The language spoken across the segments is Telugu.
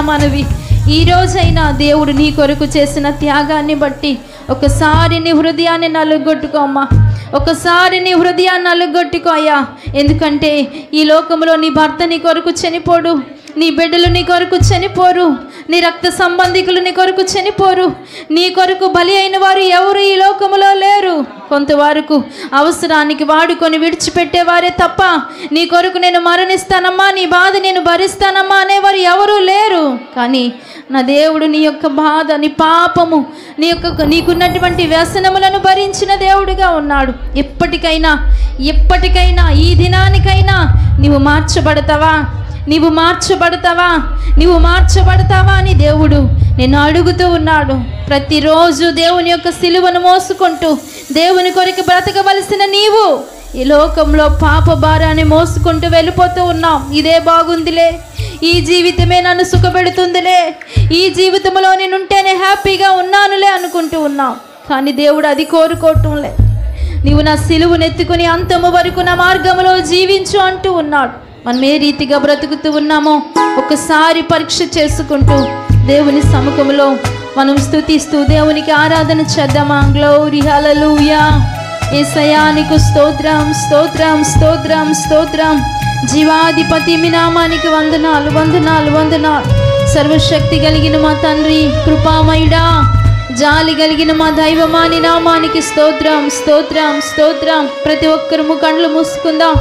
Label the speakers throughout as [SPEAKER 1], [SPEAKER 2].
[SPEAKER 1] మనవి ఈ రోజైనా దేవుడు నీ కొరకు చేసిన త్యాగాన్ని బట్టి ఒకసారి నీ హృదయాన్ని నలుగొట్టుకో అమ్మా ఒకసారి నీ హృదయాన్ని నలుగొట్టుకో అయ్యా ఎందుకంటే ఈ లోకంలో నీ భర్త నీ కొరకు చనిపోడు నీ బిడ్డలు నీ కొరకు చనిపోరు నీ రక్త సంబంధికులు నీ కొరకు చనిపోరు నీ కొరకు బలి అయిన వారు ఎవరు ఈ లోకములో లేరు కొంతవరకు అవసరానికి వాడుకొని విడిచిపెట్టేవారే తప్ప నీ కొరకు నేను మరణిస్తానమ్మా నీ బాధ నేను భరిస్తానమ్మా అనేవారు ఎవరూ లేరు కానీ నా దేవుడు నీ యొక్క బాధ నీ పాపము నీ యొక్క నీకున్నటువంటి వ్యసనములను భరించిన దేవుడిగా ఉన్నాడు ఎప్పటికైనా ఎప్పటికైనా ఈ దినానికైనా నీవు మార్చబడతావా నీవు మార్చబడతావా నీవు మార్చబడతావా అని దేవుడు నేను అడుగుతూ ఉన్నాడు ప్రతిరోజు దేవుని యొక్క సిలువను మోసుకుంటూ దేవుని కొరకు బ్రతకవలసిన నీవు ఈ లోకంలో పాప భారాన్ని మోసుకుంటూ వెళ్ళిపోతూ ఉన్నాం ఇదే బాగుందిలే ఈ జీవితమే నన్ను సుఖపెడుతుందిలే ఈ జీవితంలో నేనుంటేనే హ్యాపీగా ఉన్నానులే అనుకుంటూ ఉన్నాం కానీ దేవుడు అది కోరుకోవటంలే నీవు నా సిలువును ఎత్తుకుని అంతము వరకు నా మార్గములో జీవించు అంటూ ఉన్నాడు మనం ఏ రీతిగా బ్రతుకుతూ ఉన్నామో ఒకసారి పరీక్ష చేసుకుంటూ దేవుని సముఖంలో మనం స్తుతిస్తూ దేవునికి ఆరాధన చేద్దామా గ్లోరి హల్లెలూయా ఏసయ్యా నీకు స్తోత్రం స్తోత్రం స్తోత్రం స్తోత్రం జీవాధిపతి మీ నామానికి వందనాలు వందనాలు వందనాలు సర్వశక్తి కలిగిన మా తండ్రి కృపామయుడా జాలి కలిగిన మా దైవమాని నామానికి స్తోత్రం స్తోత్రం స్తోత్రం ప్రతి ఒక్కరము కండ్లు మూసుకుందాం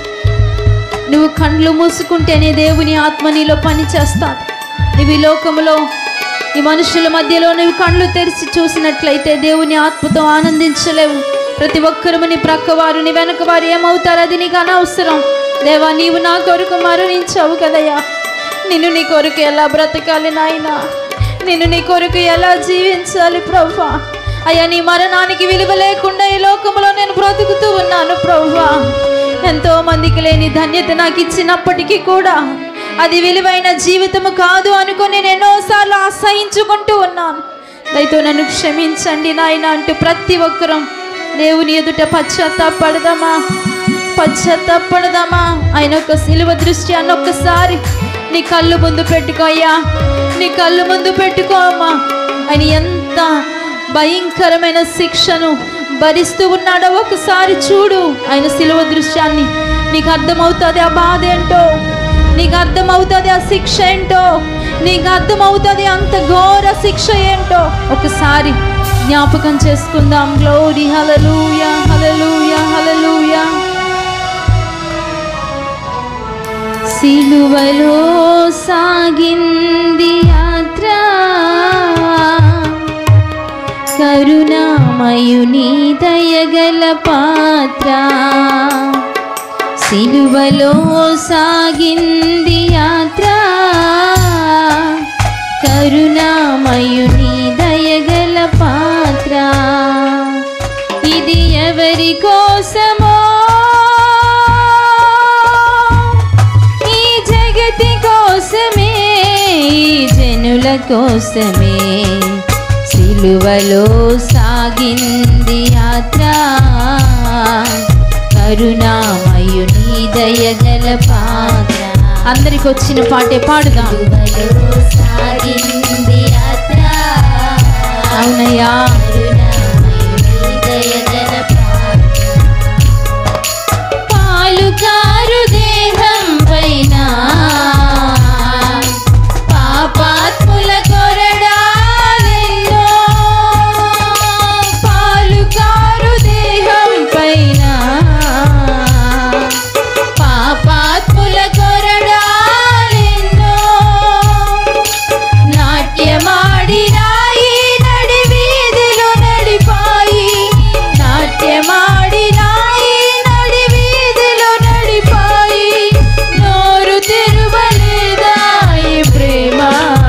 [SPEAKER 1] నువ్వు కండ్లు మూసుకుంటేనే దేవుని ఆత్మ నీలో పని చేస్తాడు నువ్వు ఈ లోకములో ఈ మనుషుల మధ్యలో నువ్వు కళ్ళు తెరిచి చూసినట్లయితే దేవుని ఆత్మతో ఆనందించలేవు ప్రతి ఒక్కరు నీ ప్రక్కవారు నీ వెనకవారు ఏమవుతారు అది నీకు అనవసరం దేవా నీవు నా కొరకు మరణించావు కదయ్యా నిన్ను నీ కొరకు ఎలా బ్రతకాలి నాయనా నిన్ను నీ కొరకు ఎలా జీవించాలి ప్రభా అయ్యా నీ మరణానికి విలువ లేకుండా ఈ లోకంలో నేను బ్రతుకుతూ ఉన్నాను ప్రభా ఎంతో మందికి లేని ధన్యత నాకు ఇచ్చినప్పటికీ కూడా అది విలువైన జీవితము కాదు అనుకొని నేను ఎన్నోసార్లు అసహించుకుంటూ ఉన్నాను దయతో నన్ను క్షమించండి నాయన అంటూ ప్రతి ఒక్కరం దేవుని ఎదుట పశ్చాత్తాపడదామా పశ్చాత్తాపడదామా ఆయన ఒక సిలువ దృష్టి అన్న ఒక్కసారి నీ కళ్ళు ముందు పెట్టుకో అయ్యా నీ కళ్ళు ముందు పెట్టుకో అమ్మా ఆయన ఎంత భయంకరమైన శిక్షను భరిస్తూ ఉన్నాడో ఒకసారి చూడు ఆయన సిలువ దృశ్యాన్ని నీకు అర్థమవుతుంది ఆ బాధ ఏంటో నీకు అర్థమవుతుంది ఆ శిక్ష ఏంటో నీకు అర్థమవుతుంది అంత ఘోర శిక్ష ఏంటో ఒకసారి జ్ఞాపకం చేసుకుందాం గ్లోరీ హలలుయా హలలుయా హలలుయా సిలువలో సాగింది యాత్ర కరుణామయుని దయగల పాత్ర సిలువలో సాగింది యాత్ర కరుణామయుని దయగల పాత్ర ఇది ఎవరి కోసమో ఈ జగతి కోసమే ఈ జనుల కోసమే సిలువలో సాగింది యాత్ర కరుణామయుని దయగల పాత్ర అందరికి వచ్చిన పాటే పాడుదాం
[SPEAKER 2] సిలువలో సాగింది యాత్ర
[SPEAKER 1] అవునయ్యా
[SPEAKER 2] కరుణామయుని దయగల పాత్ర. పాలుకారు దేహం పైన పాపాత్ముల కొరడాలెన్నో పాలుకారు దేహం పైన పాపాత్ముల కొరడాలెన్నో నాట్యమాడినాయి నడి వీధిలో నడిపాయి నాట్యమాడినాయి నడి వీధిలో నడిపాయి నోరు తెరువలేదాయి ప్రేమ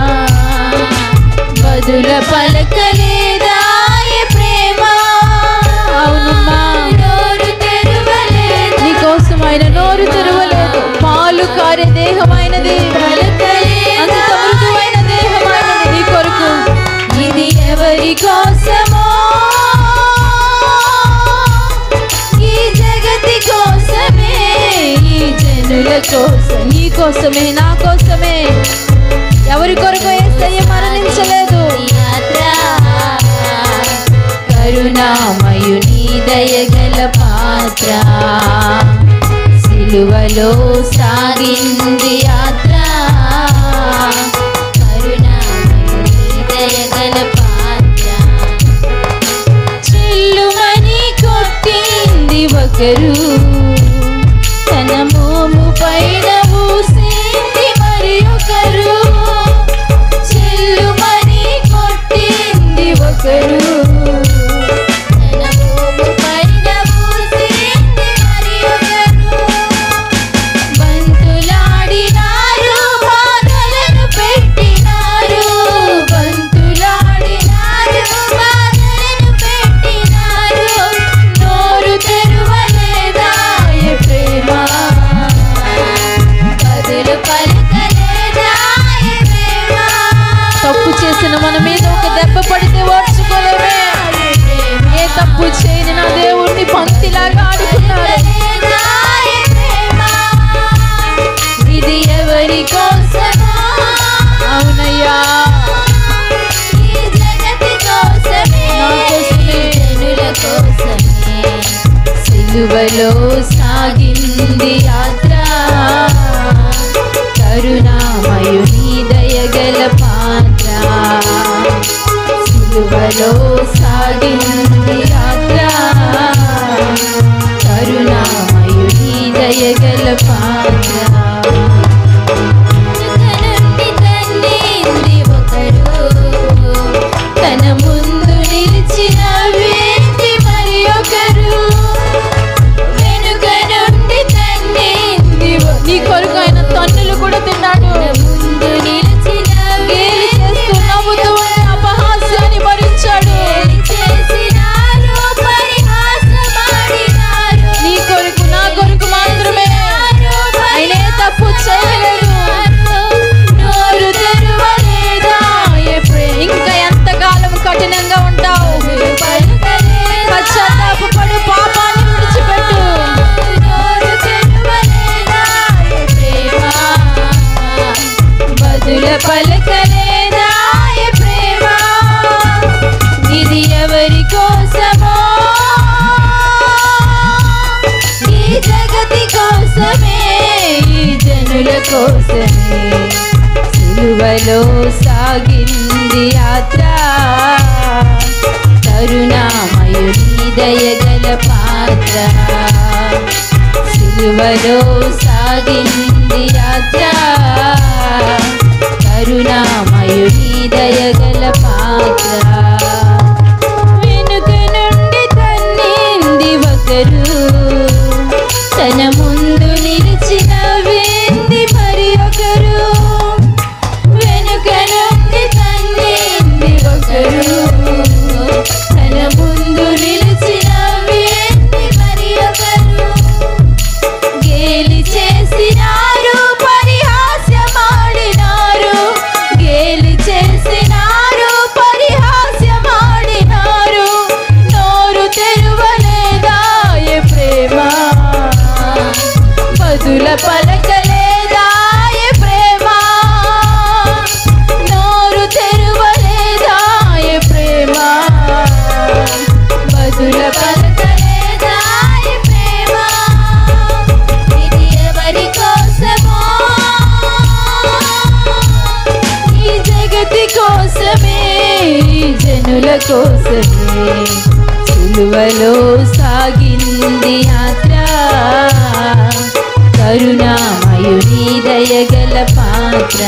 [SPEAKER 2] బదుల పలకలేదాయి ప్రేమ
[SPEAKER 1] అవునమ్మా
[SPEAKER 2] నోరు తెరువలేదు
[SPEAKER 1] నీకోసం ఆయన నోరు తెరవలేదు పాలు కారే దేహమైనది అంత మృదువైన దేహమైనది నీ కొరకు
[SPEAKER 2] ఇది ఎవరి కోసమో ఈ జగతి కోసమే ఈ జనుల కోసం
[SPEAKER 1] నీ కోసమే నా కోసమే ఎవరి కరుణామయుని దయగల పాత్ర సిలువలో సాగింది యాత్ర కరుణామయుని దయగల పాత్ర చిల్లుమని కొట్టింది ఒకరు తన మోము పైన ఊసింది మరి ఒకరు చిల్లుమని కొట్టింది ఒకరు తన మోము పైన ఊసింది మరి ఒకరు బంతులాడినారు బాధలను పెట్టినారు బంతులాడినారు బాధలను పెట్టినారు నోరు తెరువలేదాయ ప్రేమ బదులు పలకలేదాయ ప్రేమ తప్పు చేసిన మన మీద ఒక దెబ్బ పడితే ఓర్చుకోలేమే ఏ తప్పు చేయని నా దేవుణ్ణి పంక్తిలాగా ఆడుకున్నారు ఇది ఎవరి కోసమో అవునయ్యా ఈ జగతి కోసమే నా కోసమే జనుల కోసమే సిలువలో సాగింది యాత్ర కరుణామయుని దయగల పాత్ర సిలువలో సాగింది యాత్ర కరుణామయుని దయగల పాత్ర నుండి తన్నింది ఒకరు తన ముందు నిలిచిన వ్యక్తి మరి ఒకరు వెనుక నుండి తన్నింది ఒ- నీ కొరకు ఆయన తన్నులు కూడా తిన్నాడు ముందు నిలిచిన గేలి చేస్తూ నవ్వుతూ ఉన్న అపహాస్యాన్ని భరించాడు నీ కొరకు నా కొరకు మాత్రమే ఆయనే తప్పు చేయలేదు నోరు తెరువలేదా ఎప్పుడే ఇంకా ఎంతకాలం కఠినంగా ఉంటావు పశ్చాత్తాపడు పాపాన్ని విడిచిపెట్టు నోరు తెరువలేదా ప్రేమ బదుల పలకలేదా ప్రేమ ఇది ఎవరి కోసమో ఈ జగతి కోసమే ఈ జనుల కోసమే సిలువలో సాగింది యాత్ర కరుణామయుని దయగల పాత్ర సిలువలో సాగింది యాత్ర కరుణామయుని దయగల పాత్ర వెనుక నుండి తన్నింది ఒకరు తన ముందు నిలిచిన వేంది మరి ఒకరు వెనుక నుండి తన్నింది ఒకరు తన ముందు నిలిచిన వేంది మరి ఒకరు గేలి చేసినారు పరిహాస్యమాడినారు గేలి చేసినారు పరిహాస్యమాడినారు నోరు తెరువలేదాయ ప్రేమ బదుల పలకలేదాయ ప్రేమ నోరు తెరువలేదాయ ప్రేమ బదుల పలకలేదాయ ప్రేమ ఇది ఎవరి కోసమో ఈ జగతి కోసమే ఈ జనుల కోసమే సిలువలో సాగింది యాత్ర కరుణామయుని దయగల పాత్ర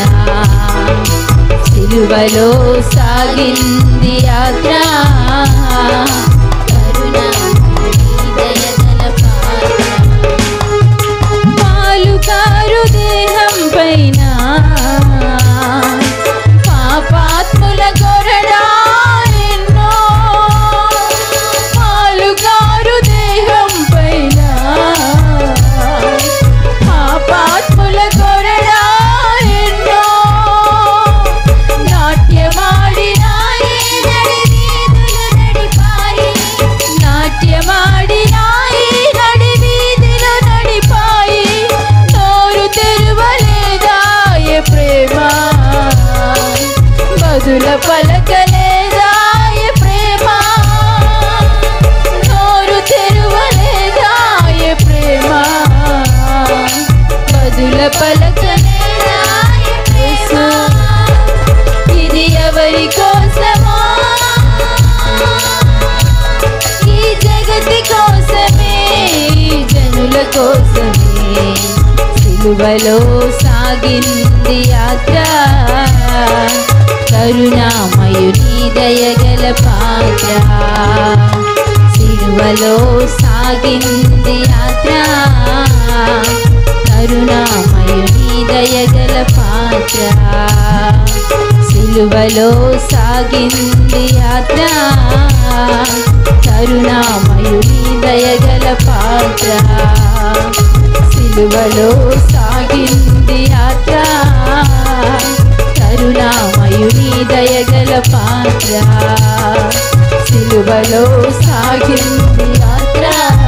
[SPEAKER 1] సిలువలో సాగింది యాత్ర కరుణామయుని దయగల పాత్ర పాలుకారు దేహం పైన పాపాత్ముల కొరడా ఎన్నో పాలుకారు దేహం పైన పాపాత్ముల కొరడా ఎన్నో నాట్యమాడినాయి నడి వీధులు నడిపాయి నాట్యమాడినాయి నడి వీధిలో నడిపాయి నోరు తెరువలేదాయ ప్రేమ బదుల పలకలేదాయ ప్రేమ మనుల కోసమే సిలువలో సాగింది యాత్ర కరుణామయుని దయగల పాత్ర సిలువలో సాగింది యాత్ర కరుణామయుని దయగల పాత్ర సిలువలో సాగింది యాత్ర కరుణామయుని దయగల పాత్ర సిలువలో సాగింది యాత్ర కరుణామయుని దయగల పాత్ర సిలువలో సాగింది యాత్ర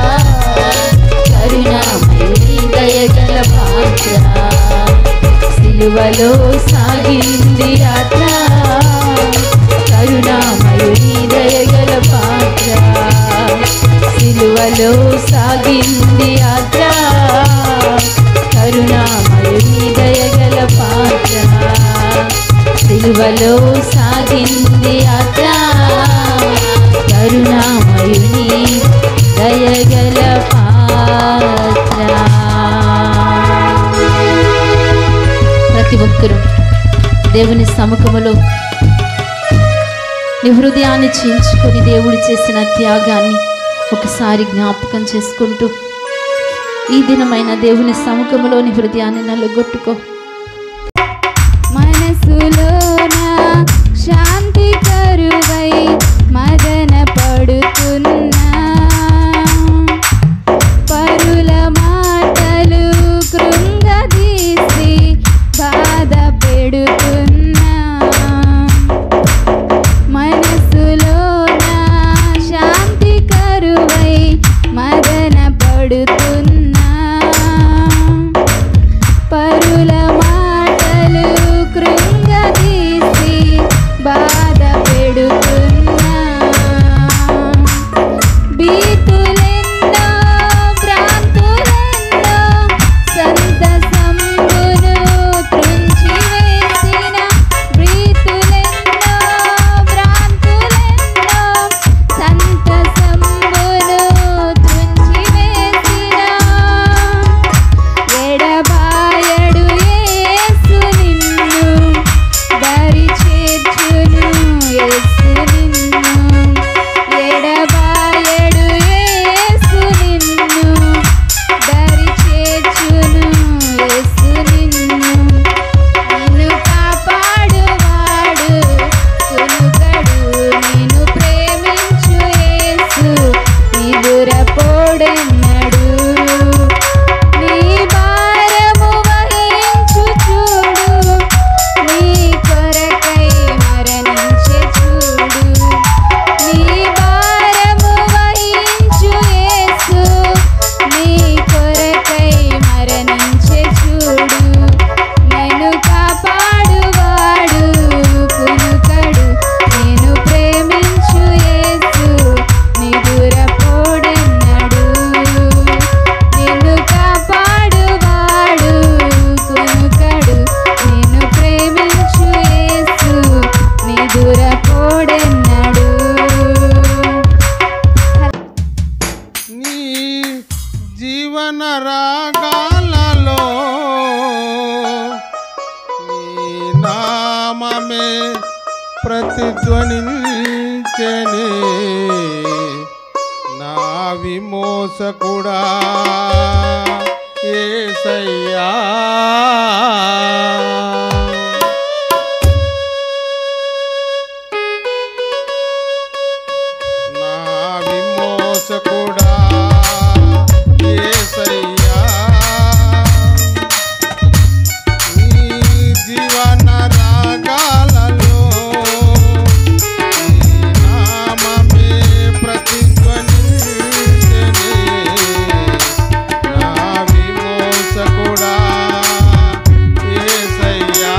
[SPEAKER 1] కరుణామయుని దయగల పాత్ర సిలువలో సాగింది యాత్ర కరుణామయుని దయగల పాత్ర సిలువలో సాగింది యాత్ర కరుణామయుని దయగల పాత్ర సిలువలో సాగింది యాత్ర కరుణామయుని దయగల పాత్ర ప్రతి ఒక్కరూ దేవుని సముఖములో నీ హృదయాన్ని చీల్చుకొని దేవుడు చేసిన త్యాగాన్ని ఒకసారి జ్ఞాపకం చేసుకుంటూ ఈ దినమైన దేవుని సముఖములో నీ హృదయాన్ని నలుగొట్టుకో
[SPEAKER 2] మనసులోన శాంతి కరువై మదన పడుతున్నా పరుల మాటలు కృంగదీసి బాధ పెడుతున్నా మనసులోన శాంతి కరువై మదన పడుతున్నా పరుల మాటలు కృంగదీసి బాధ పెడుతున్నా బీతులెన్నో భ్రాంతులెన్నో సంతసంబును త్రుంచివేసిన బీతులెన్నో భ్రాంతులెన్నో సంతసంబును త్రుంచివేసిన ఎడబాయడు యేసు నిన్ను దరి చేర్చును యేసు నిన్ను ఎడబాయడు యేసు నిన్ను దరి చేర్చును యేసు నిన్ను నిన్ను కాపాడువాడు కునుకడు నిన్ను ప్రేమించు యేసు నిదురపోడెన్నడు నీ భారము వహించు చూడు నీ కొరకై మరణించే చూడు నీ భారము వహించు యేసు నీ కొరకై మరణించే చూడు నేను కాపాడువాడు కునుకడు నేను ప్రేమించు యేసు నిదురపోడెన్నడు నిన్ను కాపాడువాడు కునుకడు నిన్ను ప్రేమించు యేసు నిదురపోడెన్నడు
[SPEAKER 3] నీ జీవన రాగాలలో నీ నామమే ప్రతిధ్వనించనే నా విమోసకుడా ఏసయ్యా నా విమోచకుడా యేసయ్యా నీ జీవన రాగాలలో నీ నామమే ప్రతిధ్వనించెనే. నా విమోచకుడా యేసయ్యా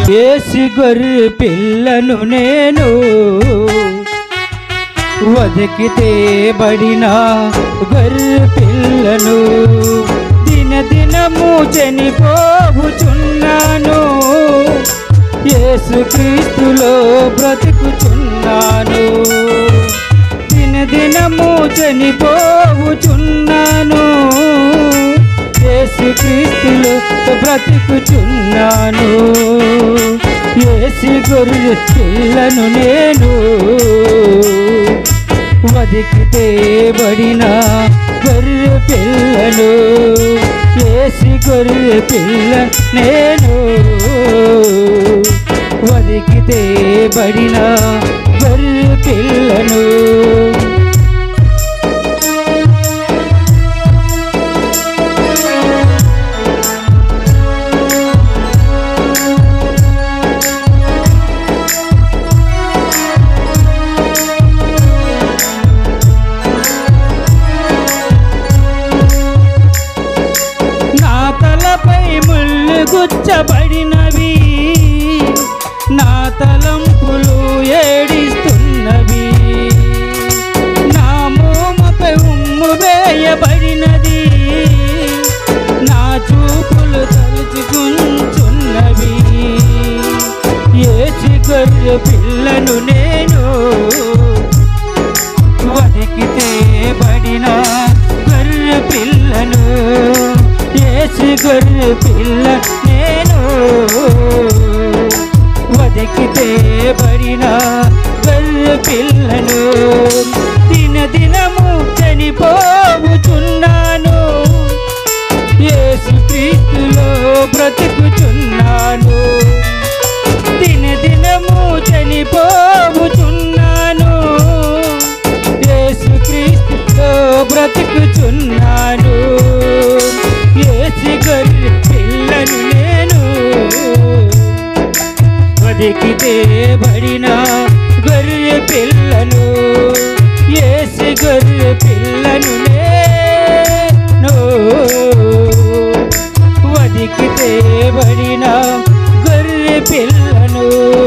[SPEAKER 4] ఏసి గొర్రె పిల్లను నేను వదికితే బడిన గొర్రె పిల్లను దిన దినము చనిపోవుచున్నాను యేసుక్రీస్తులో బ్రతుకుచున్నాను దిన దినము చనిపోవుచున్నాను యేసుక్రీస్తులో బ్రతుకుచున్నాను యేసు గొర్రె పిల్లను నేను వదికితే బడిన గొర్రె పిల్లను ఏసి గొర్రె పిల్ల నేను వదికితే బడిన గొర్రె పిల్లను నా తలపై ముళ్ళు గుచ్చబడినవి నా తలంపులు ఏడిస్తున్నవి నా మోమపై ఉమ్ము వేయబడినది నా చూపులు తలుచుకుంటున్నవి ఏసి గొర్రె పిల్లను నేను వదికితే బడిన గొర్రె పిల్లను ఏసి గొర్రె పిల్ల నేను వదికితే బడిన గొర్రె పిల్లను దిన దినము చనిపోవుచున్నాను యేసు క్రీస్తులో బ్రతుకుచున్నాను దిన దినము చనిపోవుచున్నాను యేసు క్రీస్తుతో బ్రతుకుచున్నాను యేసు గొర్రె పిల్లను నేను బతికితే బడిన గొర్రె పిల్లను యేసు గొర్రె పిల్లను నేను వదికితే బడిన గొర్రె పిల్లను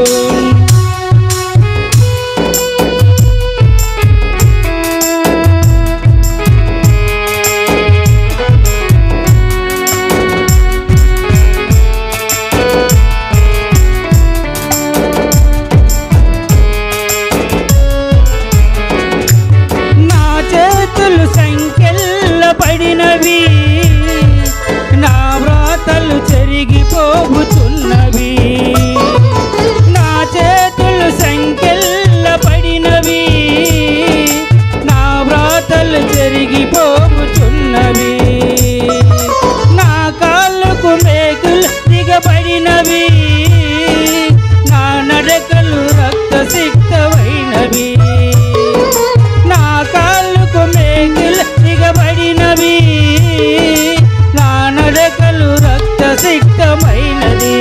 [SPEAKER 4] నా చేతులు సంఖ్యల్ల పడినవి నా వ్రాతలు చెరిగిపోవుతున్నవి నా చేతులు సంఖ్యల్ల పడినవి నా వ్రాతలు చెరిగిపోవుచున్నవి నా కాళ్ళకు మేకులు దిగబడినవి నా నడకలు రక్త సిక్తమైనవి నా కాళ్ళకు మేకులు దిగబడినవి నా నడకలు రక్త సిక్తమైనది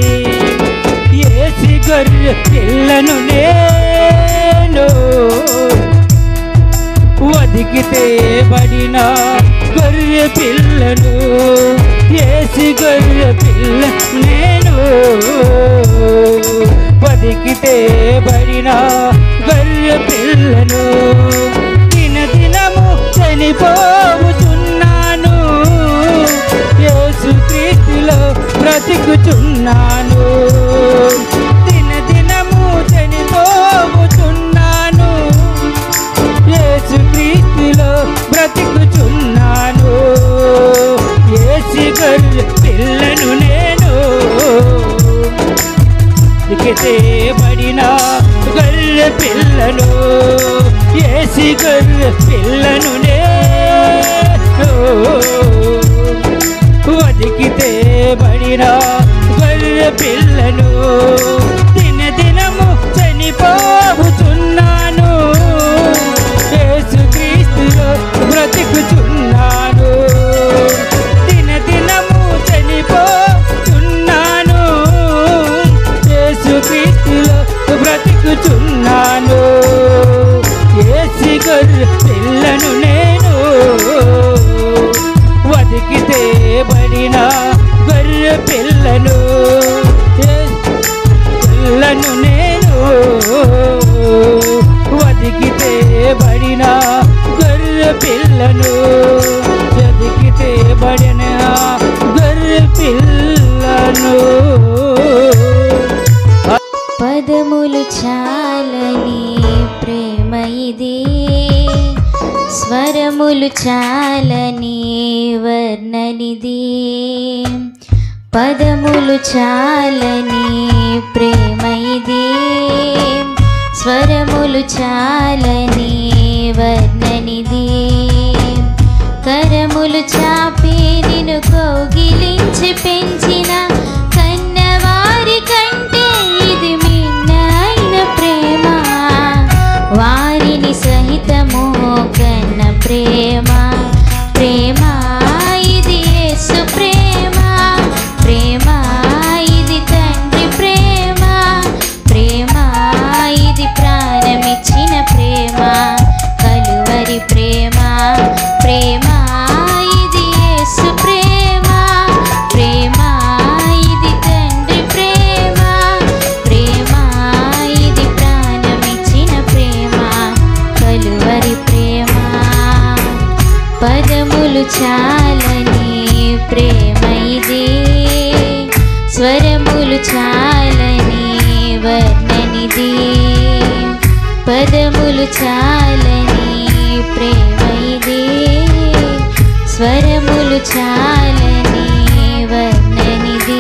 [SPEAKER 4] ఏసి గొర్రె పిల్లను నేను వదికితే బడిన గొర్రె పిల్లను ఏసి గొర్రె పిల్ల నేను బతికితే బడిన గొర్రె పిల్లను దిన దినము చనిపోవుచున్నాను యేసు క్రీస్తులో బ్రతుకుచున్నాను దిన దినము చనిపోవుచున్నాను యేసు క్రీస్తులో బ్రతుకుచున్నాను యేసు గొర్రె పిల్లను నేను ఇకితే బడిన గొర్రె పిల్లను ఏసి గొర్రె పిల్లను నేను వదికితే బడిన గొర్రె పిల్లను దిన దినము చనిపోవుచున్నాను యేసు క్రీస్తులో బ్రతుకుచున్నాను దిన దినము చనిపోచున్నాను యేసు క్రీస్తులో బ్రతుకుచున్నాను ఏసి గొర్రె పిల్లను నేను పిల్లను చదికి తేబడిన గొర్రె పిల్లను
[SPEAKER 2] పదములు చాలని ప్రేమ ఇది స్వరములు చాలని వర్ణనిది పదములు చాలని ప్రేమ ఇది స్వరములు చాలని వర్ణనిది కరములు చాపి నిన్ను కౌగిలించి పెంచిన కన్నవారి కంటే ఇది మిన్నైన ప్రేమ వారిని సహితము కన్న ప్రేమ ప్రేమ ఇది యేసు ప్రేమ ప్రేమ ఇది తండ్రి ప్రేమ ప్రేమ ఇది ప్రాణమిచ్చిన ప్రేమ కలువరి ప్రేమ ప్రేమ ఇది యేసు ప్రేమ ప్రేమ ఇది తండ్రి ప్రేమ ప్రేమ ఇది ప్రాణమిచ్చిన ప్రేమ కలువరి ప్రేమ పదములు చాలని ప్రేమ ఇది స్వరములు చాలని వర్ణనిది పదములు చాలని ప్రేమ ఇది స్వరములు చాలని వర్ణనిది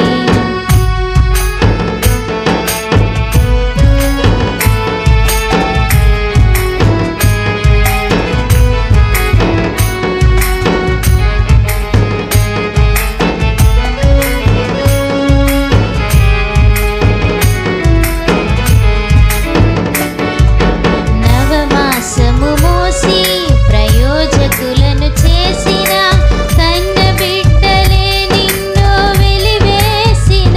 [SPEAKER 2] నవమాసము మోసి ప్రయోజకులను చేసిన కన్న బిడ్డలే నిన్ను వెలివేసిన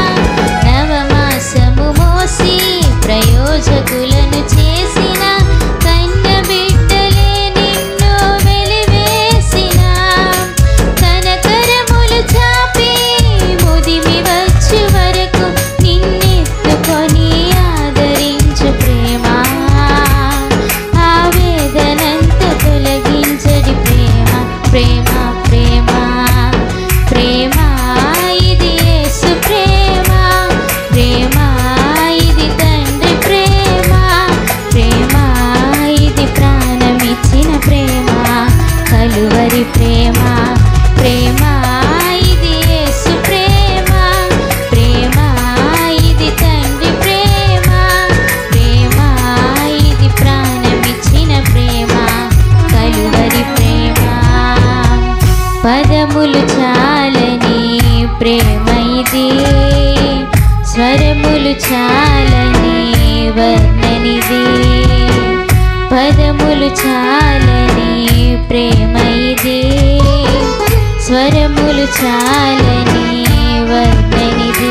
[SPEAKER 2] నవమాసము మోసి ప్రయోజకులను చేసిన కన్న బిడ్డలే నిన్ను వెలివేసిన కనకరములు చాపి ముదిమి వచ్చు వరకు నిన్నెత్తుకొని ఆదరించు ప్రేమ ఆవేదనంత తొలగించడి ప్రేమ ప్రేమ ప్రేమ ప్రేమ ఇది యేసు ప్రేమ ప్రేమ ఇది తండ్రి ప్రేమ ప్రేమ ఇది ప్రాణమిచ్చిన ప్రేమ కలువరి ప్రేమ ప్రేమ ఇది యేసు ప్రేమ ప్రేమ ఇది తండ్రి ప్రేమ ప్రేమ ఇది ప్రాణమిచ్చిన ప్రేమ కలువరి ప్రేమ పదములు చాలని ప్రేమ ఇది స్వరములు చాలని వర్ణనిది పదములు చాలని ప్రేమ ఇది స్వరములు చాలని వర్ణనిది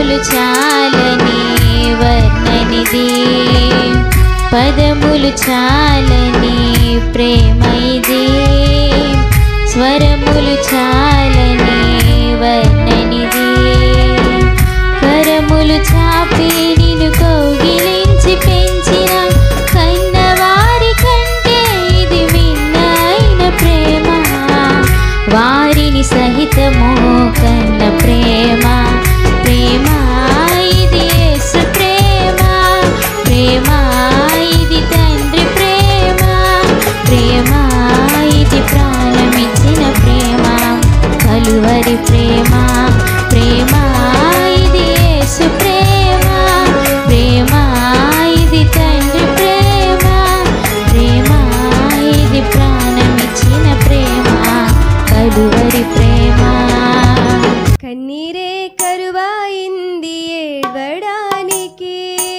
[SPEAKER 2] పదములు చాలని వర్ణనిది పదములు చాలని ప్రేమ ఇది స్వరములు చాలని వర్ణనిది కరములు చాపి నిన్ను కౌగిలించి పెంచిన కన్నవారి కంటే ఇది మిన్నైన ప్రేమ వారిని సహితము కన్న ప్రేమ ప్రేమ ఇది యేసు ప్రేమ ప్రేమ ఇది తండ్రి ప్రేమ ప్రేమ ఇది ప్రాణమిచ్చిన ప్రేమ కలువరి ప్రేమ ప్రేమ ఇది యేసు ప్రేమ ప్రేమ ఇది తండ్రి ప్రేమ ప్రేమ ఇది ప్రాణమిచ్చిన ప్రేమ కలువరి ప్రేమ
[SPEAKER 5] కన్నీరే కరువాయింది ఏడ్వడానికి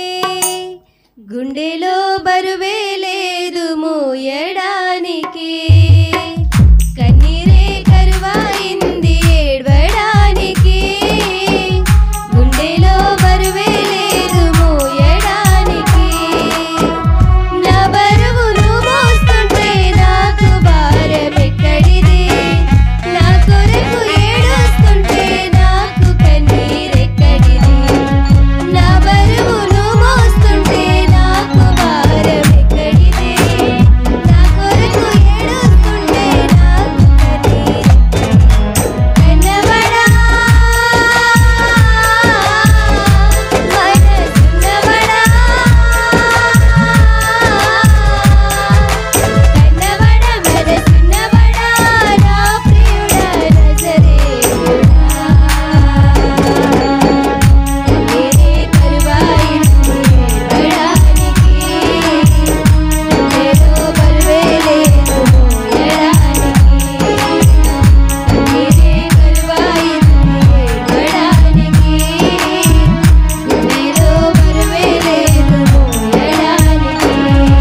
[SPEAKER 5] గుండెలో బరువే లేదు మోయడానికి కన్నీరే కరువాయింది ఏడ్వడానికి గుండెలో బరువే లేదు మోయడానికి నా బరువును మోస్తుంటే నాకు భారమెక్కడిది నా కొరకు ఏడుస్తుంటే నాకు కన్నీరెక్కడిది నా బరువును మోస్తుంటే నాకు భారమెక్కడిది నా కొరకు ఏడుస్తుంటే నాకు కన్నీరెక్కడిది కన్నబడా మనసున్నబడా కన్నబడ మనసున్నబడా నా ప్రియుడా నజరేయుడా కన్నీరే కరువాయింది ఏడవడానికి గుండెలో బరువే లేదు మోయడానికి కన్నీరే కరువాయింది ఏడవడానికి గుండెలో బరువే లేదు మోయడానికి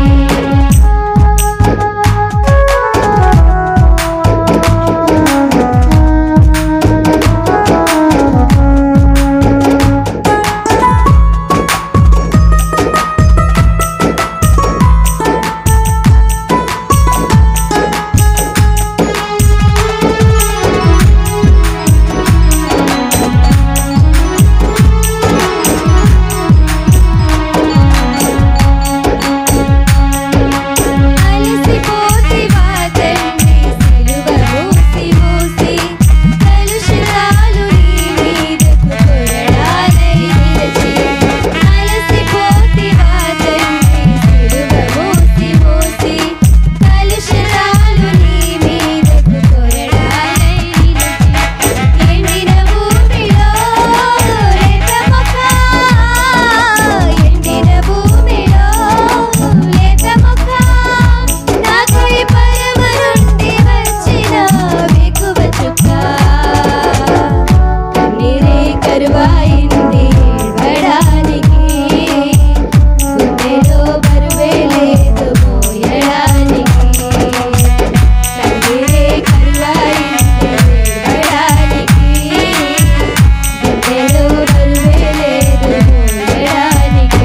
[SPEAKER 5] అలసిపోతివా తండ్రి సిలువ మూసి మూసి కలుషితాలు నీ మీదకు కొరడాలై నిలిచి అలసిపోతివా తండ్రి సిలువ మూసి మూసి కలుషితాలు నీ మీదకు కొరడాలై నిలిచి ఎండిన భూమిలో లేత మొక్క ఎండిన భూమిలో లేత మొక్క నాకై పరమ నుండి వచ్చిన వేకువ చుక్క కన్నీరే కరువాయింది ఏడవడానికి గుండెలో బరువే లేదు మోయడానికి కన్నీరే కరువాయింది ఏడవడానికి గుండెలో బరువే లేదు మోయడానికి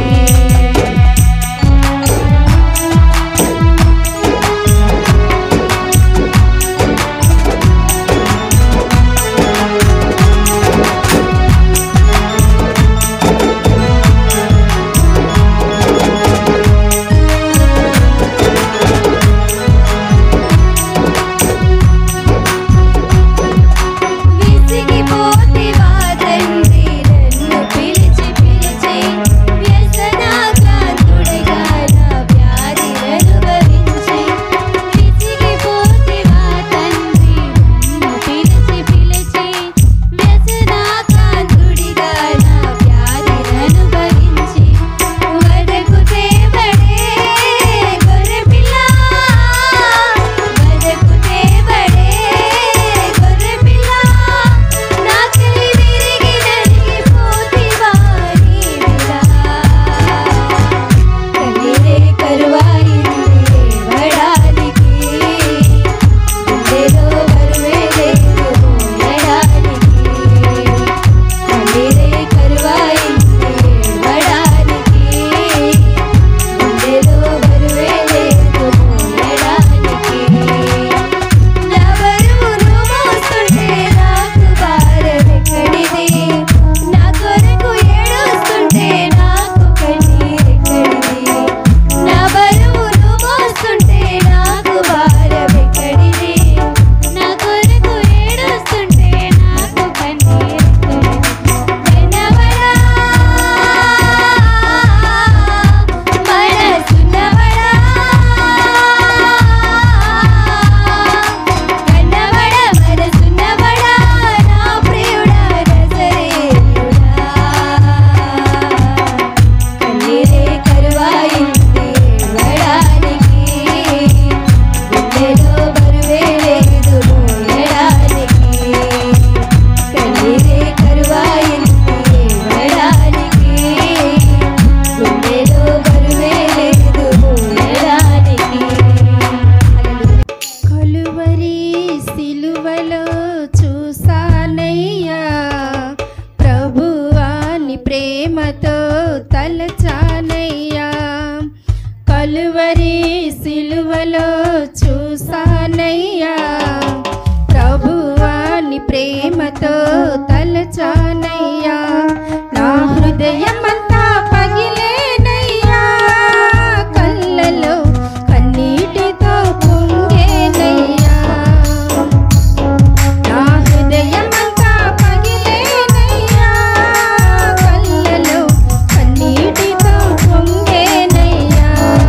[SPEAKER 5] ప్రేమతో తలచానయ్యా నా హృదయమంతా పగిలేనయ్యా కళ్ళలో కన్నీటితో పొంగేనయ్యా నా హృదయమంతా పగిలేనయ్యా కళ్ళలో కన్నీటితో పొంగేనయ్యా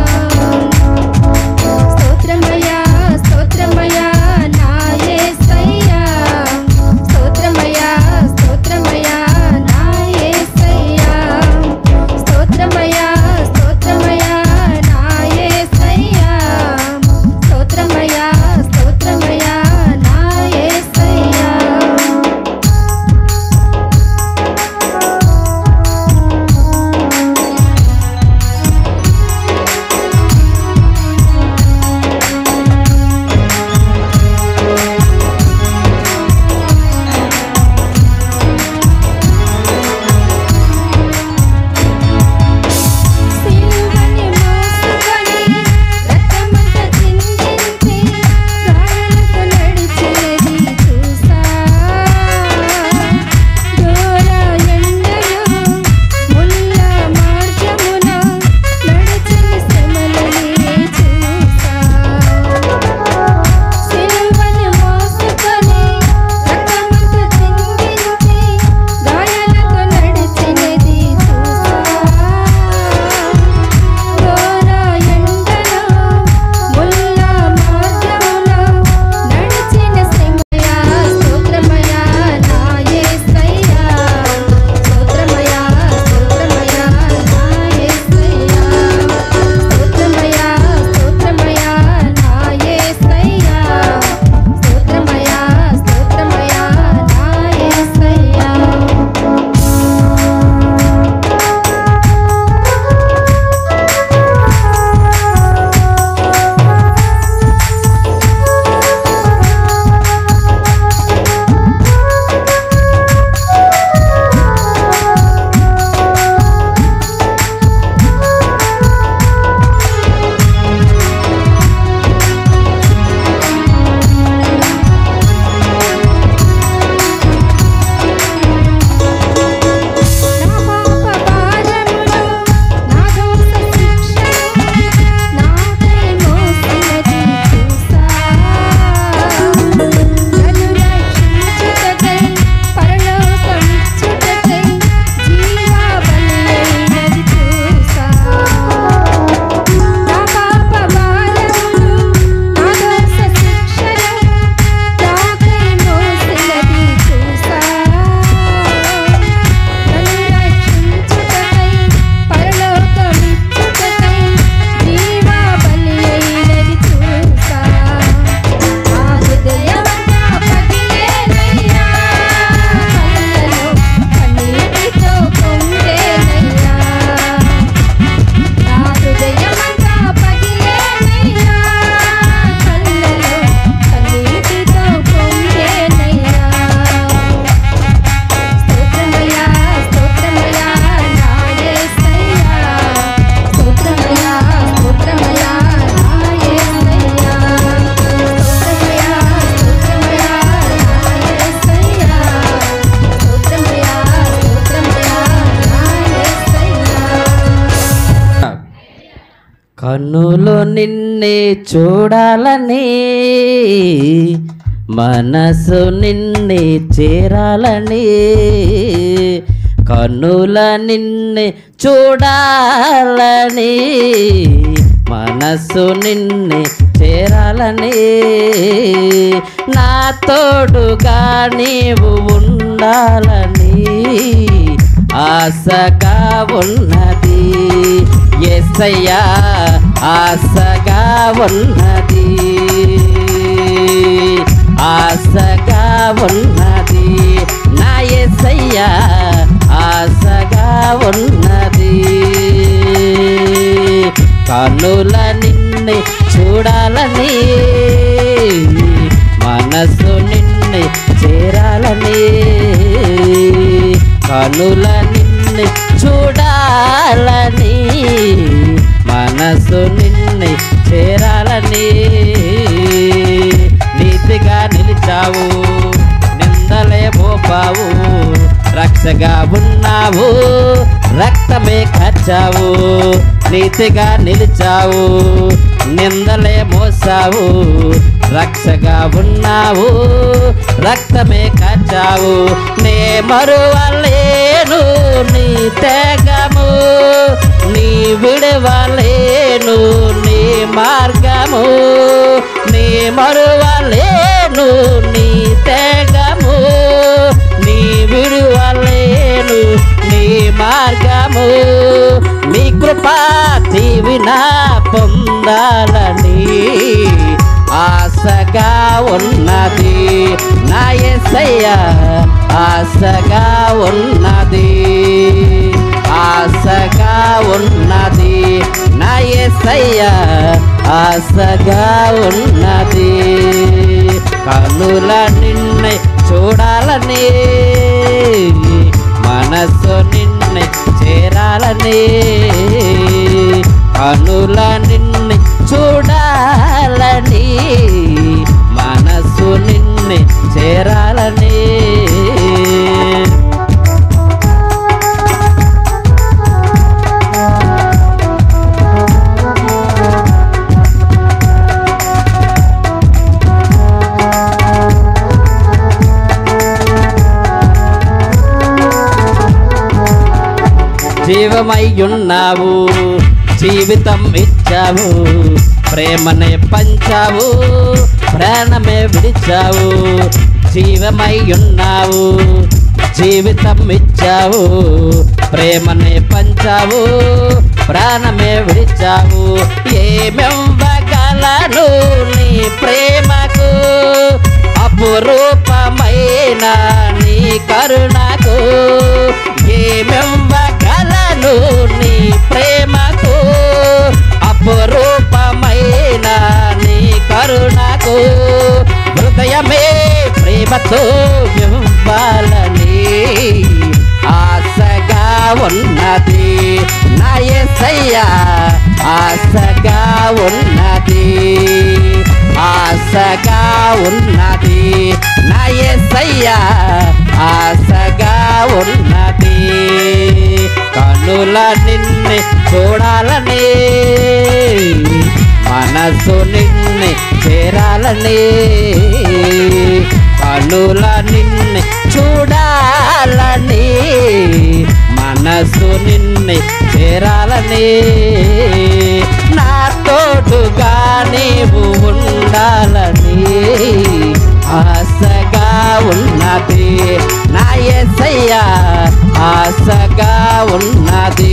[SPEAKER 5] స్తోత్రమయ్యా స్తోత్రమయ్యా నా యేసయ్యా స్తోత్రమయ్యా స్తోత్రమయ్యా నా యేసయ్యా స్తోత్రమయ్యా స్తోత్రమయ్యా నా యేసయ్యా స్తోత్రమయ్యా స్తోత్రమయ్యా నా యేసయ్యా సిలువని మోసుకొని రక్తమంతా చిందించి గాయాలతో నడిచేది చూసా దూర ఎండలో ముళ్ళ మార్గమున నడిచిన శ్రమలని చూసా సిలువని మోసుకొని రక్తమంతా చిందించి గాయాలతో నడిచినది చూసా ఘోర ఎండలో ముళ్ళ మార్గమున నడిచిన శ్రమయా స్తోత్రమయా నా యేసయ్యా స్తోత్రమయా స్తోత్రమయా నా యేసయ్యా స్తోత్రమయా స్తోత్రమయా నా యేసయ్యా స్తోత్రమయా స్తోత్రమయా నా యేసయ్యా నా పాప భారమును నా దోష శిక్షను నాపై మోసినది చూసా నన్ను రక్షించుటకై పరలోకమిచ్చుటకై జీవబలియైనది చూసా నా పాప భారమును నా దోష శిక్షను నాపై మోసినది చూసా నన్ను రక్షించుటకై పరలోకమిచ్చుటకై జీవా బలియైనది చూసా ఆ హృదయమంతా పగిలేనయ్యా కళ్ళలో కన్నీటితో పొంగేనయ్యా నా హృదయమంతా పగిలేనయ్యా కళ్ళలో కన్నీటితో పొంగేనయ్యా స్తోత్రమయ్యా స్తోత్రమయ్యా నా యేసయ్యా స్తోత్రమయ్యా స్తోత్రమయ్యా నా యేసయ్యా స్తోత్రమయ్యా స్తోత్రమయ్యా నా యేసయ్యా స్తోత్రమయ్యా స్తోత్రమయ్యా నా యేసయ్యా
[SPEAKER 4] కన్నులు నిన్నే చూడాలని మనసు నిన్నే చేరాలని కన్నుల నిన్నే చూడాలని మనసు నిన్నే చేరాలని నా తోడుగా నీవు ఉండాలని ఆశగా ఉన్నది ఎస్సయ్యా ఆశగా ఉన్నది ఆశగా ఉన్నది నా ఎస్సయ్యా ఆశగా ఉన్నది కన్నుల నిన్ను చూడాలని మనసు నిన్ను చేరాలని కనుల నిన్ను చూడాలని మనసు నిన్ను చేరాలని నీతిగా నిలిచావు నిందలే రక్షగా ఉన్నావు రక్తమే కచ్చావు నీతిగా నిలిచావు నిందలే మోసావు రక్షగా ఉన్నావు రక్తమే కచ్చావు నే మరువలేను నీ తెగము నీ విడవలేను నీ మార్గము నీ మరువలేను నీ తెగము నీ విడువలేను నీ మార్గము నీ కృపా దీవిన పొందాలని ఆశగా ఉన్నది నా ఎసయ్య ఆశగా ఉన్నది ఆశగా ఉన్నది నా ఎసయ్య ఆశగా ఉన్నది కనుల నిన్నే చూడాలని మనసు నిన్నే చేరాలని కనుల నిన్నే చూడాలని మనసు నిన్నే చేరాలని జీవమై ఉన్నావు జీవితం ఇచ్చావు ప్రేమనే పంచావు ప్రాణమే విడిచావు జీవమై ఉన్నావు జీవితం ఇచ్చావు ప్రేమనే పంచావు ప్రాణమే విడిచావు ఏమెవ్వగలను నీ ప్రేమకు అపురూపమైన నీ కరుణకు ఏమెవ్వగలను నీ ప్రేమకు అపురూపమైన నీ కరుణకు హృదయమే ప్రేమతో ఇవ్వాలని ఆశగా ఉన్నది నా యేసయ్య ఆశగా ఉన్నది ఆశగా ఉన్నది నా యేసయ్య ఆశగా ఉన్నది కనుల నిన్నే చూడాలని మనసు నిన్నే చేరాలని కనుల నిన్నే చూడాలని మనసు నిన్నే చేరాలని నా తోడుగా నీవు ఉండాలని ఆశగా ఉన్నది నా ఎసయ్య ఆశగా ఉన్నది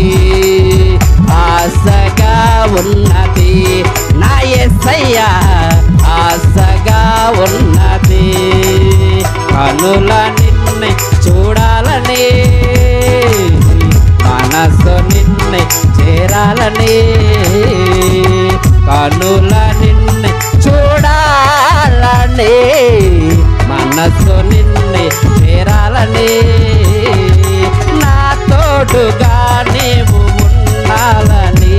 [SPEAKER 4] ఆశగా ఉన్నది నా ఎసయ్య ఆశగా ఉన్నది కనుల నిన్నే చూడాలని మనసు నిన్నే చేరాలని కనుల నిన్నే చూడాలని మనసు నిన్నే చేరాలని నా తోడుగా నీవు ఉండాలని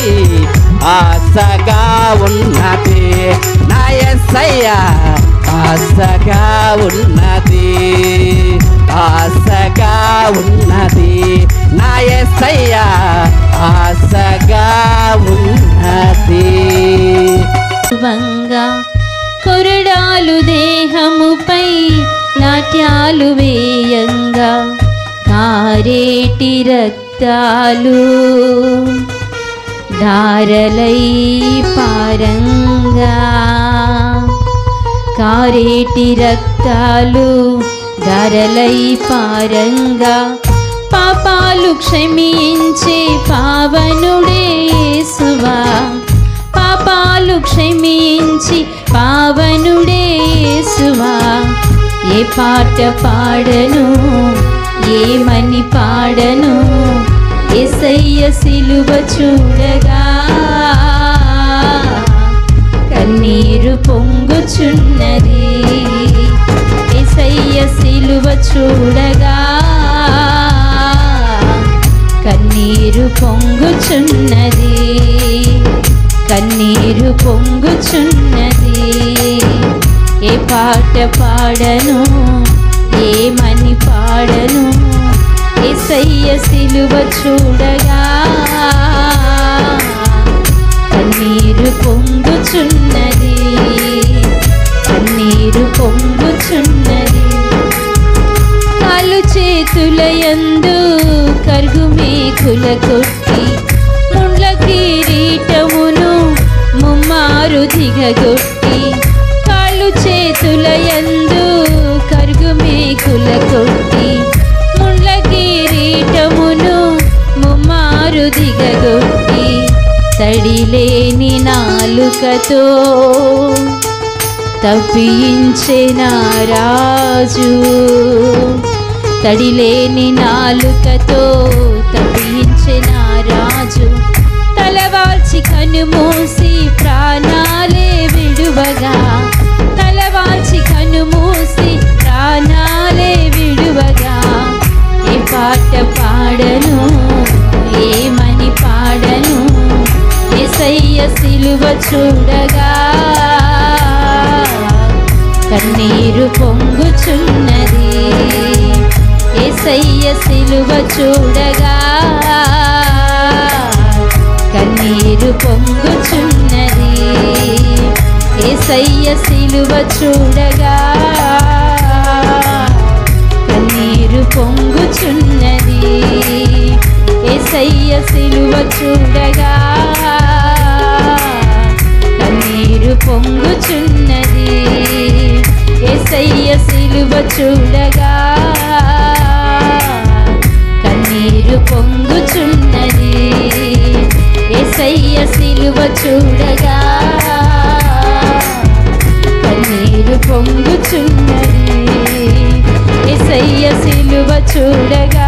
[SPEAKER 4] ఆశగా ఉన్నది నా ఎస్సయ్య ఆశగా ఉన్నది ఆశగా ఉన్నది నా ఎస్సయ్య ఆశగా ఉన్నది
[SPEAKER 2] వంగా కొరడాలు దేహముపై నాట్యాలు వేయంగా కారేటి రక్తాలు ధారలై పారంగా కారేటి రక్తాలు ధారలై పారంగా పాపాలు క్షమించే పావనుడే యేసువా పాపాలు క్షమించి పావనుడే యేసువా ఏ పాట పాడను ఏమని పాడను ఎసయ్య సిలువ చూడగా కన్నీరు పొంగుచున్నది ఎసయ్య సిలువ చూడగా కన్నీరు పొంగుచున్నది కన్నీరు పొంగుచున్నది ఏ పాట పాడను ఏమని పాడను ఏసయ్య సిలువ చూడగా కన్నీరు పొంగుచున్నది కన్నీరు పొంగుచున్నది కాలు చేతుల యందు కరుగు మేకుల కొట్టి ముండ్ల కిరీటమును ముమ్మారు దిగగొట్టి కాళ్ళు చేతుల యందు కరుగు మేకుల కొట్టి ముండ్ల కిరీటమును ముమ్మారు దిగగొట్టి తడిలేని నాలుకతో తప్పించిన రాజు తడిలేని నాలుకతో తప్పించిన రాజు తలవాల్చి కనుమూసి ప్రాణాలే విడువగా తలవాల్చి కనుమూసి ప్రాణాలే విడువగా ఏ పాట పాడను ఏమని పాడను ఏసయ్య సిలువ చూడగా కన్నీరు పొంగుచున్నది ఏసయ్య సిలువ చూడగా కన్నీరు పొంగుచున్నది ఏసయ్య సిలువ చూడగా కన్నీరు పొంగుచున్నది ఏసయ్య సిలువ చూడగా కన్నీరు పొంగుచున్నది ఏసయ్య సిలువ చూడగా కన్నీరు పొంగుచున్నది ఏసయ్య సిలువ చూడగా కన్నీరు పొంగుచున్నది ఏసయ్య సిలువ చూడగా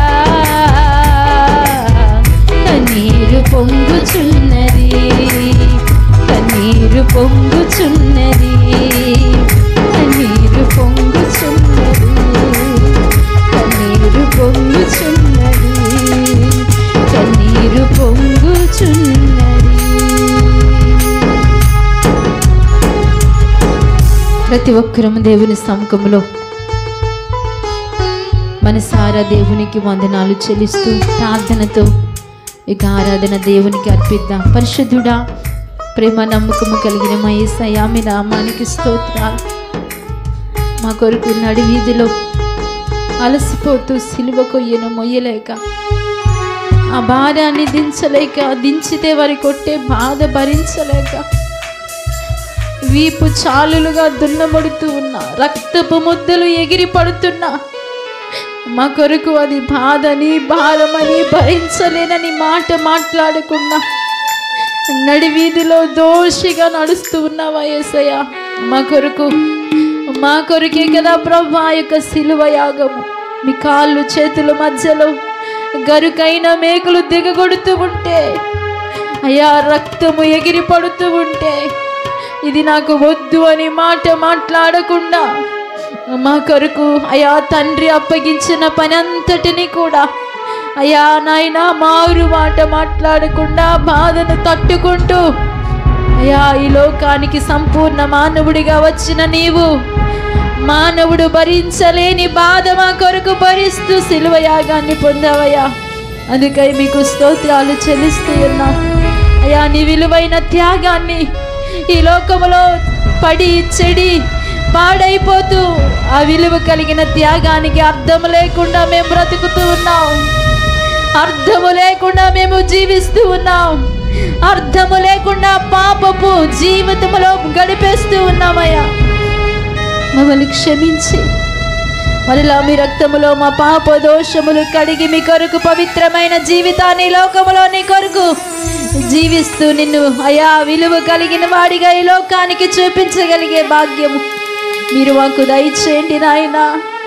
[SPEAKER 2] కన్నీరు పొంగుచున్నది కన్నీరు పొంగుచున్నది కన్నీరు పొంగుచున్నది కన్నీరు పొంగుచున్నది కన్నీరు పొంగుచున్నది ప్రతి ఒక్కరము దేవుని సముఖంలో మనసారా దేవునికి వందనాలు చెల్లిస్తూ ప్రార్థనతో ఇక ఆరాధన దేవునికి అర్పిద్దాం పరిశుద్ధుడా ప్రేమ నమ్మకము కలిగిన మా యేసయ్యా మీ నామానికి స్తోత్రాలు మా కొరకు నడి వీధిలో అలసిపోతూ సిలువ కొయ్యను మొయ్యలేక ఆ భారాన్ని దించలేక దించితే వారి కొట్టే బాధ భరించలేక వీపు చాలులుగా దున్నబడుతూ ఉన్న రక్తపు ముద్దలు ఎగిరి పడుతున్నా మా కొరకు అది బాధని భారమని భరించలేనని మాట మాట్లాడకుండా నడి వీధిలో దోషిగా నడుస్తూ ఉన్నావా యేసయ్య మా కొరకు మా కొరకే కదా ప్రభా యొక్క సిలువ యాగము మీ కాళ్ళు చేతుల మధ్యలో గరుకైన మేకులు దిగగొడుతూ ఉంటే అయ్యా రక్తము ఎగిరి పడుతూ ఉంటే ఇది నాకు వద్దు అని మాట మాట్లాడకుండా మా కొరకు అయా తండ్రి అప్పగించిన పని అంతటిని కూడా అయ్యా నాయన మారు మాట మాట్లాడకుండా బాధను తట్టుకుంటూ అయ్యా ఈ లోకానికి సంపూర్ణ మానవుడిగా వచ్చిన నీవు మానవుడు భరించలేని బాధ మా కొరకు భరిస్తూ సిలువ యాగాన్ని పొందావయ్యా అందుకై మీకు స్తోత్రాలు చెల్లిస్తూ ఉన్నాం అయ్యా నీ విలువైన త్యాగాన్ని ఈ లోకములో పడి చెడి పాడైపోతూ ఆ విలువ కలిగిన త్యాగానికి అర్థం లేకుండా మేము బ్రతుకుతూ ఉన్నాం అర్థము లేకుండా మేము జీవిస్తూ ఉన్నాం అర్థము లేకుండా పాపపు జీవితములో గడిపేస్తూ ఉన్నామయ్యా మమ్మల్ని క్షమించి మరలా మీ రక్తములో మా పాప దోషములు కడిగి మీ కొరకు పవిత్రమైన జీవితాన్ని ఈ లోకములో నీ కొరకు జీవిస్తూ నిన్ను అయా విలువ కలిగిన వాడిగా ఈ లోకానికి చూపించగలిగే భాగ్యము మీరు మాకు దయచేయండి నాయనా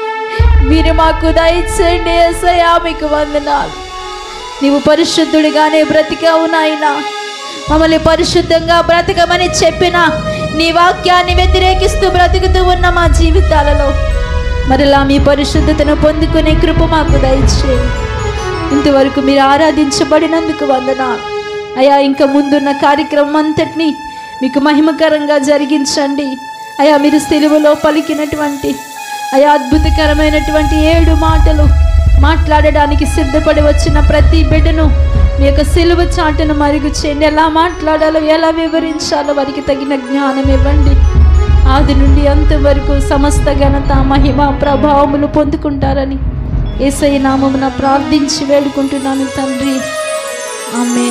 [SPEAKER 2] మీరు మాకు దయచేయండి ఏసయ్యా మీకు వందనాలు నీవు పరిశుద్ధుడిగానే బ్రతికావు నాయనా మమ్మల్ని పరిశుద్ధంగా బ్రతకమని చెప్పిన నీ వాక్యాన్ని వ్యతిరేకిస్తూ బ్రతుకుతూ ఉన్న మా జీవితాలలో మరలా మీ పరిశుద్ధతను పొందుకునే కృప మాకు దయచేయండి ఇంతవరకు మీరు ఆరాధించబడినందుకు వందనాలు అయా ఇంకా ముందున్న కార్యక్రమం అంతటిని మీకు మహిమకరంగా జరిగించండి అయా మీరు సెలువులో పలికినటువంటి అయా అద్భుతకరమైనటువంటి ఏడు మాటలు మాట్లాడడానికి సిద్ధపడి వచ్చిన ప్రతి బిడ్డను మీ యొక్క సిలువ చాటును మరుగు చేయండి ఎలా మాట్లాడాలో ఎలా వివరించాలో వారికి తగిన జ్ఞానం ఇవ్వండి ఆది నుండి అంతవరకు సమస్త ఘనత మహిమ ప్రభావములు పొందుకుంటారని ఏసై నామమున ప్రార్థించి వేడుకుంటున్నాను తండ్రి ఆమె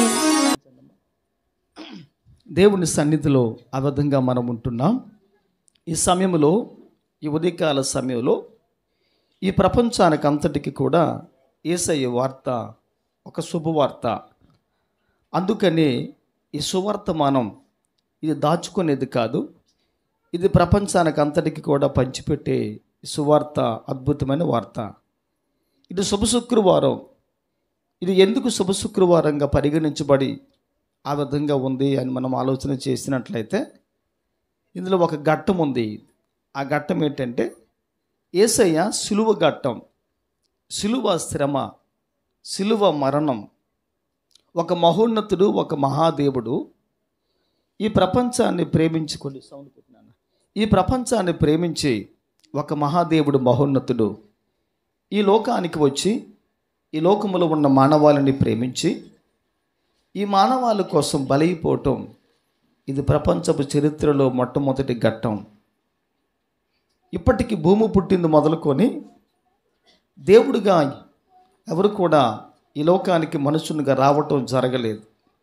[SPEAKER 6] దేవుని సన్నిధిలో ఆ విధంగా మనం ఉంటున్నాం ఈ సమయంలో ఈ ఉదయకాల సమయంలో ఈ ప్రపంచానికి అంతటికి కూడా ఏసయ్య వార్త ఒక శుభవార్త అందుకని ఈ సువార్తమానం ఇది దాచుకునేది కాదు ఇది ప్రపంచానికి అంతటికి కూడా పంచిపెట్టే ఈ సువార్త అద్భుతమైన వార్త ఇది శుభ శుక్రవారం ఇది ఎందుకు శుభ శుక్రవారంగా పరిగణించబడి ఆ విధంగా ఉంది అని మనం ఆలోచన చేసినట్లయితే ఇందులో ఒక ఘట్టం ఉంది ఆ ఘట్టం ఏంటంటే ఏసయ్య సిలువ ఘట్టం సిలువ శ్రమ సిలువ మరణం ఒక మహోన్నతుడు ఒక మహాదేవుడు ఈ ప్రపంచాన్ని ప్రేమించుకొని సౌండ్ పెట్టినాను ఈ ప్రపంచాన్ని ప్రేమించి ఒక మహాదేవుడు మహోన్నతుడు ఈ లోకానికి వచ్చి ఈ లోకములో ఉన్న మానవాళిని ప్రేమించి ఈ మానవాళి కోసం బలైపోవటం ఇది ప్రపంచపు చరిత్రలో మొట్టమొదటి ఘట్టం ఇప్పటికి భూమి పుట్టింది మొదలుకొని దేవుడిగా ఎవరు కూడా ఈ లోకానికి మనుషునిగా రావటం జరగలేదు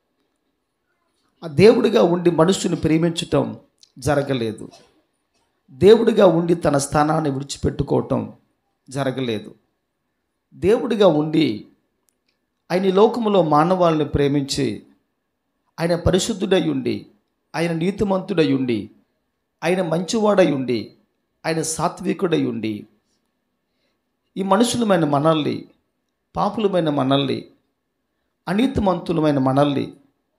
[SPEAKER 6] ఆ దేవుడిగా ఉండి మనుషుని ప్రేమించటం జరగలేదు దేవుడిగా ఉండి తన స్థానాన్ని విడిచిపెట్టుకోవటం జరగలేదు దేవుడిగా ఉండి ఆయన ఈ లోకములో మానవాళ్ళని ప్రేమించి ఆయన పరిశుద్ధుడై ఉండి ఆయన నీతిమంతుడై ఉండి ఆయన మంచివాడై ఉండి ఆయన సాత్వికుడై ఉండి ఈ మనుషులమైన మనల్ని పాపులమైన మనల్ని అనీతిమంతులమైన మనల్ని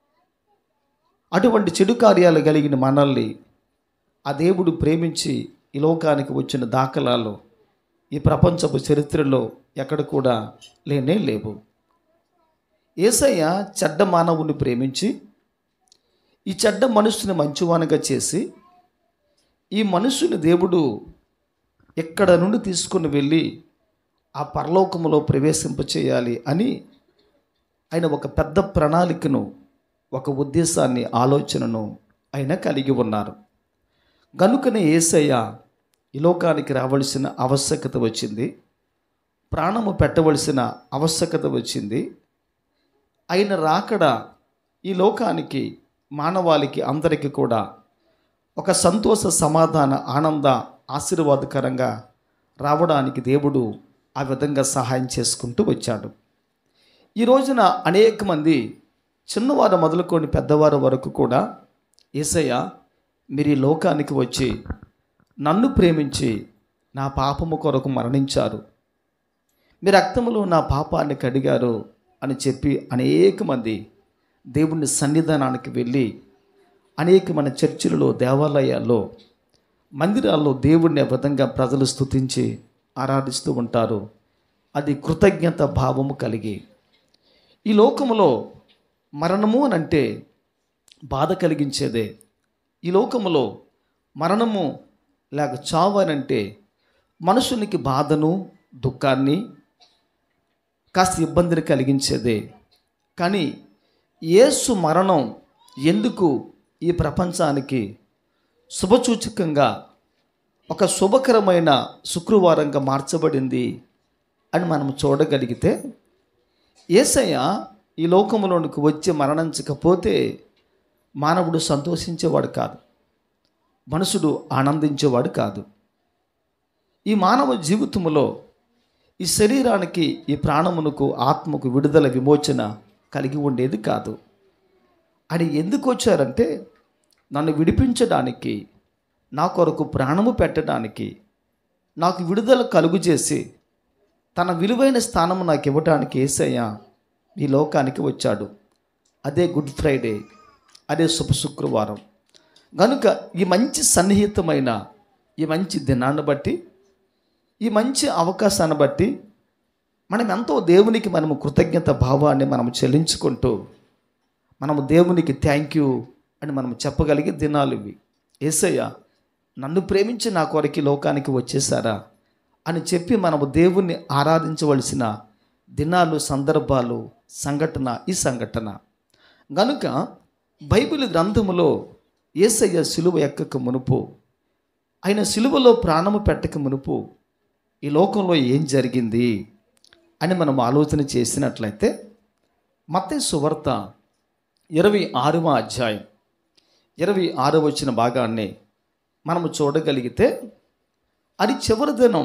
[SPEAKER 6] అటువంటి చెడు కార్యాలు కలిగిన మనల్ని ఆ దేవుడు ప్రేమించి ఈ లోకానికి వచ్చిన దాఖలాలు ఈ ప్రపంచపు చరిత్రలో ఎక్కడ కూడా లేనే లేవు ఏసయ్య చెడ్డ మానవుని ప్రేమించి ఈ చెడ్డ మనుషుని మంచివానిగా చేసి ఈ మనుషుని దేవుడు ఎక్కడ నుండి తీసుకుని వెళ్ళి ఆ పరలోకములో ప్రవేశింపచేయాలి అని ఆయన ఒక పెద్ద ప్రణాళికను ఒక ఉద్దేశాన్ని ఆలోచనను ఆయన కలిగి ఉన్నారు గనుకనే ఏసయ్య ఈ లోకానికి రావలసిన ఆవశ్యకత వచ్చింది ప్రాణము పెట్టవలసిన ఆవశ్యకత వచ్చింది ఆయన రాకడ ఈ లోకానికి మానవాళికి అందరికీ కూడా ఒక సంతోష సమాధాన ఆనంద ఆశీర్వాదకరంగా రావడానికి దేవుడు ఆ విధంగా సహాయం చేసుకుంటూ వచ్చాడు ఈ రోజున అనేక మంది చిన్నవారు మొదలుకొని పెద్దవారు వరకు కూడా ఏసయ్య మీరు ఈ లోకానికి వచ్చి నన్ను ప్రేమించి నా పాపము కొరకు మరణించారు మీ రక్తములో నా పాపాన్ని కడిగారు అని చెప్పి అనేక మంది దేవుని సన్నిధానానికి వెళ్ళి అనేకమైన చర్చిలలో దేవాలయాల్లో మందిరాల్లో దేవుణ్ణి ఆ విధంగా ప్రజలు స్తుతించి ఆరాధిస్తూ ఉంటారు అది కృతజ్ఞత భావము కలిగి ఈ లోకములో మరణము అని అంటే బాధ కలిగించేదే ఈ లోకములో మరణము లేక చావు అని అంటే మనుషునికి బాధను దుఃఖాన్ని కాస్త ఇబ్బందిని కలిగించేదే కానీ యేసు మరణం ఎందుకు ఈ ప్రపంచానికి శుభసూచకంగా ఒక శుభకరమైన శుక్రవారంగా మార్చబడింది అని మనం చూడగలిగితే ఏసయ్య ఈ లోకంలోనికి వచ్చి మరణించకపోతే మానవుడు సంతోషించేవాడు కాదు మనుషుడు ఆనందించేవాడు కాదు ఈ మానవ జీవితంలో ఈ శరీరానికి ఈ ప్రాణమునకు ఆత్మకు విడుదల విమోచన కలిగి ఉండేది కాదు అని ఎందుకు వచ్చారంటే నన్ను విడిపించడానికి నా కొరకు ప్రాణము పెట్టడానికి నాకు విడుదల కలుగు చేసి తన విలువైన స్థానము నాకు ఇవ్వడానికి ఏసయ్య ఈ లోకానికి వచ్చాడు అదే గుడ్ ఫ్రైడే అదే శుభ శుక్రవారం కనుక ఈ మంచి సన్నిహితమైన ఈ మంచి దినాన్ని బట్టి ఈ మంచి అవకాశాన్ని బట్టి మనం ఎంతో దేవునికి మనము కృతజ్ఞత భావాన్ని మనము చెల్లించుకుంటూ మనము దేవునికి థ్యాంక్ యూ అని మనం చెప్పగలిగే దినాలు ఇవి ఏసయ్య నన్ను ప్రేమించి నా కొరకి లోకానికి వచ్చేసారా అని చెప్పి మనము దేవుణ్ణి ఆరాధించవలసిన దినాలు సందర్భాలు సంఘటన ఈ సంఘటన గనుక బైబిల్ గ్రంథములో ఏసయ్య సిలువ ఎక్కక మునుపు ఆయన సిలువలో ప్రాణము పెట్టక మునుపు ఈ లోకంలో ఏం జరిగింది అని మనం ఆలోచన చేసినట్లయితే మత్తయి సువార్త ఇరవై ఆరవ అధ్యాయం ఇరవై ఆరవ వచ్చిన భాగాన్ని మనము చూడగలిగితే అది చివరి దినం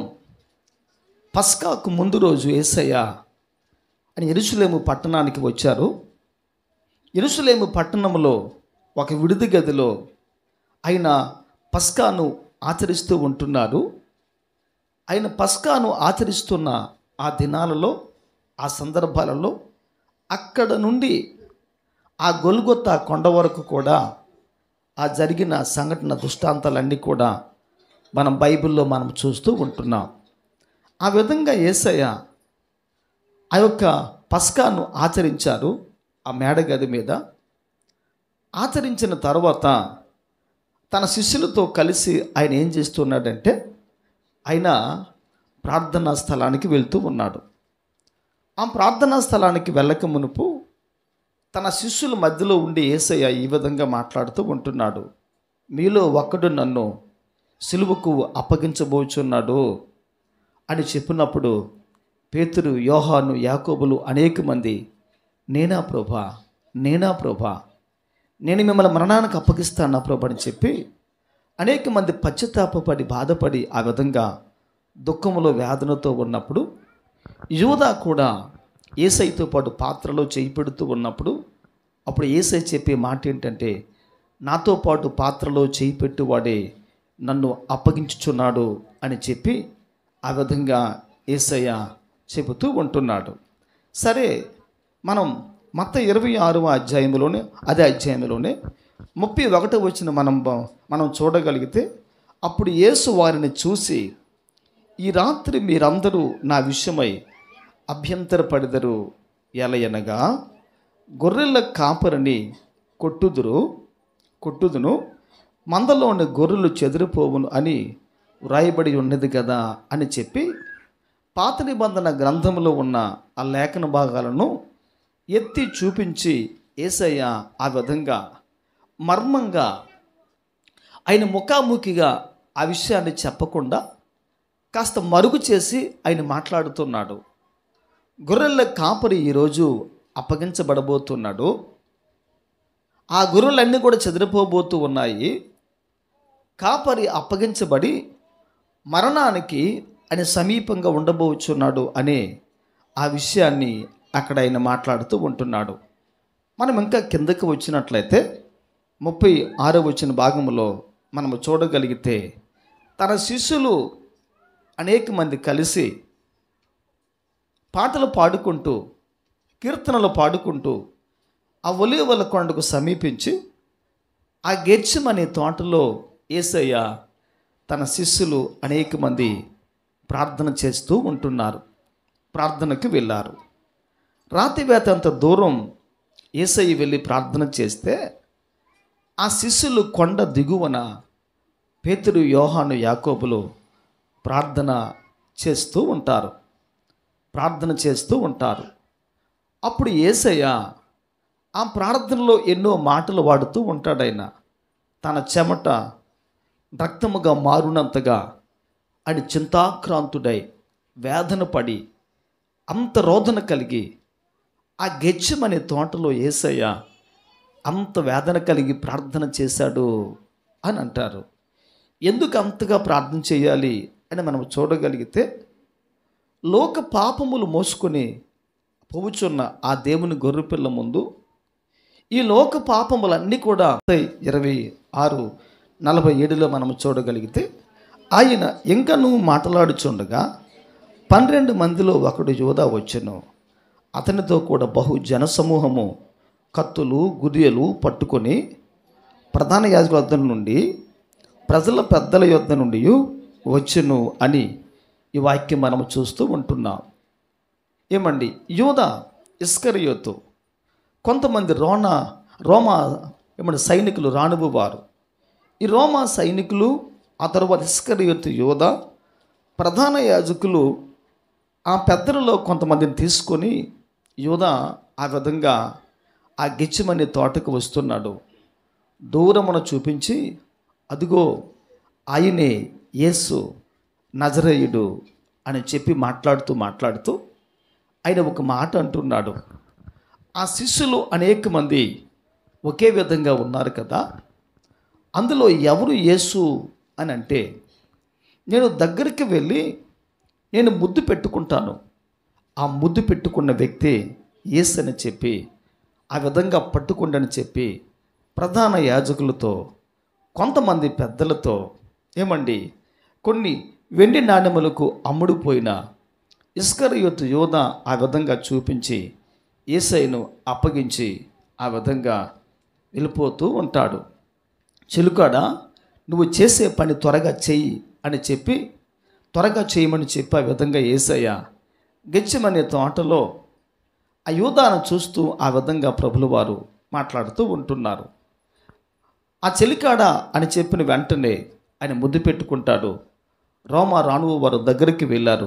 [SPEAKER 6] పస్కాకు ముందు రోజు ఏసయ్య అని ఎరుసలేము పట్టణానికి వచ్చారు ఎరుసలేము పట్టణంలో ఒక విడిది గదిలో ఆయన పస్కాను ఆచరిస్తూ ఉంటున్నారు ఆయన పస్కాను ఆచరిస్తున్న ఆ దినాలలో ఆ సందర్భాలలో అక్కడ నుండి ఆ గొల్గొత్త కొండ వరకు కూడా ఆ జరిగిన సంఘటన దృష్టాంతాలన్నీ కూడా మనం బైబిల్లో మనం చూస్తూ ఉంటున్నాం ఆ విధంగా ఏసయ్య ఆ యొక్క పస్కాను ఆచరించారు ఆ మేడగది మీద ఆచరించిన తర్వాత తన శిష్యులతో కలిసి ఆయన ఏం చేస్తున్నాడంటే ఆయన ప్రార్థనా స్థలానికి వెళ్తూ ఉన్నాడు ఆ ప్రార్థనా స్థలానికి వెళ్ళక మునుపు తన శిష్యుల మధ్యలో ఉండి ఏసయ్య ఈ విధంగా మాట్లాడుతూ ఉంటున్నాడు మీలో ఒక్కడు నన్ను సిలువకు అప్పగించబోచున్నాడు అని చెప్పినప్పుడు పేతురు యోహాను యాకోబులు అనేక మంది నేనా ప్రభా నేనా ప్రభా నేను మిమ్మల్ని మరణానికి అప్పగిస్తానా ప్రభా అని చెప్పి అనేక మంది పశ్చాత్తాపపడి బాధపడి ఆ విధంగా దుఃఖములో వేదనతో ఉన్నప్పుడు యూదా కూడా ఏసైతో పాటు పాత్రలో చేయి పెడుతూ ఉన్నప్పుడు అప్పుడు ఏసై చెప్పే మాట ఏంటంటే నాతో పాటు పాత్రలో చేయి పెట్టువాడే నన్ను అప్పగించుచున్నాడు అని చెప్పి ఆ విధంగా ఏసయ్య చెబుతూ ఉంటున్నాడు సరే మనం మత ఇరవై ఆరవ అధ్యాయంలోనే అదే అధ్యాయంలోనే ముప్పై ఒకటో వచ్చిన మనం బ- మనం చూడగలిగితే అప్పుడు యేసు వారిని చూసి ఈ రాత్రి మీరందరూ నా విషయమై అభ్యంతరపడిదరు ఎలయనగా గొర్రెల కాపరిని కొట్టుదురు కొట్టుదును మందలోని గొర్రెలు చెదిరిపోవును అని వ్రాయబడి ఉన్నది కదా అని చెప్పి పాత నిబంధన గ్రంథంలో ఉన్న ఆ లేఖన భాగాలను ఎత్తి చూపించి ఏసయ్య ఆ విధంగా మర్మంగా ఆయన ముఖాముఖిగా ఆ విషయాన్ని చెప్పకుండా కాస్త మరుగు చేసి ఆయన మాట్లాడుతున్నాడు గొర్రెల కాపరి ఈరోజు అప్పగించబడబోతున్నాడు ఆ గొర్రెలన్నీ కూడా చెదిరిపోబోతూ ఉన్నాయి కాపరి అప్పగించబడి మరణానికి ఆయన సమీపంగా ఉండబోచున్నాడు అనే ఆ విషయాన్ని అక్కడ ఆయన మాట్లాడుతూ ఉంటున్నాడు మనం ఇంకా కిందకి వచ్చినట్లయితే ముప్పై ఆరో వచ్చిన భాగంలో మనము చూడగలిగితే తన శిష్యులు అనేక మంది కలిసి పాటలు పాడుకుంటూ కీర్తనలు పాడుకుంటూ ఆ ఒలివల కొండకు సమీపించి ఆ గెర్చం అనే తోటలో ఏసయ్య తన శిష్యులు అనేక మంది ప్రార్థన చేస్తూ ఉంటున్నారు ప్రార్థనకు వెళ్ళారు రాతివేత అంత దూరం ఏసయ్య వెళ్ళి ప్రార్థన చేస్తే ఆ శిష్యులు కొండ దిగువన పేతురు యోహాను యాకోబులు ప్రార్థన చేస్తూ ఉంటారు ప్రార్థన చేస్తూ ఉంటారు అప్పుడు ఏసయ్య ఆ ప్రార్థనలో ఎన్నో మాటలు వాడుతూ ఉంటాడైన తన చెమట రక్తముగా మారునంతగా ఆయన చింతాక్రాంతుడై వేదన పడి అంత రోదన కలిగి ఆ గెచ్చమనే తోటలో ఏసయ్య అంత వేదన కలిగి ప్రార్థన చేశాడు అని అంటారు ఎందుకు అంతగా ప్రార్థన చేయాలి అని మనం చూడగలిగితే లోక పాపములు మోసుకొని పోవుచున్న ఆ దేవుని గొర్రెపిల్ల ముందు ఈ లోక పాపములన్నీ కూడా ఇరవై ఆరు నలభై ఏడులో మనం చూడగలిగితే ఆయన ఇంకా నువ్వు మాట్లాడుచుండగా పన్నెండు మందిలో ఒకడు యోధా వచ్చెను అతనితో కూడా బహు జనసమూహము కత్తులు గురియలు పట్టుకొని ప్రధాన యాజకుల వద్ద నుండి ప్రజల పెద్దల యొద్ద నుండి వచ్చును అని ఈ వాక్యం మనం చూస్తూ ఉంటున్నాం ఏమండి యోధ ఇస్కరియోతు కొంతమంది రోణ రోమా ఏమంటే సైనికులు రానువు వారు ఈ రోమా సైనికులు ఆ తర్వాత ఇస్కరియోతు యోధ ప్రధాన యాజకులు ఆ పెద్దలలో కొంతమందిని తీసుకొని యోధ ఆ విధంగా ఆ గిచ్చమనే తోటకు వస్తున్నాడు దూరమున చూపించి అదిగో ఆయనే యేసు నజరేయుడు అని చెప్పి మాట్లాడుతూ మాట్లాడుతూ ఆయన ఒక మాట అంటున్నాడు ఆ శిష్యులు అనేక మంది ఒకే విధంగా ఉన్నారు కదా అందులో ఎవరు యేసు అని అంటే నేను దగ్గరికి వెళ్ళి నేను ముద్దు పెట్టుకుంటాను ఆ ముద్దు పెట్టుకున్న వ్యక్తి యేసు అని చెప్పి ఆ విధంగా పట్టుకుండని చెప్పి ప్రధాన యాజకులతో కొంతమంది పెద్దలతో ఏమండి కొన్ని వెండి నాణెములకు అమ్ముడుపోయిన ఇస్కరయోతు యోధ ఆ విధంగా చూపించి ఏసైను అప్పగించి ఆ విధంగా వెళ్ళిపోతూ ఉంటాడు చిలుకాడ నువ్వు చేసే పని త్వరగా చెయ్యి అని చెప్పి త్వరగా చేయమని చెప్పి ఆ విధంగా ఏసయ్య గెచ్చమనే తోటలో ఆ యూదాను చూస్తూ ఆ విధంగా ప్రభులు వారు మాట్లాడుతూ ఉంటున్నారు ఆ చెలికాడ అని చెప్పిన వెంటనే ఆయన ముద్దు పెట్టుకుంటాడు రోమా రాణువు వారు దగ్గరికి వెళ్ళారు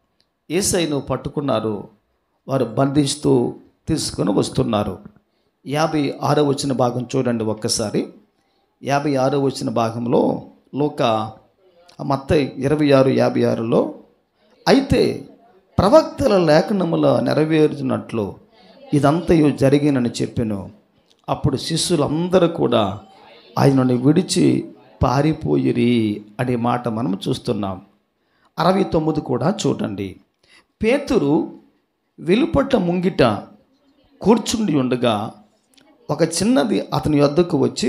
[SPEAKER 6] ఏసైను పట్టుకున్నారు వారు బంధిస్తూ తీసుకొని వస్తున్నారు యాభై ఆరో వచ్చిన భాగం చూడండి ఒక్కసారి యాభై ఆరో వచ్చిన భాగంలో లోక మత్త ఇరవై ఆరు యాభై ఆరులో అయితే ప్రవక్తల లేఖనముల నెరవేరుతున్నట్లు ఇదంతయు జరిగినని చెప్పాను అప్పుడు శిష్యులందరూ కూడా ఆయనను విడిచి పారిపోయిరి అనే మాట మనం చూస్తున్నాం అరవై తొమ్మిది కూడా చూడండి పేతురు వెలుపట్ల ముంగిట కూర్చుండి ఉండగా ఒక చిన్నది అతని వద్దకు వచ్చి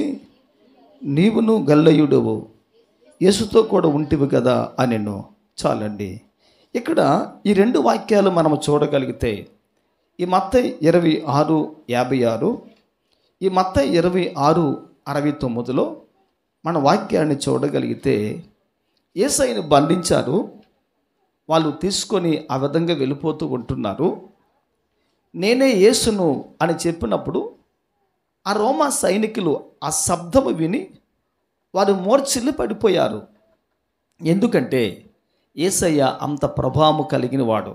[SPEAKER 6] నీవును గల్లయుడవు యేసుతో కూడా ఉంటివి కదా అనెను చాలండి ఇక్కడ ఈ రెండు వాక్యాలు మనం చూడగలిగితే ఈ మత్త ఇరవై ఆరు యాభై ఆరు ఈ మత్త ఇరవై ఆరు అరవై తొమ్మిదిలో మన వాక్యాన్ని చూడగలిగితే ఏసైని బంధించారు వాళ్ళు తీసుకొని ఆ విధంగా వెళ్ళిపోతూ ఉంటున్నారు నేనే యేసును అని చెప్పినప్పుడు ఆ రోమా సైనికులు ఆ శబ్దము విని వారు మూర్చిల్లి పడిపోయారు ఎందుకంటే ఏసయ్య అంత ప్రభావము కలిగిన వాడు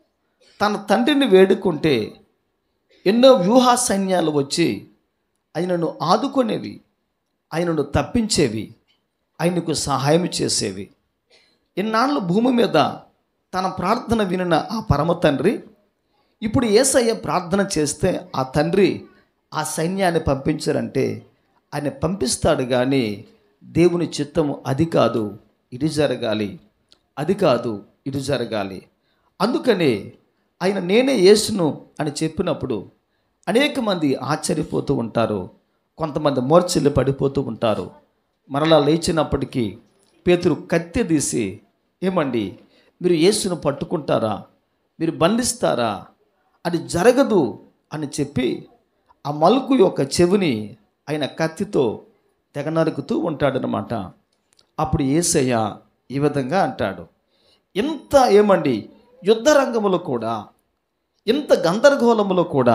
[SPEAKER 6] తన తండ్రిని వేడుకుంటే ఎన్నో వ్యూహా సైన్యాలు వచ్చి ఆయనను ఆదుకునేవి ఆయనను తప్పించేవి ఆయనకు సహాయం చేసేవి ఇన్నాళ్ళు భూమి మీద తన ప్రార్థన వినిన ఆ పరమ తండ్రి ఇప్పుడు ఏసయ్య ప్రార్థన చేస్తే ఆ తండ్రి ఆ సైన్యాన్ని పంపించారంటే ఆయన పంపిస్తాడు కానీ దేవుని చిత్తము అది కాదు ఇది జరగాలి అది కాదు ఇది జరగాలి అందుకనే ఆయన నేనే యేసును అని చెప్పినప్పుడు అనేక మంది ఆశ్చర్యపోతూ ఉంటారు కొంతమంది మోర్చిల్లు పడిపోతూ ఉంటారు మరలా లేచినప్పటికీ పేతురు కత్తె తీసి ఏమండి మీరు యేసును పట్టుకుంటారా మీరు బంధిస్తారా అది జరగదు అని చెప్పి ఆ మలుకు యొక్క చెవిని ఆయన కత్తితో తెగ నరుకుతూ ఉంటాడనమాట అప్పుడు ఏసయ్య ఈ విధంగా అంటాడు ఇంత ఏమండి యుద్ధ రంగంలో కూడా ఇంత గందరగోళములో కూడా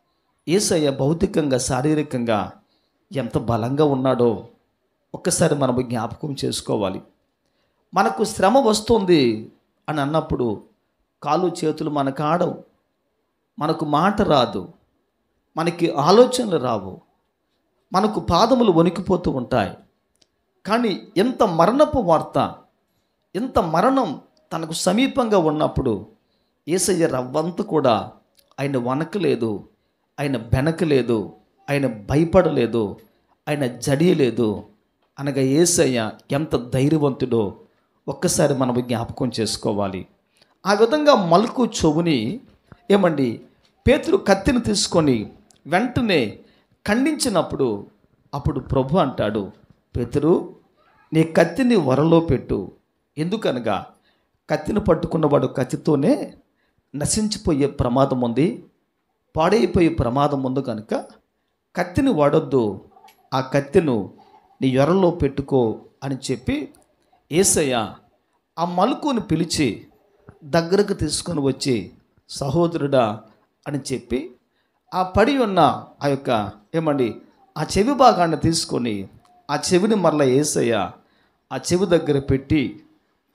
[SPEAKER 6] ఏసయ్య భౌతికంగా శారీరకంగా ఎంత బలంగా ఉన్నాడో ఒక్కసారి మనం జ్ఞాపకం చేసుకోవాలి మనకు శ్రమ వస్తుంది అని అన్నప్పుడు కాలు చేతులు మనకు ఆడవు మనకు మాట రాదు మనకి ఆలోచనలు రావు మనకు పాదములు వణికిపోతూ ఉంటాయి కానీ ఎంత మరణపు వార్త ఎంత మరణం తనకు సమీపంగా ఉన్నప్పుడు ఏసయ్య రవ్వంత కూడా ఆయన వనకలేదు ఆయన బెనకలేదు ఆయన భయపడలేదు ఆయన జడియలేదు అనగా ఏసయ్య ఎంత ధైర్యవంతుడో ఒక్కసారి మనం జ్ఞాపకం చేసుకోవాలి ఆ విధంగా మలుకు చెవుని ఏమండి పేతురు కత్తిని తీసుకొని వెంటనే ఖండించినప్పుడు అప్పుడు ప్రభు అంటాడు పేతురు నీ కత్తిని వరలో పెట్టు ఎందుకనగా కత్తిని పట్టుకున్నవాడు కత్తితోనే నశించిపోయే ప్రమాదం ఉంది పాడైపోయే ప్రమాదం ఉంది కనుక కత్తిని వాడొద్దు ఆ కత్తిను నీ ఎరలో పెట్టుకో అని చెప్పి ఏసయ్య ఆ మలుకుని పిలిచి దగ్గరకు తీసుకొని వచ్చి సహోదరుడా అని చెప్పి ఆ పడి ఉన్న ఆ యొక్క ఏమండి ఆ చెవి భాగాన్ని తీసుకొని ఆ చెవిని మరల ఏసయ్య ఆ చెవి దగ్గర పెట్టి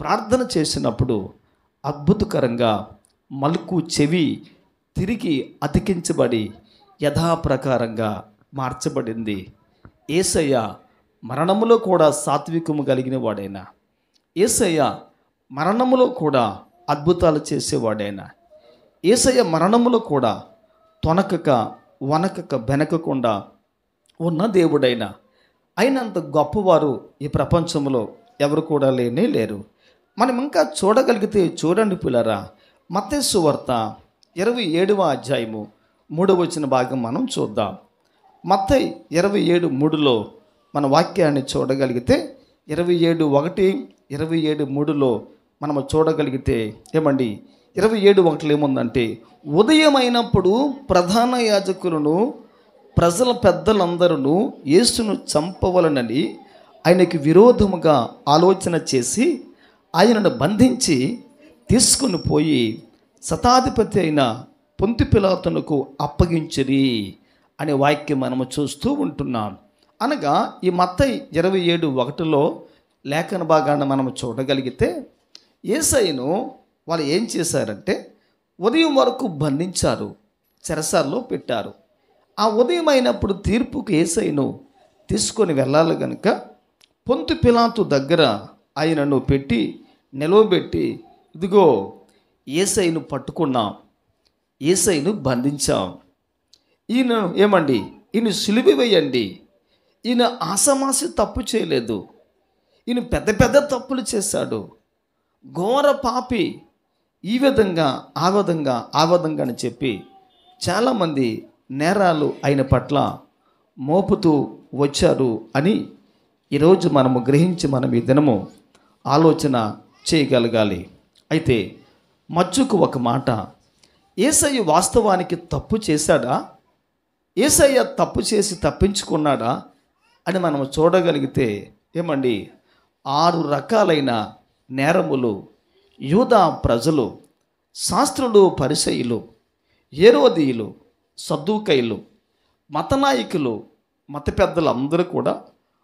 [SPEAKER 6] ప్రార్థన చేసినప్పుడు అద్భుతకరంగా మలుకు చెవి తిరిగి అతికించబడి యథాప్రకారంగా మార్చబడింది ఏసయ్య మరణములో కూడా సాత్వికము కలిగిన వాడైనా ఏసయ్య మరణములో కూడా అద్భుతాలు చేసేవాడైనా ఏసయ్య మరణములో కూడా తొనకక వనకక బెనకకుండా ఉన్న దేవుడైన అయినంత గొప్పవారు ఈ ప్రపంచంలో ఎవరు కూడా లేనే లేరు మనం ఇంకా చూడగలిగితే చూడండి పిల్లరా మత్తేసు వార్త ఇరవై ఏడవ అధ్యాయము మూడవ వచ్చిన భాగం మనం చూద్దాం మత్తయి ఇరవై ఏడు మూడులో మన వాక్యాన్ని చూడగలిగితే ఇరవై ఏడు ఒకటి ఇరవై ఏడు మూడులో మనము చూడగలిగితే ఏమండి ఇరవై ఏడు ఒకటిలో ఏముందంటే ఉదయం అయినప్పుడు ప్రధాన యాజకులను ప్రజల పెద్దలందరూ యేసును చంపవలనని ఆయనకి విరోధముగా ఆలోచన చేసి ఆయనను బంధించి తీసుకుని పోయి శతాధిపతి అయిన పొంతి పిలాతునకు అప్పగించిరి అనే వాక్యం మనము చూస్తూ ఉంటున్నాం అనగా ఈ మత్తయి ఇరవై ఏడు ఒకటిలో లేఖన భాగాన్ని మనం చూడగలిగితే ఏసైను వాళ్ళు ఏం చేశారంటే ఉదయం వరకు బంధించారు చెరసాల్లో పెట్టారు ఆ ఉదయం అయినప్పుడు తీర్పుకు ఏసైను తీసుకొని వెళ్ళాలి గనుక పొంతు పిలాతు దగ్గర ఆయనను పెట్టి నిలవబెట్టి ఇదిగో ఏసైను పట్టుకున్నాం ఏసైను బంధించాం ఈయన ఏమండి ఈయన సులివి వేయండి ఈయన ఆసమాసి తప్పు చేయలేదు ఈయన పెద్ద పెద్ద తప్పులు చేశాడు ఘోర పాపి ఈ విధంగా ఆ విధంగా ఆ విధంగా అని చెప్పి చాలామంది నేరాలు ఆయన పట్ల మోపుతూ వచ్చారు అని ఈరోజు మనము గ్రహించి మనం ఈ దినము ఆలోచన చేయగలగాలి అయితే మచ్చుకు ఒక మాట ఏసయ్య వాస్తవానికి తప్పు చేశాడా ఏసయ్య తప్పు చేసి తప్పించుకున్నాడా అని మనం చూడగలిగితే ఏమండి ఆరు రకాలైన నేరములు యూదా ప్రజలు శాస్త్రులు పరిసయులు ఏరోదీయులు సద్దుకైలు మతనాయకులు మత పెద్దలు అందరూ కూడా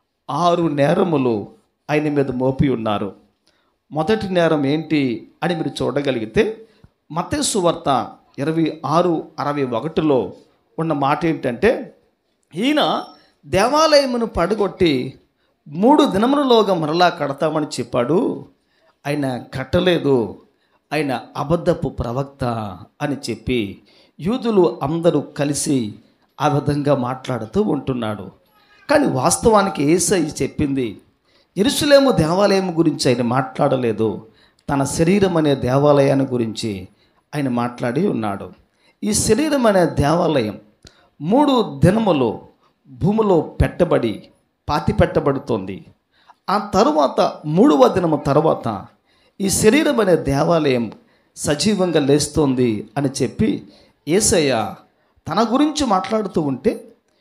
[SPEAKER 6] ఆరు నేరములు ఆయన మీద మోపి ఉన్నారు మొదటి నేరం ఏంటి అని మీరు చూడగలిగితే మతేసు వార్త ఇరవై ఆరు అరవై ఒకటిలో ఉన్న మాట ఏంటంటే ఈయన దేవాలయమును పడగొట్టి మూడు దినములలోగా మరలా కడతామని చెప్పాడు ఆయన కట్టలేదు ఆయన అబద్ధపు ప్రవక్త అని చెప్పి యూదులు అందరూ కలిసి ఆ విధంగా మాట్లాడుతూ ఉంటున్నాడు కానీ వాస్తవానికి ఏసై చెప్పింది ఎరుసలేము దేవాలయం గురించి ఆయన మాట్లాడలేదు తన శరీరం అనే దేవాలయాన్ని గురించి ఆయన మాట్లాడి ఉన్నాడు ఈ శరీరం అనే దేవాలయం మూడు దినములు భూమిలో పెట్టబడి పాతి పెట్టబడుతోంది ఆ తరువాత మూడవ దినము తర్వాత ఈ శరీరం అనే దేవాలయం సజీవంగా లేస్తోంది అని చెప్పి ఏసయ్య తన గురించి మాట్లాడుతూ ఉంటే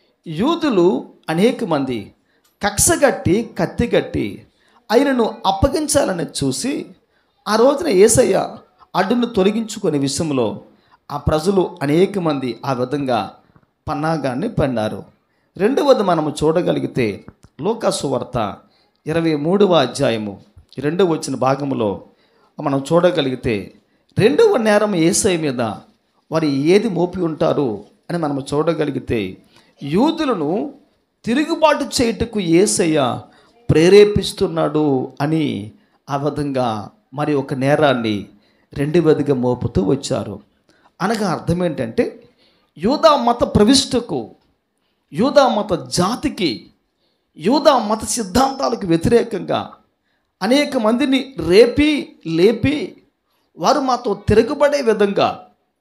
[SPEAKER 6] యూదులు అనేక మంది కక్షగట్టి కత్తిగట్టి ఆయనను అప్పగించాలని చూసి ఆ రోజున ఏసయ్య అడ్డును తొలగించుకునే విషయంలో ఆ ప్రజలు అనేక మంది ఆ విధంగా పన్నాగాన్ని పన్నారు రెండవది మనము చూడగలిగితే లోకాసు వార్త ఇరవై మూడవ అధ్యాయము రెండవ వచ్చిన భాగంలో మనం చూడగలిగితే రెండవ నేరం ఏసై మీద వారు ఏది మోపి ఉంటారు అని మనం చూడగలిగితే యూదులను తిరుగుబాటు చేయుటకు ఏసయ్య ప్రేరేపిస్తున్నాడు అని ఆ విధంగా మరి ఒక నేరాన్ని రెండు విధిగా మోపుతూ వచ్చారు అనగా అర్థం ఏంటంటే యూదా మత ప్రవిష్టకు యూదా మత జాతికి యూదా మత సిద్ధాంతాలకు వ్యతిరేకంగా అనేక మందిని రేపి లేపి వారు మాతో తిరగబడే విధంగా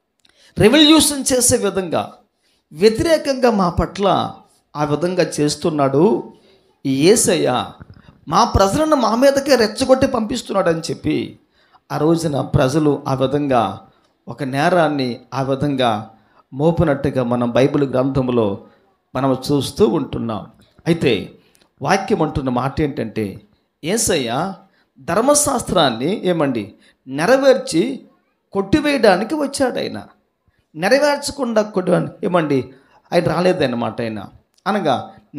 [SPEAKER 6] రెవల్యూషన్ చేసే విధంగా వ్యతిరేకంగా మా పట్ల ఆ విధంగా చేస్తున్నాడు ఈ ఏసయ్య మా ప్రజలను మా మీదకే రెచ్చగొట్టి పంపిస్తున్నాడని చెప్పి ఆ రోజున ప్రజలు ఆ విధంగా ఒక నేరాన్ని ఆ విధంగా మోపినట్టుగా మనం బైబిల్ గ్రంథంలో మనం చూస్తూ ఉంటున్నాం అయితే వాక్యం అంటున్న మాట ఏంటంటే ఏసయ్య ధర్మశాస్త్రాన్ని ఏమండి నెరవేర్చి కొట్టివేయడానికి వచ్చాడు ఆయన నెరవేర్చకుండా కొట్టి ఏమండి ఆయన రాలేదన్నమాట ఆయన అనగా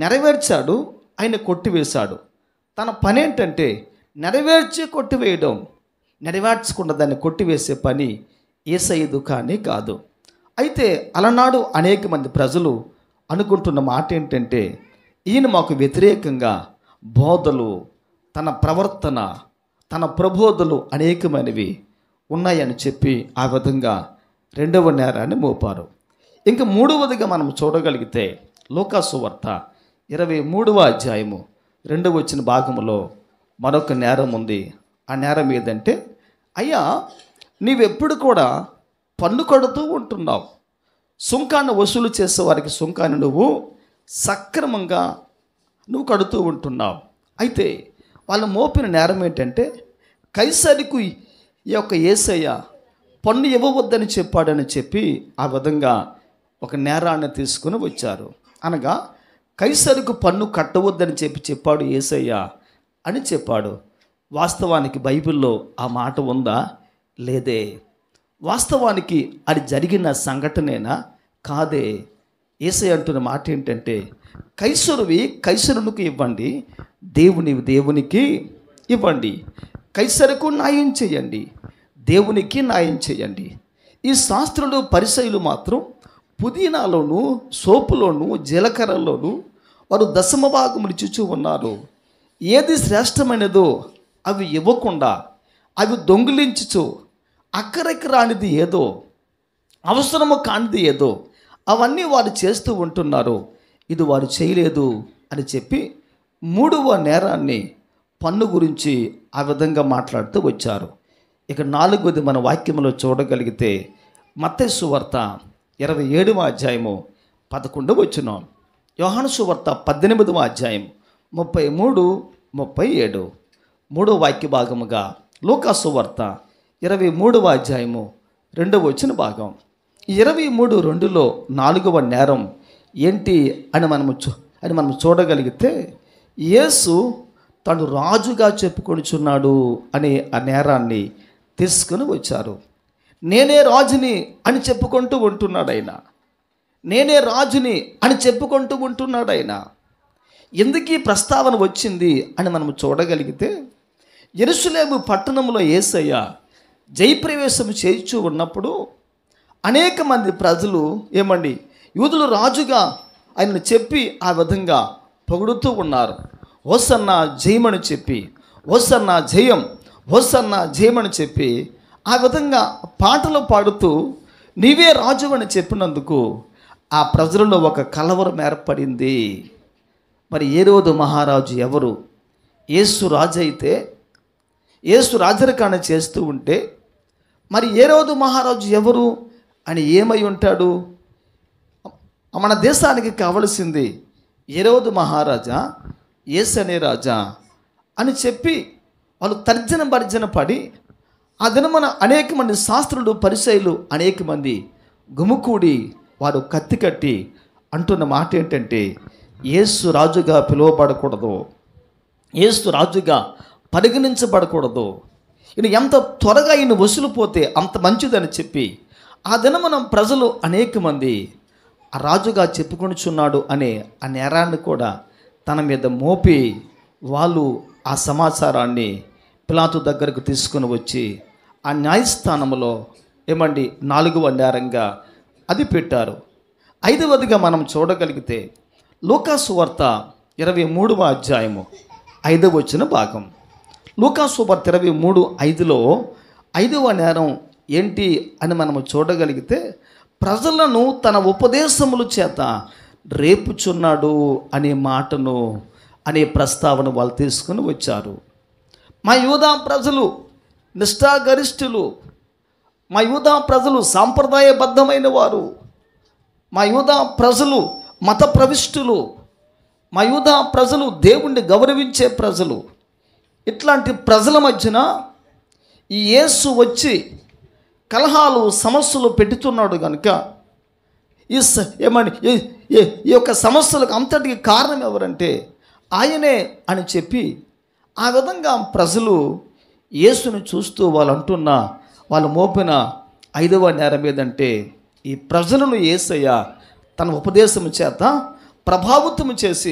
[SPEAKER 6] నెరవేర్చాడు ఆయన కొట్టివేశాడు తన పని ఏంటంటే నెరవేర్చి కొట్టివేయడం నెరవేర్చకుండా దాన్ని కొట్టివేసే పని ఏసయ్యదు కానీ కాదు అయితే అలనాడు అనేక మంది ప్రజలు అనుకుంటున్న మాట ఏంటంటే ఈయన మాకు వ్యతిరేకంగా బోధలు తన ప్రవర్తన తన ప్రబోధలు అనేకమైనవి ఉన్నాయని చెప్పి ఆ విధంగా రెండవ నేరాన్ని మోపారు ఇంకా మూడవదిగా మనం చూడగలిగితే లోకాసు వార్త ఇరవై మూడవ అధ్యాయము రెండవ వచ్చిన భాగములో మరొక నేరం ఉంది ఆ నేరం ఏదంటే అయ్యా నీవెప్పుడు కూడా పన్ను కడుతూ ఉంటున్నావు సుంకాన్ని వసూలు చేసే వారికి సుంకాన్ని నువ్వు సక్రమంగా నువ్వు కడుతూ ఉంటున్నావు అయితే వాళ్ళ మోపిన నేరం ఏంటంటే కైసరికి ఈ యొక్క ఏసయ్య పన్ను ఇవ్వవద్దని చెప్పాడని చెప్పి ఆ విధంగా ఒక నేరాన్ని తీసుకుని వచ్చారు అనగా కైసరుకు పన్ను కట్టవద్దని చెప్పి చెప్పాడు ఏసయ్య అని చెప్పాడు వాస్తవానికి బైబిల్లో ఆ మాట ఉందా లేదే వాస్తవానికి అది జరిగిన సంఘటనేనా కాదే ఏసై అంటున్న మాట ఏంటంటే కైసరువి కైసరునికి ఇవ్వండి దేవుని దేవునికి ఇవ్వండి కైసరుకు న్యాయం చేయండి దేవునికి న్యాయం చేయండి ఈ శాస్త్రులు పరిసయులు మాత్రం పుదీనాలోను సోపులోను జీలకర్రలోను వారు దశమ భాగములు ఇచ్చుచూ ఉన్నారు ఏది శ్రేష్టమైనదో అవి ఇవ్వకుండా అవి దొంగిలించుచు అక్కరికి రానిది ఏదో అవసరము కానిది ఏదో అవన్నీ వారు చేస్తూ ఉంటున్నారు ఇది వారు చేయలేదు అని చెప్పి మూడవ నేరాన్ని పన్ను గురించి ఆ విధంగా మాట్లాడుతూ వచ్చారు ఇక నాలుగోది మన వాక్యంలో చూడగలిగితే మత్తయి సువార్త ఇరవై ఏడవ అధ్యాయము పదకొండు వచ్చిన యోహాను సువార్త పద్దెనిమిదవ అధ్యాయం ముప్పై మూడు ముప్పై ఏడు మూడో వాక్య భాగముగా లూకాసు వార్త ఇరవై మూడవ అధ్యాయము రెండవ వచ్చిన భాగం ఈ ఇరవై మూడు రెండులో నాలుగవ నేరం ఏంటి అని మనము చూ అని మనం చూడగలిగితే యేసు తను రాజుగా చెప్పుకొనిచున్నాడు అనే ఆ నేరాన్ని తీసుకుని వచ్చారు నేనే రాజుని అని చెప్పుకుంటూ ఉంటున్నాడు ఆయన నేనే రాజుని అని చెప్పుకుంటూ ఉంటున్నాడు ఆయన ఎందుకు ఈ ప్రస్తావన వచ్చింది అని మనం చూడగలిగితే ఎరుసలేము పట్టణంలో ఏసయ్య జయప్రవేశం చేయించు ఉన్నప్పుడు అనేక మంది ప్రజలు ఏమండి యూదులు రాజుగా ఆయనను చెప్పి ఆ విధంగా పొగుడుతూ ఉన్నారు ఓసన్న జయమని చెప్పి ఓసన్న జయం ఓసన్న జయమని చెప్పి ఆ విధంగా పాటలు పాడుతూ నీవే రాజు అని చెప్పినందుకు ఆ ప్రజలలో ఒక కలవరం ఏర్పడింది మరి ఏ రోజు మహారాజు ఎవరు యేసు రాజు అయితే యేసు రాజరికాణ చేస్తూ ఉంటే మరి ఏ రోజు మహారాజు ఎవరు అని ఏమై ఉంటాడు మన దేశానికి కావలసింది ఎరోదు మహారాజా ఏసు అనే రాజా అని చెప్పి వాళ్ళు తర్జన భర్జన పడి ఆ దినమున అనేక మంది శాస్త్రులు పరిచయులు అనేక మంది గుమికూడి వారు కత్తి కట్టి అంటున్న మాట ఏంటంటే యేసు రాజుగా పిలువబడకూడదు యేసు రాజుగా పరిగణించబడకూడదు ఈయన ఎంత త్వరగా ఈయన వసులుపోతే అంత మంచిదని చెప్పి ఆ దినమున ప్రజలు అనేక మంది ఆ రాజుగా చెప్పుకొనిచున్నాడు అనే ఆ నేరాన్ని కూడా తన మీద మోపి వాళ్ళు ఆ సమాచారాన్ని పిలాతు దగ్గరకు తీసుకుని వచ్చి ఆ న్యాయస్థానంలో ఏమండి నాలుగవ నేరంగా అది పెట్టారు ఐదవదిగా మనం చూడగలిగితే లూకాసు వార్త ఇరవై మూడవ అధ్యాయము ఐదవ వచ్చిన భాగం లూకాసు వార్త ఇరవై మూడు ఐదులో ఐదవ నేరం ఏంటి అని మనము చూడగలిగితే ప్రజలను తన ఉపదేశముల చేత రేపుచున్నాడు అనే మాటను అనే ప్రస్తావన వాళ్ళు తీసుకుని వచ్చారు మా యూదా ప్రజలు నిష్ఠాగరిష్ఠులు మా యూదా ప్రజలు సాంప్రదాయబద్ధమైన వారు మా యూదా ప్రజలు మత ప్రవిష్టులు మా యూదా ప్రజలు దేవుణ్ణి గౌరవించే ప్రజలు ఇట్లాంటి ప్రజల మధ్యన ఈ యేసు వచ్చి కలహాలు సమస్యలు పెట్టుతున్నాడు కనుక ఈ స- ఏమని ఈ- ఈ- ఈ యొక్క సమస్యలకు అంతటికి కారణం ఎవరంటే ఆయనే అని చెప్పి ఆ విధంగా ప్రజలు యేసుని చూస్తూ వాళ్ళు అంటున్న వాళ్ళు మోపిన ఐదవ నేరం ఏదంటే ఈ ప్రజలను యేసయ్య తన ఉపదేశం చేత ప్రభావితం చేసి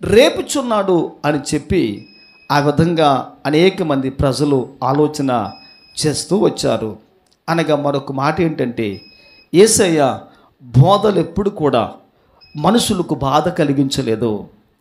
[SPEAKER 6] రేపుచున్నాడు అని చెప్పి ఆ విధంగా అనేక మంది ప్రజలు ఆలోచన చేస్తూ వచ్చారు అనగా మరొక మాట ఏంటంటే ఏసయ్య బోధలు ఎప్పుడు కూడా మనుషులకు బాధ కలిగించలేదు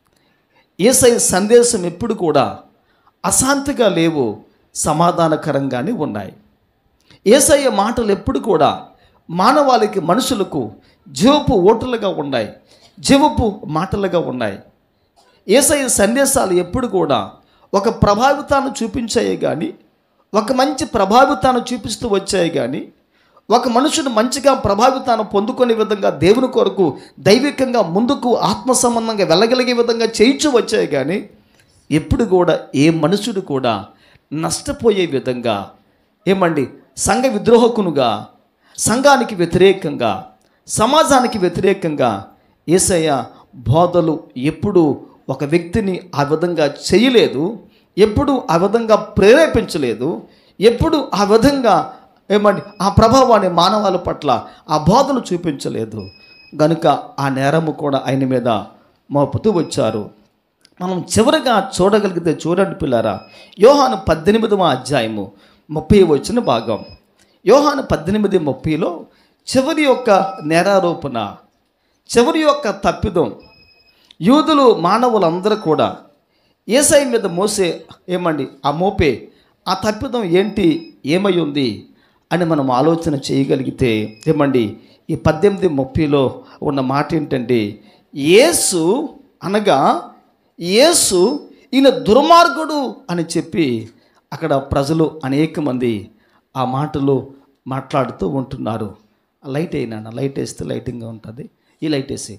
[SPEAKER 6] ఏసై సందేశం ఎప్పుడు కూడా అశాంతిగా లేవు సమాధానకరంగానే ఉన్నాయి ఏసయ్య మాటలు ఎప్పుడు కూడా మానవాళికి మనుషులకు జీవపు ఓటలుగా ఉన్నాయి జీవపు మాటలుగా ఉన్నాయి ఏసయ్య సందేశాలు ఎప్పుడు కూడా ఒక ప్రభావితాన్ని చూపించాయి కానీ ఒక మంచి ప్రభావితాన్ని చూపిస్తూ వచ్చాయి కానీ ఒక మనుషుడు మంచిగా ప్రభావితాన్ని పొందుకునే విధంగా దేవుని కొరకు దైవికంగా ముందుకు ఆత్మ సంబంధంగా వెళ్ళగలిగే విధంగా చేయించు వచ్చాయి కానీ ఎప్పుడు కూడా ఏ మనుషుడు కూడా నష్టపోయే విధంగా ఏమండి సంఘ విద్రోహకునుగా సంఘానికి వ్యతిరేకంగా సమాజానికి వ్యతిరేకంగా ఏసయ్య బోధలు ఎప్పుడు ఒక వ్యక్తిని ఆ విధంగా చేయలేదు ఎప్పుడు ఆ విధంగా ప్రేరేపించలేదు ఎప్పుడు ఆ విధంగా ఏమండి ఆ ప్రభావాన్ని మానవాల పట్ల ఆ బోధలు చూపించలేదు గనుక ఆ నేరము కూడా ఆయన మీద మోపుతూ వచ్చారు మనం చివరిగా చూడగలిగితే చూడండి పిల్లారా యోహాను పద్దెనిమిదవ అధ్యాయము ముప్పై వచ్చిన భాగం యోహాను పద్దెనిమిది ముప్పైలో చివరి యొక్క నేరారోపణ చివరి యొక్క తప్పిదం యూదులు మానవులందరూ కూడా ఏసై మీద మోసే ఏమండి ఆ మోపే ఆ తప్పిదం ఏంటి ఏమై ఉంది అని మనం ఆలోచన చేయగలిగితే ఏమండి ఈ పద్దెనిమిది ముప్పైలో ఉన్న మాట ఏంటంటే యేసు అనగా యేసు ఈయన దుర్మార్గుడు అని చెప్పి అక్కడ ప్రజలు అనేక మంది ఆ మాటలు మాట్లాడుతూ ఉంటున్నారు లైట్ అయినా లైట్ వేస్తే లైటింగ్గా ఉంటుంది ఈ లైట్ వేసి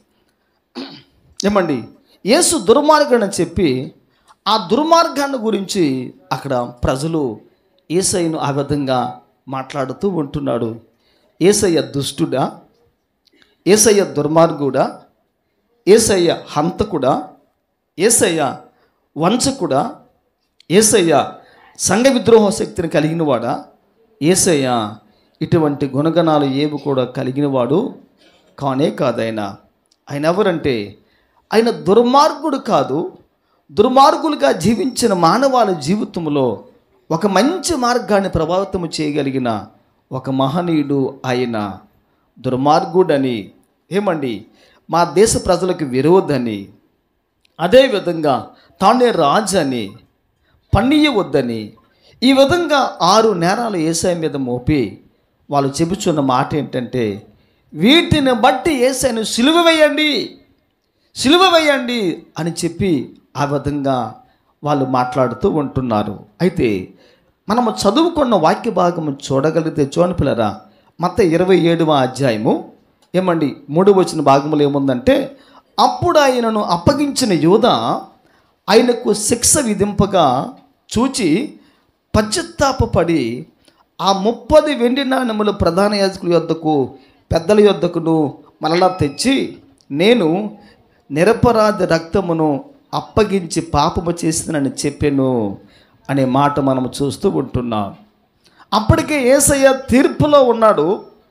[SPEAKER 6] ఏమండి యేసు దుర్మార్గుడు అని చెప్పి ఆ దుర్మార్గాన్ని గురించి అక్కడ ప్రజలు ఏసయ్యను ఆ విధంగా మాట్లాడుతూ ఉంటున్నాడు ఏసయ్య దుష్టుడా ఏసయ్య దుర్మార్గుడా ఏసయ్య హంతకుడా ఏసయ్య వంచకుడా ఏసయ్య సంఘ విద్రోహ శక్తిని కలిగినవాడా ఏసయ్య ఇటువంటి గుణగణాలు ఏవి కూడా కలిగినవాడు కానే కాదైనా ఆయన ఎవరంటే ఆయన దుర్మార్గుడు కాదు దుర్మార్గులుగా జీవించిన మానవాళి జీవితంలో ఒక మంచి మార్గాన్ని ప్రభావితం చేయగలిగిన ఒక మహనీయుడు ఆయన దుర్మార్గుడని ఏమండి మా దేశ ప్రజలకు విరోధని అదేవిధంగా తానే రాజని పన్నీయవద్దని ఈ విధంగా ఆరు నేరాలు ఏసఐ మీద మోపి వాళ్ళు చెబుతున్న మాట ఏంటంటే వీటిని బట్టి ఏసైను సిలువ వేయండి సిలువ వేయండి అని చెప్పి ఆ విధంగా వాళ్ళు మాట్లాడుతూ ఉంటున్నారు అయితే మనము చదువుకున్న వాక్య భాగము చూడగలిగితే చూడండి పిల్లరా మత ఇరవై ఏడవ అధ్యాయము ఏమండి మూడు వచ్చిన భాగములు ఏముందంటే అప్పుడు ఆయనను అప్పగించిన యోధ ఆయనకు శిక్ష విధింపగా చూచి పశ్చాత్తాపడి ఆ ముప్పది వెండి నాణెములు ప్రధాన యాజకుల యొద్దకు పెద్దల యొద్దకును మరలా తెచ్చి నేను నిరపరాధి రక్తమును అప్పగించి పాపము చేసినని చెప్పాను అనే మాట మనం చూస్తూ ఉంటున్నాం అప్పటికే ఏసయ్య తీర్పులో ఉన్నాడు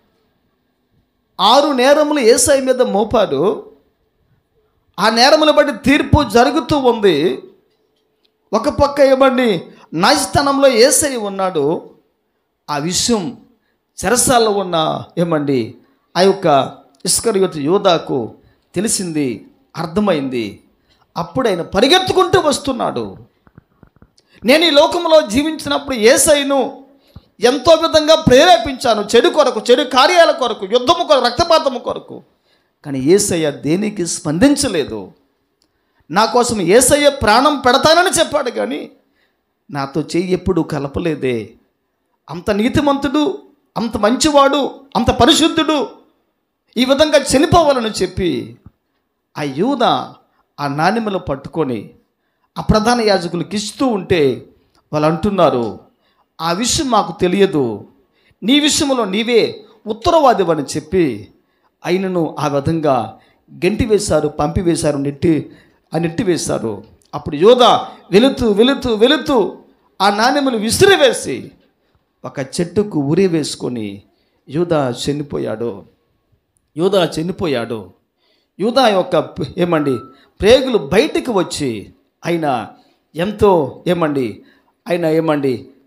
[SPEAKER 6] ఆరు నేరములు ఏసఐ మీద మోపాడు ఆ నేరములు బట్టి తీర్పు జరుగుతూ ఉంది ఒక పక్క ఇవ్వండి నాయస్థానంలో ఏసై ఉన్నాడు ఆ విషయం చెరసాల్లో ఉన్న ఏమండి ఆ యొక్క ఇస్కరియోతు యోధాకు తెలిసింది అర్థమైంది అప్పుడు ఆయన పరిగెత్తుకుంటూ వస్తున్నాడు నేను ఈ లోకంలో జీవించినప్పుడు ఏసైను ఎంతో విధంగా ప్రేరేపించాను చెడు కొరకు చెడు కార్యాల కొరకు యుద్ధము కొరకు రక్తపాతము కొరకు కానీ ఏసయ్య దేనికి స్పందించలేదు నా కోసం ఏసయ్య ప్రాణం పెడతానని చెప్పాడు కానీ నాతో చెయ్యి ఎప్పుడు కలపలేదే అంత నీతిమంతుడు అంత మంచివాడు అంత పరిశుద్ధుడు ఈ విధంగా చనిపోవాలని చెప్పి ఆ యూద ఆ నాణ్యమలు పట్టుకొని ఆ ప్రధాన యాజకులకు ఇస్తూ ఉంటే వాళ్ళు అంటున్నారు ఆ విషయం మాకు తెలియదు నీ విషయంలో నీవే ఉత్తరవాదివని చెప్పి ఆయనను ఆ విధంగా గెంటి వేశారు పంపివేశారు నెట్టి ఆ నెట్టి వేశారు అప్పుడు యోధ వెళుతూ వెళుతూ వెళుతూ ఆ నాణ్యములు విసిరివేసి ఒక చెట్టుకు ఉరి వేసుకొని యూద చనిపోయాడు యూదా చనిపోయాడు యూదా యొక్క ప- ఏమండి ప్రేగులు బయటికి వచ్చి ఆయన ఎంతో ఏమండి ఆయన ఏమండి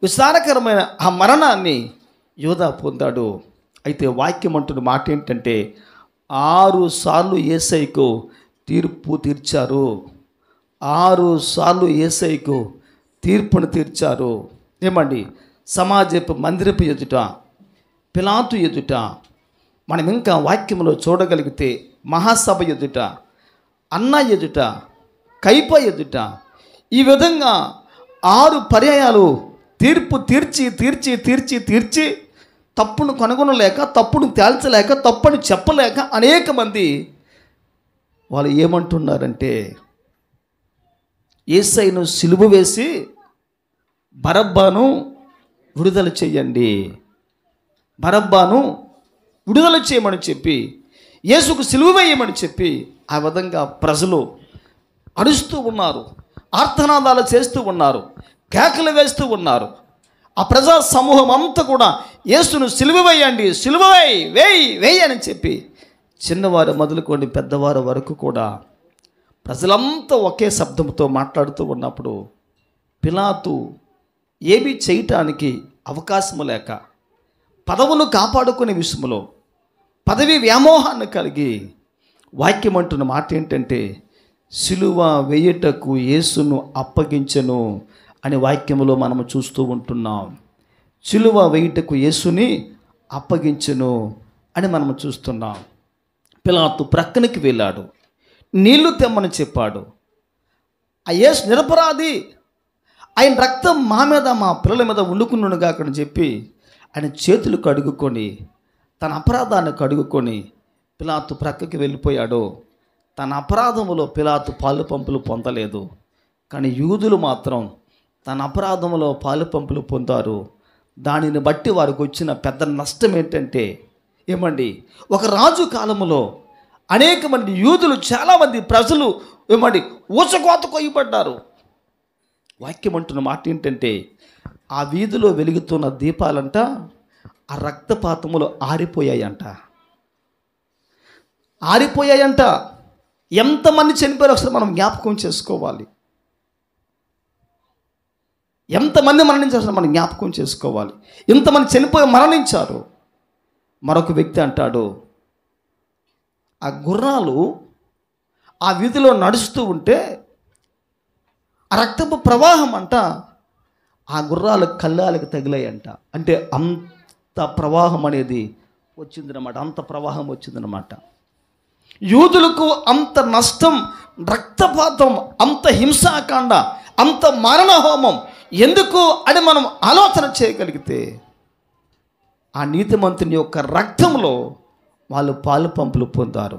[SPEAKER 6] విస్తారకరమైన ఆ మరణాన్ని యోధా పొందాడు అయితే వాక్యం అంటున్న మాట ఏంటంటే ఆరు సార్లు ఏసైకు తీర్పు తీర్చారు ఆరు సార్లు ఏసైకు తీర్పును తీర్చారు ఏమండి సమాజపు మందిరపు ఎదుట పిలాతు ఎదుట మనం ఇంకా వాక్యంలో చూడగలిగితే మహాసభ ఎదుట అన్న ఎదుట కైప ఎదుట ఈ విధంగా ఆరు పర్యాయాలు తీర్పు తీర్చి తీర్చి తీర్చి తీర్చి తప్పును కనుగొనలేక తప్పును తేల్చలేక తప్పును చెప్పలేక అనేక మంది వాళ్ళు ఏమంటున్నారంటే ఏసైను సిలువ వేసి బరబ్బాను విడుదల చేయండి బరబ్బాను విడుదల చేయమని చెప్పి యేసుకు సిలువ వేయమని చెప్పి ఆ విధంగా ప్రజలు అరుస్తూ ఉన్నారు ఆర్తనాదాలు చేస్తూ ఉన్నారు కేకలు వేస్తూ ఉన్నారు ఆ ప్రజా సమూహం అంతా కూడా యేసును సిలువ వేయండి సిలువ వేయి వేయి వేయి అని చెప్పి చిన్నవారు మొదలుకొని పెద్దవారు వరకు కూడా ప్రజలంతా ఒకే శబ్దంతో మాట్లాడుతూ ఉన్నప్పుడు పిలాతు ఏమీ చేయటానికి అవకాశము లేక పదవును కాపాడుకునే విషయంలో పదవి వ్యామోహాన్ని కలిగి వాక్యం అంటున్న మాట ఏంటంటే సిలువ వేయుటకు యేసును అప్పగించను అనే వాక్యములో మనము చూస్తూ ఉంటున్నాం సిలువ వేయుటకు యేసుని అప్పగించను అని మనము చూస్తున్నాం పిలాతు ప్రక్కనికి వెళ్ళాడు నీళ్లు తెమ్మని చెప్పాడు ఆ యేసు నిరపరాధి ఆయన రక్తం మా మీద మా పిల్లల మీద వండుకున్నాడుగా అక్కడ చెప్పి ఆయన చేతులు కడుగుకొని తన అపరాధాన్ని కడుగుకొని పిలాతు ప్రక్కకి వెళ్ళిపోయాడు తన అపరాధములో పిలాతు పాలు పంపులు పొందలేదు కానీ యూదులు మాత్రం తన అపరాధములో పాలు పంపులు పొందారు దానిని బట్టి వారికి వచ్చిన పెద్ద నష్టం ఏంటంటే ఏమండి ఒక రాజు కాలములో అనేక మంది యూదులు చాలామంది ప్రజలు ఏమండి ఊచకోత కొయ్యబడ్డారు వాక్యం అంటున్న మాట ఏంటంటే ఆ వీధిలో వెలుగుతున్న దీపాలంట ఆ రక్తపాతములు ఆరిపోయాయంట ఆరిపోయాయంట ఎంతమంది చనిపోయారో ఒకసారి మనం జ్ఞాపకం చేసుకోవాలి ఎంతమంది మరణించారు అసలు మనం జ్ఞాపకం చేసుకోవాలి ఎంతమంది చనిపోయి మరణించారు మరొక వ్యక్తి అంటాడు ఆ గుర్రాలు ఆ వీధిలో నడుస్తూ ఉంటే ఆ రక్తపు ప్రవాహం అంట ఆ గుర్రాల కళ్ళాలకు తగిలాయంట అంటే అంత ప్రవాహం అనేది వచ్చిందనమాట అంత ప్రవాహం వచ్చిందనమాట యూదులకు అంత నష్టం రక్తపాతం అంత హింసాకాండ అంత మరణ హోమం ఎందుకు అని మనం ఆలోచన చేయగలిగితే ఆ నీతిమంతుని యొక్క రక్తంలో వాళ్ళు పాలు పంపులు పొందారు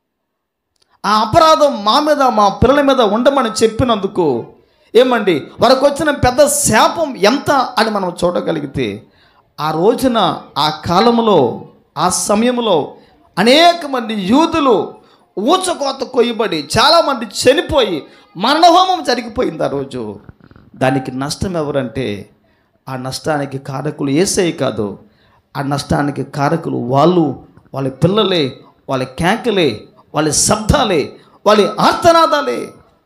[SPEAKER 6] ఆ అపరాధం మా మీద మా పిల్లల మీద ఉండమని చెప్పినందుకు ఏమండి వారికి వచ్చిన పెద్ద శాపం ఎంత అని మనం చూడగలిగితే ఆ రోజున ఆ కాలంలో ఆ సమయంలో అనేక మంది యూదులు ఊచకోత కొయ్యబడి చాలామంది చనిపోయి మరణహోమం జరిగిపోయింది ఆ రోజు దానికి నష్టం ఎవరంటే ఆ నష్టానికి కారకులు ఏసై కాదు ఆ నష్టానికి కారకులు వాళ్ళు వాళ్ళ పిల్లలే వాళ్ళ కేకలే వాళ్ళ శబ్దాలే వాళ్ళ ఆర్తనాదాలే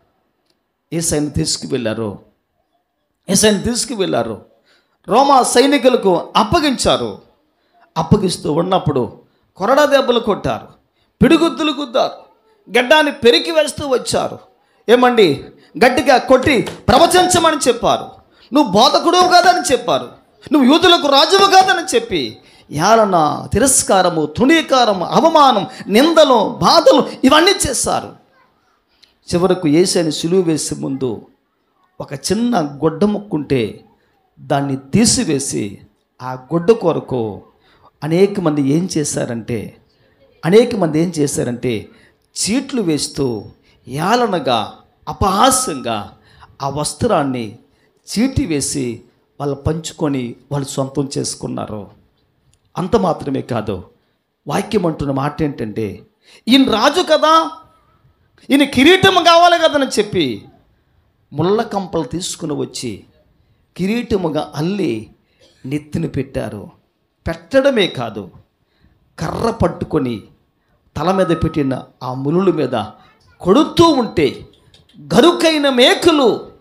[SPEAKER 6] ఏసైని తీసుకువెళ్ళారు ఏసైని తీసుకువెళ్ళారు రోమా సైనికులకు అప్పగించారు అప్పగిస్తూ ఉన్నప్పుడు కొరడా దెబ్బలు కొట్టారు పిడిగుద్దులు గుద్దారు గడ్డాన్ని పెరికి వేస్తూ వచ్చారు ఏమండి గట్టిగా కొట్టి ప్రవచించమని చెప్పారు నువ్వు బోధకుడు కాదని చెప్పారు నువ్వు యూదులకు రాజువు కాదని చెప్పి యాలన తిరస్కారము తృణీకారము అవమానం నిందలు బాధలు ఇవన్నీ చేశారు చివరకు ఏసైని సులువు వేసే ముందు ఒక చిన్న గొడ్డ ముక్కుంటే దాన్ని తీసివేసి ఆ గొడ్డ కొరకు అనేక మంది ఏం చేశారంటే అనేక మంది ఏం చేశారంటే చీట్లు వేస్తూ యాలనగా అపహాస్యంగా ఆ వస్త్రాన్ని చీటి వేసి వాళ్ళు పంచుకొని వాళ్ళు సొంతం చేసుకున్నారు అంత మాత్రమే కాదు వాక్యం అంటున్న మాట ఏంటంటే ఈయన రాజు కదా ఈయన కిరీటం కావాలి కదని చెప్పి ముళ్ళ కంపలు తీసుకుని వచ్చి కిరీటముగా అల్లి నెత్తిని పెట్టారు పెట్టడమే కాదు కర్ర పట్టుకొని తల మీద పెట్టిన ఆ ములుల మీద కొడుతూ ఉంటే గరుకైన మేకులు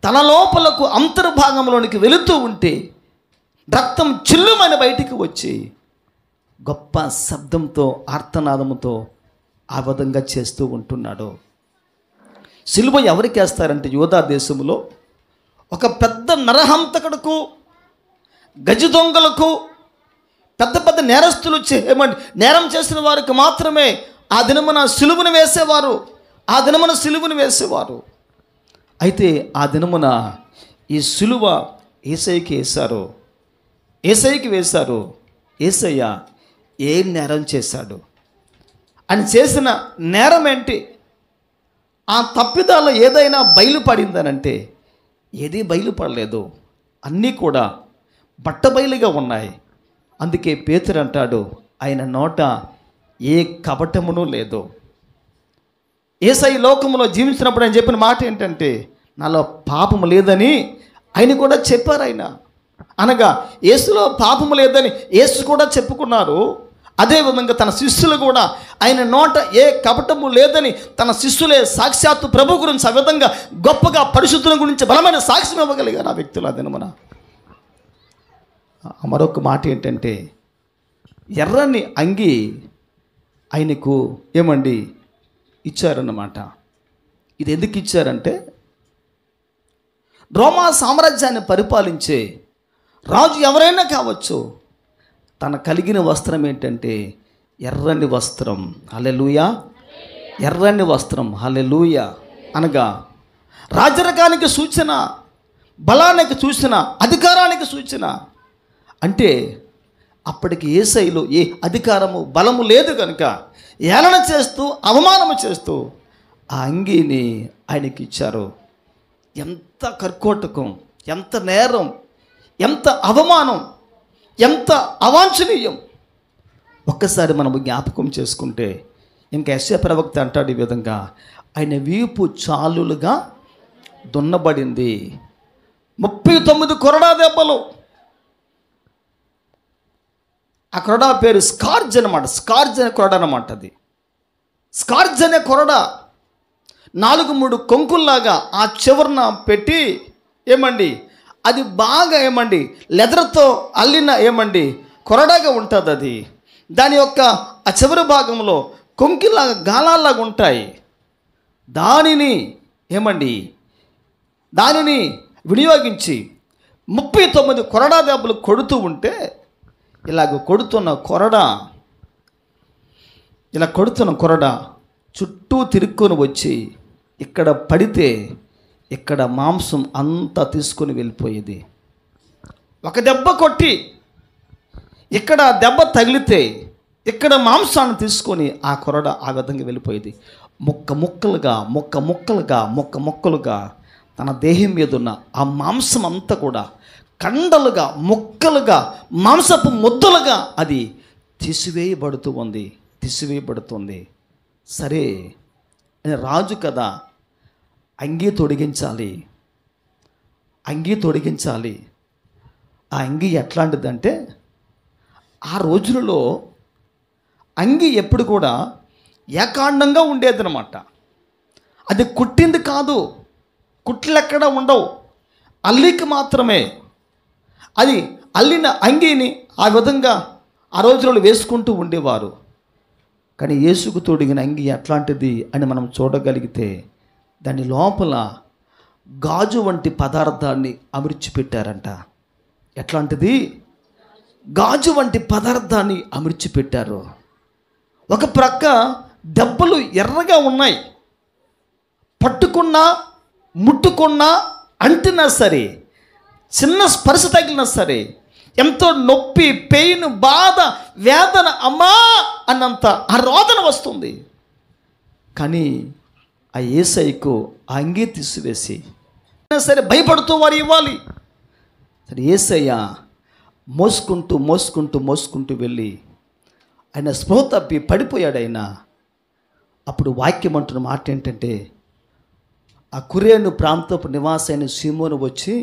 [SPEAKER 6] తన లోపలకు అంతర్భాగంలోనికి వెళుతూ ఉంటే రక్తం చిల్లుమని బయటికి వచ్చి గొప్ప శబ్దంతో ఆర్తనాదముతో ఆ విధంగా చేస్తూ ఉంటున్నాడు సిలువ ఎవరికి వేస్తారంటే యోధా దేశంలో ఒక పెద్ద నరహంతకుడుకు గజ దొంగలకు పెద్ద పెద్ద నేరస్తులు చే- ఏమండి నేరం చేసిన వారికి మాత్రమే ఆ దినమున సిలువను వేసేవారు ఆ దినమున సిలువను వేసేవారు అయితే ఆ దినమున ఈ సిలువ ఏసైకి వేశారు ఏసైకి వేశారు ఏసయ్య ఏం నేరం చేశాడు అని చేసిన నేరం ఏంటి ఆ తప్పిదాలు ఏదైనా బయలుపడిందనంటే ఏదీ బయలుపడలేదు అన్నీ కూడా బట్టబయలుగా ఉన్నాయి అందుకే పేతురు అంటాడు ఆయన నోట ఏ కపటమును లేదు ఏసై లోకంలో జీవించినప్పుడు ఆయన చెప్పిన మాట ఏంటంటే నాలో పాపము లేదని ఆయన కూడా చెప్పారు ఆయన అనగా యేసులో పాపము లేదని యేసు కూడా చెప్పుకున్నారు అదేవిధంగా తన శిష్యులు కూడా ఆయన నోట ఏ కపటము లేదని తన శిష్యులే సాక్షాత్తు ప్రభు గురించి ఆ విధంగా గొప్పగా పరిశుద్ధుల గురించి బలమైన సాక్ష్యం ఇవ్వగలిగారు ఆ వ్యక్తులు ఆ దినమున ఆ మరొక మాట ఏంటంటే ఎర్రని అంగి ఆయనకు ఏమండి ఇచ్చారన్నమాట ఇది ఎందుకు ఇచ్చారంటే రోమా సామ్రాజ్యాన్ని పరిపాలించే రాజు ఎవరైనా కావచ్చు తన కలిగిన వస్త్రం ఏంటంటే ఎర్రని వస్త్రం హలెలూయా ఎర్రని వస్త్రం హలెలూయా అనగా రాజరకానికి సూచన బలానికి సూచన అధికారానికి సూచన అంటే అప్పటికి ఏ శైలు ఏ అధికారము బలము లేదు కనుక ఏలన చేస్తూ అవమానము చేస్తూ ఆ అంగీని ఆయనకి ఇచ్చారు ఎంత కర్కోటకం ఎంత నేరం ఎంత అవమానం ఎంత అవాంఛనీయం ఒక్కసారి మనము జ్ఞాపకం చేసుకుంటే ఇంకా యశ్య ప్రవక్త అంటాడు ఈ విధంగా ఆయన వీపు చాలులుగా దున్నబడింది ముప్పై తొమ్మిది కొరడా దెబ్బలు ఆ కొరడా పేరు స్కార్జ్ అనమాట స్కార్జ్ అనే కొరడ అనమాట అది స్కార్జ్ అనే కొరడ నాలుగు మూడు కొంకుల్లాగా ఆ చివరన పెట్టి ఏమండి అది బాగా ఏమండి లెదర్తో అల్లిన ఏమండి కొరడాగా ఉంటుంది అది దాని యొక్క ఆ చివరి భాగంలో కొంకిలాగా గాలాల్లాగా ఉంటాయి దానిని ఏమండి దానిని వినియోగించి ముప్పై తొమ్మిది కొరడా దెబ్బలు కొడుతూ ఉంటే ఇలాగ కొడుతున్న కొరడ ఇలా కొడుతున్న కొరడ చుట్టూ తిరుక్కొని వచ్చి ఇక్కడ పడితే ఇక్కడ మాంసం అంతా తీసుకొని వెళ్ళిపోయేది ఒక దెబ్బ కొట్టి ఇక్కడ దెబ్బ తగిలితే ఇక్కడ మాంసాన్ని తీసుకొని ఆ కొరడ ఆ విధంగా వెళ్ళిపోయేది ముక్క ముక్కలుగా ముక్క ముక్కలుగా ముక్క ముక్కలుగా తన దేహం మీద ఉన్న ఆ మాంసం అంతా కూడా కండలుగా ముక్కలుగా మాంసపు ముద్దలుగా అది తీసివేయబడుతూ ఉంది తీసివేయబడుతుంది సరే ఆయన రాజు కదా అంగీ తొడిగించాలి అంగీ తొడిగించాలి ఆ అంగీ ఎట్లాంటిదంటే ఆ రోజులలో అంగి ఎప్పుడు కూడా ఏకాండంగా ఉండేదన్నమాట అది కుట్టింది కాదు కుట్లు ఎక్కడ ఉండవు అల్లికి మాత్రమే అది అల్లిన అంగీని ఆ విధంగా ఆ రోజులలో వేసుకుంటూ ఉండేవారు కానీ యేసుకు తొడిగిన అంగి ఎట్లాంటిది అని మనం చూడగలిగితే దాని లోపల గాజు వంటి పదార్థాన్ని అమర్చి పెట్టారంట ఎట్లాంటిది గాజు వంటి పదార్థాన్ని అమర్చి పెట్టారు ఒక ప్రక్క దెబ్బలు ఎర్రగా ఉన్నాయి పట్టుకున్నా ముట్టుకున్నా అంటినా సరే చిన్న స్పర్శ తగిలినా సరే ఎంతో నొప్పి పెయిన్ బాధ వేదన అమ్మా అన్నంత ఆ రోదన వస్తుంది కానీ ఆ ఏసైకు ఆ అంగీ తీసివేసి అయినా సరే భయపడుతూ వారు ఇవ్వాలి సరే ఏసయ్య మోసుకుంటూ మోసుకుంటూ మోసుకుంటూ వెళ్ళి ఆయన స్పృహ తప్పి పడిపోయాడు ఆయన అప్పుడు వాక్యం అంటున్న మాట ఏంటంటే ఆ కురేను ప్రాంతపు నివాసైన సీమోను వచ్చి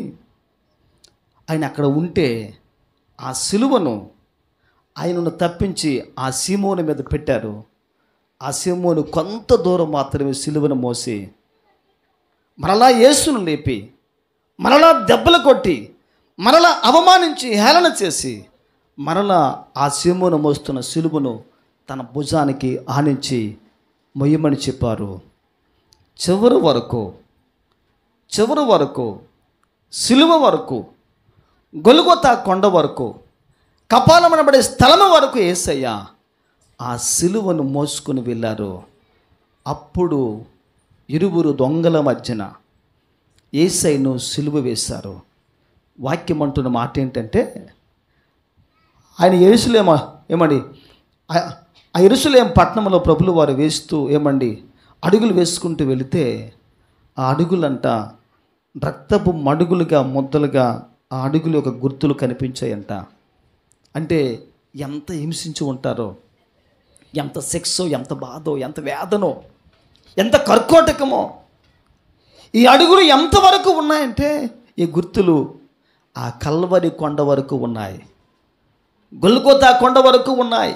[SPEAKER 6] ఆయన అక్కడ ఉంటే ఆ సిలువను ఆయనను తప్పించి ఆ సీమోను మీద పెట్టారు ఆ సీమోను కొంత దూరం మాత్రమే సిలువను మోసి మరలా యేసును లేపి మరలా దెబ్బలు కొట్టి మరలా అవమానించి హేళన చేసి మరలా ఆ సిలువను మోస్తున్న సిలువను తన భుజానికి ఆనించి మొయ్యమని చెప్పారు చివరి వరకు చివరి వరకు సిలువ వరకు గొలుగొతా కొండ వరకు కపాలమనబడే స్థలము వరకు ఏసయ్య ఆ సిలువను మోసుకుని వెళ్ళారు అప్పుడు ఇరువురు దొంగల మధ్యన ఏసైను సిలువ వేశారు వాక్యం అంటున్న మాట ఏంటంటే ఆయన ఎరుసలేమ ఏమండి ఆ- ఆ ఎరుసలేం పట్టణంలో ప్రభులు వారు వేస్తూ ఏమండి అడుగులు వేసుకుంటూ వెళితే ఆ అడుగులంట రక్తపు మడుగులుగా ముద్దలుగా ఆ అడుగులు యొక్క గుర్తులు కనిపించాయంట అంటే ఎంత హింసించి ఉంటారో ఎంత సెక్సో ఎంత బాధో ఎంత వేదనో ఎంత కర్కోటకమో ఈ అడుగులు ఎంతవరకు ఉన్నాయంటే ఈ గుర్తులు ఆ కల్వరి కొండ వరకు ఉన్నాయి గొల్గోతా కొండ వరకు ఉన్నాయి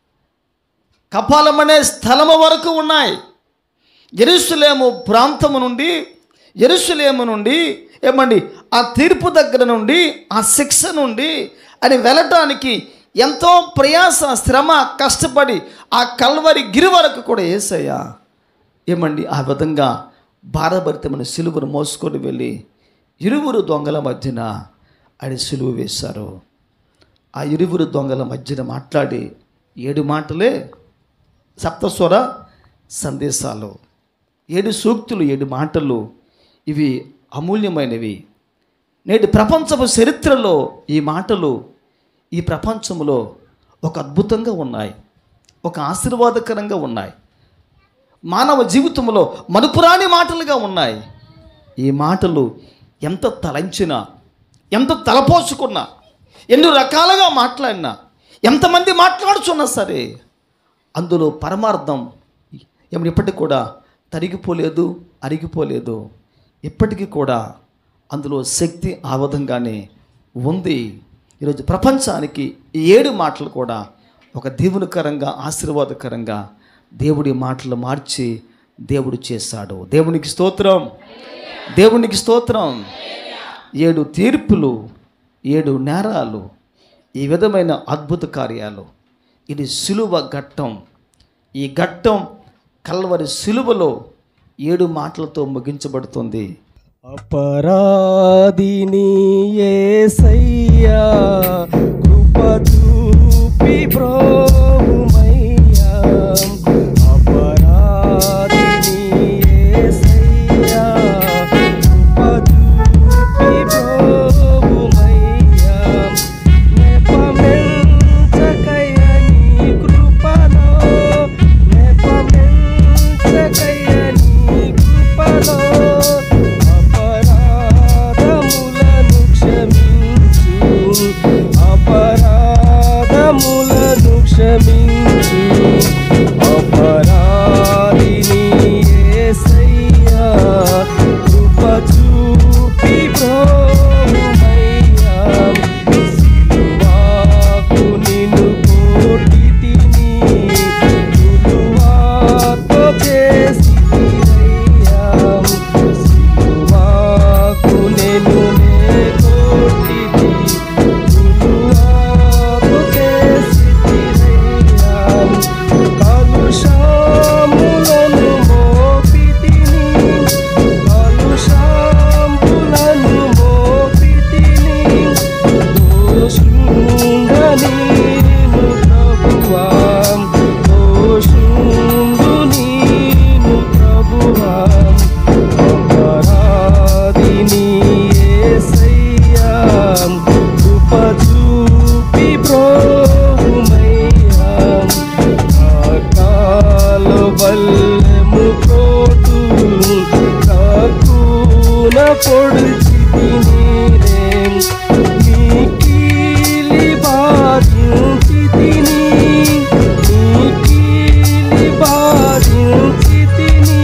[SPEAKER 6] కపాలం అనే స్థలము వరకు ఉన్నాయి ఎరుసలేము ప్రాంతము నుండి ఎరుసలేము నుండి ఏమండి ఆ తీర్పు దగ్గర నుండి ఆ శిక్ష నుండి అని వెళ్ళటానికి ఎంతో ప్రయాస శ్రమ కష్టపడి ఆ కల్వరి గిరి వరకు కూడా ఏసయ్యా ఏమండి ఆ విధంగా భారభరితమైన సిలువను మోసుకొని వెళ్ళి ఇరువురు దొంగల మధ్యన ఆయన సిలువ వేశారు ఆ ఇరువురు దొంగల మధ్యన మాట్లాడి ఏడు మాటలే సప్తస్వర సందేశాలు ఏడు సూక్తులు ఏడు మాటలు ఇవి అమూల్యమైనవి నేటి ప్రపంచపు చరిత్రలో ఈ మాటలు ఈ ప్రపంచంలో ఒక అద్భుతంగా ఉన్నాయి ఒక ఆశీర్వాదకరంగా ఉన్నాయి మానవ జీవితంలో మనుపురాని మాటలుగా ఉన్నాయి ఈ మాటలు ఎంత తలంచినా ఎంత తలపోసుకున్నా ఎన్ని రకాలుగా మాట్లాడినా ఎంతమంది మాట్లాడుచున్నా సరే అందులో పరమార్థం ఏమని ఇప్పటికి కూడా తరిగిపోలేదు అరిగిపోలేదు ఇప్పటికీ కూడా అందులో శక్తి ఆ విధంగానే ఉంది ఈరోజు ప్రపంచానికి ఈ ఏడు మాటలు కూడా ఒక దేవునికరంగా ఆశీర్వాదకరంగా దేవుడి మాటలు మార్చి దేవుడు చేశాడు దేవునికి స్తోత్రం దేవునికి స్తోత్రం ఏడు తీర్పులు ఏడు నేరాలు ఈ విధమైన అద్భుత కార్యాలు ఇది సిలువ ఘట్టం ఈ ఘట్టం కల్వరి సిలువలో ఏడు మాటలతో ముగించబడుతుంది
[SPEAKER 7] అపరాధిని యేసయ్యా కృప చూపి ప్రోమయ్యా అపరాధిని యేసయ్యా కృప చూపి ప్రోమయ్యా నెపమెంచకయ నీ కృపలో నెపమెంచకయ నీ కృపలో అపరాధములను క్షమించు అపరాధములను క్షమించు అపరాధిని యేసయ్యా కృప చూపి ప్రోమయ్యా సిలువాకు నిన్ను కోటితిని గురువాతో చేసితిరయ్యా సిలువాకు నేను నే కోటితి గురువాతో చేసితిరయ్యా కలుషాములను మోపితిని కలుషాంబులను మోపితిని దోషుండని ప్రభువా దోషుండు నీను ప్రభువా అపరాధిని యేసయ్యా కృప చూపి ప్రోమయ్యా కాలు బల్లెము కోటు కాకున పొడిచి తిని నీ కీలి బాధించి తిని నీ కీలి బాధించి తిని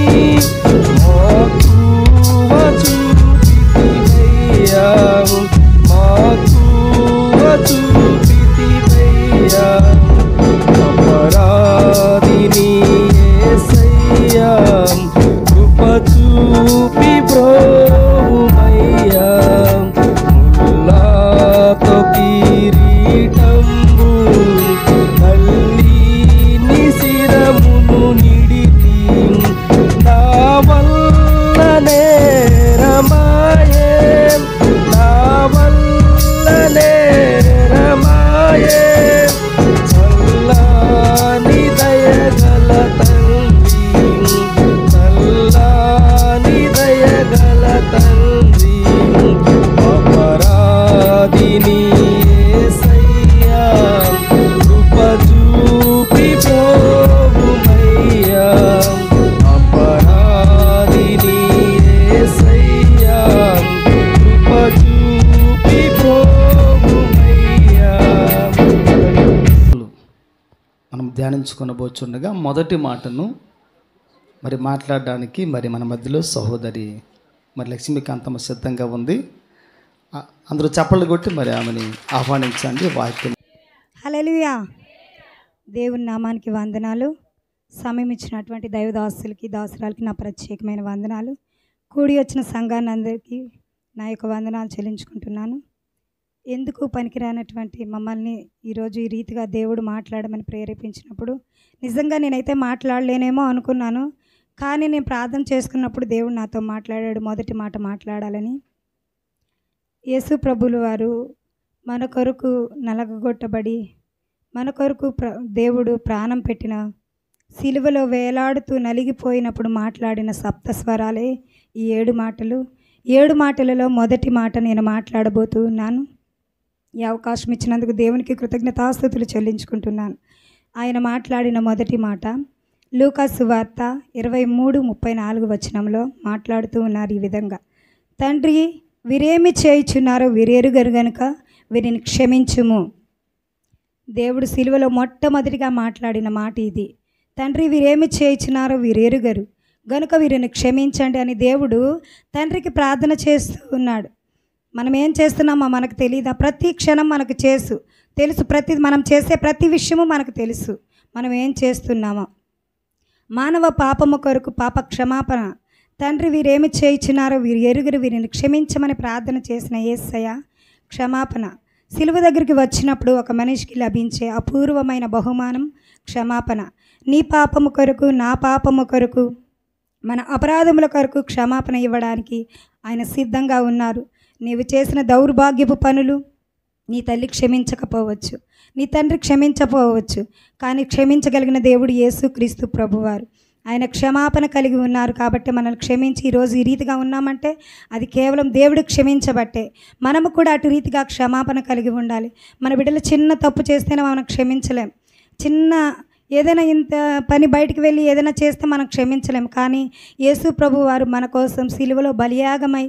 [SPEAKER 7] మాకువ చూపితివయ్యా మాకువ చూపితివయ్యా అపరాధిని యేసయ్యా కృప చూపి ప్రోమయ్యా
[SPEAKER 6] నేర్చుకునబోచుండగా మొదటి మాటను మరి మాట్లాడడానికి మరి మన మధ్యలో సహోదరి మరి లక్ష్మీకాంతమ్మ సిద్ధంగా ఉంది ఆ- అందరూ చప్పళ్ళు కొట్టి మరి ఆమెని ఆహ్వానించండి వాక్యం
[SPEAKER 8] హల్లెలూయా దేవుని నామానికి వందనాలు సమయం ఇచ్చినటువంటి దైవదాసులకి దాసురాలకి నా ప్రత్యేకమైన వందనాలు కూడి వచ్చిన సంఘాన్ని అందరికీ నా యొక్క వందనాలు చెల్లించుకుంటున్నాను ఎందుకు పనికిరానటువంటి మమ్మల్ని ఈరోజు ఈ రీతిగా దేవుడు మాట్లాడమని ప్రేరేపించినప్పుడు నిజంగా నేనైతే మాట్లాడలేనేమో అనుకున్నాను కానీ నేను ప్రార్థన చేసుకున్నప్పుడు దేవుడు నాతో మాట్లాడాడు మొదటి మాట మాట్లాడాలని యేసు ప్రభులు వారు మన కొరకు నలగగొట్టబడి మన కొరకు ప్ర దేవుడు ప్రాణం పెట్టిన సిలువలో వేలాడుతూ నలిగిపోయినప్పుడు మాట్లాడిన సప్త స్వరాలే ఈ ఏడు మాటలు ఏడు మాటలలో మొదటి మాట నేను మాట్లాడబోతూ ఉన్నాను ఈ అవకాశం ఇచ్చినందుకు దేవునికి కృతజ్ఞతాస్థుతులు చెల్లించుకుంటున్నాను ఆయన మాట్లాడిన మొదటి మాట లూకాసు వార్త ఇరవై మూడు ముప్పై నాలుగు వచనంలో మాట్లాడుతూ ఉన్నారు ఈ విధంగా తండ్రి వీరేమి చేయుచున్నారో వీరెరుగరు గనుక వీరిని క్షమించుము దేవుడు సిలువలో మొట్టమొదటిగా మాట్లాడిన మాట ఇది తండ్రి వీరేమి చేయించినారో వీరెరుగరు గనుక వీరిని క్షమించండి అని దేవుడు తండ్రికి ప్రార్థన చేస్తూ ఉన్నాడు మనం ఏం చేస్తున్నామో మనకు తెలియదా ప్రతి క్షణం మనకు చేసు తెలుసు ప్రతి మనం చేసే ప్రతి విషయము మనకు తెలుసు మనం ఏం చేస్తున్నామో మానవ పాపము కొరకు పాప క్షమాపణ తండ్రి వీరేమి చేయించినారో వీరు ఎరుగురు వీరిని క్షమించమని ప్రార్థన చేసిన ఏసయ్య క్షమాపణ సిలువ దగ్గరికి వచ్చినప్పుడు ఒక మనిషికి లభించే అపూర్వమైన బహుమానం క్షమాపణ నీ పాపము కొరకు నా పాపము కొరకు మన అపరాధముల కొరకు క్షమాపణ ఇవ్వడానికి ఆయన సిద్ధంగా ఉన్నారు నీవు చేసిన దౌర్భాగ్యపు పనులు నీ తల్లి క్షమించకపోవచ్చు నీ తండ్రి క్షమించకపోవచ్చు కానీ క్షమించగలిగిన దేవుడు యేసు క్రీస్తు ప్రభువారు ఆయన క్షమాపణ కలిగి ఉన్నారు కాబట్టి మనల్ని క్షమించి ఈరోజు ఈ రీతిగా ఉన్నామంటే అది కేవలం దేవుడు క్షమించబట్టే మనము కూడా అటు రీతిగా క్షమాపణ కలిగి ఉండాలి మన బిడ్డలు చిన్న తప్పు చేస్తేనే మనం క్షమించలేం చిన్న ఏదైనా ఇంత పని బయటికి వెళ్ళి ఏదైనా చేస్తే మనం క్షమించలేం కానీ యేసు ప్రభు వారు మన కోసం సిలువలో బలియాగమై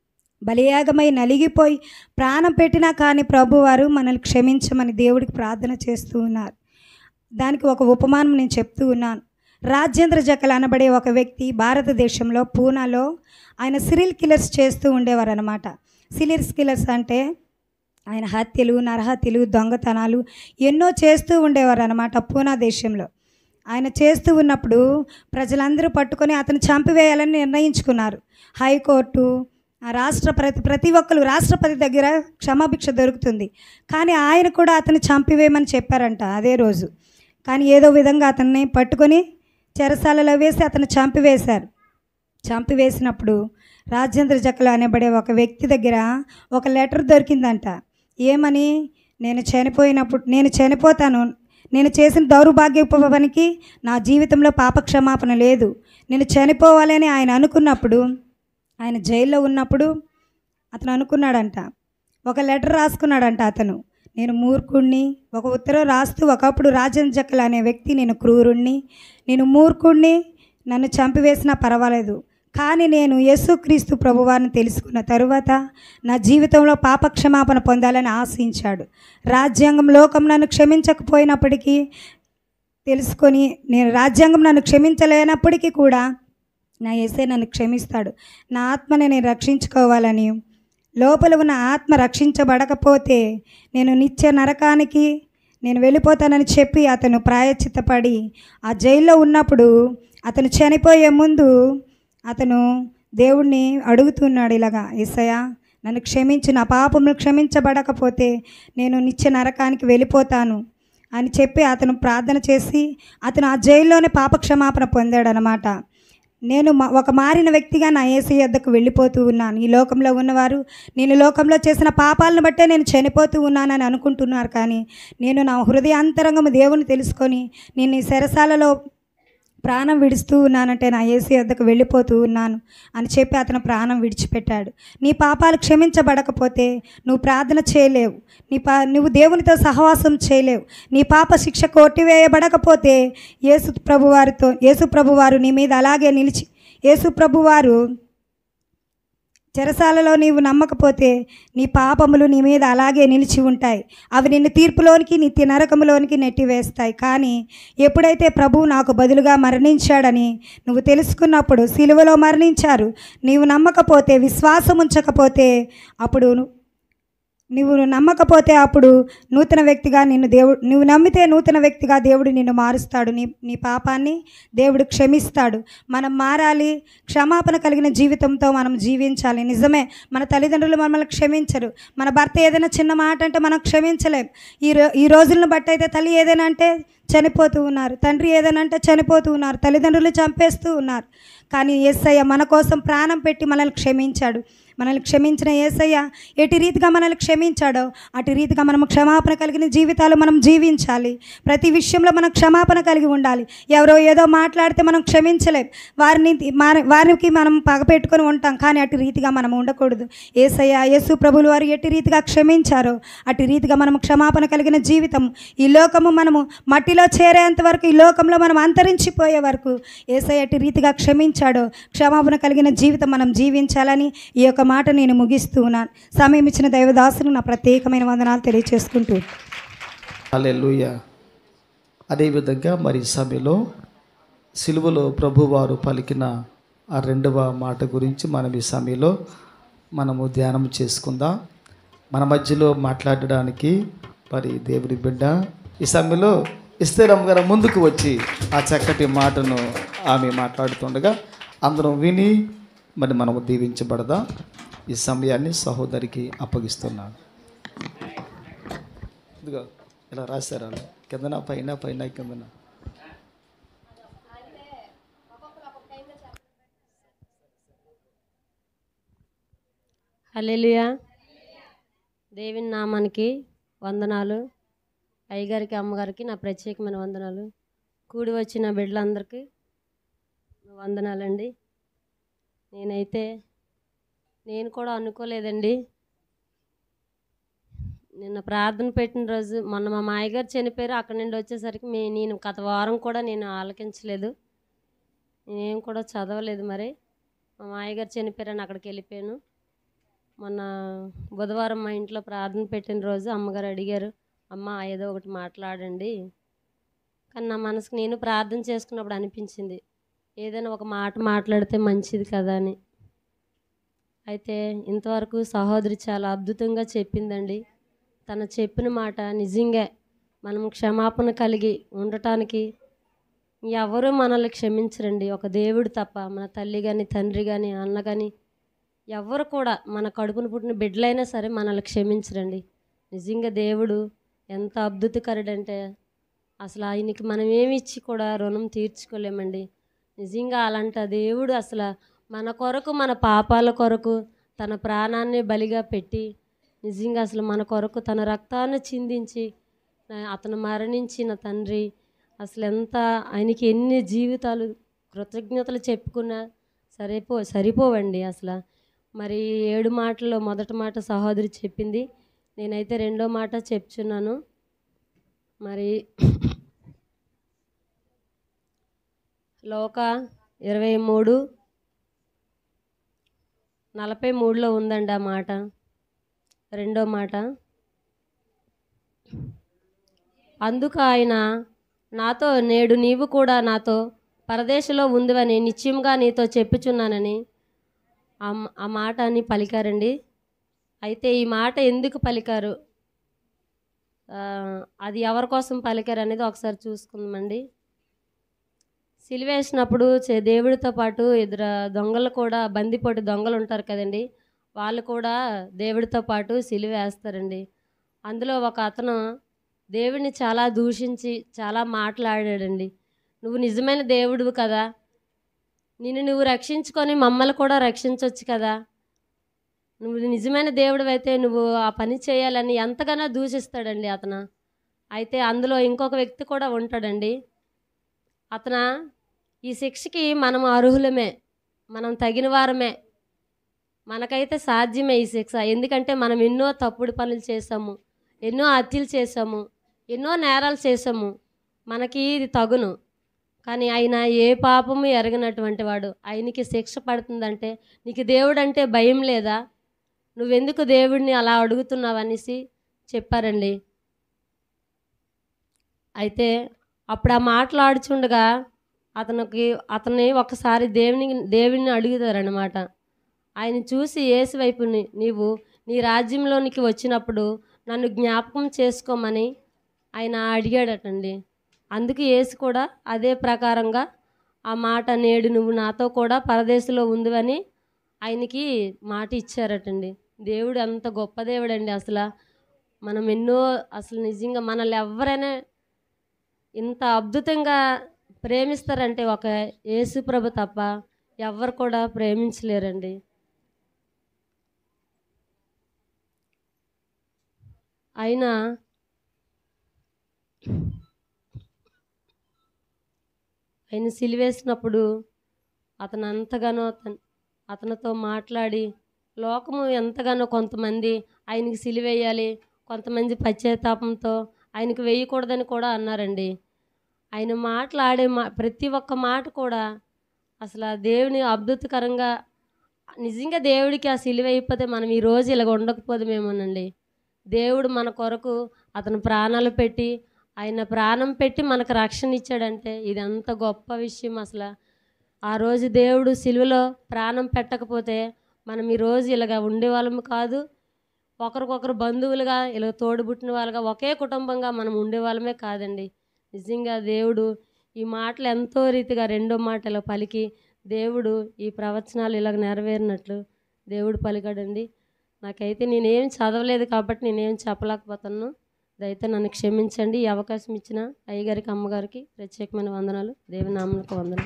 [SPEAKER 8] బలియాగమై నలిగిపోయి ప్రాణం పెట్టినా కానీ ప్రభువారు మనల్ని క్షమించమని దేవుడికి ప్రార్థన చేస్తూ ఉన్నారు దానికి ఒక ఉపమానం నేను చెప్తూ ఉన్నాను రాజేంద్ర జకల్ అనబడే ఒక వ్యక్తి భారతదేశంలో పూనాలో ఆయన సిరిల్ కిల్లర్స్ చేస్తూ ఉండేవారు అనమాట సిరిల్ కిల్లర్స్ అంటే ఆయన హత్యలు నరహత్యలు దొంగతనాలు ఎన్నో చేస్తూ ఉండేవారు అనమాట పూనా దేశంలో ఆయన చేస్తూ ఉన్నప్పుడు ప్రజలందరూ పట్టుకొని అతను చంపివేయాలని నిర్ణయించుకున్నారు హైకోర్టు ఆ రాష్ట్రపతి ప్రతి ఒక్కరు రాష్ట్రపతి దగ్గర క్షమాభిక్ష దొరుకుతుంది కానీ ఆయన కూడా అతన్ని చంపివేయమని చెప్పారంట అదే రోజు కానీ ఏదో విధంగా అతన్ని పట్టుకొని చెరసాలలో వేసి అతను చంపివేశారు చంపివేసినప్పుడు రాజేంద్ర జక్కలు అనబడే ఒక వ్యక్తి దగ్గర ఒక లెటర్ దొరికిందంట ఏమని నేను చనిపోయినప్పుడు నేను చనిపోతాను నేను చేసిన దౌర్భాగ్యపు పనికి నా జీవితంలో పాప క్షమాపణ లేదు నేను చనిపోవాలని ఆయన అనుకున్నప్పుడు ఆయన జైల్లో ఉన్నప్పుడు అతను అనుకున్నాడంట ఒక లెటర్ రాసుకున్నాడంట అతను నేను మూర్ఖుణ్ణి ఒక ఉత్తరం రాస్తూ ఒకప్పుడు రాజేంద్ర జక్కల్ అనే వ్యక్తి నేను క్రూరుణ్ణి నేను మూర్ఖుణ్ణి నన్ను చంపివేసినా పర్వాలేదు కానీ నేను యేసుక్రీస్తు ప్రభువారిని తెలుసుకున్న తరువాత నా జీవితంలో పాపక్షమాపణ పొందాలని ఆశించాడు రాజ్యాంగం లోకం నన్ను క్షమించకపోయినప్పటికీ తెలుసుకొని నేను రాజ్యాంగం నన్ను క్షమించలేనప్పటికీ కూడా నా యేసే నన్ను క్షమిస్తాడు నా ఆత్మని నేను రక్షించుకోవాలని లోపల ఉన్న ఆత్మ రక్షించబడకపోతే నేను నిత్య నరకానికి నేను వెళ్ళిపోతానని చెప్పి అతను ప్రాయచిత్తపడి ఆ జైల్లో ఉన్నప్పుడు అతను చనిపోయే ముందు అతను దేవుణ్ణి అడుగుతున్నాడు ఇలాగా ఏసయ్య నన్ను క్షమించి నా పాపములు క్షమించబడకపోతే నేను నిత్య నరకానికి వెళ్ళిపోతాను అని చెప్పి అతను ప్రార్థన చేసి అతను ఆ జైల్లోనే పాపక్షమాపణ పొందాడనమాట నేను మా- ఒక మారిన వ్యక్తిగా నా ఏసీ యొద్దకు వెళ్ళిపోతూ ఉన్నాను ఈ లోకంలో ఉన్నవారు నేను లోకంలో చేసిన పాపాలను బట్టే నేను చనిపోతూ ఉన్నానని అనుకుంటున్నారు కానీ నేను నా హృదయాంతరంగము దేవుని తెలుసుకొని నేను ఈ సెరసాలలో ప్రాణం విడుస్తూ ఉన్నానంటే నా ఏసీ వద్దకు వెళ్ళిపోతూ ఉన్నాను అని చెప్పి అతను ప్రాణం విడిచిపెట్టాడు నీ పాపాలు క్షమించబడకపోతే నువ్వు ప్రార్థన చేయలేవు నీ పా నువ్వు దేవునితో సహవాసం చేయలేవు నీ పాప శిక్ష కొట్టివేయబడకపోతే యేసు ప్రభువారితో యేసు ప్రభువారు నీ మీద అలాగే నిలిచి యేసు ప్రభువారు చెరసాలలో నీవు నమ్మకపోతే నీ పాపములు నీ మీద అలాగే నిలిచి ఉంటాయి అవి నిన్ను తీర్పులోనికి నిత్య నరకములోనికి నెట్టివేస్తాయి కానీ ఎప్పుడైతే ప్రభువు నాకు బదులుగా మరణించాడని నువ్వు తెలుసుకున్నప్పుడు సిలువలో మరణించారు నీవు నమ్మకపోతే విశ్వాసం ఉంచకపోతే అప్పుడు ను- నువ్వు నమ్మకపోతే అప్పుడు నూతన వ్యక్తిగా నిన్ను దేవుడు నువ్వు నమ్మితే నూతన వ్యక్తిగా దేవుడు నిన్ను మారుస్తాడు నీ నీ పాపాన్ని దేవుడు క్షమిస్తాడు మనం మారాలి క్షమాపణ కలిగిన జీవితంతో మనం జీవించాలి నిజమే మన తల్లిదండ్రులు మనల్ని క్షమించరు మన భర్త ఏదైనా చిన్న మాట అంటే మనం క్షమించలేం ఈ రో ఈ రోజులను బట్టి అయితే తల్లి ఏదైనా అంటే చనిపోతూ ఉన్నారు తండ్రి ఏదైనా అంటే చనిపోతూ ఉన్నారు తల్లిదండ్రులు చంపేస్తూ ఉన్నారు కానీ యేసయ్య మన కోసం ప్రాణం పెట్టి మనల్ని క్షమించాడు మనల్ని క్షమించిన యేసయ్య ఎటు రీతిగా మనల్ని క్షమించాడో అటు రీతిగా మనం క్షమాపణ కలిగిన జీవితాలు మనం జీవించాలి ప్రతి విషయంలో మనం క్షమాపణ కలిగి ఉండాలి ఎవరో ఏదో మాట్లాడితే మనం క్షమించలేం వారిని మన- వారికి మనం పగపెట్టుకొని ఉంటాం కానీ అటు రీతిగా మనం ఉండకూడదు ఏసయ్య యేసు ప్రభులు వారు ఎటు రీతిగా క్షమించారో అటు రీతిగా మనం క్షమాపణ కలిగిన జీవితం ఈ లోకము మనము మట్టిలో చేరేంత వరకు ఈ లోకంలో మనం అంతరించిపోయే వరకు ఏసయ్య ఎటు రీతిగా క్షమించాడో క్షమాపణ కలిగిన జీవితం మనం జీవించాలని ఈ యొక్క మాట నేను ముగిస్తూ ఉన్నాను సమయం ఇచ్చిన దైవదాసును నా ప్రత్యేకమైన వందనాలు తెలియచేసుకుంటూ
[SPEAKER 6] హల్లెలూయా అదేవిధంగా మరి ఈ సమయంలో సిలువలో ప్రభువారు పలికిన ఆ రెండవ మాట గురించి మనం ఈ సమయంలో మనము ధ్యానం చేసుకుందాం మన మధ్యలో మాట్లాడడానికి మరి దేవుడి బిడ్డ ఈ సమయంలో ఇస్తేరమ్మ గారు ముందుకు వచ్చి ఆ చక్కటి మాటను ఆమె మాట్లాడుతుండగా అందరం విని మరి మనము దీవించబడదాం ఈ సమయాన్ని సహోదరికి అప్పగిస్తున్నాను ఇదిగో ఇలా రాశారు వాళ్ళు కిందన పైన పైన కిందన
[SPEAKER 9] హల్లెలూయా దేవుని నామానికి వందనాలు అయ్యగారికి అమ్మగారికి నా ప్రత్యేకమైన వందనాలు కూడి వచ్చిన బిడ్డలందరికీ నా వందనాలండి నేనైతే నేను కూడా అనుకోలేదండి నిన్న ప్రార్థన పెట్టిన రోజు మొన్న మా మాయగారు చనిపోయారు అక్కడి నుండి వచ్చేసరికి మే నేను గత వారం కూడా నేను ఆలకించలేదు నేనేం కూడా చదవలేదు మరి మా మాయగారు చనిపోయారని అక్కడికి వెళ్ళిపోయాను మొన్న బుధవారం మా ఇంట్లో ప్రార్థన పెట్టిన రోజు అమ్మగారు అడిగారు అమ్మ ఏదో ఒకటి మాట్లాడండి కానీ నా మనసుకు నేను ప్రార్థన చేసుకున్నప్పుడు అనిపించింది ఏదైనా ఒక మాట మాట్లాడితే మంచిది కదా అని అయితే ఇంతవరకు సహోదరి చాలా అద్భుతంగా చెప్పిందండి తను చెప్పిన మాట నిజంగా మనం క్షమాపణ కలిగి ఉండటానికి ఎవరు మనల్ని క్షమించరండి ఒక దేవుడు తప్ప మన తల్లి కానీ తండ్రి కానీ అన్న కానీ ఎవరు కూడా మన కడుపున పుట్టిన బిడ్డలైనా సరే మనల్ని క్షమించరండి నిజంగా దేవుడు ఎంత అద్భుతకరుడంటే అసలు ఆయనకి మనం ఏమి ఇచ్చి కూడా రుణం తీర్చుకోలేమండి నిజంగా అలాంటి ఆ దేవుడు అసలు మన కొరకు మన పాపాల కొరకు తన ప్రాణాన్ని బలిగా పెట్టి నిజంగా అసలు మన కొరకు తన రక్తాన్ని చిందించి ఆ, అతను మరణించిన తండ్రి అసలు ఎంత ఆయనకి ఎన్ని జీవితాలు కృతజ్ఞతలు చెప్పుకున్నా సరిపో సరిపోవండి అసలు మరి ఈ ఏడు మాటల్లో మొదటి మాట సహోదరి చెప్పింది నేనైతే రెండో మాట చెప్తున్నాను మరి లోక ఇరవై మూడు నలభై మూడులో ఉందండి ఆ మాట రెండో మాట అందుకు ఆయన నాతో నేడు నీవు కూడా నాతో పరదేశంలో ఉందివని నిశ్చయంగా నీతో చెప్పుచున్నానని ఆ మ- ఆ మాట అని పలికారండి అయితే ఈ మాట ఎందుకు పలికారు ఆ, అది ఎవరి కోసం పలికారు అనేది ఒకసారి చూసుకుందామండి సిలివేసినప్పుడు చే దేవుడితో పాటు ఇద్దరు దొంగలు కూడా బందిపోటు దొంగలు ఉంటారు కదండి వాళ్ళు కూడా దేవుడితో పాటు సిలివేస్తారండి అందులో ఒక అతను దేవుడిని చాలా దూషించి చాలా మాట్లాడాడండి నువ్వు నిజమైన దేవుడివి కదా నిన్ను నువ్వు రక్షించుకొని మమ్మల్ని కూడా రక్షించవచ్చు కదా నువ్వు నిజమైన దేవుడు అయితే నువ్వు ఆ పని చేయాలని ఎంతగానో దూషిస్తాడండి అతను అయితే అందులో ఇంకొక వ్యక్తి కూడా ఉంటాడండి అతను ఈ శిక్షకి మనం అర్హులమే మనం తగిన వారమే మనకైతే సాధ్యమే ఈ శిక్ష ఎందుకంటే మనం ఎన్నో తప్పుడు పనులు చేసాము ఎన్నో హత్యలు చేసాము ఎన్నో నేరాలు చేసాము మనకి ఇది తగును కానీ ఆయన ఏ పాపము ఎరగనటువంటి వాడు ఆయనకి శిక్ష పడుతుందంటే నీకు దేవుడు అంటే భయం లేదా నువ్వెందుకు దేవుడిని అలా అడుగుతున్నావు అనేసి చెప్పారండి అయితే అప్పుడు ఆ మాట్లాడుచుండగా అతనికి అతన్ని ఒకసారి దేవుని దేవుని అడుగుతారనమాట ఆయన చూసి యేసు వైపుని నీవు నీ రాజ్యంలోనికి వచ్చినప్పుడు నన్ను జ్ఞాపకం చేసుకోమని ఆయన అడిగాడటండి అందుకు యేసు కూడా అదే ప్రకారంగా ఆ మాట నేడు నువ్వు నాతో కూడా పరదేశంలో ఉందివని ఆయనకి మాట ఇచ్చారటండి దేవుడు అంత గొప్ప దేవుడండి అసలు మనం ఎన్నో అసలు నిజంగా మనల్ని ఎవరైనా ఇంత అద్భుతంగా ప్రేమిస్తారంటే ఒక యేసు ప్రభు తప్ప ఎవరు కూడా ప్రేమించలేరండి అయినా ఆయన సిలివేసినప్పుడు అతను అంతగానో అతను అతనితో మాట్లాడి లోకము ఎంతగానో కొంతమంది ఆయనకి సిలివేయాలి కొంతమంది పశ్చాత్తాపంతో ఆయనకి వేయకూడదని కూడా అన్నారండి ఆయన మాట్లాడే మా ప్రతి ఒక్క మాట కూడా అసలు ఆ దేవుని అద్భుతకరంగా నిజంగా దేవుడికి ఆ సిలువ అయిపోతే మనం ఈ రోజు ఇలాగ ఉండకపోదేమోనండి దేవుడు మన కొరకు అతను ప్రాణాలు పెట్టి ఆయన ప్రాణం పెట్టి మనకు రక్షణ ఇచ్చాడంటే ఇది అంత గొప్ప విషయం అసలు ఆ రోజు దేవుడు సిలువలో ప్రాణం పెట్టకపోతే మనం ఈ రోజు ఇలాగ ఉండేవాళ్ళము కాదు ఒకరికొకరు బంధువులుగా ఇలా తోడుబుట్టిన వాళ్ళగా ఒకే కుటుంబంగా మనం ఉండేవాళ్ళమే కాదండి నిజంగా దేవుడు ఈ మాటలు ఎంతో రీతిగా రెండో మాటలు పలికి దేవుడు ఈ ప్రవచనాలు ఇలాగ నెరవేరినట్లు దేవుడు పలికాడండి నాకైతే నేనేం చదవలేదు కాబట్టి నేనేం చెప్పలేకపోతున్నాను దయతో నన్ను క్షమించండి ఈ అవకాశం ఇచ్చిన అయ్యగారికి అమ్మగారికి ప్రత్యేకమైన వందనాలు దేవనామలకు వందనాలు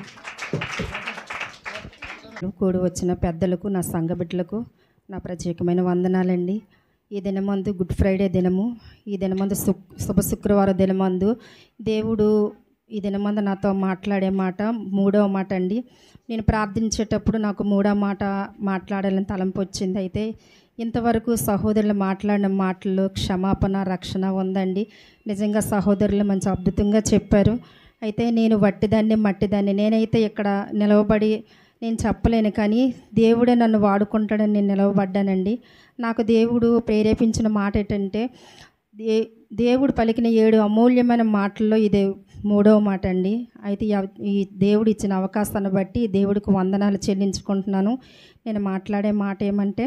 [SPEAKER 10] కూడి వచ్చిన పెద్దలకు నా సంఘ బిడ్డలకు నా ప్రత్యేకమైన వందనాలండి ఈ దినమందు గుడ్ ఫ్రైడే దినము ఈ దినమందు సు శుభ శుక్రవారం దినమందు దేవుడు ఈ దినమందు నాతో మాట్లాడే మాట మూడవ మాట అండి నేను ప్రార్థించేటప్పుడు నాకు మూడవ మాట మాట్లాడాలని తలంపు వచ్చింది అయితే ఇంతవరకు సహోదరులు మాట్లాడిన మాటల్లో క్షమాపణ రక్షణ ఉందండి నిజంగా సహోదరులు మంచి అద్భుతంగా చెప్పారు అయితే నేను వట్టిదాన్ని మట్టిదాన్ని నేనైతే ఇక్కడ నిలవబడి నేను చెప్పలేను కానీ దేవుడే నన్ను వాడుకుంటాడని నేను నిలవబడ్డానండి నాకు దేవుడు ప్రేరేపించిన మాట ఏంటంటే దే దేవుడు పలికిన ఏడు అమూల్యమైన మాటల్లో ఇదే మూడవ మాట అండి అయితే ఈ అవ- ఈ దేవుడు ఇచ్చిన అవకాశాన్ని బట్టి దేవుడికి వందనాలు చెల్లించుకుంటున్నాను నేను మాట్లాడే మాట ఏమంటే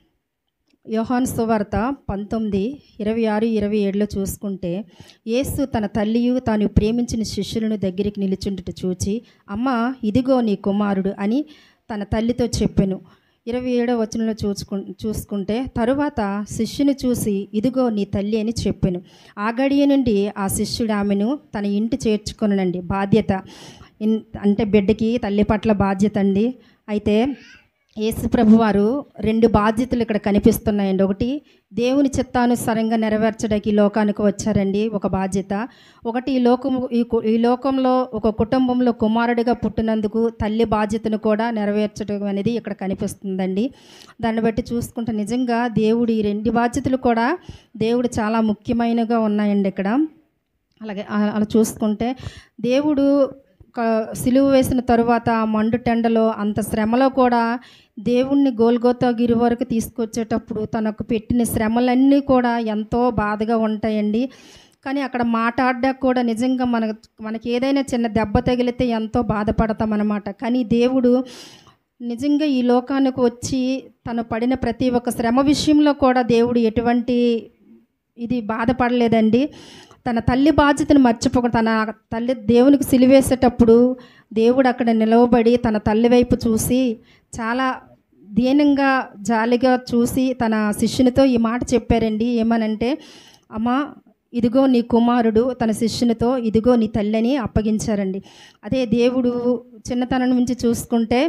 [SPEAKER 10] యోహాన్ సువార్త పంతొమ్మిది ఇరవై ఆరు ఇరవై ఏడులో చూసుకుంటే యేసు తన తల్లియు తాను ప్రేమించిన శిష్యులను దగ్గరికి నిలుచుండుట చూచి అమ్మ ఇదిగో నీ కుమారుడు అని తన తల్లితో చెప్పెను ఇరవై ఏడో వచనంలో చూసుకు చూసుకుంటే తరువాత శిష్యుని చూసి ఇదిగో నీ తల్లి అని చెప్పెను ఆ గడియ నుండి ఆ శిష్యుడు ఆమెను తన ఇంటి చేర్చుకొనండి బాధ్యత ఇన్- అంటే బిడ్డకి తల్లి పట్ల బాధ్యత అండి అయితే యేసు ప్రభు వారు రెండు బాధ్యతలు ఇక్కడ కనిపిస్తున్నాయండి ఒకటి దేవుని చిత్తానుసారంగా నెరవేర్చడానికి ఈ లోకానికి వచ్చారండి ఒక బాధ్యత ఒకటి ఈ లోకము ఈ కు- ఈ లోకంలో ఒక కుటుంబంలో కుమారుడిగా పుట్టినందుకు తల్లి బాధ్యతను కూడా నెరవేర్చడం అనేది ఇక్కడ కనిపిస్తుందండి దాన్ని బట్టి చూసుకుంటే నిజంగా దేవుడు ఈ రెండు బాధ్యతలు కూడా దేవుడు చాలా ముఖ్యమైనగా ఉన్నాయండి ఇక్కడ అలాగే ఆ- అలా చూసుకుంటే దేవుడు క- సిలువ వేసిన తరువాత ఆ మండు టెండలో అంత శ్రమలో కూడా దేవుణ్ణి గోల్గోతా గిరి వరకు తీసుకొచ్చేటప్పుడు తనకు పెట్టిన శ్రమలన్నీ కూడా ఎంతో బాధగా ఉంటాయండి కానీ అక్కడ మాట్లాడ్డా కూడా నిజంగా మన మనకి ఏదైనా చిన్న దెబ్బ తగిలితే ఎంతో బాధపడతాం అన్నమాట కానీ దేవుడు నిజంగా ఈ లోకానికి వచ్చి తను పడిన ప్రతి ఒక్క శ్రమ విషయంలో కూడా దేవుడు ఎటువంటి ఇది బాధపడలేదండి తన తల్లి బాధ్యతను మర్చిపోక తన తల్లి దేవునికి సిలివేసేటప్పుడు దేవుడు అక్కడ నిలవబడి తన తల్లి వైపు చూసి చాలా దీనంగా జాలిగా చూసి తన శిష్యునితో ఈ మాట చెప్పారండి ఏమనంటే అమ్మా ఇదిగో నీ కుమారుడు తన శిష్యునితో ఇదిగో నీ తల్లిని అప్పగించారండి అదే దేవుడు చిన్నతనం నుంచి చూసుకుంటే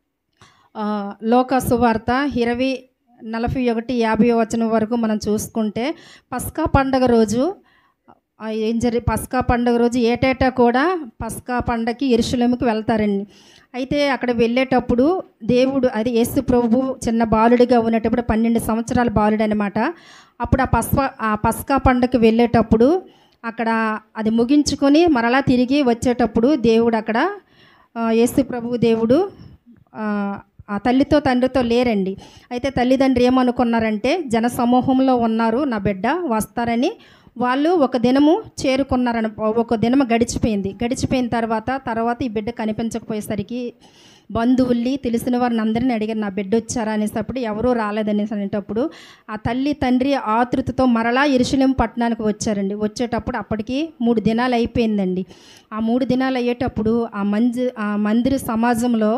[SPEAKER 10] ఆ, లోక సువార్త ఇరవై నలభై ఒకటి యాభై వచనం వరకు మనం చూసుకుంటే పస్కా పండగ రోజు ఆ, ఏం జరి పస్కా పండగ రోజు ఏటేటా కూడా పస్కా పండగకి ఎరుషులేముకి వెళ్తారండి అయితే అక్కడ వెళ్ళేటప్పుడు దేవుడు అది యేసు ప్రభు చిన్న బాలుడిగా ఉన్నటప్పుడు పన్నెండు సంవత్సరాల బాలుడు అనమాట అప్పుడు ఆ పస్కా ఆ పస్కా పండగకి వెళ్ళేటప్పుడు అక్కడ అది ముగించుకొని మరలా తిరిగి వచ్చేటప్పుడు దేవుడు అక్కడ ఆ, యేసు ప్రభు దేవుడు ఆ, ఆ తల్లితో తండ్రితో లేరండి అయితే తల్లిదండ్రి ఏమనుకున్నారంటే జన సమూహంలో ఉన్నారు నా బిడ్డ వస్తారని వాళ్ళు ఒక దినము చేరుకున్నారని ఒక దినము గడిచిపోయింది గడిచిపోయిన తర్వాత తర్వాత ఈ బిడ్డ కనిపించకపోయేసరికి బంధువుల్ని తెలిసిన వారిని అందరిని అడిగారు నా బిడ్డ వచ్చారా అనేటప్పుడు ఎవరూ రాలేదనేసి అనేటప్పుడు ఆ తల్లి తండ్రి ఆతృతతో మరలా ఇరుషులేం పట్టణానికి వచ్చారండి వచ్చేటప్పుడు అప్పటికి మూడు దినాలు అయిపోయిందండి ఆ మూడు దినాలు అయ్యేటప్పుడు ఆ మంజి ఆ మందిర సమాజంలో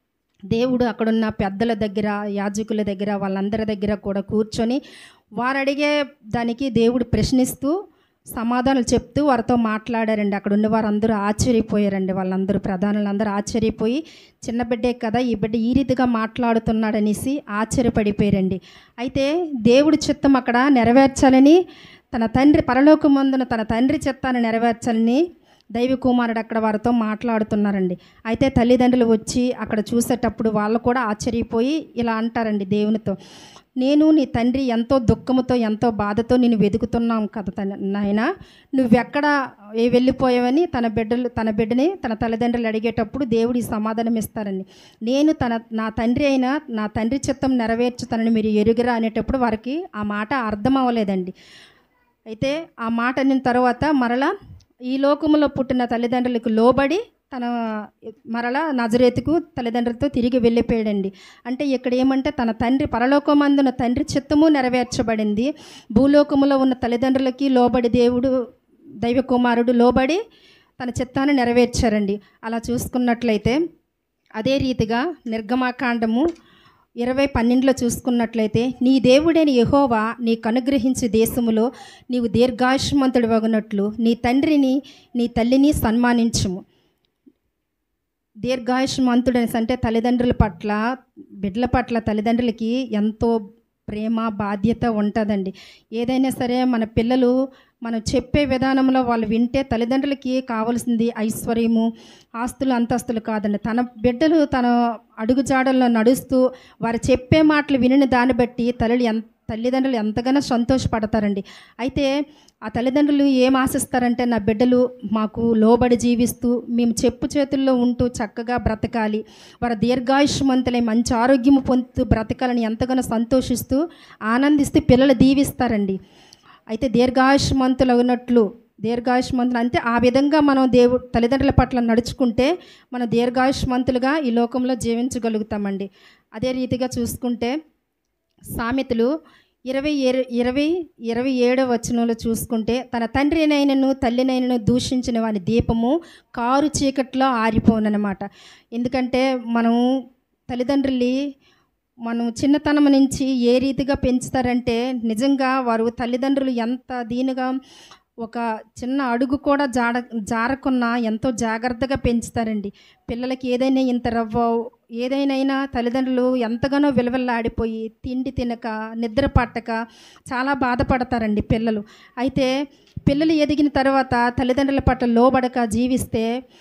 [SPEAKER 10] దేవుడు అక్కడున్న పెద్దల దగ్గర యాజకుల దగ్గర వాళ్ళందరి దగ్గర కూడా కూర్చొని వారు అడిగే దానికి దేవుడు ప్రశ్నిస్తూ సమాధానాలు చెప్తూ వారితో మాట్లాడారండి అక్కడ ఉన్న వారందరూ ఆశ్చర్యపోయారండి వాళ్ళందరూ ప్రధానులందరూ ఆశ్చర్యపోయి చిన్న బిడ్డే కదా ఈ బిడ్డ ఈ రీతిగా మాట్లాడుతున్నాడనేసి ఆశ్చర్యపడిపోయారండి అయితే దేవుడి చిత్తం అక్కడ నెరవేర్చాలని తన తండ్రి పరలోకమందున తన తండ్రి చిత్తాన్ని నెరవేర్చాలని దైవ కుమారుడు అక్కడ వారితో మాట్లాడుతున్నారండి అయితే తల్లిదండ్రులు వచ్చి అక్కడ చూసేటప్పుడు వాళ్ళు కూడా ఆశ్చర్యపోయి ఇలా అంటారండి దేవునితో నేను నీ తండ్రి ఎంతో దుఃఖముతో ఎంతో బాధతో నేను వెతుకుతున్నాం కదా తన నాయన నువ్వెక్కడ ఏ వెళ్ళిపోయావని తన బిడ్డలు తన బిడ్డని తన తల్లిదండ్రులు అడిగేటప్పుడు దేవుడు ఈ సమాధానం ఇస్తారండి నేను తన నా తండ్రి అయినా నా తండ్రి చిత్తం నెరవేర్చుతానని మీరు ఎరుగరా అనేటప్పుడు వారికి ఆ మాట అర్థం అవ్వలేదండి అయితే ఆ మాట అనిన తర్వాత మరలా ఈ లోకములో పుట్టిన తల్లిదండ్రులకు లోబడి తన మరలా నజరేతుకు తల్లిదండ్రులతో తిరిగి వెళ్ళిపోయాడండి అంటే ఇక్కడ ఏమంటే తన తండ్రి పరలోకమందున తండ్రి చిత్తము నెరవేర్చబడింది భూలోకములో ఉన్న తల్లిదండ్రులకి లోబడి దేవుడు దైవ కుమారుడు లోబడి తన చిత్తాన్ని నెరవేర్చారండి అలా చూసుకున్నట్లయితే అదే రీతిగా నిర్గమాకాండము ఇరవై పన్నెండులో చూసుకున్నట్లయితే నీ దేవుడైన యెహోవా నీకు అనుగ్రహించే దేశములో నీవు దీర్ఘాయుష్మంతుడు వగునట్లు నీ తండ్రిని నీ తల్లిని సన్మానించుము దీర్ఘాయుష్మంతుడు అనేసి అంటే తల్లిదండ్రుల పట్ల బిడ్డల పట్ల తల్లిదండ్రులకి ఎంతో ప్రేమ బాధ్యత ఉంటుందండి ఏదైనా సరే మన పిల్లలు మనం చెప్పే విధానంలో వాళ్ళు వింటే తల్లిదండ్రులకి కావాల్సింది ఐశ్వర్యము ఆస్తులు అంతస్తులు కాదండి తన బిడ్డలు తన అడుగుజాడల్లో నడుస్తూ వారు చెప్పే మాటలు వినిన దాన్ని బట్టి తల్లి ఎంత తల్లిదండ్రులు ఎంతగానో సంతోషపడతారండి అయితే ఆ తల్లిదండ్రులు ఏం ఆశిస్తారంటే నా బిడ్డలు మాకు లోబడి జీవిస్తూ మేము చెప్పు చేతుల్లో ఉంటూ చక్కగా బ్రతకాలి వారి దీర్ఘాయుష్మంతులై మంచి ఆరోగ్యము పొందుతూ బ్రతకాలని ఎంతగానో సంతోషిస్తూ ఆనందిస్తూ పిల్లలు దీవిస్తారండి అయితే దీర్ఘాయుష్మంతులు ఉన్నట్లు దీర్ఘాయుష్మంతులు అంటే ఆ విధంగా మనం దేవు తల్లిదండ్రుల పట్ల నడుచుకుంటే మనం దీర్ఘాయుష్మంతులుగా ఈ లోకంలో జీవించగలుగుతామండి అదే రీతిగా చూసుకుంటే సామెతలు ఇరవై ఏరు ఇరవై ఇరవై ఏడవ వచనంలో చూసుకుంటే తన తండ్రినైనను తల్లినైనను దూషించిన వాని దీపము కారు చీకట్లో ఆరిపోనమాట ఎందుకంటే మనం తల్లిదండ్రులు మనం చిన్నతనం నుంచి ఏ రీతిగా పెంచుతారంటే నిజంగా వారు తల్లిదండ్రులు ఎంత దీనిగా ఒక చిన్న అడుగు కూడా జాడ జారకున్నా ఎంతో జాగ్రత్తగా పెంచుతారండి పిల్లలకి ఏదైనా ఇంత రవ్వ ఏదైనా తల్లిదండ్రులు ఎంతగానో విలువల్లాడిపోయి తిండి తినక నిద్ర పట్టక చాలా బాధపడతారండి పిల్లలు అయితే పిల్లలు ఎదిగిన తర్వాత తల్లిదండ్రుల పట్ల లోబడక జీవిస్తే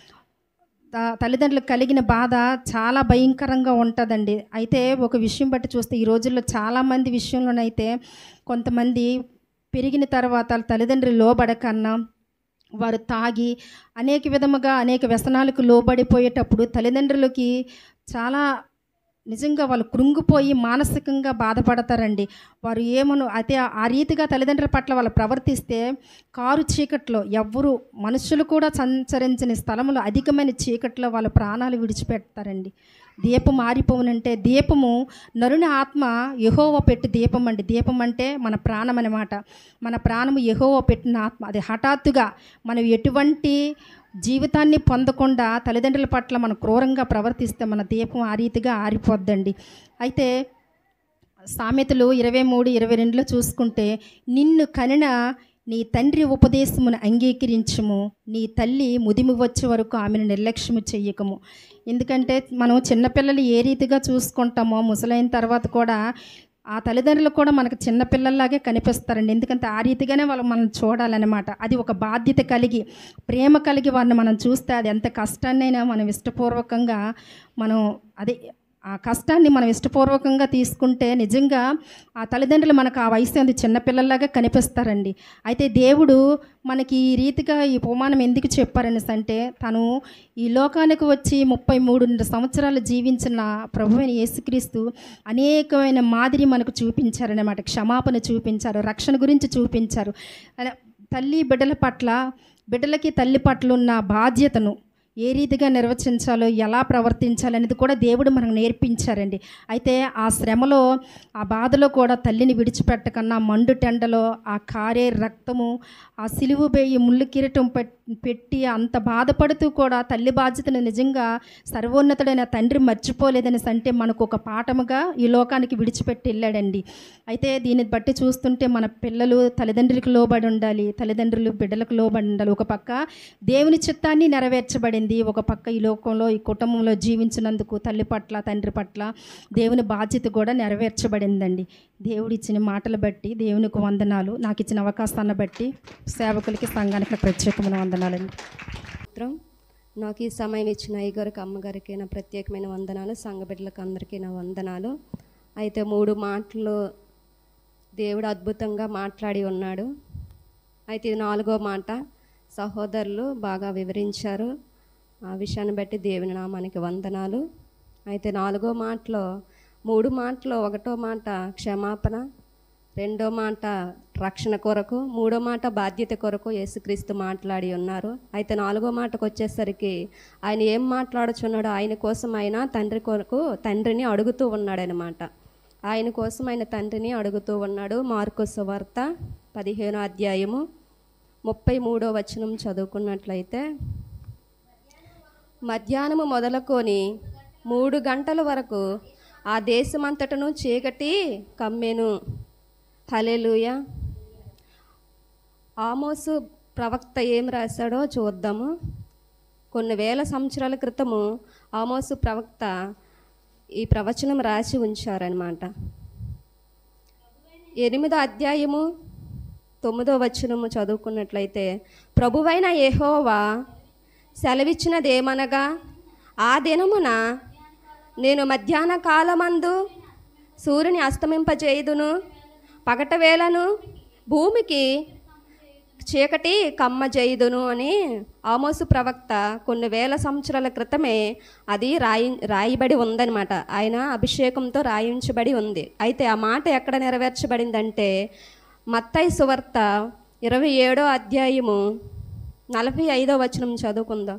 [SPEAKER 10] త- తల్లిదండ్రులకు కలిగిన బాధ చాలా భయంకరంగా ఉంటుందండి అయితే ఒక విషయం బట్టి చూస్తే ఈ రోజుల్లో చాలామంది విషయంలోనైతే కొంతమంది పెరిగిన తర్వాత తల్లిదండ్రులు లోబడకన్నా వారు తాగి అనేక విధముగా అనేక వ్యసనాలకు లోబడిపోయేటప్పుడు తల్లిదండ్రులకి చాలా నిజంగా వాళ్ళు కృంగిపోయి మానసికంగా బాధపడతారండి వారు ఏమను అయితే ఆ రీతిగా తల్లిదండ్రుల పట్ల వాళ్ళు ప్రవర్తిస్తే కారు చీకట్లో ఎవ్వరు మనుషులు కూడా సంచరించని స్థలంలో అధికమైన చీకట్లో వాళ్ళ ప్రాణాలు విడిచిపెడతారండి దీపం ఆరిపోవునంటే దీపము నరుని ఆత్మ యహోవ పెట్టి దీపం అండి దీపం అంటే మన ప్రాణం అన్నమాట మన ప్రాణము యహోవ పెట్టిన ఆత్మ అది హఠాత్తుగా మనం ఎటువంటి జీవితాన్ని పొందకుండా తల్లిదండ్రుల పట్ల మనం క్రూరంగా ప్రవర్తిస్తే మన దీపం ఆ రీతిగా ఆరిపోద్దండి అయితే సామెతలు ఇరవై మూడు ఇరవై రెండులో చూసుకుంటే నిన్ను కనిన నీ తండ్రి ఉపదేశమును అంగీకరించుము నీ తల్లి ముదిమి వచ్చే వరకు ఆమెను నిర్లక్ష్యము చెయ్యకము ఎందుకంటే మనం చిన్నపిల్లలు ఏ రీతిగా చూసుకుంటామో ముసలైన తర్వాత కూడా ఆ తల్లిదండ్రులు కూడా మనకు చిన్నపిల్లల్లాగే కనిపిస్తారండి ఎందుకంటే ఆ రీతిగానే వాళ్ళు మనం చూడాలన్నమాట అది ఒక బాధ్యత కలిగి ప్రేమ కలిగి వారిని మనం చూస్తే అది ఎంత కష్టాన్నైనా మనం ఇష్టపూర్వకంగా మనం అదే ఆ కష్టాన్ని మనం ఇష్టపూర్వకంగా తీసుకుంటే నిజంగా ఆ తల్లిదండ్రులు మనకు ఆ వయసు అంది చిన్నపిల్లల్లాగా కనిపిస్తారండి అయితే దేవుడు మనకి ఈ రీతిగా ఈ ఉపమానం ఎందుకు చెప్పారనేసి అంటే తను ఈ లోకానికి వచ్చి ముప్పై మూడున్నర సంవత్సరాలు జీవించిన ప్రభువైన యేసుక్రీస్తు అనేకమైన మాదిరి మనకు చూపించారనమాట క్షమాపణ చూపించారు రక్షణ గురించి చూపించారు అలా తల్లి బిడ్డల పట్ల బిడ్డలకి తల్లి పట్ల ఉన్న బాధ్యతను ఏ రీతిగా నిర్వచించాలో ఎలా ప్రవర్తించాలనేది కూడా దేవుడు మనకు నేర్పించారండి అయితే ఆ శ్రమలో ఆ బాధలో కూడా తల్లిని విడిచిపెట్టకన్నా మండు టెండలో ఆ కారే రక్తము ఆ సిలువు బేయి ముళ్ళు కిరీటం పెట్- పెట్టి అంత బాధపడుతూ కూడా తల్లి బాధ్యతను నిజంగా సర్వోన్నతుడైన తండ్రి మర్చిపోలేదని అంటే మనకు ఒక పాఠముగా ఈ లోకానికి విడిచిపెట్టి వెళ్ళాడండి అయితే దీన్ని బట్టి చూస్తుంటే మన పిల్లలు తల్లిదండ్రులకు లోబడి ఉండాలి తల్లిదండ్రులు బిడ్డలకు లోబడి ఉండాలి ఒక పక్క దేవుని చిత్తాన్ని నెరవేర్చబడింది ఒక పక్క ఈ లోకంలో ఈ కుటుంబంలో జీవించినందుకు తల్లి పట్ల తండ్రి పట్ల దేవుని బాధ్యత కూడా నెరవేర్చబడిందండి దేవుడు ఇచ్చిన మాటలు బట్టి దేవునికి వందనాలు నాకు ఇచ్చిన అవకాశాన్ని బట్టి సేవకులకి సంఘానికి నా ప్రత్యేకమైన వందనాలండి
[SPEAKER 11] మాత్రం నాకు ఈ సమయం ఇచ్చిన అయ్యగారికి అమ్మగారికి నా ప్రత్యేకమైన వందనాలు సంఘ బిడ్డలకు అందరికీ నా వందనాలు అయితే మూడు మాటలు దేవుడు అద్భుతంగా మాట్లాడి ఉన్నాడు అయితే ఇది నాలుగో మాట సహోదరులు బాగా వివరించారు ఆ విషయాన్ని బట్టి దేవుని నామానికి వందనాలు అయితే నాలుగో మాటలో మూడు మాటలో ఒకటో మాట క్షమాపణ రెండో మాట రక్షణ కొరకు మూడో మాట బాధ్యత కొరకు యేసుక్రీస్తు మాట్లాడి ఉన్నారు అయితే నాలుగో మాటకు వచ్చేసరికి ఆయన ఏం మాట్లాడుచున్నాడో ఆయన కోసం ఆయన తండ్రి కొరకు తండ్రిని అడుగుతూ ఉన్నాడనమాట ఆయన కోసం ఆయన తండ్రిని అడుగుతూ ఉన్నాడు మార్కు సువార్త పదిహేనో అధ్యాయము ముప్పై మూడో వచనం చదువుకున్నట్లయితే మధ్యాహ్నము మొదలుకొని మూడు గంటల వరకు ఆ దేశమంతటను చీకటి కమ్మెను హలెలుయ ఆమోసు ప్రవక్త ఏం రాశాడో చూద్దాము కొన్ని వేల సంవత్సరాల క్రితము ఆమోసు ప్రవక్త ఈ ప్రవచనం రాసి ఉంచారనమాట ఎనిమిదో అధ్యాయము తొమ్మిదో వచనము చదువుకున్నట్లయితే ప్రభువైన యెహోవా సెలవిచ్చినదేమనగా ఆ దినమున నేను మధ్యాహ్న కాలమందు సూర్యుని అస్తమింపజేయుదును పగట వేళను భూమికి చీకటి కమ్మ చేయుదును అని ఆమోసు ప్రవక్త కొన్ని వేల సంవత్సరాల క్రితమే అది రాయి రాయబడి ఉందన్నమాట ఆయన అభిషేకంతో రాయించబడి ఉంది అయితే ఆ మాట ఎక్కడ నెరవేర్చబడిందంటే మత్తయి సువార్త ఇరవై ఏడో అధ్యాయము నలభై ఐదో వచనం చదువుకుందాం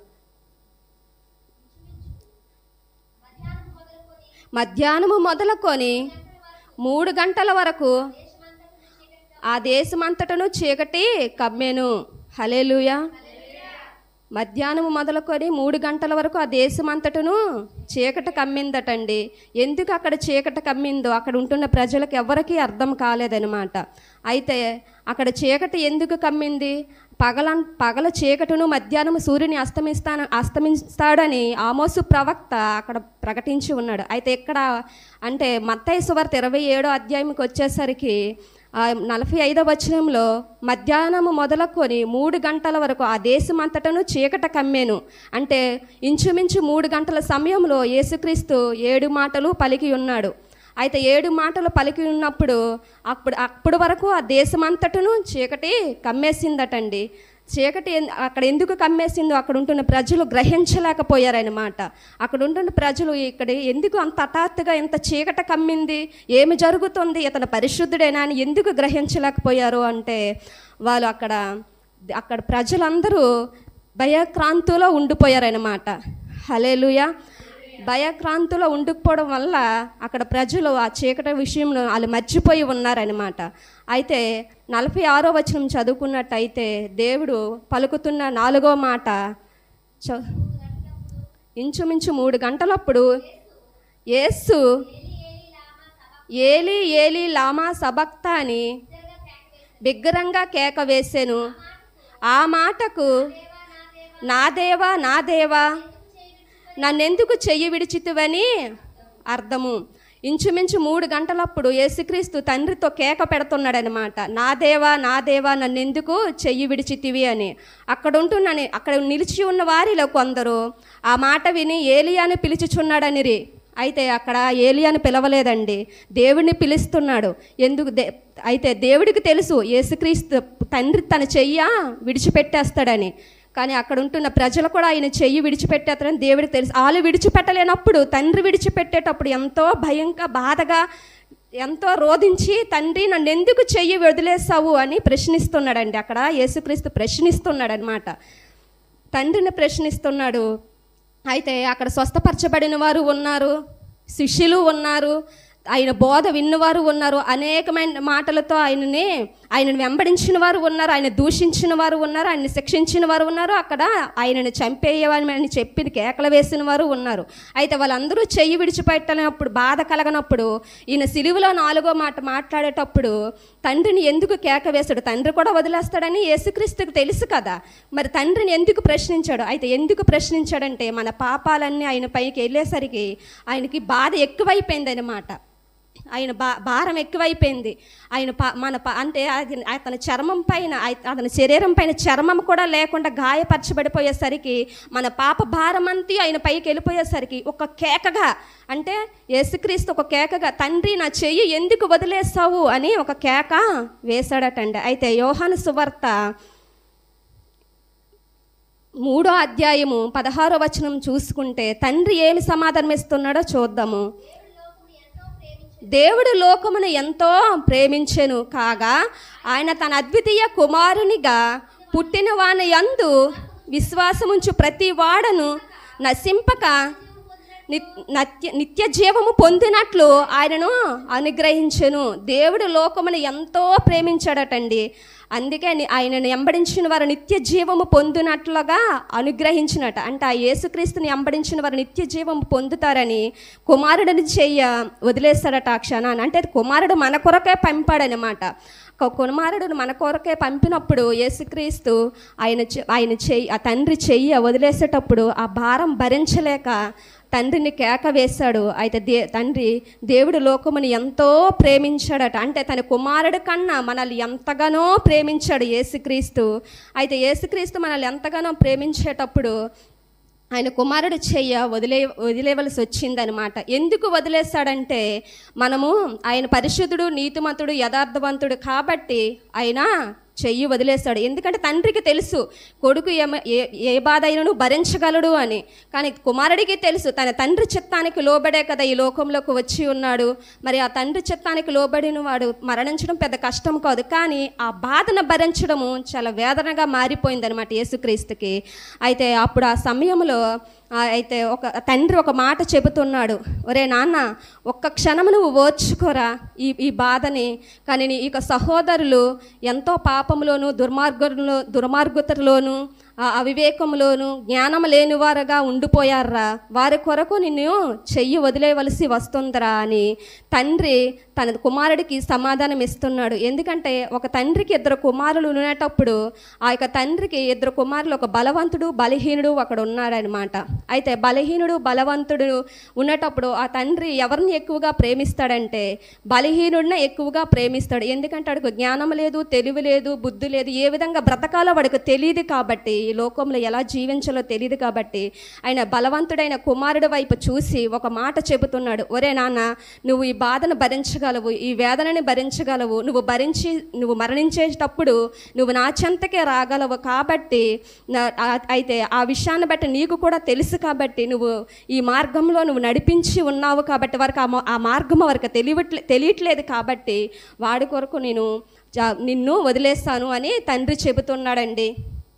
[SPEAKER 11] మధ్యాహ్నము మొదలుకొని మూడు గంటల వరకు ఆ దేశమంతటను చీకటి కమ్మెను హలేలుయా మధ్యాహ్నం మొదలుకొని మూడు గంటల వరకు ఆ దేశమంతటను చీకటి కమ్మిందటండి ఎందుకు అక్కడ చీకటి కమ్మిందో అక్కడ ఉంటున్న ప్రజలకు ఎవరికీ అర్థం కాలేదనమాట అయితే అక్కడ చీకటి ఎందుకు కమ్మింది పగల పగల చీకటును మధ్యాహ్నం సూర్యుని అస్తమిస్తాను అస్తమిస్తాడని ఆమోసు ప్రవక్త అక్కడ ప్రకటించి ఉన్నాడు అయితే ఇక్కడ అంటే మత్తయి సువార్త ఇరవై ఏడో అధ్యాయంకి వచ్చేసరికి ఆ నలభై ఐదో వచనంలో మధ్యాహ్నము మొదలుకొని మూడు గంటల వరకు ఆ దేశమంతటను చీకట కమ్మేను అంటే ఇంచుమించు మూడు గంటల సమయంలో యేసుక్రీస్తు ఏడు మాటలు పలికి ఉన్నాడు అయితే ఏడు మాటలు పలికి ఉన్నప్పుడు అప్పుడు అప్పుడు వరకు ఆ దేశమంతటను చీకటి కమ్మేసిందటండి చీకటి ఎన్- అక్కడ ఎందుకు కమ్మేసిందో అక్కడ ఉంటున్న ప్రజలు గ్రహించలేకపోయారనమాట అక్కడ ఉంటున్న ప్రజలు ఇక్కడ ఎందుకు అంత హఠాత్తుగా ఇంత చీకట కమ్మింది ఏమి జరుగుతుంది ఇతను పరిశుద్ధుడేనా అని ఎందుకు గ్రహించలేకపోయారు అంటే వాళ్ళు అక్కడ అక్కడ ప్రజలందరూ భయక్రాంతిలో ఉండిపోయారనమాట హలేలుయా భయక్రాంతిలో ఉండిపోవడం వల్ల అక్కడ ప్రజలు ఆ చీకటి విషయంలో వాళ్ళు మర్చిపోయి ఉన్నారనమాట అయితే నలభై ఆరో వచనం చదువుకున్నట్టయితే దేవుడు పలుకుతున్న నాలుగో మాట చ ఇంచుమించు మూడు గంటలప్పుడు యేసు ఏలి ఏలి లామా సబక్త అని బిగ్గరంగా కేక వేసెను ఆ మాటకు నా దేవా నా దేవా నన్నెందుకు చెయ్యి విడిచితువని అర్థము ఇంచుమించు మూడు గంటలప్పుడు యేసుక్రీస్తు తండ్రితో కేక పెడుతున్నాడనమాట నా దేవా నా దేవా నన్నెందుకు చెయ్యి విడిచితివి అని అక్కడ ఉంటున్నాను అక్కడ నిలిచి ఉన్న వారిలో కొందరు ఆ మాట విని ఏలియాను పిలుచుచున్నాడనిరి అయితే అక్కడ ఏలియాని పిలవలేదండి దేవుడిని పిలుస్తున్నాడు ఎందుకు దే అయితే దేవుడికి తెలుసు యేసుక్రీస్తు తండ్రి తన చెయ్య విడిచిపెట్టేస్తాడని కానీ అక్కడ ఉంటున్న ప్రజలు కూడా ఆయన చెయ్యి విడిచిపెట్టేస్తారని దేవుడికి తెలుసు వాళ్ళు విడిచిపెట్టలేనప్పుడు తండ్రి విడిచిపెట్టేటప్పుడు ఎంతో భయంగా బాధగా ఎంతో రోధించి తండ్రి నన్ను ఎందుకు చెయ్యి వదిలేసావు అని ప్రశ్నిస్తున్నాడండి అక్కడ యేసుక్రీస్తు ప్రశ్నిస్తున్నాడు అనమాట తండ్రిని ప్రశ్నిస్తున్నాడు అయితే అక్కడ స్వస్థపరచబడిన వారు ఉన్నారు శిష్యులు ఉన్నారు ఆయన బోధ విన్నవారు ఉన్నారు అనేకమైన మాటలతో ఆయనని ఆయనను వెంబడించిన వారు ఉన్నారు ఆయన దూషించిన వారు ఉన్నారు ఆయన్ని శిక్షించిన వారు ఉన్నారు అక్కడ ఆయనను చంపేయమని చెప్పి కేకలు వేసిన వారు ఉన్నారు అయితే వాళ్ళందరూ చెయ్యి విడిచిపెట్టనప్పుడు బాధ కలగనప్పుడు ఈయన సిలువలో నాలుగో మాట మాట్లాడేటప్పుడు తండ్రిని ఎందుకు కేక వేశాడు తండ్రి కూడా వదిలేస్తాడని యేసుక్రీస్తుకు తెలుసు కదా మరి తండ్రిని ఎందుకు ప్రశ్నించాడు అయితే ఎందుకు ప్రశ్నించాడంటే మన పాపాలన్నీ ఆయన పైకి వెళ్ళేసరికి ఆయనకి బాధ ఎక్కువైపోయింది అనమాట ఆయన బా భారం ఎక్కువైపోయింది ఆయన పా మన పా అంటే అది అతని చర్మం పైన అయి- అతని శరీరం పైన చర్మం కూడా లేకుండా గాయపరచబడిపోయేసరికి మన పాప భారం అంతా ఆయన పైకి వెళ్ళిపోయేసరికి ఒక కేకగా అంటే యేసుక్రీస్తు ఒక కేకగా తండ్రి నా చెయ్యి ఎందుకు వదిలేస్తావు అని ఒక కేక వేశాడటండి అయితే యోహాను సువార్త మూడో అధ్యాయము పదహారో వచనం చూసుకుంటే తండ్రి ఏమి సమాధానం ఇస్తున్నాడో చూద్దాము దేవుడు లోకమును ఎంతో ప్రేమించెను కాగా ఆయన తన అద్వితీయ కుమారునిగా పుట్టిన వాని యందు విశ్వాసముంచు ప్రతి వాడను నశింపక నిత్- నత్య నిత్య జీవము పొందినట్లు ఆయనను అనుగ్రహించెను దేవుడు లోకమును ఎంతో ప్రేమించాడటండి అందుకే ని- ఆయనను ఎంబడించిన వారు నిత్య జీవము పొందినట్లుగా అనుగ్రహించినట అంటే ఆ యేసుక్రీస్తుని ఎంబడించిన వారు నిత్య జీవము పొందుతారని కుమారుడిని చెయ్య వదిలేస్తాడట ఆ క్షణాన్ని అంటే కుమారుడు మన కొరకే పంపాడనమాట ఒక కుమారుడును మన కొరకే పంపినప్పుడు యేసుక్రీస్తు ఆయన చె- ఆయన చెయ్యి ఆ తండ్రి చెయ్యి వదిలేసేటప్పుడు ఆ భారం భరించలేక తండ్రిని కేక వేశాడు అయితే దే తండ్రి దేవుడు లోకముని ఎంతో ప్రేమించాడట అంటే తన కుమారుడు కన్నా మనల్ని ఎంతగానో ప్రేమించాడు యేసుక్రీస్తు అయితే యేసుక్రీస్తు మనల్ని ఎంతగానో ప్రేమించేటప్పుడు ఆయన కుమారుడు చెయ్య వదిలే వదిలేవలసి వచ్చిందనమాట ఎందుకు వదిలేస్తాడంటే మనము ఆయన పరిశుద్ధుడు నీతిమంతుడు యథార్థవంతుడు కాబట్టి ఆయన చెయ్యి వదిలేస్తాడు ఎందుకంటే తండ్రికి తెలుసు కొడుకు ఏమ- ఏ ఏ బాధ అయినను భరించగలడు అని కానీ కుమారుడికి తెలుసు తన తండ్రి చిత్తానికి లోబడే కదా ఈ లోకంలోకి వచ్చి ఉన్నాడు మరి ఆ తండ్రి చిత్తానికి లోబడిన వాడు మరణించడం పెద్ద కష్టం కాదు కానీ ఆ బాధను భరించడము చాలా వేదనగా మారిపోయింది అనమాట యేసుక్రీస్తుకి అయితే అప్పుడు ఆ సమయంలో ఆ, అయితే ఒక తండ్రి ఒక మాట చెబుతున్నాడు ఒరే నాన్న ఒక్క క్షణం నువ్వు ఓర్చుకోరా ఈ ఈ బాధని కానీ నీ ఇక సహోదరులు ఎంతో పాపంలోను దుర్మార్గులు దుర్మార్గుతలోను ఆ అవివేకంలోను జ్ఞానం లేనివారుగా ఉండిపోయారా వారి కొరకు నిన్ను చెయ్యి వదిలేయవలసి వస్తుందిరా అని తండ్రి తన కుమారుడికి సమాధానం ఇస్తున్నాడు ఎందుకంటే ఒక తండ్రికి ఇద్దరు కుమారులు ఉండేటప్పుడు ఆ యొక్క తండ్రికి ఇద్దరు కుమారులు ఒక బలవంతుడు బలహీనుడు అక్కడ ఉన్నాడనమాట అయితే బలహీనుడు బలవంతుడు ఉన్నటప్పుడు ఆ తండ్రి ఎవరిని ఎక్కువగా ప్రేమిస్తాడంటే బలహీనుడినే ఎక్కువగా ప్రేమిస్తాడు ఎందుకంటే వాడికి జ్ఞానం లేదు తెలివి లేదు బుద్ధి లేదు ఏ విధంగా బ్రతకాలో వాడికి తెలియదు కాబట్టి ఈ లోకంలో ఎలా జీవించాలో తెలియదు కాబట్టి ఆయన బలవంతుడైన కుమారుడి వైపు చూసి ఒక మాట చెబుతున్నాడు ఒరే నాన్న నువ్వు ఈ బాధను భరించగలవు ఈ వేదనని భరించగలవు నువ్వు భరించి నువ్వు మరణించేటప్పుడు నువ్వు నా చెంతకే రాగలవు కాబట్టి నా- ఆ- అయితే ఆ విషయాన్ని బట్టి నీకు కూడా తెలుసు కాబట్టి నువ్వు ఈ మార్గంలో నువ్వు నడిపించి ఉన్నావు కాబట్టి వారికి ఆ మా- ఆ మార్గం వారికి తెలియట్లే తెలియట్లేదు కాబట్టి వాడి కొరకు నేను జా- నిన్ను వదిలేస్తాను అని తండ్రి చెబుతున్నాడండి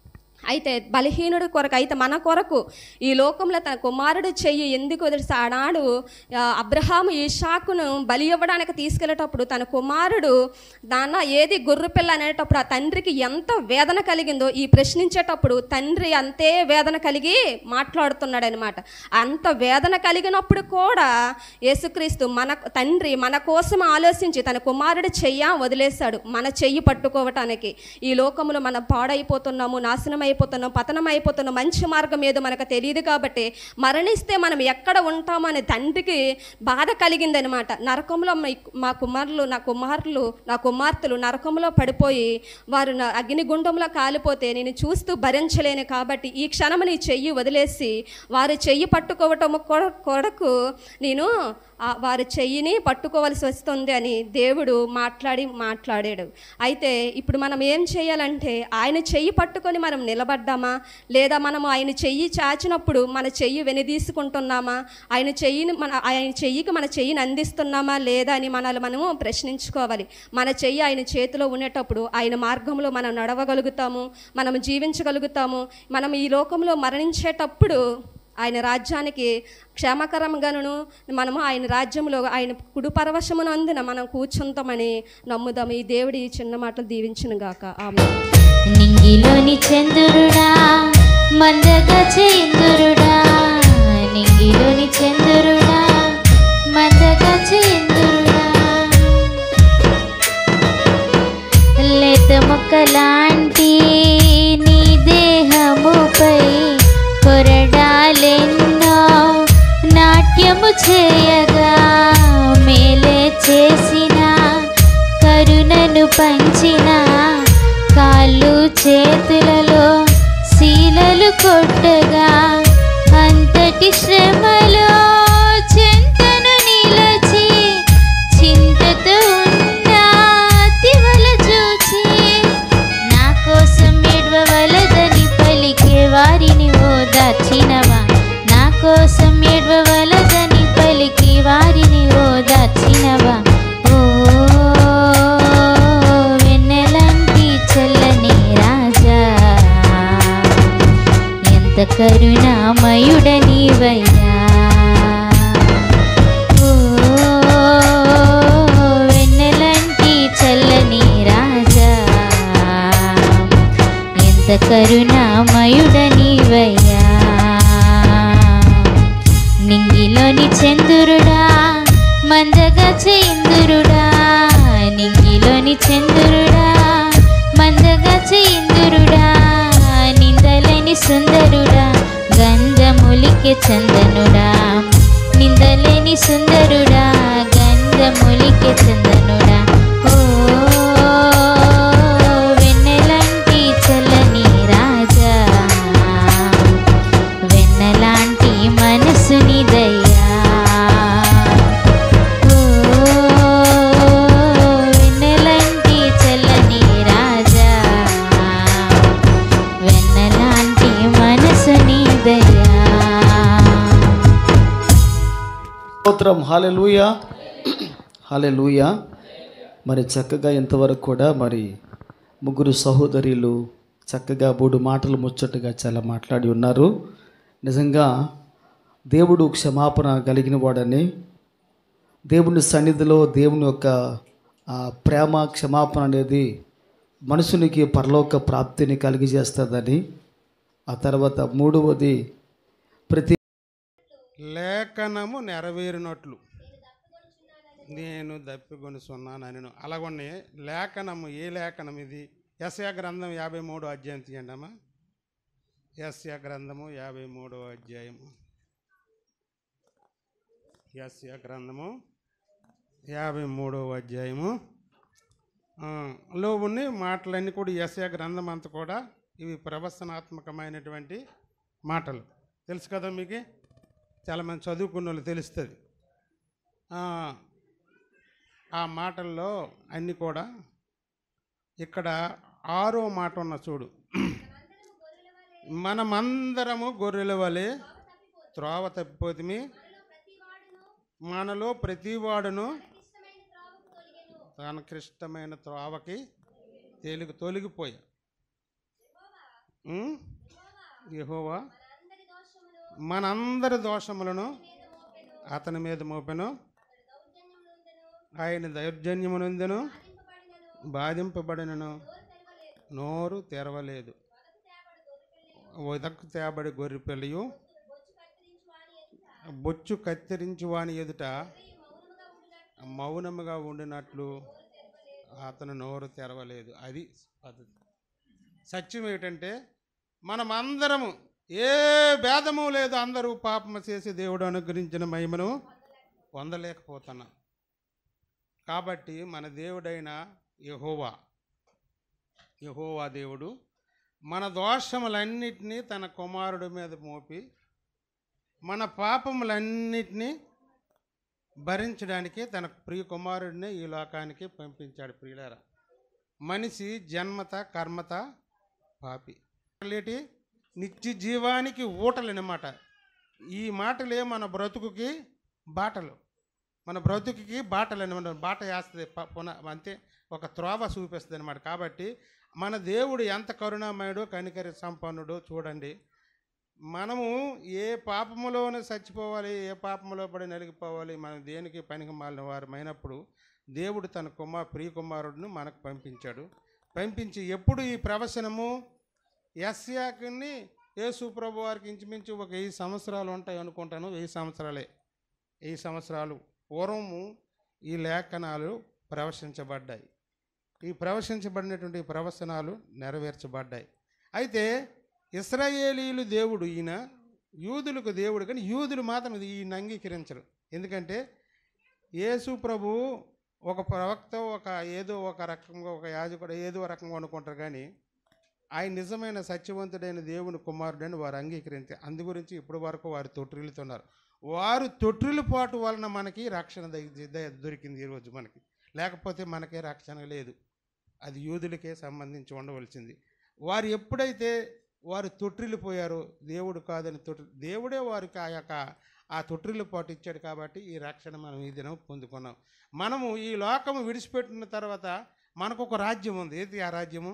[SPEAKER 11] అయితే బలహీనుడు కొరకు అయితే మన కొరకు ఈ లోకంలో తన కుమారుడు చెయ్యి ఎందుకు వదిలిసి ఆనాడు ఆ, అబ్రహాము ఈషాకును బలి ఇవ్వడానికి తీసుకెళ్ళేటప్పుడు తన కుమారుడు దాన్న ఏది గొర్రె పిల్ల అనేటప్పుడు ఆ తండ్రికి ఎంత వేదన కలిగిందో ఈ ప్రశ్నించేటప్పుడు తండ్రి అంతే వేదన కలిగి మాట్లాడుతున్నాడు అనమాట అంత వేదన కలిగినప్పుడు కూడా యేసుక్రీస్తు మన తండ్రి మన కోసం ఆలోచించి తన కుమారుడు చెయ్య వదిలేశాడు మన చెయ్యి పట్టుకోవటానికి ఈ లోకంలో మనం పాడైపోతున్నాము నాశనం అయిపోతున్నాం పతనం అయిపోతున్నాం మంచి మార్గం ఏదో మనకు తెలియదు కాబట్టి మరణిస్తే మనం ఎక్కడ ఉంటామని తండ్రికి బాధ కలిగిందనమాట నరకంలో మా- మా కుమారులు నా కుమారులు నా కుమార్తెలు నరకంలో పడిపోయి వారు నా అగ్నిగుండంలో కాలిపోతే నేను చూస్తూ భరించలేను కాబట్టి ఈ క్షణం నీ చెయ్యి వదిలేసి వారి చెయ్యి పట్టుకోవటం కొ- కొరకు నేను ఆ వారి చెయ్యిని పట్టుకోవాల్సి వస్తుంది అని దేవుడు మాట్లాడి మాట్లాడాడు అయితే ఇప్పుడు మనం ఏం చేయాలంటే ఆయన చెయ్యి పట్టుకొని మనం నిలబడ్డామా లేదా మనం ఆయన చెయ్యి చాచినప్పుడు మన చెయ్యి వెనుదీసుకుంటున్నామా ఆయన చెయ్యిని మన ఆయన చెయ్యికి మన చెయ్యిని అందిస్తున్నామా లేదా అని మనల్ని మనము ప్రశ్నించుకోవాలి మన చెయ్యి ఆయన చేతిలో ఉండేటప్పుడు ఆయన మార్గంలో మనం నడవగలుగుతాము మనం జీవించగలుగుతాము మనం ఈ లోకంలో మరణించేటప్పుడు ఆయన రాజ్యానికి క్షేమకరంగాను మనము ఆయన రాజ్యంలో ఆయన కుడు పరవశమునందున మనం కూర్చుంటామని నమ్ముదాం ఈ దేవుడి ఈ చిన్న మాటలు దీవించును గాక ఆమె
[SPEAKER 1] నింగిలోని చంద్రుడా మందగా చంద్రుడా నింగిలోని చంద్రుడా మందగా చంద్రుడా లేత మొక్కలాంటి నీ దేహముపై కొరడాలెన్నో నాట్యము చేయగా మేలే చేసిన కరుణను పంచిన కాళ్ళు చేతులలో శీలలు కొట్టగా అంతటి శ్రమలో చెంతను నిలచి చింతతో ఉన్న తివల చూచి నా కోసం ఎడవవలదని పలికే వారిని ఓదార్చినవా నా కోసం ఎడవవలదని పలికి వారిని ఓదార్చినవా ఓ వెన్నెలంటి చల్లని రాజా ఎంత కరుణామయుడనివయ్యా ఓ వెన్నెలంటి చల్లని రాజా ఎంత కరుణామయుడనివయ్యా నింగిలోని చంద్రుడా మందగా చంద్రుడా నింగిలోని చంద్రుడా మందగా చంద్రుడా నిందలేని సుందరుడా గంధములికి చందనుడా నిందలేని సుందరుడా గంధములికి చందనుడా ఓ వెన్నెలంటి చల్లని రాజా వెన్నలాంటి మనసునిదయ్యా ఓ వెన్నెలంటి చల్లని రాజా వెన్నలాంటి మనసునిదయ్యా
[SPEAKER 6] స్తోత్రం హాలెలూయా హాలెలూయా మరి చక్కగా ఇంతవరకు కూడా మరి ముగ్గురు సహోదరులు చక్కగా మూడు మాటలు ముచ్చటగా చాలా మాట్లాడి ఉన్నారు నిజంగా దేవుడు క్షమాపణ కలిగిన వాడని దేవుని సన్నిధిలో దేవుని యొక్క ఆ, ప్రేమ క్షమాపణ అనేది మనుషునికి పరలోక ప్రాప్తిని కలిగజేస్తుందని ఆ తర్వాత మూడవది ప్రతి
[SPEAKER 3] లేఖనము నెరవేరినట్లు నేను దప్పికొని సున్నానని అలాగొని లేఖనము ఏ లేఖనం ఇది యశయ గ్రంథం యాభై మూడో అధ్యాయం తీయండి అమ్మా యశయ గ్రంథము యాభై మూడో అధ్యాయము యశయ గ్రంథము యాభై మూడవ అధ్యాయము ఆ, లో ఉన్న మాటలన్నీ కూడా యశయ గ్రంథం అంతా కూడా ఇవి ప్రవచనాత్మకమైనటువంటి మాటలు తెలుసు కదా మీకు చాలామంది చదువుకున్న వాళ్ళు తెలుస్తుంది ఆ, ఆ మాటల్లో అన్నీ కూడా ఇక్కడ ఆరో మాట ఉన్న చూడు మనమందరము గొర్రెల వలె త్రోవ తప్పిపోతుమి మనలో ప్రతివాడును తనకిష్టమైన త్రోవకి తేలిక తొలగిపోయా ఉం? యెహోవా మనందరి దోషములను అతని మీద మోపెను ఆయన దౌర్జన్యమునందును బాధింపబడినను నోరు తెరవలేదు ఉదక్కు తేబడి గొర్రె పిల్లయు బొచ్చు కత్తిరించి వాని ఎదుట మౌనముగా ఉండినట్లు అతను నోరు తెరవలేదు అది పద్ధతి సత్యం ఏమిటంటే మనమందరము ఏ భేదము లేదు అందరూ పాపము చేసి దేవుడు అనుగ్రహించిన మహిమను పొందలేకపోతున్నాం కాబట్టి మన దేవుడైన యహోవా యహోవా దేవుడు మన దోషములన్నిటినీ తన కుమారుడి మీద మోపి మన పాపములన్నిటినీ భరించడానికి తన ప్రియ కుమారుడిని ఈ లోకానికి పంపించాడు ప్రియులారా మనిషి జన్మత కర్మత పాపి లేటి నిత్య జీవానికి ఊటలనమాట ఈ మాటలే మన బ్రతుకుకి బాటలు మన బ్రతుకుకి బాటలు అనమాట బాట వేస్తుంది ప- పున అంతే ఒక త్రోవ చూపిస్తుంది అనమాట కాబట్టి మన దేవుడు ఎంత కరుణామయుడో కనికరి సంపన్నుడో చూడండి మనము ఏ పాపములోనే చచ్చిపోవాలి ఏ పాపములో పడి నలిగిపోవాలి మనం దేనికి పనికి మాలిన వారమైనప్పుడు దేవుడు తన కుమార్ ప్రియ కుమారుడిని మనకు పంపించాడు పంపించి ఎప్పుడు ఈ ప్రవచనము యస్యాకుని యేసు ప్రభు వారికి ఇంచుమించు ఒక వెయ్యి సంవత్సరాలు ఉంటాయి అనుకుంటాను వెయ్యి సంవత్సరాలే వెయ్యి సంవత్సరాలు పూర్వము ఈ లేఖనాలు ప్రవశించబడ్డాయి ఈ ప్రవశించబడినటువంటి ప్రవచనాలు నెరవేర్చబడ్డాయి అయితే ఇస్రాయేలీలు దేవుడు ఈయన యూదులకు దేవుడు కానీ యూదులు మాత్రం ఇది ఈయన అంగీకరించరు ఎందుకంటే యేసు ప్రభు ఒక ప్రవక్త ఒక ఏదో ఒక రకంగా ఒక యాజకుడు ఏదో రకంగా అనుకుంటారు కానీ ఆయన నిజమైన సత్యవంతుడైన దేవుని కుమారుడని వారు అంగీకరించి అందు గురించి ఇప్పటి వరకు వారు తొట్టిల్లుతున్నారు వారు తొట్టిల్లుపాటు వలన మనకి రక్షణ దగి- ద- దొరికింది ఈరోజు మనకి లేకపోతే మనకే రక్షణ లేదు అది యూదులకే సంబంధించి ఉండవలసింది వారు ఎప్పుడైతే వారు తొట్టిల్లిపోయారో దేవుడు కాదని తొట్టి దేవుడే వారికి ఆ యొక్క ఆ తొట్టిల్లు పాటు ఇచ్చాడు కాబట్టి ఈ రక్షణ మనం ఈ దినం పొందుకున్నాం మనము ఈ లోకము విడిచిపెట్టిన తర్వాత మనకు ఒక రాజ్యం ఉంది ఏది ఆ రాజ్యము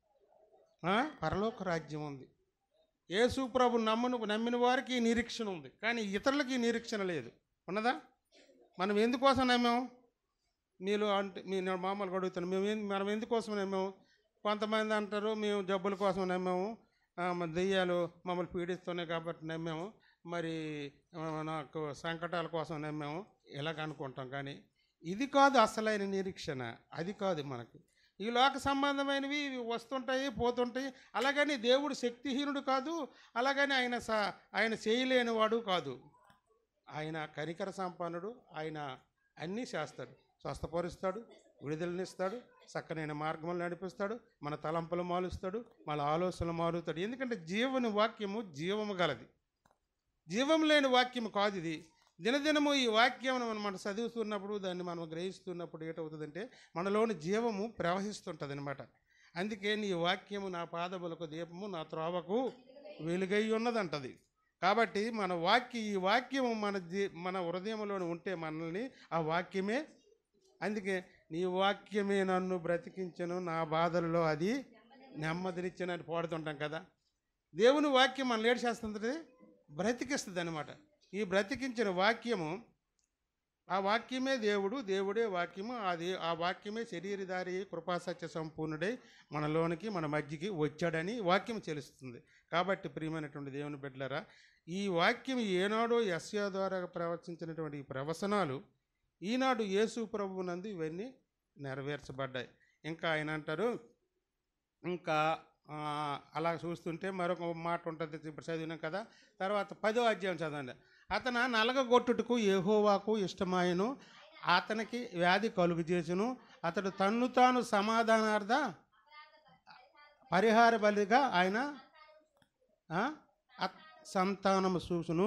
[SPEAKER 3] ఆ? పరలోక రాజ్యం ఉంది యేసు ప్రభు నమ్మును నమ్మిన వారికి ఈ నిరీక్షణ ఉంది కానీ ఇతరులకి ఈ నిరీక్షణ లేదు ఉన్నదా మనం ఎందుకోసం నమ్మాము మీలో అంటే మీ నేను మామూలుగా అడుగుతాను మేము ఏం- మనం ఎందుకోసం నమ్మాము కొంతమంది అంటారు మేము జబ్బుల కోసం నమ్మాము ఆ, మన దెయ్యాలు మమ్మల్ని పీడిస్తున్నాయి కాబట్టి నమ్మాము మరి ఆ, నాకు సంకటాల కోసం నమ్మాము ఇలాగ అనుకుంటాం కానీ ఇది కాదు అసలైన నిరీక్షణ అది కాదు మనకి ఈ లోక సంబంధమైనవి ఇవి వస్తుంటాయి పోతుంటాయి అలాగని దేవుడు శక్తిహీనుడు కాదు అలాగని ఆయన స ఆయన చేయలేనివాడు కాదు ఆయన కనికర సంపన్నుడు ఆయన అన్నీ చేస్తాడు స్వస్థపరుస్తాడు విడుదలనిస్తాడు చక్కనైన మార్గములు నడిపిస్తాడు మన తలంపులు మారుస్తాడు మన ఆలోచనలు మారుతాడు ఎందుకంటే జీవని వాక్యము జీవము గలది జీవం లేని వాక్యము కాదు ఇది దినదినము ఈ వాక్యం మనం మనం చదువుతున్నప్పుడు దాన్ని మనం గ్రహిస్తున్నప్పుడు ఏటవుతుందంటే మనలోని జీవము ప్రవహిస్తుంటుంది అనమాట అందుకే నీ వాక్యము నా పాదములకు దీపము నా త్రోవకు వెలుగై ఉన్నదంటది కాబట్టి మన వాక్య ఈ వాక్యము మన జీ మన హృదయంలోనే ఉంటే మనల్ని ఆ వాక్యమే అందుకే నీ వాక్యమే నన్ను బ్రతికించను నా బాధల్లో అది నెమ్మదినిచ్చనని పాడుతుంటాం కదా దేవుని వాక్యం మనం లేట్ చేస్తుంది బ్రతికిస్తుంది అనమాట ఈ బ్రతికించిన వాక్యము ఆ వాక్యమే దేవుడు దేవుడే వాక్యము అది ఆ వాక్యమే శరీరధారి కృపాసత్య సంపూర్ణుడై మనలోనికి మన మధ్యకి వచ్చాడని వాక్యం తెలుస్తుంది కాబట్టి ప్రియమైనటువంటి దేవుని బిడ్డలారా ఈ వాక్యం ఏనాడో యస్యా ద్వారా ప్రవచించినటువంటి ఈ ప్రవచనాలు ఈనాడు యేసు ప్రభువునందు ఇవన్నీ నెరవేర్చబడ్డాయి ఇంకా ఆయన అంటారు ఇంకా ఆ, అలా చూస్తుంటే మరొక మాట ఉంటుంది ఇప్పుడు చదివినాం కదా తర్వాత పదో అధ్యాయం చదవండి అతను నలగగొట్టుటకు యెహోవాకు ఇష్టమాయను అతనికి వ్యాధి కలుగు చేసును అతడు తన్ను తాను సమాధానార్థ పరిహార బలిగా ఆయన ఆ, అత్- సంతానము చూసును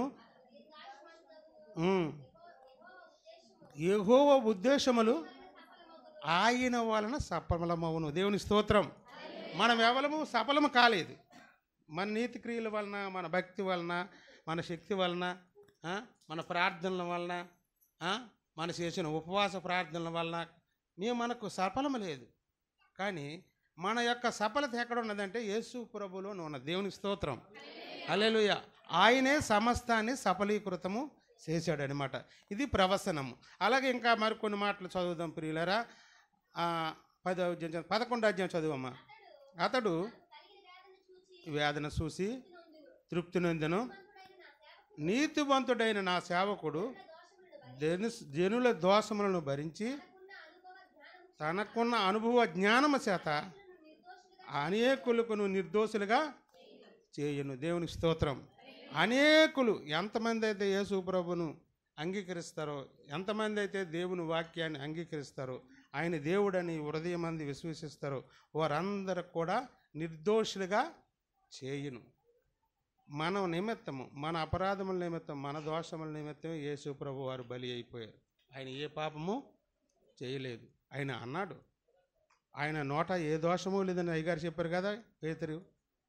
[SPEAKER 3] ఉమ్. యెహోవా ఉద్దేశములు ఆయన వలన సఫలమవును దేవుని స్తోత్రం మనం ఎవరము సఫలము కాలేదు మన నీతి క్రియల వలన మన భక్తి వలన మన శక్తి వలన ఆ, మన ప్రార్థనల వలన ఆ, మన చేసిన ఉపవాస ప్రార్థనల వలన మేము మనకు సఫలము లేదు కానీ మన యొక్క సఫలత ఎక్కడ ఉన్నదంటే యేసు ప్రభులో ఉన్న దేవుని స్తోత్రం అలెలుయ ఆయనే సమస్తాన్ని సఫలీకృతము చేశాడనమాట ఇది ప్రవసనము అలాగే ఇంకా మరికొన్ని మాటలు చదువుదాం ప్రియులరా పదో అధ్యాయం చదువు- పదకొండో అధ్యాయం చదువమ్మా అతడు వేదన చూసి తృప్తి నొందెను నీతివంతుడైన నా సేవకుడు జను జనుల దోషములను భరించి తనకున్న అనుభవ జ్ఞానము చేత అనేకులకు నిర్దోషులుగా చేయను దేవునికి స్తోత్రం అనేకులు ఎంతమంది అయితే యేసు ప్రభును అంగీకరిస్తారో ఎంతమంది అయితే దేవుని వాక్యాన్ని అంగీకరిస్తారో ఆయన దేవుడని హృదయం మంది విశ్వసిస్తారో వారందరూ కూడా నిర్దోషులుగా చేయను మన నిమిత్తము మన అపరాధముల నిమిత్తం మన దోషముల నిమిత్తం యేసు ప్రభు వారు బలి అయిపోయారు ఆయన ఏ పాపము చేయలేదు ఆయన అన్నాడు ఆయన నోట ఏ దోషము లేదని అయ్యగారు చెప్పారు కదా పేతురు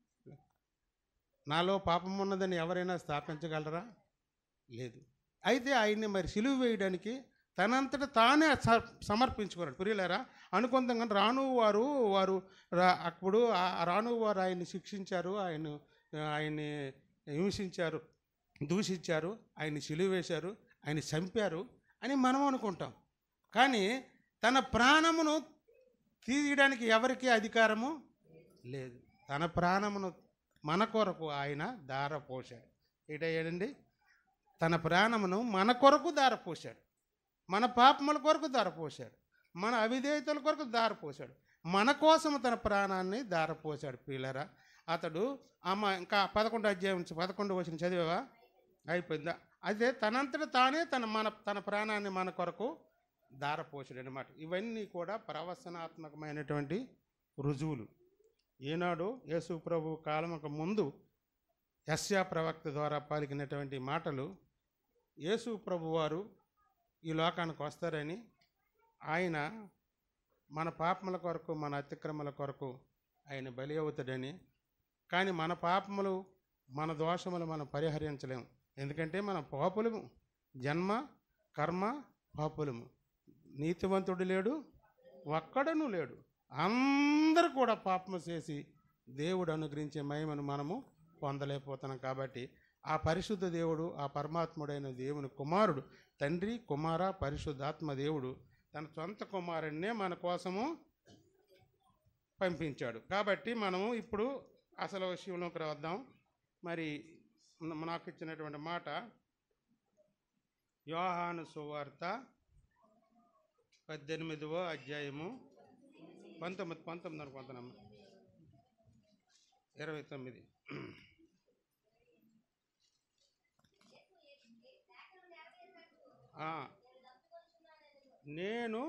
[SPEAKER 3] నాలో పాపం ఉన్నదని ఎవరైనా స్థాపించగలరా లేదు అయితే ఆయన్ని మరి సిలువ వేయడానికి తనంతట తానే స- సమర్పించుకున్నాడు పురియలేరా అనుకుందాం కానీ రాను వారు వారు రా- అప్పుడు ఆ రాను వారు ఆయన్ని శిక్షించారు ఆయన ఆయన్ని హింసించారు దూషించారు ఆయన్ని సిలువ వేశారు ఆయన చంపారు అని మనం అనుకుంటాం కానీ తన ప్రాణమును తీయడానికి ఎవరికి అధికారము లేదు తన ప్రాణమును మన కొరకు ఆయన దారపోశాడు ఏంటండి తన ప్రాణమును మన కొరకు దారపోశాడు మన పాపముల కొరకు దారపోశాడు మన అవిధేయతల కొరకు దారపోశాడు మన కోసం తన ప్రాణాన్ని దారపోశాడు పిల్లరా అతడు అమ్మ ఇంకా పదకొండు అధ్యాయం నుంచి పదకొండు వచ్చిన చదివావా అయిపోయిందా అదే తనంతట తానే తన మన తన ప్రాణాన్ని మన కొరకు దారపోసాడు అనమాట ఇవన్నీ కూడా ప్రవచనాత్మకమైనటువంటి రుజువులు ఈనాడు యేసు ప్రభు కాలముకు ముందు యస్యా ప్రవక్త ద్వారా పలికినటువంటి మాటలు యేసు ప్రభు వారు ఈ లోకానికి వస్తారని ఆయన మన పాపముల కొరకు మన అతిక్రమల కొరకు ఆయన బలి అవుతాడని కానీ మన పాపములు మన దోషములు మనం పరిహరించలేము ఎందుకంటే మన పాపులము జన్మ కర్మ పాపులము నీతివంతుడు లేడు ఒక్కడను లేడు అందరూ కూడా పాపము చేసి దేవుడు అనుగ్రహించే మహిమను మనము పొందలేకపోతున్నాం కాబట్టి ఆ పరిశుద్ధ దేవుడు ఆ పరమాత్ముడైన దేవుని కుమారుడు తండ్రి కుమార పరిశుద్ధాత్మ దేవుడు తన సొంత కుమారుడినే మన కోసము పంపించాడు కాబట్టి మనము ఇప్పుడు అసలు విషయంలోకి వద్దాం మరి న- నాకు ఇచ్చినటువంటి మాట యోహాను సువార్త పద్దెనిమిదవ అధ్యాయము పంతొమ్మిది పంతొమ్మిది అనుకుంటున్నాము ఇరవై తొమ్మిది ఆ, నేను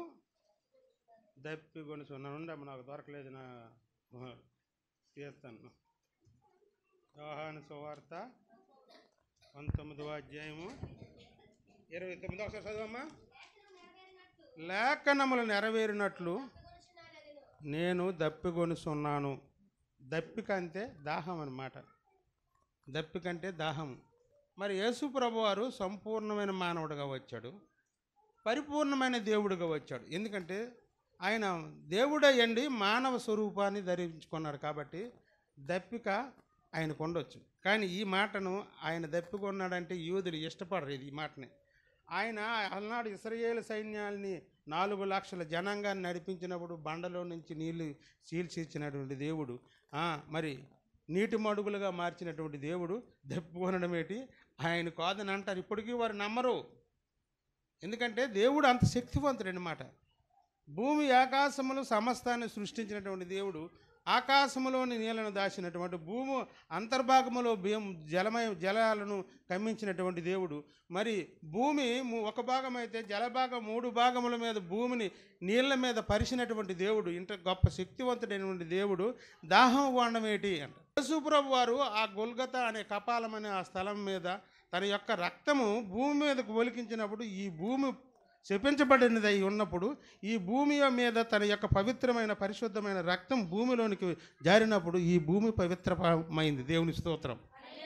[SPEAKER 3] దప్పి కొనుచున్నాను నాకు దొరకలేదు నా తీస్తాను యోహాను సువార్త పంతొమ్మిదవ అధ్యాయము ఇరవై తొమ్మిది ఒకసారి చదవమ్మా లేఖనములు నెరవేరినట్లు నేను దప్పికొనుచున్నాను దప్పిక అంటే దాహం అన్నమాట దప్పికంటే దాహం మరి యేసు ప్రభు వారు సంపూర్ణమైన మానవుడిగా వచ్చాడు పరిపూర్ణమైన దేవుడిగా వచ్చాడు ఎందుకంటే ఆయన దేవుడయ్యండి మానవ స్వరూపాన్ని ధరించుకున్నాడు కాబట్టి దప్పిక ఆయనకు ఉండొచ్చు కానీ ఈ మాటను ఆయన దప్పికొన్నాడంటే యూదులు ఇష్టపడరు ఇది ఈ మాటని ఆయన అలనాడు ఇస్రాయేల్ సైన్యాల్ని నాలుగు లక్షల జనాంగాన్ని నడిపించినప్పుడు బండలో నుంచి నీళ్లు చీల్చిచ్చినటువంటి దేవుడు ఆ, మరి నీటి మడుగులుగా మార్చినటువంటి దేవుడు దప్పుకొనడం ఏంటి ఆయన కాదని అంటారు ఇప్పటికీ వారు నమ్మరు ఎందుకంటే దేవుడు అంత శక్తివంతుడు అన్నమాట భూమి ఆకాశములు సమస్తాన్ని సృష్టించినటువంటి దేవుడు ఆకాశములోని నీళ్లను దాచినటువంటి భూమి అంతర్భాగములో బియ్యం జలమయ జలాలను కమ్మించినటువంటి దేవుడు మరి భూమి ము- ఒక భాగం అయితే జలభాగం మూడు భాగముల మీద భూమిని నీళ్ళ మీద పరిచినటువంటి దేవుడు ఇంత గొప్ప శక్తివంతుడైనటువంటి దేవుడు దాహం వాడడం ఏంటి అంట యేసుప్రభు వారు ఆ గొల్గత అనే కపాలం అనే ఆ స్థలం మీద తన యొక్క రక్తము భూమి మీదకు ఒలికించినప్పుడు ఈ భూమి శపించబడినది అయి ఉన్నప్పుడు ఈ భూమి మీద తన యొక్క పవిత్రమైన పరిశుద్ధమైన రక్తం భూమిలోనికి జారినప్పుడు ఈ భూమి పవిత్రమైంది దేవుని స్తోత్రం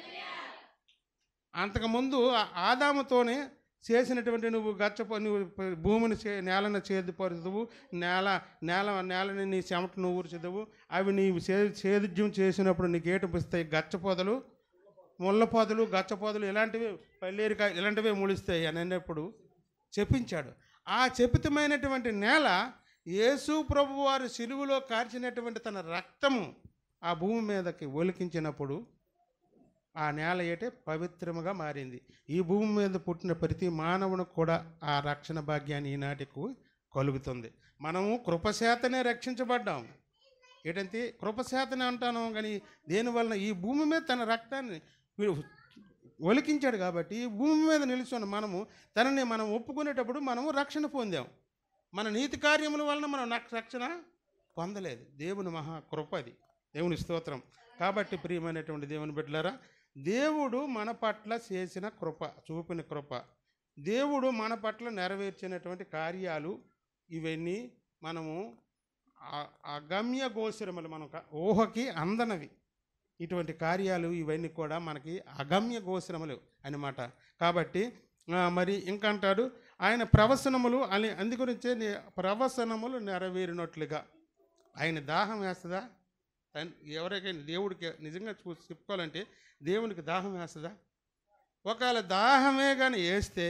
[SPEAKER 3] అంతకుముందు ఆ ఆదాముతోనే చేసినటువంటి నువ్వు గచ్చపో నువ్వు ప- భూమిని చే నేలను చేదుపరుదువు నేల నేల నేలని నీ చెమటను ఊర్చుదువు అవి నీవు చే సేద్యం చేసినప్పుడు నీకు ఏటుపిస్తాయి గచ్చపొదలు ముళ్ళ పొదలు గచ్చపొదలు ఇలాంటివి పల్లేరికాయ ఇలాంటివే ములుస్తాయి అని అన్నప్పుడు చెప్పించాడు ఆ చెపితమైనటువంటి నేల యేసు ప్రభు వారు సిలువులో కార్చినటువంటి తన రక్తము ఆ భూమి మీదకి ఒలికించినప్పుడు ఆ నేల ఏటే పవిత్రముగా మారింది ఈ భూమి మీద పుట్టిన ప్రతి మానవునికి కూడా ఆ రక్షణ భాగ్యాన్ని ఈనాటికి కలుగుతుంది మనము కృపశాతనే రక్షించబడ్డాం ఏంటంటే కృపశాతనే అంటాను కానీ దేనివలన ఈ భూమి మీద తన రక్తాన్ని వీడు ఒలికించాడు కాబట్టి ఈ భూమి మీద నిలుచున్న మనము తనని మనం ఒప్పుకునేటప్పుడు మనము రక్షణ పొందాం మన నీతి కార్యముల వలన మనం నాకు రక్షణ పొందలేదు దేవుని మహా కృప అది దేవుని స్తోత్రం కాబట్టి ప్రియమైనటువంటి దేవుని బిడ్డలారా దేవుడు మన పట్ల చేసిన కృప చూపిన కృప దేవుడు మన పట్ల నెరవేర్చినటువంటి కార్యాలు ఇవన్నీ మనము ఆ- అగమ్య గోచరములు మనం క- ఊహకి అందనవి ఇటువంటి కార్యాలు ఇవన్నీ కూడా మనకి అగమ్య గోచరములు అన్నమాట కాబట్టి ఆ, మరి ఇంకా అంటాడు ఆయన ప్రవసనములు అని అందుగురించే నే- ప్రవసనములు నెరవేరినట్లుగా ఆయన దాహం వేస్తుందా తన్- ఎవరికైనా దేవుడికి నిజంగా చూ చెప్పుకోవాలంటే దేవునికి దాహం వేస్తుందా ఒకవేళ దాహమే కానీ వేస్తే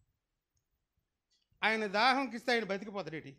[SPEAKER 3] ఆయన దాహంకి ఇస్తే ఆయన బతికిపోతాడేటి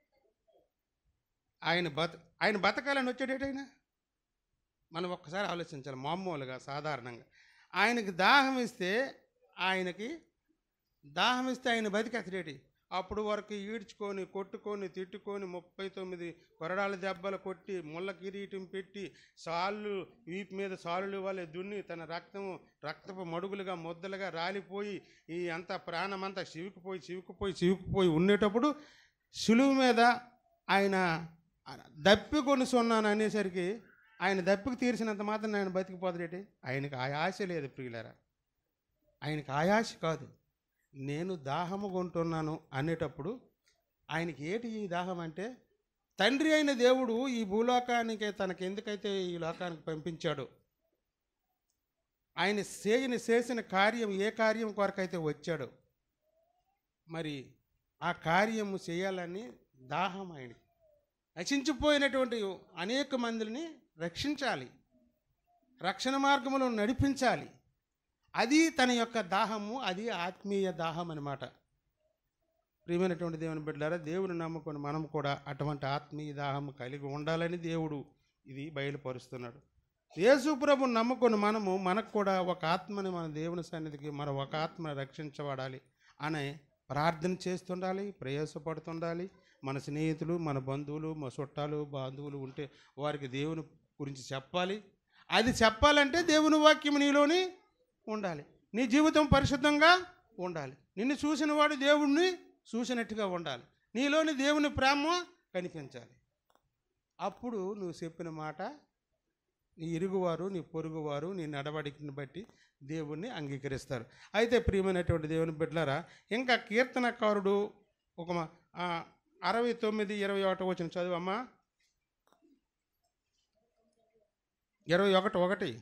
[SPEAKER 3] ఆయన బత ఆయన బతకాలని వచ్చాడేటి ఆయన మనం ఒక్కసారి ఆలోచించాలి మామూలుగా సాధారణంగా ఆయనకి దాహం ఇస్తే ఆయనకి దాహం ఇస్తే ఆయన బతికేస్తాడేటి అప్పుడు వరకు ఈడ్చుకొని కొట్టుకొని తిట్టుకొని ముప్పై తొమ్మిది కొరడాల దెబ్బలు కొట్టి ముళ్ళ కిరీటం పెట్టి సాళ్ళు వీపు మీద సాలులు వాళ్ళే దున్ని తన రక్తము రక్తపు మడుగులుగా ముద్దలుగా రాలిపోయి ఈ అంతా ప్రాణమంతా చివుకుపోయి చివుకుపోయి చివుకుపోయి ఉండేటప్పుడు సులువు మీద ఆయన దప్పి కొనుసున్నాను అనేసరికి ఆయన దప్పికి తీర్చినంత మాత్రం ఆయన బతికిపోతాడేటి ఆయనకి ఆ ఆశ లేదు ప్రియులరా ఆయనకి ఆయాశ కాదు నేను దాహము కొంటున్నాను అనేటప్పుడు ఆయనకి ఏటి ఈ దాహం అంటే తండ్రి అయిన దేవుడు ఈ భూలోకానికి తనకి ఎందుకైతే ఈ లోకానికి పంపించాడో ఆయన చేయని చేసిన కార్యం ఏ కార్యం కొరకైతే వచ్చాడో మరి ఆ కార్యము చేయాలని దాహం ఆయనకి నశించిపోయినటువంటి అనేక మందిని రక్షించాలి రక్షణ మార్గములో నడిపించాలి అది తన యొక్క దాహము అది ఆత్మీయ దాహం అన్నమాట ప్రియమైనటువంటి దేవుని బిడ్డారా దేవుని నమ్ముకొని మనం కూడా అటువంటి ఆత్మీయ దాహం కలిగి ఉండాలని దేవుడు ఇది బయలుపరుస్తున్నాడు యేసు ప్రభు నమ్ముకొని మనము మనకు కూడా ఒక ఆత్మని మన దేవుని సన్నిధికి మన ఒక ఆత్మ రక్షించబడాలి అనే ప్రార్థన చేస్తుండాలి ప్రయాసపడుతుండాలి మన స్నేహితులు మన బంధువులు మా చుట్టాలు బంధువులు ఉంటే వారికి దేవుని గురించి చెప్పాలి అది చెప్పాలంటే దేవుని వాక్యం నీలోని ఉండాలి నీ జీవితం పరిశుద్ధంగా ఉండాలి నిన్ను చూసిన వాడు దేవుణ్ణి చూసినట్టుగా ఉండాలి నీలోని దేవుని ప్రేమ కనిపించాలి అప్పుడు నువ్వు చెప్పిన మాట నీ ఇరుగువారు నీ పొరుగువారు నీ నడవడికని బట్టి దేవుణ్ణి అంగీకరిస్తారు అయితే ప్రియమైనటువంటి దేవుని బిడ్డలారా ఇంకా కీర్తనకారుడు ఒక మ- ఆ, అరవై తొమ్మిది ఇరవై ఒకటి వచ్చిన చదువమ్మా ఇరవై ఒకటి ఒకటి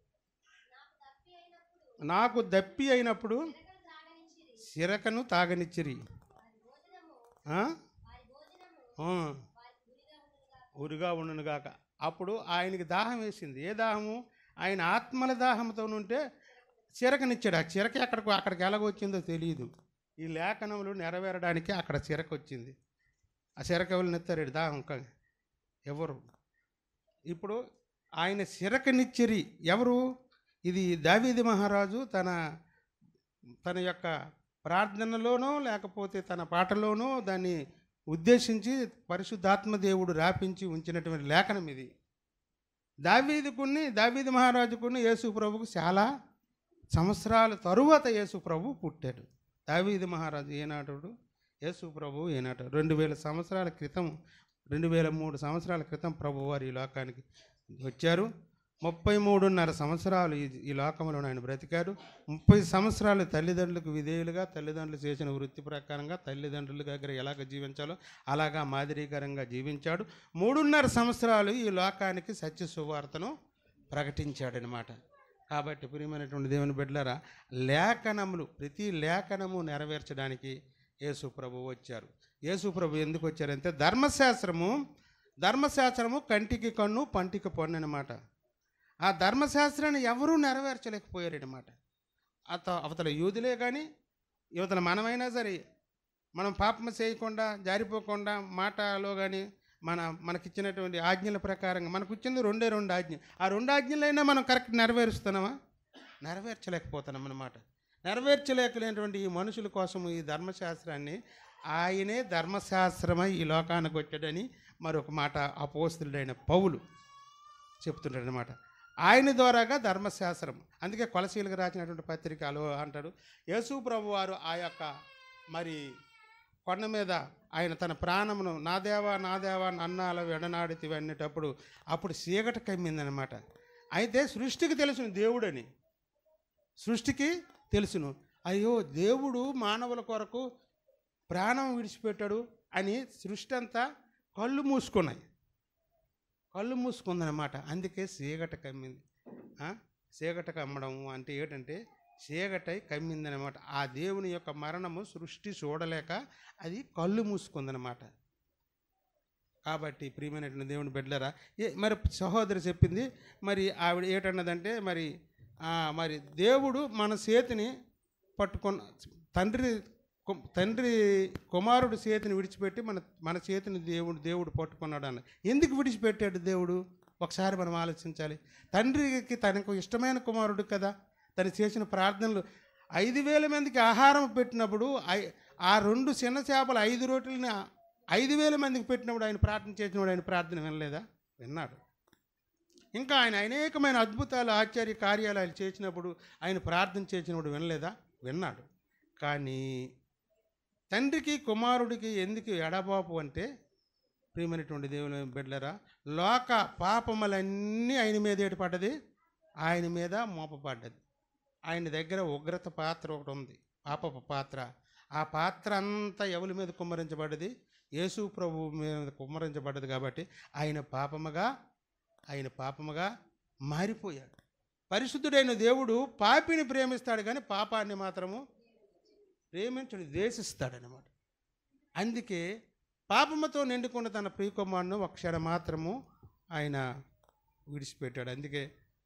[SPEAKER 3] నాకు దప్పి అయినప్పుడు సిరకను తాగనిచ్చిరి ఆ? ఆ. ఉరిగా ఉండునుగాక అప్పుడు ఆయనకి దాహం వేసింది ఏ దాహము ఆయన ఆత్మల దాహంతో ఉంటే చిరకనిచ్చాడు ఆ చిరక ఎక్కడికి అక్కడికి ఎలాగొచ్చిందో తెలియదు ఈ లేఖనములు నెరవేరడానికి అక్కడ చిరక వచ్చింది ఆ చిరక ఎవరు నెత్తారు దాహం క- ఎవరు ఇప్పుడు ఆయన చిరకనిచ్చిరి ఎవరు ఇది దావీది మహారాజు తన తన యొక్క ప్రార్థనలోనో లేకపోతే తన పాటలోనో దాన్ని ఉద్దేశించి పరిశుద్ధాత్మ దేవుడు రాపించి ఉంచినటువంటి లేఖనం ఇది దావీదుకుని దావీది మహారాజుకుని యేసు ప్రభుకు చాలా సంవత్సరాల తరువాత యేసు ప్రభు పుట్టాడు దావీది మహారాజు ఏనాడు యేసు ప్రభు ఏనాడు రెండు వేల సంవత్సరాల క్రితం రెండు వేల మూడు సంవత్సరాల క్రితం ప్రభు వారు ఈ లోకానికి వచ్చారు ముప్పై మూడున్నర సంవత్సరాలు ఈ ఈ లోకంలో ఆయన బ్రతికాడు ముప్పై సంవత్సరాలు తల్లిదండ్రులకు విధేయులుగా తల్లిదండ్రులు చేసిన వృత్తి ప్రకారంగా తల్లిదండ్రుల దగ్గర ఎలాగ జీవించాలో అలాగా మాదిరీకరంగా జీవించాడు మూడున్నర సంవత్సరాలు ఈ లోకానికి సత్య సువార్తను ప్రకటించాడనమాట కాబట్టి ప్రియమైనటువంటి దేవుని బిడ్డలారా లేఖనములు ప్రతి లేఖనము నెరవేర్చడానికి యేసు ప్రభు వచ్చారు యేసు ప్రభు ఎందుకు వచ్చారంటే ధర్మశాస్త్రము ధర్మశాస్త్రము కంటికి కన్ను పంటికి పన్ను అనమాట ఆ ధర్మశాస్త్రాన్ని ఎవరూ నెరవేర్చలేకపోయారనమాట అత అవతల యూదులే కానీ యువతల మనమైనా సరే మనం పాపం చేయకుండా జారిపోకుండా మాటలో కానీ మన మనకిచ్చినటువంటి ఆజ్ఞల ప్రకారంగా మనకు ఇచ్చింది రెండే రెండు ఆజ్ఞ ఆ రెండు ఆజ్ఞలైనా మనం కరెక్ట్ నెరవేరుస్తున్నామా నెరవేర్చలేకపోతున్నాం అన్నమాట నెరవేర్చలేకలేనటువంటి ఈ మనుషుల కోసం ఈ ధర్మశాస్త్రాన్ని ఆయనే ధర్మశాస్త్రమై ఈ లోకానికి వచ్చాడని మరొక మాట అపోస్తుడైన పౌలు చెప్తుంటాడు అనమాట ఆయన ద్వారాగా ధర్మశాస్త్రం అందుకే కొలసీలకు రాసినటువంటి పత్రికలు అంటాడు యేసు ప్రభు వారు ఆ యొక్క మరి కొండ మీద ఆయన తన ప్రాణమును నా దేవా నా దేవా నన్నాల వెడనాడితివి అనేటప్పుడు అప్పుడు చీకట కమ్మిందనమాట అయితే సృష్టికి తెలుసును దేవుడని సృష్టికి తెలుసును అయ్యో దేవుడు మానవుల కొరకు ప్రాణం విడిచిపెట్టాడు అని సృష్టి అంతా కళ్ళు మూసుకున్నాయి కళ్ళు మూసుకుందనమాట అందుకే చీకట కమ్మింది ఆ? చీకట కమ్మడం అంటే ఏంటంటే చీకటై కమ్మిందనమాట ఆ దేవుని యొక్క మరణము సృష్టి చూడలేక అది కళ్ళు మూసుకుందనమాట కాబట్టి ప్రియమైనటువంటి దేవుని బిడ్డలరా ఏ మరి సహోదరి చెప్పింది మరి ఆవిడ ఏంటన్నదంటే మరి ఆ, మరి దేవుడు మన చేతిని పట్టుకున్న తండ్రి కు- తండ్రి కుమారుడు చేతిని విడిచిపెట్టి మన మన చేతిని దేవుడు దేవుడు పట్టుకున్నాడు అన్న ఎందుకు విడిచిపెట్టాడు దేవుడు ఒకసారి మనం ఆలోచించాలి తండ్రికి తనకు ఇష్టమైన కుమారుడు కదా తను చేసిన ప్రార్థనలు ఐదు వేల మందికి ఆహారం పెట్టినప్పుడు ఐ- ఆ రెండు చిన్న చేపలు ఐదు రోటీలని ఐదు వేల మందికి పెట్టినప్పుడు ఆయన ప్రార్థన చేసినప్పుడు ఆయన ప్రార్థన వినలేదా విన్నాడు ఇంకా ఆయన అనేకమైన అద్భుతాలు ఆశ్చర్య కార్యాలు ఆయన చేసినప్పుడు ఆయన ప్రార్థన చేసినప్పుడు వినలేదా విన్నాడు కానీ తండ్రికి కుమారుడికి ఎందుకు ఎడబాపు అంటే ప్రియమైనటువంటి దేవుని బిడ్డలరా లోక పాపములన్నీ ఆయన మీద ఏటి పడ్డది ఆయన మీద మోపబడ్డది ఆయన దగ్గర ఉగ్రత పాత్ర ఒకటి ఉంది పాపపు పాత్ర ఆ పాత్ర అంతా ఎవరి మీద కుమ్మరించబడ్డది యేసు ప్రభు మీద కుమ్మరించబడ్డది కాబట్టి ఆయన పాపముగా ఆయన పాపముగా మారిపోయాడు పరిశుద్ధుడైన దేవుడు పాపిని ప్రేమిస్తాడు కానీ పాపాన్ని మాత్రము ప్రేమించడు ద్వేషిస్తాడనమాట అందుకే పాపముతో నిండుకున్న తన ప్రియకుమారును ఒక క్షణం మాత్రము ఆయన విడిచిపెట్టాడు అందుకే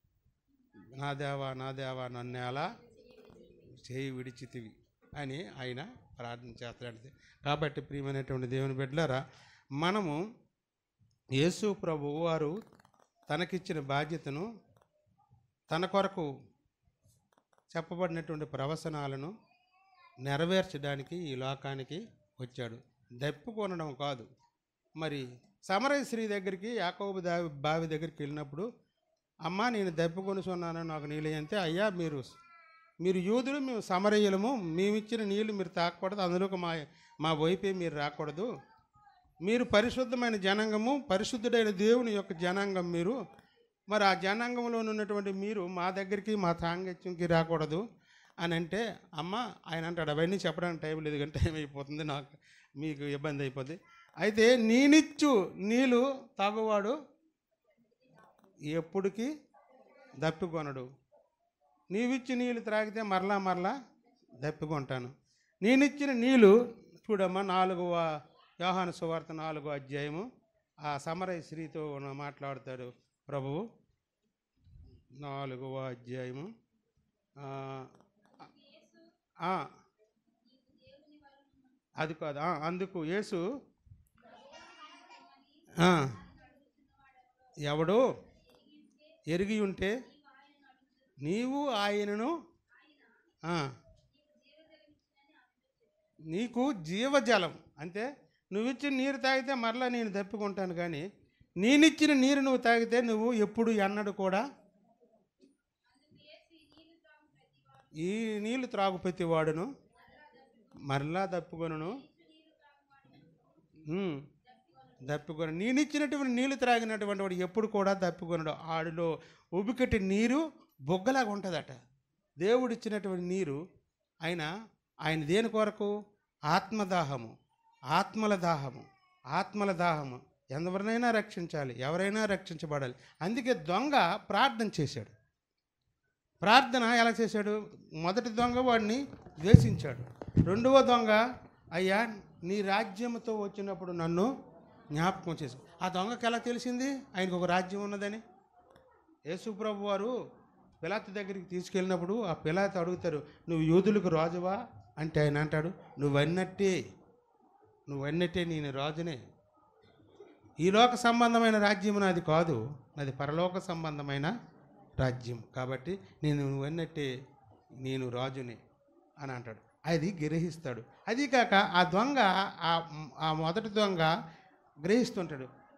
[SPEAKER 3] నా దేవా నా దేవా నన్ను అలా చేయి విడిచితివి అని ఆయన ప్రార్థన చేస్తాడు కాబట్టి ప్రియమైనటువంటి దేవుని బిడ్డలారా మనము యేసు ప్రభు వారు తనకిచ్చిన బాధ్యతను తన కొరకు చెప్పబడినటువంటి ప్రవచనాలను నెరవేర్చడానికి ఈ లోకానికి వచ్చాడు దప్పు కొనడం కాదు మరి సమరయ స్త్రీ దగ్గరికి యాకోబు దావి బావి దగ్గరికి వెళ్ళినప్పుడు అమ్మ నేను దప్పు కొనుసున్నాను నాకు నీళ్ళు అంటే అయ్యా మీరు మీరు యూదులు మేము సమరయ్యులము మేమిచ్చిన నీళ్లు మీరు తాకూడదు అందులోకి మా మా వైపే మీరు రాకూడదు మీరు పరిశుద్ధమైన జనాంగము పరిశుద్ధుడైన దేవుని యొక్క జనాంగం మీరు మరి ఆ జనాంగంలో ఉన్నటువంటి మీరు మా దగ్గరికి మా సాంగత్యంకి రాకూడదు అని అంటే అమ్మ ఆయన అంటాడు అవన్నీ చెప్పడానికి టైం లేదు కానీ టైం అయిపోతుంది నాకు మీకు ఇబ్బంది అయిపోద్ది అయితే నేనిచ్చు నీళ్ళు తాగువాడు ఎప్పటికీ దప్పికొనడు నీవిచ్చి నీళ్ళు త్రాగితే మరలా మరలా దప్పికొంటాను నేనిచ్చిన నీళ్ళు చూడమ్మా నాలుగవ యోహాను సువార్త నాలుగో అధ్యాయము ఆ సమరయ స్త్రీతో ఉన్న మాట్లాడతాడు ప్రభువు నాలుగవ అధ్యాయము ఆ, ఆ, అది కాదు ఆ, అందుకు యేసు ఆ, ఎవడు ఎరిగి ఉంటే నీవు ఆయనను ఆ, నీకు జీవజలం అంటే నువ్విచ్చిన నీరు తాగితే మరలా నేను తప్పుకుంటాను కానీ నేనిచ్చిన నీరు నువ్వు తాగితే నువ్వు ఎప్పుడు ఎన్నడు కూడా ఈ నీళ్లు త్రాగు ప్రతి వాడును మరలా తప్పుకొను దప్పికొన నేనిచ్చినటువంటి నీళ్లు త్రాగినటువంటి వాడు ఎప్పుడు కూడా దప్పికొనడు ఆడిలో ఉబికటి నీరు బొగ్గలాగా ఉంటుందట దేవుడిచ్చినటువంటి నీరు ఆయన ఆయన దేని కొరకు ఆత్మదాహము ఆత్మల దాహము ఆత్మల దాహము ఎవరినైనా రక్షించాలి ఎవరైనా రక్షించబడాలి అందుకే దొంగ ప్రార్థన చేశాడు ప్రార్థన ఎలా చేశాడు మొదటి దొంగ వాడిని ద్వేషించాడు రెండవ దొంగ అయ్యా నీ రాజ్యంతో వచ్చినప్పుడు నన్ను జ్ఞాపకం చేసి ఆ దొంగకి ఎలా తెలిసింది ఆయనకు ఒక రాజ్యం ఉన్నదని యేసుప్రభు వారు పిలాత్ దగ్గరికి తీసుకెళ్ళినప్పుడు ఆ పిలాత్ అడుగుతారు నువ్వు యూదులకు రాజువా అంటే ఆయన అంటాడు నువ్వన్నట్టే నువ్వన్నట్టే నేను రాజునే ఈ లోక సంబంధమైన రాజ్యం నాది కాదు నాది పరలోక సంబంధమైన రాజ్యం కాబట్టి నేను నువ్వన్నట్టే నేను రాజునే అని అంటాడు అది గ్రహిస్తాడు అది కాక ఆ దొంగ ఆ ఆ మొదటి దొంగ గ్రహిస్తుంటాడు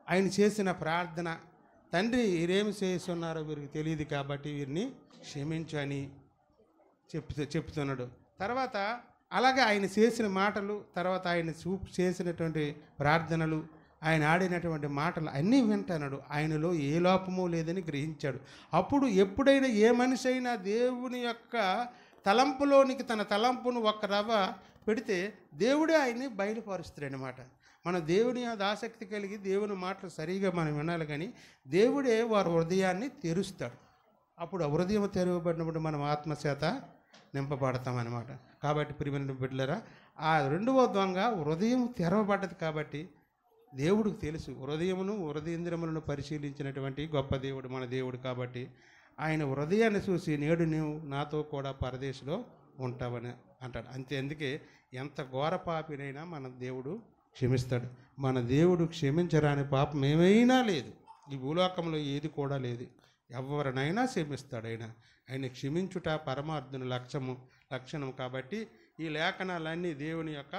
[SPEAKER 3] ఆయన చేసిన ప్రార్థన తండ్రి వీరేమి చేస్తున్నారో వీరికి తెలియదు కాబట్టి వీరిని క్షమించు అని చెప్తూ చెప్తున్నాడు తర్వాత అలాగే ఆయన చేసిన మాటలు తర్వాత ఆయన చూ చేసినటువంటి ప్రార్థనలు ఆయన ఆడినటువంటి మాటలు అన్నీ వింటున్నాడు ఆయనలో ఏ లోపము లేదని గ్రహించాడు అప్పుడు ఎప్పుడైనా ఏ మనిషి అయినా దేవుని యొక్క తలంపులోనికి తన తలంపును ఒక్క రవ్వ పెడితే దేవుడే ఆయన్ని బయలుపరుస్తాడనమాట మన దేవుని మీద ఆసక్తి కలిగి దేవుని మాటలు సరిగా మనం వినాలి కానీ దేవుడే వారి హృదయాన్ని తెరుస్తాడు అప్పుడు ఆ హృదయం తెరవబడినప్పుడు మనం ఆత్మచేత నింపబడతామన్నమాట కాబట్టి ప్రియమైన బిడ్డలరా ఆ రెండవ దొంగ హృదయం తెరవబడ్డది కాబట్టి దేవుడికి తెలుసు హృదయమును హృదయేంద్రములను పరిశీలించినటువంటి గొప్ప దేవుడు మన దేవుడు కాబట్టి ఆయన హృదయాన్ని చూసి నేడు నువ్వు నాతో కూడా పరదేశంలో ఉంటావని అంటాడు అంతే అందుకే ఎంత ఘోర పాపినైనా మన దేవుడు క్షమిస్తాడు మన దేవుడు క్షమించరాని పాపం ఏమైనా లేదు ఈ భూలోకంలో ఏది కూడా లేదు ఎవరినైనా క్షమిస్తాడు ఆయన ఆయన క్షమించుట పరమార్థుని లక్ష్యము లక్షణం కాబట్టి ఈ లేఖనాలన్నీ దేవుని యొక్క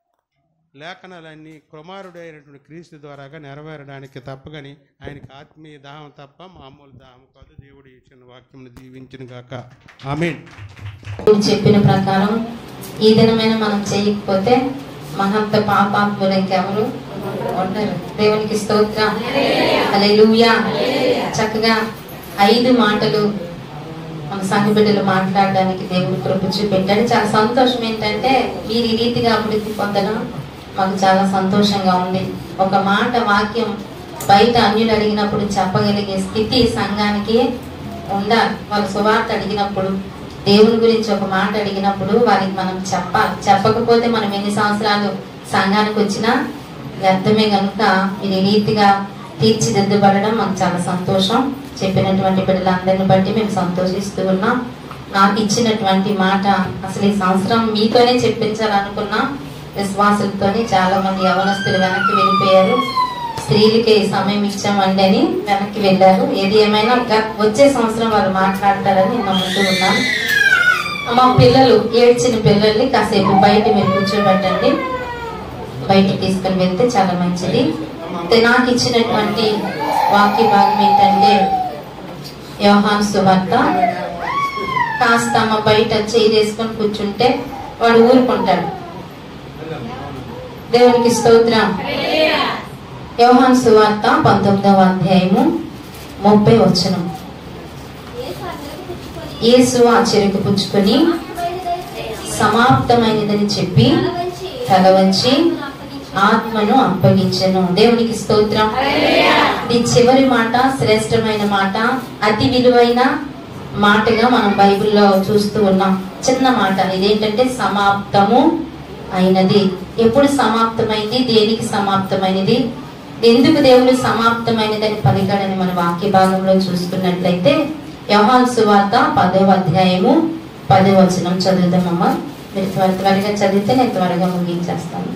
[SPEAKER 3] లేఖనాలన్నీ కుమారుడైనటువంటి క్రీస్తు ద్వారాగా నెరవేరడానికి తప్పగని ఆయనకి ఆత్మీయ దాహం తప్ప మామూలు దాహం కాదు దేవుడు ఇచ్చిన వాక్యం దీవించిన గాక ఆమెన్
[SPEAKER 12] దేవుడు చెప్పిన ప్రకారం ఈ దినమైన మనం చేయకపోతే మనంత పాపాత్ములు ఇంకెవరు ఉండరు దేవునికి స్తోత్రం హల్లెలూయా చక్కగా ఐదు మాటలు మన సంఘ బిడ్డలు మాట్లాడడానికి దేవుడు కృప చూపెట్టాడు చాలా సంతోషం ఏంటంటే మీరు ఈ రీతిగా అభివృద్ధి పొందడం మాకు చాలా సంతోషంగా ఉంది ఒక మాట వాక్యం బయట అన్యులు అడిగినప్పుడు చెప్పగలిగే స్థితి సంఘానికి ఉండాలి వాళ్ళు సువార్త అడిగినప్పుడు దేవుని గురించి ఒక మాట అడిగినప్పుడు వారికి మనం చెప్పాలి చెప్పకపోతే మనం ఎన్ని సంవత్సరాలు సంఘానికి వచ్చినా వ్యర్థమే కనుక మీరు ఈ రీతిగా తీర్చిదిద్దబడడం మాకు చాలా సంతోషం చెప్పినటువంటి బిడ్డలందరిని బట్టి మేము సంతోషిస్తూ ఉన్నాం నాకు ఇచ్చినటువంటి మాట అసలు ఈ సంవత్సరం మీతోనే చెప్పించాలనుకున్నా విశ్వాసులతోనే చాలా మంది యవనస్తులు వెనక్కి వెళ్ళిపోయారు స్త్రీలకి ఈ సమయం ఇచ్చామండి అని వెనక్కి వెళ్ళారు ఏది ఏమైనా గ- వచ్చే సంవత్సరం వాళ్ళు మాట్లాడతారని నేను నమ్ముతూ ఉన్నాను మా పిల్లలు ఏడ్చిన పిల్లల్ని కాసేపు బయట మీరు కూర్చోబెట్టండి బయటికి తీసుకొని వెళ్తే చాలా మంచిది అయితే నాకు ఇచ్చినటువంటి వాక్య భాగం ఏంటంటే యోహాన్ సువార్త కాస్త అమ్మ బయట చేరేసుకొని కూర్చుంటే వాడు ఊరుకుంటాడు దేవునికి స్తోత్రం యోహాన్ సువార్త పంతొమ్మిదవ అధ్యాయము ముప్పై వచనం యేసు ఆ చెరుకు పుచ్చుకొని సమాప్తమైనదని చెప్పి తల వంచి ఆత్మను అప్పగించెను దేవునికి స్తోత్రం ఇది చివరి మాట శ్రేష్టమైన మాట అతి విలువైన మాటగా మనం బైబిల్లో చూస్తూ ఉన్నాం చిన్న మాట ఇదేంటంటే సమాప్తము అయినది ఎప్పుడు సమాప్తమైంది దేనికి సమాప్తమైనది ఎందుకు దేవుడు సమాప్తమైనదని పలికాడని మన వాక్య భాగంలో చూసుకున్నట్లయితే యోహాన్ సువార్త పదవ అధ్యాయము పదవ వచనం చదువుదామమ్మా మీరు త్వర త్వరగా చదివితే నేను త్వరగా ముగించేస్తాను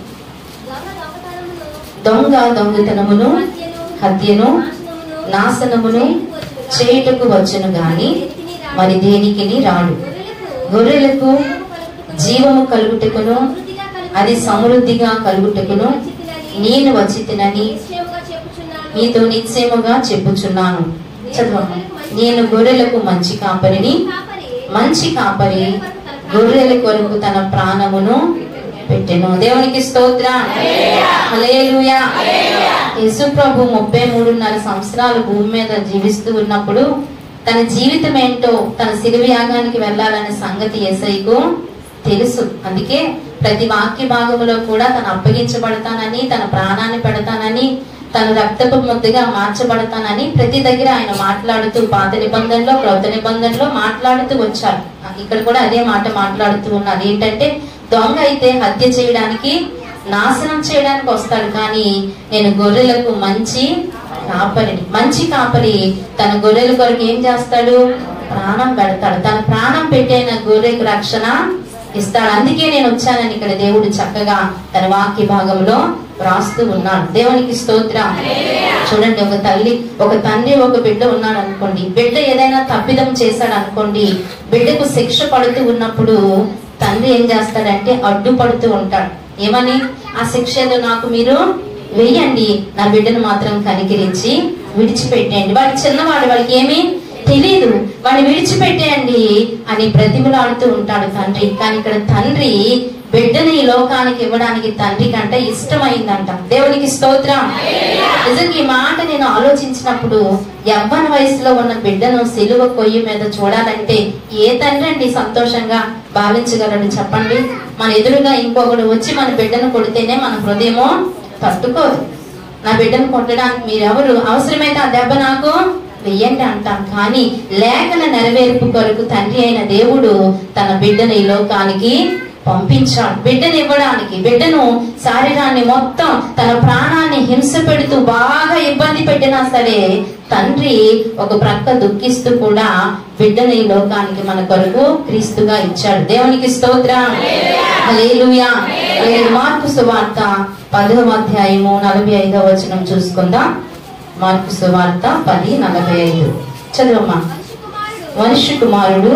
[SPEAKER 12] దొంగ దొంగతనమును హత్యను నాశనమును చేయుటకు వచ్చును గాని మరి దేనికి రాడు గొర్రెలకు జీవము కలుగుటకును అది సమృద్ధిగా కలుగుటకును నేను వచ్చి తినని మీతో నిశ్చయముగా చెప్పుచున్నాను చదవమ్మా నేను గొర్రెలకు మంచి కాపరిని మంచి కాపరి గొర్రెల కొరకు తన ప్రాణమును పెట్టెను దేవునికి స్తోత్ర హల్లెలూయా యేసు ప్రభు ముప్పై మూడున్నర సంవత్సరాలు భూమి మీద జీవిస్తూ ఉన్నప్పుడు తన జీవితం ఏంటో తన శిలువ యాగానికి వెళ్ళాలనే సంగతి యేసయ్యకు తెలుసు అందుకే ప్రతి వాక్య భాగంలో కూడా తను అప్పగించబడతానని తన ప్రాణాన్ని పెడతానని తను రక్తపు ముద్దగా మార్చబడతానని ప్రతి దగ్గర ఆయన మాట్లాడుతూ పాత నిబంధనలో క్రొత్త నిబంధనలో మాట్లాడుతూ వచ్చారు ఇక్కడ కూడా అదే మాట మాట్లాడుతూ ఉన్నారు ఏంటంటే దొంగ అయితే హత్య చేయడానికి నాశనం చేయడానికి వస్తాడు కానీ నేను గొర్రెలకు మంచి కాపరిని మంచి కాపరి తన గొర్రెల కొరకు ఏం చేస్తాడు ప్రాణం పెడతాడు తన ప్రాణం పెట్టైన గొర్రెకు రక్షణ ఇస్తాడు అందుకే నేను వచ్చానని ఇక్కడ దేవుడు చక్కగా తన వాక్య భాగంలో రాస్తూ ఉన్నాడు దేవునికి స్తోత్రం చూడండి ఒక తల్లి ఒక తండ్రి ఒక బిడ్డ ఉన్నాడు అనుకోండి బిడ్డ ఏదైనా తప్పిదం చేశాడు అనుకోండి బిడ్డకు శిక్ష పడుతూ ఉన్నప్పుడు తండ్రి ఏం చేస్తాడంటే అడ్డుపడుతూ ఉంటాడు ఏమని ఆ శిక్ష ఏదో నాకు మీరు వెయ్యండి నా బిడ్డను మాత్రం కనికరించి విడిచిపెట్టండి వాడి చిన్నవాడు వాడికి ఏమీ తెలీదు వాడిని విడిచిపెట్టేయండి అని బ్రతిమలాడుతూ ఉంటాడు తండ్రి కానీ ఇక్కడ తండ్రి బిడ్డని ఈ లోకానికి ఇవ్వడానికి తండ్రి కంటే ఇష్టమైందంట దేవునికి స్తోత్రం నిజంగా ఈ మాట నేను ఆలోచించినప్పుడు యవ్వన వయసులో ఉన్న బిడ్డను సిలువ కొయ్యి మీద చూడాలంటే ఏ తండ్రి అండి సంతోషంగా భావించగలడు చెప్పండి మన ఎదురుగా ఇంకొకడు వచ్చి మన బిడ్డను కొడితేనే మన హృదయము తట్టుకోదు నా బిడ్డను కొట్టడానికి మీరెవరు అవసరమైతే ఆ దెబ్బ నాకు వెయ్యండి అంటాం కానీ లేఖన నెరవేర్పు కొరకు తండ్రి అయిన దేవుడు తన బిడ్డను ఈ లోకానికి పంపించాడు బిడ్డను ఇవ్వడానికి బిడ్డను శారీరాన్ని మొత్తం తన ప్రాణాన్ని హింస పెడుతూ బాగా ఇబ్బంది పెట్టినా సరే తండ్రి ఒక ప్రక్క దుఃఖిస్తూ కూడా బిడ్డను ఈ లోకానికి మన కొరకు క్రీస్తుగా ఇచ్చాడు దేవునికి స్తోత్రం హల్లెలూయా హల్లెలూయా. మార్కు సువార్త పదవ అధ్యాయము నలభై ఐదవ వచనం చూసుకుందాం మార్కు సువార్త పది నలభై ఐదు చదువమ్మా మనుష్య కుమారుడు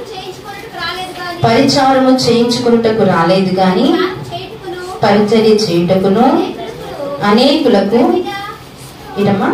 [SPEAKER 12] పరిచారము చేయించుకున్నటకు రాలేదు గాని పరిచర్య చేయుటకును అనేకులకు ఇదమ్మా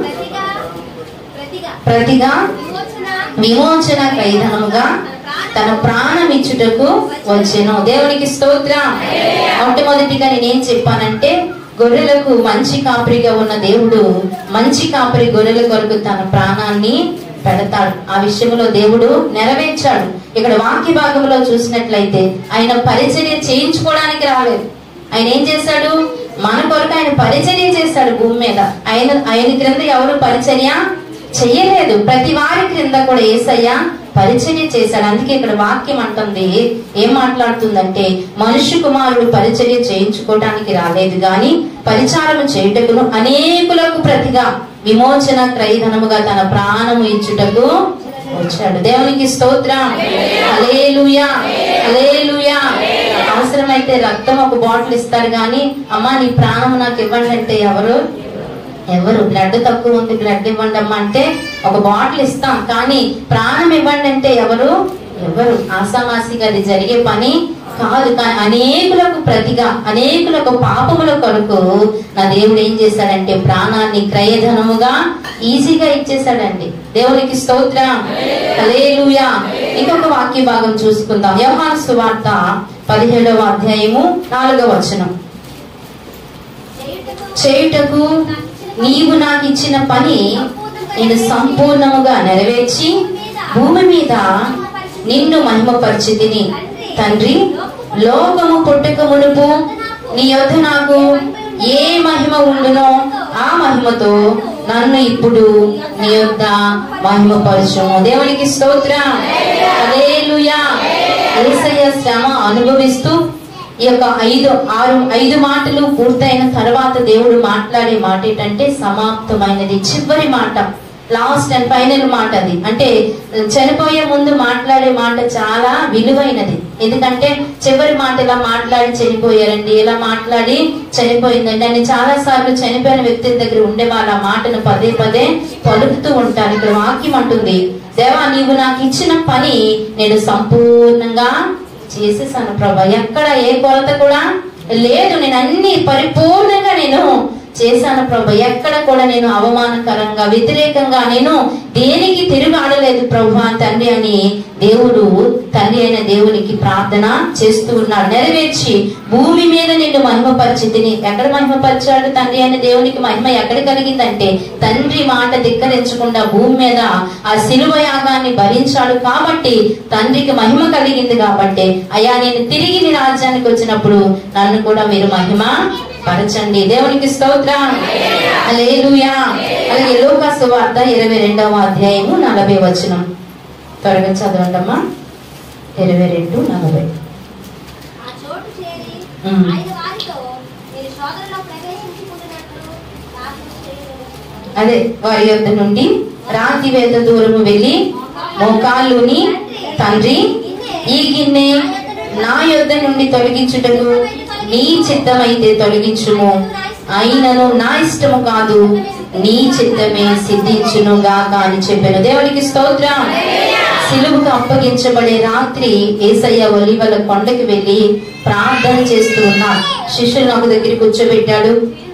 [SPEAKER 12] ప్రతిగా విమోచన ఖైదనముగా తన ప్రాణం ఇచ్చుటకు వచ్చెను దేవునికి స్తోత్రం మొట్టమొదటిగా నేనేం చెప్పానంటే గొర్రెలకు మంచి కాపరిగా ఉన్న దేవుడు మంచి కాపరి గొర్రెల కొరకు తన ప్రాణాన్ని పెడతాడు ఆ విషయంలో దేవుడు నెరవేర్చాడు ఇక్కడ వాక్య భాగంలో చూసినట్లయితే ఆయన పరిచర్య చేయించుకోవడానికి రాలేదు ఆయన ఏం చేశాడు మన కొరకు ఆయన పరిచర్య చేశాడు భూమి మీద ఆయన ఆయన క్రింద ఎవరు పరిచర్య చెయ్యలేదు ప్రతి వారి క్రింద కూడా ఏసయ్య పరిచర్య చేశాడు అందుకే ఇక్కడ వాక్యం అంటుంది ఏం మాట్లాడుతుందంటే మనుష్య కుమారుడు పరిచర్య చేయించుకోవడానికి రాలేదు గాని పరిచారము చేయుటకును అనేకులకు ప్రతిగా విమోచన క్రయధనముగా తన ప్రాణము ఇచ్చుటకు వచ్చాడు దేవునికి స్తోత్రం హల్లెలూయా హల్లెలూయా అవసరమైతే రక్తం ఒక బాటిల్ ఇస్తారు కానీ అమ్మా నీ ప్రాణం నాకు ఇవ్వండి అంటే ఎవరు ఎవరు బ్లడ్ తక్కువ ఉంది బ్లడ్ ఇవ్వండి అమ్మా అంటే ఒక బాటిల్ ఇస్తాం కానీ ప్రాణం ఇవ్వండి అంటే ఎవరు ఎవరు ఆసామాసిగా అది జరిగే పని కాదు కానీ అనేకులకు ప్రతిగా అనేకులకు పాపముల కొరకు నా దేవుడు ఏం చేశాడంటే ప్రాణాన్ని క్రయధనముగా ఈజీగా ఇచ్చేసాడండి దేవునికి స్తోత్రం హల్లెలూయా ఇంకొక వాక్య భాగం చూసుకుందాం యోహాను సువార్త పదిహేడవ అధ్యాయము నాలుగవ వచనం చేయుటకు నీవు నాకు ఇచ్చిన పని నేను సంపూర్ణముగా నెరవేర్చి భూమి మీద నిన్ను మహిమపరిచితిని తండ్రి లోకము పుట్టక మునుపు నీ యొద్ద నాకు ఏ మహిమ ఉండునో ఆ మహిమతో నన్ను ఇప్పుడు నీ యొద్ద మహిమపరచుము దేవునికి స్తోత్రం హల్లెలూయా యేసయ్య శ్రమ అనుభవిస్తూ ఈ యొక్క ఐదు ఆరు ఐదు మాటలు పూర్తయిన తర్వాత దేవుడు మాట్లాడే మాట ఏంటంటే సమాప్తమైనది చివరి మాట లాస్ట్ అండ్ ఫైనల్ మాట అది అంటే చనిపోయే ముందు మాట్లాడే మాట చాలా విలువైనది ఎందుకంటే చివరి మాట ఇలా మాట్లాడి చనిపోయారండి ఇలా మాట్లాడి చనిపోయిందండి అని చాలా సార్లు చనిపోయిన వ్యక్తుల దగ్గర ఉండే వాళ్ళ ఆ మాటను పదే పదే పలుకుతూ ఉంటారు ఇక్కడ వాక్యం అంటుంది దేవా నీవు నాకు ఇచ్చిన పని నేను సంపూర్ణంగా చేసేసాను ప్రభా ఎక్కడ ఏ కొరత కూడా లేదు నేను అన్ని పరిపూర్ణంగా నేను చేశాను ప్రభు ఎక్కడ కూడా నేను అవమానకరంగా వ్యతిరేకంగా నేను దేనికి తిరుగాడలేదు ప్రభు తండ్రి అని దేవుడు తండ్రి అయిన దేవునికి ప్రార్థన చేస్తూ ఉన్నాడు నెరవేర్చి భూమి మీద నిన్ను మహిమపరిచితిని ఎక్కడ మహిమపరిచాడు తండ్రి అయిన దేవునికి మహిమ ఎక్కడ కలిగిందంటే తండ్రి మాట ధిక్కరించకుండా భూమి మీద ఆ శిలువ యాగాన్ని భరించాడు కాబట్టి తండ్రికి మహిమ కలిగింది కాబట్టి అయ్యా నేను తిరిగి నీ రాజ్యానికి వచ్చినప్పుడు నన్ను కూడా మీరు మహిమ పరచండి దేవునికి స్తోత్రం హల్లెలూయా అలాగే లోకా సువార్త ఇరవై రెండవ అధ్యాయము నలభై వచనం త్వరగా చదవండమ్మా ఇరవై రెండు నలభై ఉమ్. అదే వారి యొద్ద నుండి రాతి వేద దూరము వెళ్ళి మోకాళ్ళుని తండ్రి ఈ గిన్నె నా యొద్ద నుండి తొలగించుటకు నీ చిత్తమైతే తొలగించుము అయినను నా ఇష్టము కాదు నీ చిత్తమే సిద్ధించును గాక అని చెప్పాను దేవునికి స్తోత్రం సిలువుకు అప్పగించబడే రాత్రి ఏసయ్య ఒలివల కొండకి వెళ్ళి ప్రార్థన చేస్తూ ఉన్నాడు శిష్యులను ఒక దగ్గర కూర్చోబెట్టాడు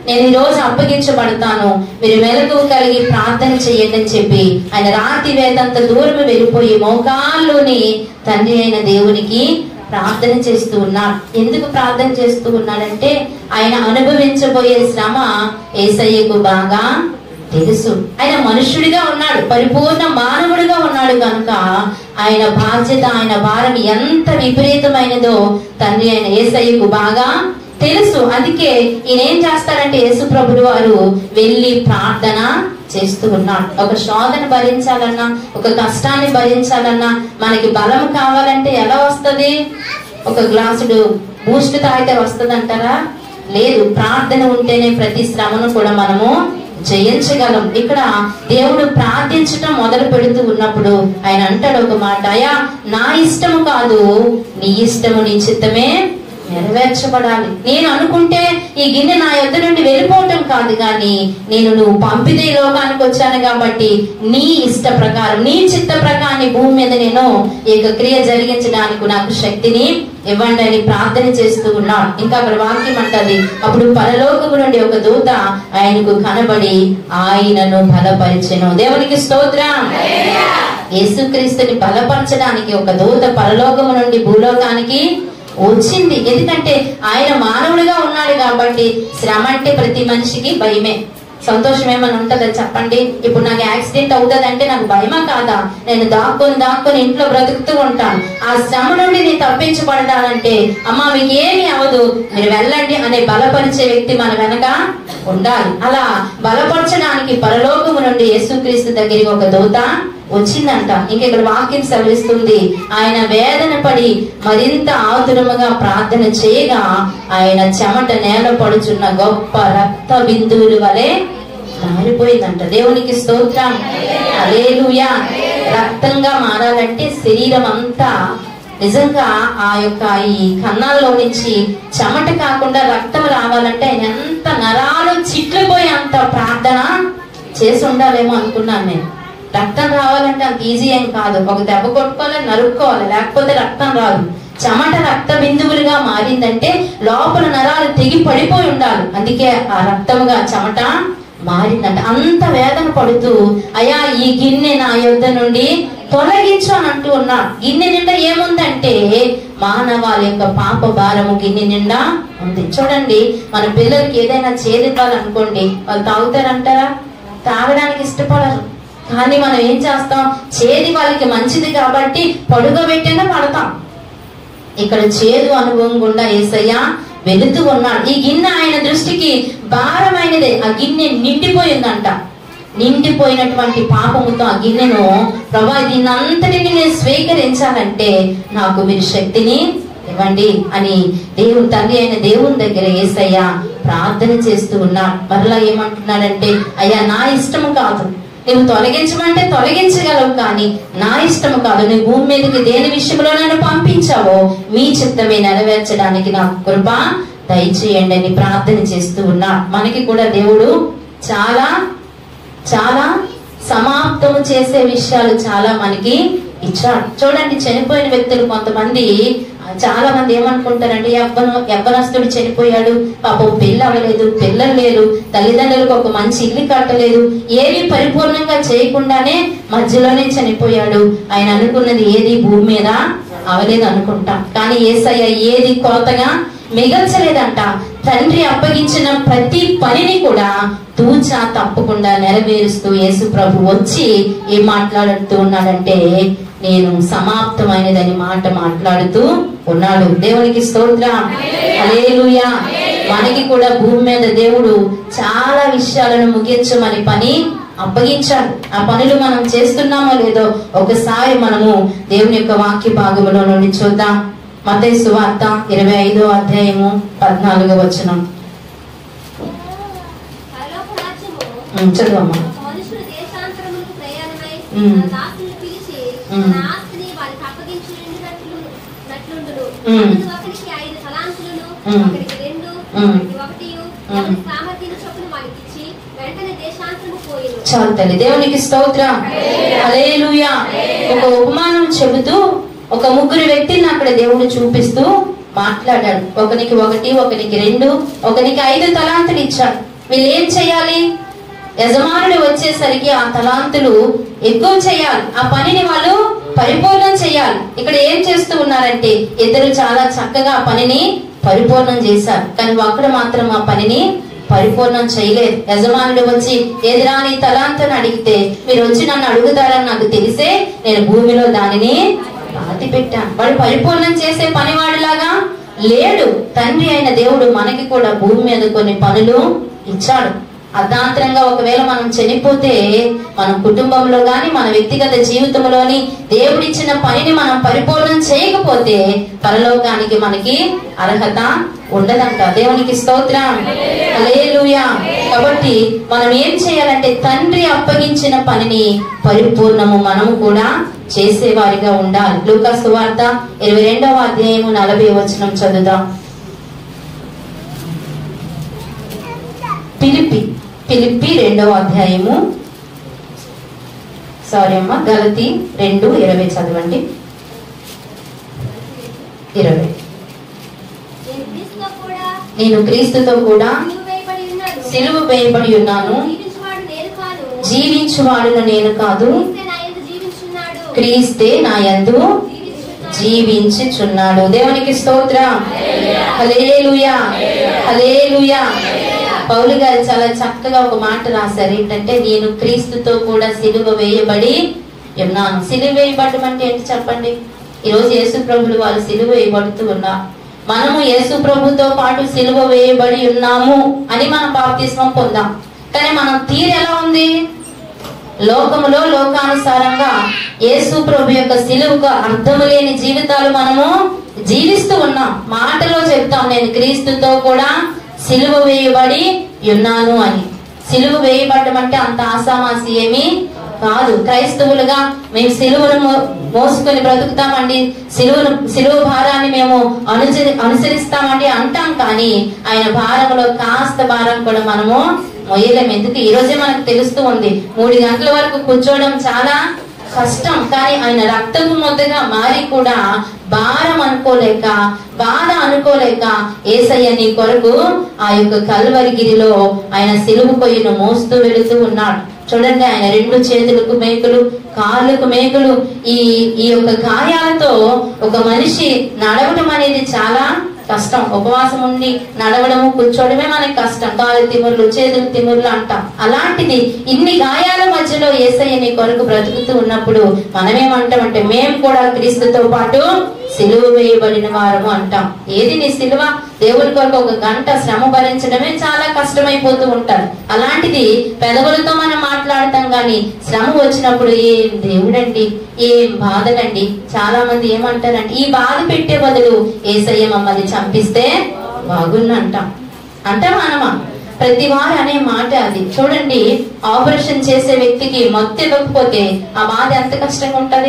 [SPEAKER 12] నేను ఈ రోజు అప్పగించబడతాను మీరు మెలకు కలిగి ప్రార్థన చేయండి అని చెప్పి ఆయన రాతి వేదంత దూరం వెళ్ళిపోయి మోకాల్లోని తండ్రి అయిన దేవునికి ప్రార్థన చేస్తూ ఉన్నాడు ఎందుకు ప్రార్థన చేస్తూ ఉన్నాడంటే ఆయన అనుభవించబోయే శ్రమ ఏసయ్యకు బాగా తెలుసు ఆయన మనుష్యుడిగా ఉన్నాడు పరిపూర్ణ మానవుడిగా ఉన్నాడు కనుక ఆయన బాధ్యత ఆయన భారం ఎంత విపరీతమైనదో తండ్రి ఆయన ఏసయ్యకు బాగా తెలుసు అందుకే ఈయన ఏం చేస్తారంటే యేసు ప్రభుడు వారు వెళ్ళి ప్రార్థన చేస్తూ ఉన్నాడు ఒక శోధన భరించాలన్నా ఒక కష్టాన్ని భరించాలన్నా మనకి బలం కావాలంటే ఎలా వస్తది ఒక గ్లాసుడు బూస్ట్ తాగితే వస్తుందంటారా లేదు ప్రార్థన ఉంటేనే ప్రతి శ్రమను కూడా మనము జయించగలం ఇక్కడ దేవుడు ప్రార్థించటం మొదలు పెడుతూ ఉన్నప్పుడు ఆయన అంటాడు ఒక మాట అయ్యా నా ఇష్టము కాదు నీ ఇష్టము నీ చిత్తమే నెరవేర్చబడాలి నేను అనుకుంటే ఈ గిన్నె నా యొద్ద నుండి వెళ్ళిపోవటం కాదు కానీ నేను నువ్వు పంపితే ఈ లోకానికి వచ్చాను కాబట్టి నీ ఇష్ట ప్రకారం నీ చిత్త ప్రకారం ఈ భూమి మీద నేను ఈ యొక్క క్రియ జరిగించడానికి నాకు శక్తిని ఇవ్వండి అని ప్రార్థన చేస్తూ ఉన్నాడు ఇంకా అక్కడ వాక్యం అంటది అప్పుడు పరలోకము నుండి ఒక దూత ఆయనకు కనబడి ఆయనను బలపరిచెను దేవునికి స్తోత్రం యేసుక్రీస్తుని బలపరచడానికి ఒక దూత పరలోకము నుండి భూలోకానికి వచ్చింది ఎందుకంటే ఆయన మానవుడిగా ఉన్నాడు కాబట్టి శ్రమ అంటే ప్రతి మనిషికి భయమే సంతోషం ఏమైనా ఉంటుందా చెప్పండి ఇప్పుడు నాకు యాక్సిడెంట్ అవుతుంది అంటే నాకు భయమా కాదా నేను దాక్కొని దాక్కొని ఇంట్లో బ్రతుకుతూ ఉంటాను ఆ శ్రమ నుండి నేను తప్పించబడాలంటే అమ్మ మీకు ఏమి అవదు మీరు వెళ్ళండి అనే బలపరిచే వ్యక్తి మన వెనక ఉండాలి అలా బలపరచడానికి పరలోకము నుండి యేసుక్రీస్తు దగ్గరికి ఒక దూత వచ్చిందంట ఇంక ఇక్కడ వాక్యం సెలవిస్తుంది ఆయన వేదన పడి మరింత ఆతురముగా ప్రార్థన చేయగా ఆయన చెమట నేల పడుచున్న గొప్ప రక్త బిందువులు వలె మారిపోయిందంట దేవునికి స్తోత్రం అలేలుయా రక్తంగా మారాలంటే శరీరం అంతా నిజంగా ఆ యొక్క ఈ కన్నాల్లో నుంచి చెమట కాకుండా రక్తం రావాలంటే ఆయన ఎంత నరాలు చిట్లిపోయి అంత ప్రార్థన చేసి ఉండాలేమో అనుకున్నాను నేను రక్తం రావాలంటే అంత ఈజీ ఏం కాదు ఒక దెబ్బ కొట్టుకోవాలి నరుక్కోవాలి లేకపోతే రక్తం రాదు చెమట రక్త బిందువులుగా మారిందంటే లోపల నరాలు తెగి పడిపోయి ఉండాలి అందుకే ఆ రక్తముగా చెమట మారిందంట అంత వేదన పడుతూ అయా ఈ గిన్నె నా యొద్ద నుండి తొలగించు అని అంటూ ఉన్నా గిన్నె నిండా ఏముందంటే మానవాళి యొక్క పాప భారము గిన్నె నిండా ఉంది చూడండి మన పిల్లలకి ఏదైనా చేదివ్వాలనుకోండి వాళ్ళు తాగుతారంటారా తాగడానికి ఇష్టపడరు కానీ మనం ఏం చేస్తాం చేది వాళ్ళకి మంచిది కాబట్టి పడుకోబెట్టినా పడతాం ఇక్కడ చేదు అనుభవం గుండా ఏసయ్య వెళుతూ ఉన్నాడు ఈ గిన్నె ఆయన దృష్టికి భారమైనదే ఆ గిన్నె నిండిపోయిందంట నిండిపోయినటువంటి పాపముతో ఆ గిన్నెను ప్రభా దీన్ని అంతటిని నేను స్వీకరించాలంటే నాకు మీరు శక్తిని ఇవ్వండి అని దేవుడు తండ్రి అయిన దేవుని దగ్గర ఏసయ్య ప్రార్థన చేస్తూ ఉన్నాడు మరలా ఏమంటున్నాడంటే అయ్యా నా ఇష్టము కాదు నువ్వు తొలగించమంటే తొలగించగలవు కానీ నా ఇష్టము కాదు నువ్వు భూమి మీదకి దేని విషయంలో నన్ను పంపించావో మీ చిత్తమే నెరవేర్చడానికి నాకు కృప దయచేయండి అని ప్రార్థన చేస్తూ ఉన్నా మనకి కూడా దేవుడు చాలా చాలా సమాప్తము చేసే విషయాలు చాలా మనకి ఇచ్చాడు చూడండి చనిపోయిన వ్యక్తులు కొంతమంది ఆ, చాలా మంది ఏమనుకుంటారంటే యవ్వన యవ్వనస్తుడు చనిపోయాడు పాపం పెళ్ళి అవ్వలేదు పిల్లలు లేరు తల్లిదండ్రులకు ఒక మంచి ఇల్లు కట్టలేదు ఏవి పరిపూర్ణంగా చేయకుండానే మధ్యలోనే చనిపోయాడు ఆయన అనుకున్నది ఏది భూమి మీద అవలేదు అనుకుంటాం కానీ ఏసయ్య ఏది కొరతగా మిగల్చలేదంట తండ్రి అప్పగించిన ప్రతి పనిని కూడా తూచా తప్పకుండా నెరవేరుస్తూ యేసు ప్రభు వచ్చి ఏం మాట్లాడుతూ ఉన్నాడంటే నేను సమాప్తమైనదని మాట మాట్లాడుతూ ఉన్నాడు దేవునికి స్తోత్రం హల్లెలూయా మనకి కూడా భూమి మీద దేవుడు చాలా విషయాలను ముగించమని పని అప్పగించాడు ఆ పనులు మనం చేస్తున్నామో లేదో ఒకసారి మనము దేవుని యొక్క వాక్య భాగములో నుండి చూద్దాం మతయి సువార్త ఇరవై ఐదో అధ్యాయము పద్నాలుగో వచనం ఉమ్, చదువమ్మా
[SPEAKER 5] మనుషుడు దేశాంతరములకు ప్రయాణమై
[SPEAKER 12] ఉమ్.
[SPEAKER 5] తన దాసులను పిలిచి
[SPEAKER 12] ఉమ్.
[SPEAKER 5] తన ఆస్తిని వారికి అప్పగించినట్లు నట్లుండును
[SPEAKER 12] ఉమ్.
[SPEAKER 5] అందుకు ఒకరికి ఐదు తలాంతులను
[SPEAKER 12] ఉమ్.
[SPEAKER 5] ఒకరికి రెండు
[SPEAKER 12] ఉమ్.
[SPEAKER 5] ఒకరికి ఒకటి ఎవరి సామర్థ్యం చొప్పున వారికి ఇచ్చి వెంటనే దేశాంతరము పోయిను
[SPEAKER 12] చాలు తల్లి దేవునికి స్తోత్రం హల్లెలూయా ఒక ఉపమానం చెబుతూ ఒక ముగ్గురు వ్యక్తిని అక్కడ దేవుడు చూపిస్తూ మాట్లాడాడు ఒకనికి ఒకటి ఒకనికి రెండు ఒకనికి ఐదు తలాంతులు ఇచ్చాడు వీళ్ళు ఏం చేయాలి యజమానుడు వచ్చేసరికి ఆ తలాంతులు ఎక్కువ చేయాలి ఆ పనిని వాళ్ళు పరిపూర్ణం చేయాలి ఇక్కడ ఏం చేస్తూ ఉన్నారంటే ఇద్దరు చాలా చక్కగా ఆ పనిని పరిపూర్ణం చేశారు కానీ ఒక్కడు మాత్రం ఆ పనిని పరిపూర్ణం చేయలేదు యజమానుడు వచ్చి ఎదురా నీ తలాంతను అడిగితే మీరు వచ్చి నన్ను అడుగుతారని నాకు తెలిసే నేను భూమిలో దానిని పాతి పెట్టాను వాడు పరిపూర్ణం చేసే పనివాడిలాగా లేడు తండ్రి అయిన దేవుడు మనకి కూడా భూమి మీద కొన్ని పనులు ఇచ్చాడు అర్ధాంతరంగా ఒకవేళ మనం చనిపోతే మన కుటుంబంలో గాని మన వ్యక్తిగత జీవితంలోని దేవుడిచ్చిన పనిని మనం పరిపూర్ణం చేయకపోతే పరలోకానికి మనకి అర్హత ఉండదంట దేవునికి స్తోత్రం హల్లెలూయా కాబట్టి మనం ఏం చేయాలంటే తండ్రి అప్పగించిన పనిని పరిపూర్ణము మనము కూడా చేసేవారిగా ఉండాలి లూకాసు వార్త ఇరవై రెండవ అధ్యాయము నలభై వచనం చదువుదాం పిలిపి పిలిపి రెండవ అధ్యాయము సారీ అమ్మ గలతి రెండు ఇరవై చదవండి ఇరవై
[SPEAKER 5] నేను క్రీస్తుతో కూడా
[SPEAKER 12] నేను క్రీస్తుతో కూడా
[SPEAKER 5] సిలువ వేయబడి ఉన్నాను.
[SPEAKER 12] సిలువ వేయబడి ఉన్నాను
[SPEAKER 5] జీవించువాడు నేను కాను.
[SPEAKER 12] జీవించువాడును నేను కాదు
[SPEAKER 5] క్రీస్తే నా యందు జీవించున్నాడు.
[SPEAKER 12] క్రీస్తే నా యందు జీవించుచున్నాడు దేవునికి స్తోత్రం హలేలుయా హలేలుయా పౌలు గారు చాలా చక్కగా ఒక మాట రాశారు ఏంటంటే నేను క్రీస్తుతో కూడా సిలువ వేయబడి ఉన్నాను సిలువ వేయబడడం అంటే ఏంటి చెప్పండి ఈరోజు యేసు ప్రభులు వారు సిలువ వేయబడుతూ ఉన్నారు మనము యేసు ప్రభుతో పాటు సిలువ వేయబడి ఉన్నాము అని మనం బాప్తిస్మం పొందాం కానీ మనం తీరు ఎలా ఉంది లోకములో లోకానుసారంగా యేసు ప్రభు యొక్క సిలువకు అర్థము లేని జీవితాలు మనము జీవిస్తూ ఉన్నాం మాటలో చెప్తాం నేను క్రీస్తుతో కూడా సిలువ వేయబడి ఉన్నాను అని సిలువ వేయబడడం అంటే అంత ఆసామాసి ఏమీ కాదు క్రైస్తవులుగా మేము సిలువను మో- మోసుకొని బ్రతుకుతామండి సిలువను సిలువ భారాన్ని మేము అనుసరి అనుసరిస్తామండి అంటాం కానీ ఆయన భారంలో కాస్త భారం కూడా మనము మొయ్యలేం ఎందుకు ఈ రోజే మనకు తెలుస్తూ ఉంది మూడు గంటల వరకు కూర్చోవడం చాలా కష్టం కానీ ఆయన రక్తపు ముద్దగా మారి కూడా భారం అనుకోలేక బాధ అనుకోలేక ఏసయ్య నీ కొరకు ఆ యొక్క కల్వరిగిరిలో ఆయన సిలువు కొయ్యను మోస్తూ వెళుతూ ఉన్నాడు చూడండి ఆయన రెండు చేతులకు మేకులు కాళ్ళకు మేకులు ఈ ఈ యొక్క గాయాలతో ఒక మనిషి నడవడం అనేది చాలా కష్టం ఉపవాసం ఉండి నడవడము కూర్చోవడమే మనకి కష్టం కాలు తిమురులు చేతులు తిమురులు అంటాం అలాంటిది ఇన్ని గాయాల మధ్యలో ఏసయ్య నీ కొరకు బ్రతుకుతూ ఉన్నప్పుడు మనమేమంటామంటే మేము కూడా క్రీస్తుతో పాటు సిలువ వేయబడిన వారము అంటాం ఏది నీ సిలువ దేవుని కొరకు ఒక గంట శ్రమ భరించడమే చాలా కష్టమైపోతూ ఉంటారు అలాంటిది పెదవులతో మనం మాట్లాడతాం గాని శ్రమ వచ్చినప్పుడు ఏం దేవుడండి ఏం బాధలండి చాలా మంది ఏమంటారంటే ఈ బాధ పెట్టే బదులు ఏసయ్య మమ్మల్ని చంపిస్తే బాగున్నంటాం అంటాం మనమా ప్రతి వారు అనే మాట అది చూడండి ఆపరేషన్ చేసే వ్యక్తికి మొత్తం ఇవ్వకపోతే ఆ బాధ ఎంత కష్టంగా ఉంటది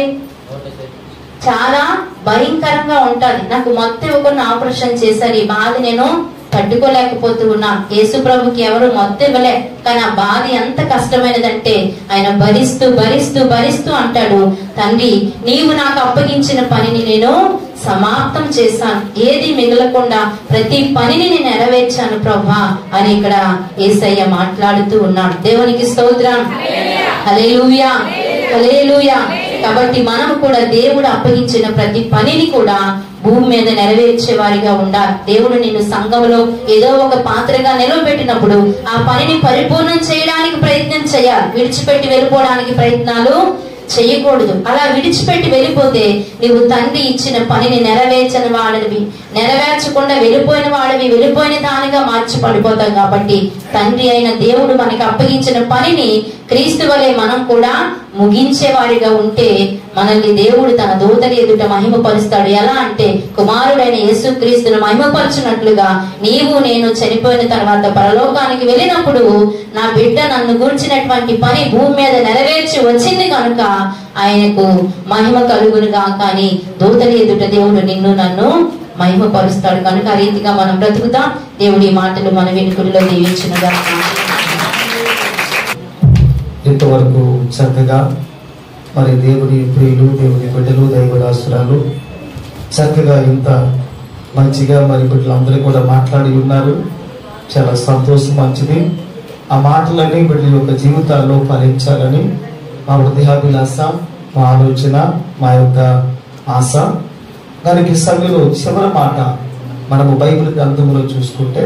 [SPEAKER 12] చాలా భయంకరంగా ఉంటది నాకు మొత్తం ఇవ్వకుండా ఆపరేషన్ చేశారు ఈ బాధ నేను తట్టుకోలేకపోతూ ఉన్నా యేసు ప్రభుకి ఎవరు మొత్తం ఇవ్వలే కానీ ఆ బాధ ఎంత కష్టమైనదంటే ఆయన భరిస్తూ భరిస్తూ భరిస్తూ అంటాడు తండ్రి నీవు నాకు అప్పగించిన పనిని నేను సమాప్తం చేశాను ఏది మిగలకుండా ప్రతి పనిని నేను నెరవేర్చాను ప్రభా అని ఇక్కడ ఏసయ్య మాట్లాడుతూ ఉన్నాడు దేవునికి స్తోత్రం హల్లెలూయా హల్లెలూయా కాబట్టి మనం కూడా దేవుడు అప్పగించిన ప్రతి పనిని కూడా భూమి మీద నెరవేర్చే వారిగా ఉండాలి దేవుడు నిన్ను సంఘంలో ఏదో ఒక పాత్రగా నిలవబెట్టినప్పుడు ఆ పనిని పరిపూర్ణం చేయడానికి ప్రయత్నం చేయాలి విడిచిపెట్టి వెళ్ళిపోవడానికి ప్రయత్నాలు చేయకూడదు అలా విడిచిపెట్టి వెళ్ళిపోతే నీవు తండ్రి ఇచ్చిన పనిని నెరవేర్చని వాడివి నెరవేర్చకుండా వెళ్ళిపోయిన వాడివి వెళ్ళిపోయిన దానిగా మార్చి పడిపోతాం కాబట్టి తండ్రి అయిన దేవుడు మనకి అప్పగించిన పనిని క్రీస్తు వలె మనం కూడా ముగించే వారిగా ఉంటే మనల్ని దేవుడు తన దూతల ఎదుట మహిమపరుస్తాడు ఎలా అంటే కుమారుడైన యేసు క్రీస్తును మహిమపరచునట్లుగా నీవు నేను చనిపోయిన తర్వాత పరలోకానికి వెళ్ళినప్పుడు నా బిడ్డ నన్ను గురించినటువంటి పని భూమి మీద నెరవేర్చి వచ్చింది కనుక ఆయనకు మహిమ కలుగునుగా కానీ దూతల ఎదుట దేవుడు నిన్ను నన్ను మహిమపరుస్తాడు కనుక ఆ రీతిగా మనం బ్రతుకుతాం దేవుడి మాటలు మన వెనుకల్లో దీవించునుగా
[SPEAKER 13] ఇంతవరకు చక్కగా మరి దేవుని ప్రియులు దేవుని బిడ్డలు దైవదాసురాలు చక్కగా ఇంత మంచిగా మరి బిడ్డలందరూ కూడా మాట్లాడి ఉన్నారు చాలా సంతోషం మంచిది ఆ మాటలన్నీ వీళ్ళ యొక్క జీవితాల్లో ఫలించాలని మా హృదయాభిలాస మా ఆలోచన మా యొక్క ఆశ దానికి సమయంలో చివరి మాట మనము బైబిల్ గ్రంథంలో చూసుకుంటే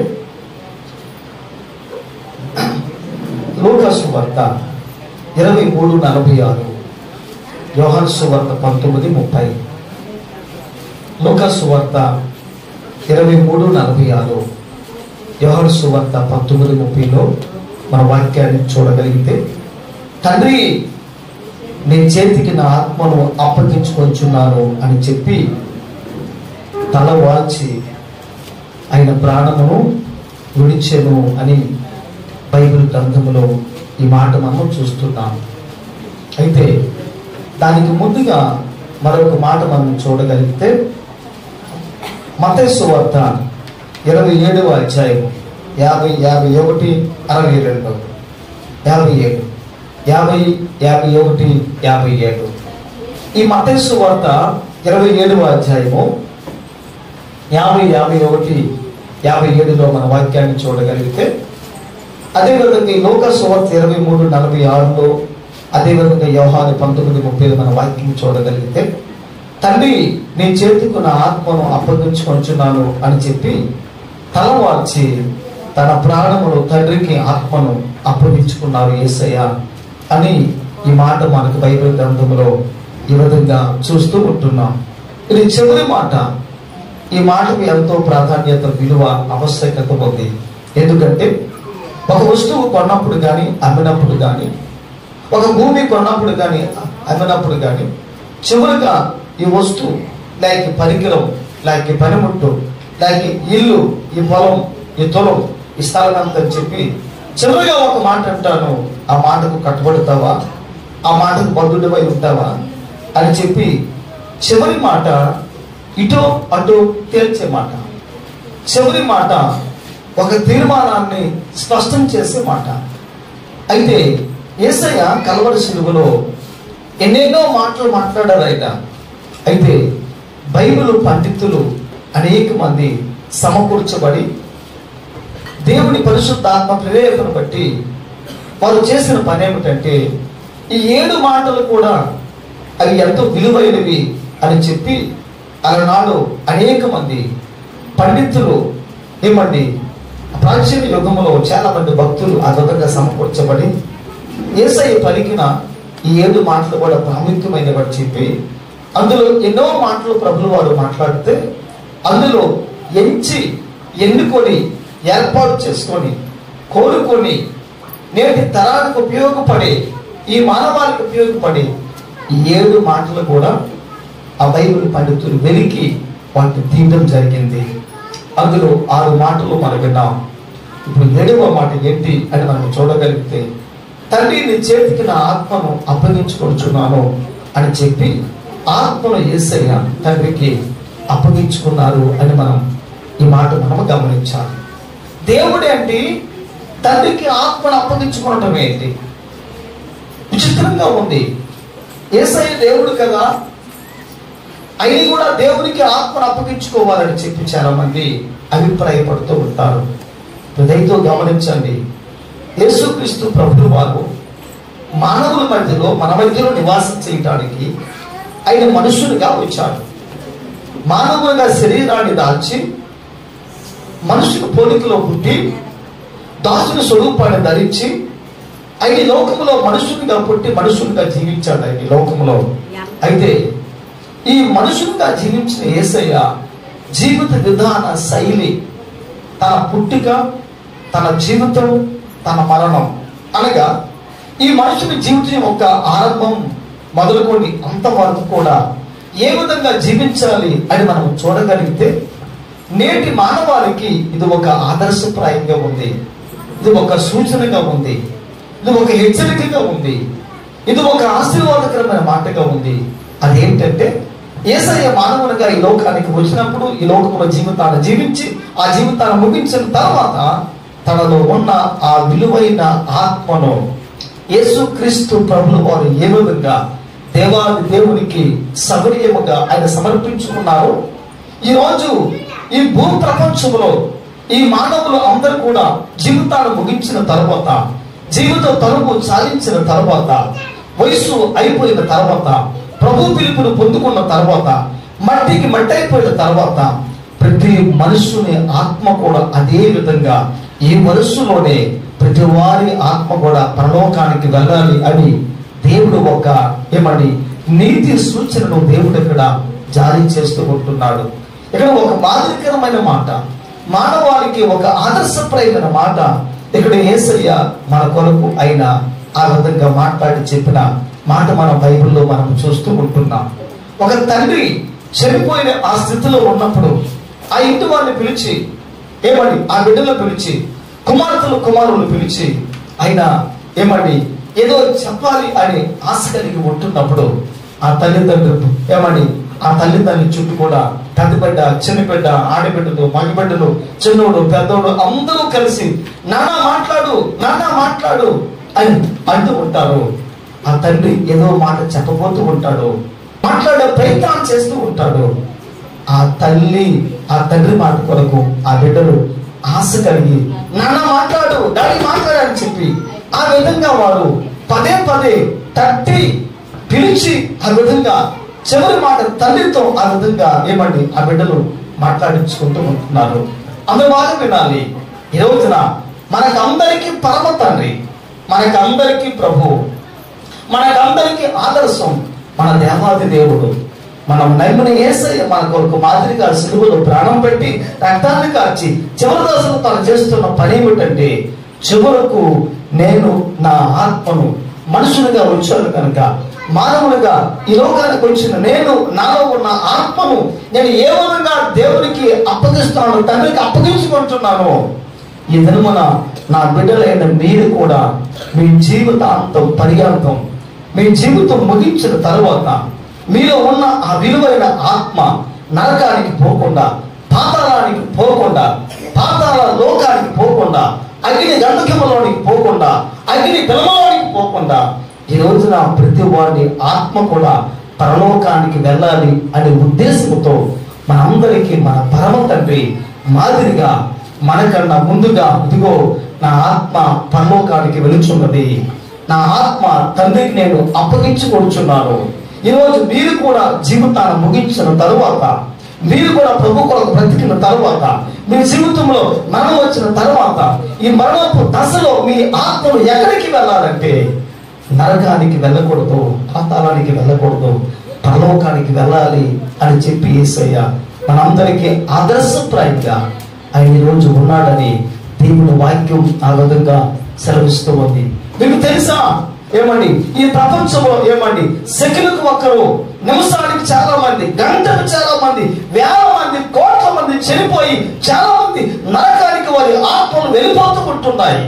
[SPEAKER 13] లోకాసు వార్త ఇరవై మూడు నలభై ఆరు యోహాన్ సువార్త పంతొమ్మిది ముప్పై లోకాసు వార్త ఇరవై మూడు నలభై ఆరు యోహాన్ సువార్త పంతొమ్మిది ముప్పైలో మన వాక్యాన్ని చూడగలిగితే తండ్రి నీ చేతికి నా ఆత్మను అప్పగించుకొంచున్నాను అని చెప్పి తల వాల్చి ఆయన ప్రాణమును విడిచెను అని బైబిల్ గ్రంథములో ఈ మాట మనం చూస్తున్నాం అయితే దానికి ముందుగా మరొక మాట మనం చూడగలిగితే మతేసు వార్త ఇరవై ఏడవ అధ్యాయం యాభై యాభై ఒకటి అరవై రెండు యాభై ఏడు యాభై యాభై ఒకటి యాభై ఏడు ఈ మతేసు వార్త ఇరవై ఏడవ అధ్యాయము యాభై యాభై ఒకటి యాభై ఏడులో మన వాక్యాన్ని చూడగలిగితే అదేవిధంగా ఈ లోక సువార్త ఇరవై మూడు నలభై ఆరులో అదేవిధంగా వ్యవహార పంతొమ్మిది ముప్పైలో మన వాక్యం చూడగలిగితే తండ్రి నీ చేతికి నా ఆత్మను అప్పగించుకొంచున్నాను అని చెప్పి తల వాల్చి తన ప్రాణములు తండ్రికి ఆత్మను అప్పగించుకున్నారు ఏసయ్య అని ఈ మాట మనకు బైబిల్ గ్రంథంలో ఈ విధంగా చూస్తూ ఉంటున్నాం ఇది చివరి మాట ఈ మాటకు ఎంతో ప్రాధాన్యత విలువ ఆవశ్యకత ఉంది ఎందుకంటే ఒక వస్తువు కొన్నప్పుడు కానీ అమ్మినప్పుడు కానీ ఒక భూమి కొన్నప్పుడు కానీ అమ్మినప్పుడు కానీ చివరిగా ఈ వస్తువు లేక పరికరం లేక పనిముట్టు లేక ఇల్లు ఈ పొలం ఈ తొలం ఈ స్థలం అంతా చెప్పి చివరిగా ఒక మాట అంటాను ఆ మాటకు కట్టుబడతావా ఆ మాటకు బద్దుడిపై ఉంటావా అని చెప్పి చివరి మాట ఇటో అటో తేల్చే మాట చివరి మాట ఒక తీర్మానాన్ని స్పష్టం చేసే మాట అయితే ఏసయ్య కలవరి శిలువలో ఎన్నెన్నో మాటలు మాట్లాడారు ఆయన అయితే బైబిల్ పండితులు అనేక మంది సమకూర్చబడి దేవుని పరిశుద్ధాత్మ ప్రేరేపణ బట్టి వారు చేసిన పని ఏమిటంటే ఈ ఏడు మాటలు కూడా అవి ఎంతో విలువైనవి అని చెప్పి అలనాడు అనేక మంది పండితులు ఏమండి ప్రాచీన యుగంలో చాలా మంది భక్తులు ఆ విధంగా సమకూర్చబడి ఏసై పలికిన ఈ ఏడు మాటలు కూడా ప్రాముఖ్యమైనవి చెప్పి అందులో ఎన్నో మాటలు ప్రభులు వారు మాట్లాడితే అందులో ఎంచి ఎన్నుకొని ఏర్పాటు చేసుకొని కోరుకొని నేటి తరానికి ఉపయోగపడే ఈ మానవాళికి ఉపయోగపడే ఈ ఏడు మాటలు కూడా ఆ బైబిల్ పండితులు వెలికి వాటిని తీయడం జరిగింది అందులో ఆరు మాటలు మనం విన్నాం ఇప్పుడు ఏడవ మాట ఏంటి అని మనం చూడగలిగితే తండ్రి నీ చేతికి నా ఆత్మను అప్పగించుకొచ్చున్నాను అని చెప్పి ఆత్మను ఏసయ్య తండ్రికి అప్పగించుకున్నారు అని మనం ఈ మాట మనం గమనించాలి దేవుడే అంటే తండ్రికి ఆత్మను అప్పగించుకోవటం ఏంటి విచిత్రంగా ఉంది ఏసయ్య దేవుడు కదా అయినా కూడా దేవునికి ఆత్మను అప్పగించుకోవాలని చెప్పి చాలా మంది అభిప్రాయపడుతూ ఉంటారు హృదయంతో గమనించండి యేసుక్రీస్తు ప్రభులు వారు మానవుల మధ్యలో మన మధ్యలో నివాసం చేయటానికి ఆయన మనుషులుగా వచ్చాడు మానవులుగా శరీరాన్ని దాల్చి మనుషుల పోలికలో పుట్టి దాసుని స్వరూపాన్ని ధరించి ఆయన ఈ లోకములో మనుషునిగా పుట్టి మనుషునిగా జీవించాడు ఆయన ఈ లోకములో అయితే ఈ మనుషునిగా జీవించిన ఏసయ్య జీవిత విధాన శైలి తన పుట్టిక తన జీవితం తన మరణం అనగా ఈ మనుషుని జీవితం యొక్క ఆరంభం మొదలుకొని అంతవరకు కూడా ఏ విధంగా జీవించాలి అని మనం చూడగలిగితే నేటి మానవాళికి ఇది ఒక ఆదర్శప్రాయంగా ఉంది ఇది ఒక సూచనగా ఉంది ఇది ఒక హెచ్చరికగా ఉంది ఇది ఒక ఆశీర్వాదకరమైన మాటగా ఉంది అదేంటంటే ఏసయ్య మానవునిగా ఈ లోకానికి వచ్చినప్పుడు ఈ లోకంలో జీవితాన్ని జీవించి ఆ జీవితాన్ని ముగించిన తర్వాత తనలో ఉన్న ఆ విలువైన ఆత్మను యేసుక్రీస్తు ప్రభులు వారు ఏ విధంగా దేవాది దేవునికి సగర్యముగా ఆయన సమర్పించుకున్నారు ఈరోజు ఈ భూ ప్రపంచంలో
[SPEAKER 6] ఈ మానవులు అందరూ కూడా జీవితాన్ని ముగించిన తర్వాత జీవిత తలుపు సాధించిన తర్వాత వయసు అయిపోయిన తర్వాత ప్రభు పిలుపును పొందుకున్న తర్వాత మట్టికి మట్టి అయిపోయిన తర్వాత ప్రతి మనుషుని ఆత్మ కూడా అదే విధంగా ఈ వరుసలోనే ప్రతి వారి ఆత్మ కూడా పరలోకానికి వెళ్ళాలి అని దేవుడు ఒక ఏమని నీతి సూచనను దేవుడు ఇక్కడ జారీ చేస్తూ ఉంటున్నాడు ఇక్కడ ఒక మాదిరికరమైన మాట మానవాళికి ఒక ఆదర్శప్రాయమైన మాట ఇక్కడ ఏసయ్య మన కొరకు అయిన ఆ విధంగా మాట్లాడి చెప్పిన మాట మన బైబిల్లో మనం చూస్తూ ఉంటున్నాం ఒక తండ్రి చనిపోయిన ఆ స్థితిలో ఉన్నప్పుడు ఆ ఇంటి వారిని పిలిచి ఏమని ఆ బిడ్డలను పిలిచి కుమార్తెలు కుమారులను పిలిచి ఆయన ఏమని ఏదో చెప్పాలి అని ఆశ కలిగి ఉంటున్నప్పుడు ఆ తల్లిదండ్రులు ఏమని ఆ తల్లిదండ్రుల చుట్టూ కూడా పెద్ద బిడ్డ చిన్న బిడ్డ ఆడబిడ్డలు మగబిడ్డలు చిన్నోడు పెద్దోడు అందరూ కలిసి నానా మాట్లాడు నానా మాట్లాడు అని అంటూ ఉంటారు ఆ తండ్రి ఏదో మాట చెప్పబోతూ ఉంటాడు మాట్లాడే ప్రయత్నం చేస్తూ ఉంటాడు ఆ తల్లి ఆ తండ్రి మాట కొరకు ఆ బిడ్డలు ఆశ కలిగి నాన్న మాట్లాడు డాడీ మాట్లాడని చెప్పి ఆ విధంగా వారు పదే పదే తట్టి పిలిచి ఆ విధంగా చివరి మాట తల్లితో ఆ విధంగా ఏమండి ఆ బిడ్డలు మాట్లాడించుకుంటూ ఉంటున్నారు అందరూ బాగా వినాలి ఈ రోజున మనకందరికీ పరమ తండ్రి మనకందరికీ ప్రభు మనకందరికీ ఆదర్శం మన దేవాది దేవుడు మనం నైమున ఏసయ్య మన కొరకు మాదిరిగా సిలువలో ప్రాణం పెట్టి రక్తాన్ని కార్చి చివరి దశలో తను చేస్తున్న పని ఏమిటంటే చివరకు నేను నా ఆత్మను మనుషులుగా వచ్చాను కనుక మానవులుగా ఈ లోకానికి వచ్చిన నేను నాలో ఉన్న ఆత్మను నేను ఏ విధంగా దేవునికి అప్పగిస్తున్నాను తండ్రికి అప్పగించుకుంటున్నాను ఈ దినమున నా బిడ్డలైన మీరు కూడా మీ జీవితాంతం పర్యాంతం మీ జీవితం ముగించిన తరువాత మీలో ఉన్న ఆ విలువైన ఆత్మ నరకానికి పోకుండా పాతాళానికి పోకుండా పాతాళ లోకానికి పోకుండా అగ్ని గంధకములోనికి పోకుండా అగ్ని పిలమలోనికి పోకుండా ఈ రోజున ప్రతి వాడి ఆత్మ కూడా పరలోకానికి వెళ్ళాలి అనే ఉద్దేశంతో మనందరికీ మన పరమ తండ్రి మాదిరిగా మనకన్నా ముందుగా ఇదిగో నా ఆత్మ పరలోకానికి వెలుచున్నది నా ఆత్మ తండ్రికి నేను అప్పగించుకొచ్చున్నాను ఈరోజు మీరు కూడా జీవితాన్ని ముగించిన తరువాత మీరు కూడా ప్రభు కొరకు బ్రతికిన తరువాత మీ జీవితంలో మరణం వచ్చిన తరువాత ఈ మరణపు దశలో మీ ఆత్మను ఎక్కడికి వెళ్ళాలంటే నరకానికి వెళ్ళకూడదు పాతాళానికి వెళ్ళకూడదు పరలోకానికి వెళ్ళాలి అని చెప్పి ఏసయ్య మనందరికీ ఆదర్శప్రాయంగా ఆయన ఈరోజు ఉన్నాడని దేవుని వాక్యం ఆ విధంగా సెలవిస్తూ ఉంది మీకు తెలుసా ఏమండి ఈ ప్రపంచంలో ఏమండి సెకండ్కు ఒక్కరు నిమిషానికి చాలా మంది గంటకు చాలా మంది వేల మంది కోట్ల మంది చనిపోయి చాలా మంది నరకానికి వారి ఆత్మలు వెళ్ళిపోతూ ఉంటున్నాయి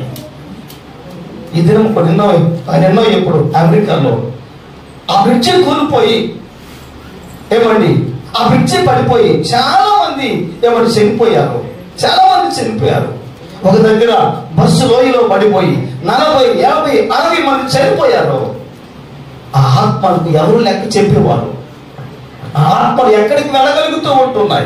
[SPEAKER 6] ఈ దినం కొన్ని ఎన్నో ఆయన ఎన్నో ఇప్పుడు అమెరికాలో ఆ బ్రిడ్జి కూలిపోయి ఏమండి ఆ బ్రిడ్జి పడిపోయి చాలా మంది ఏమండి చనిపోయారు చాలా మంది చనిపోయారు ఒక దగ్గర బస్సు లోయలో పడిపోయి నలభై యాభై అరవై మంది చనిపోయారు ఆ ఆత్మలకు ఎవరు లెక్క చెప్పేవారు ఆ ఆత్మలు ఎక్కడికి వెళ్ళగలుగుతూ ఉంటున్నాయి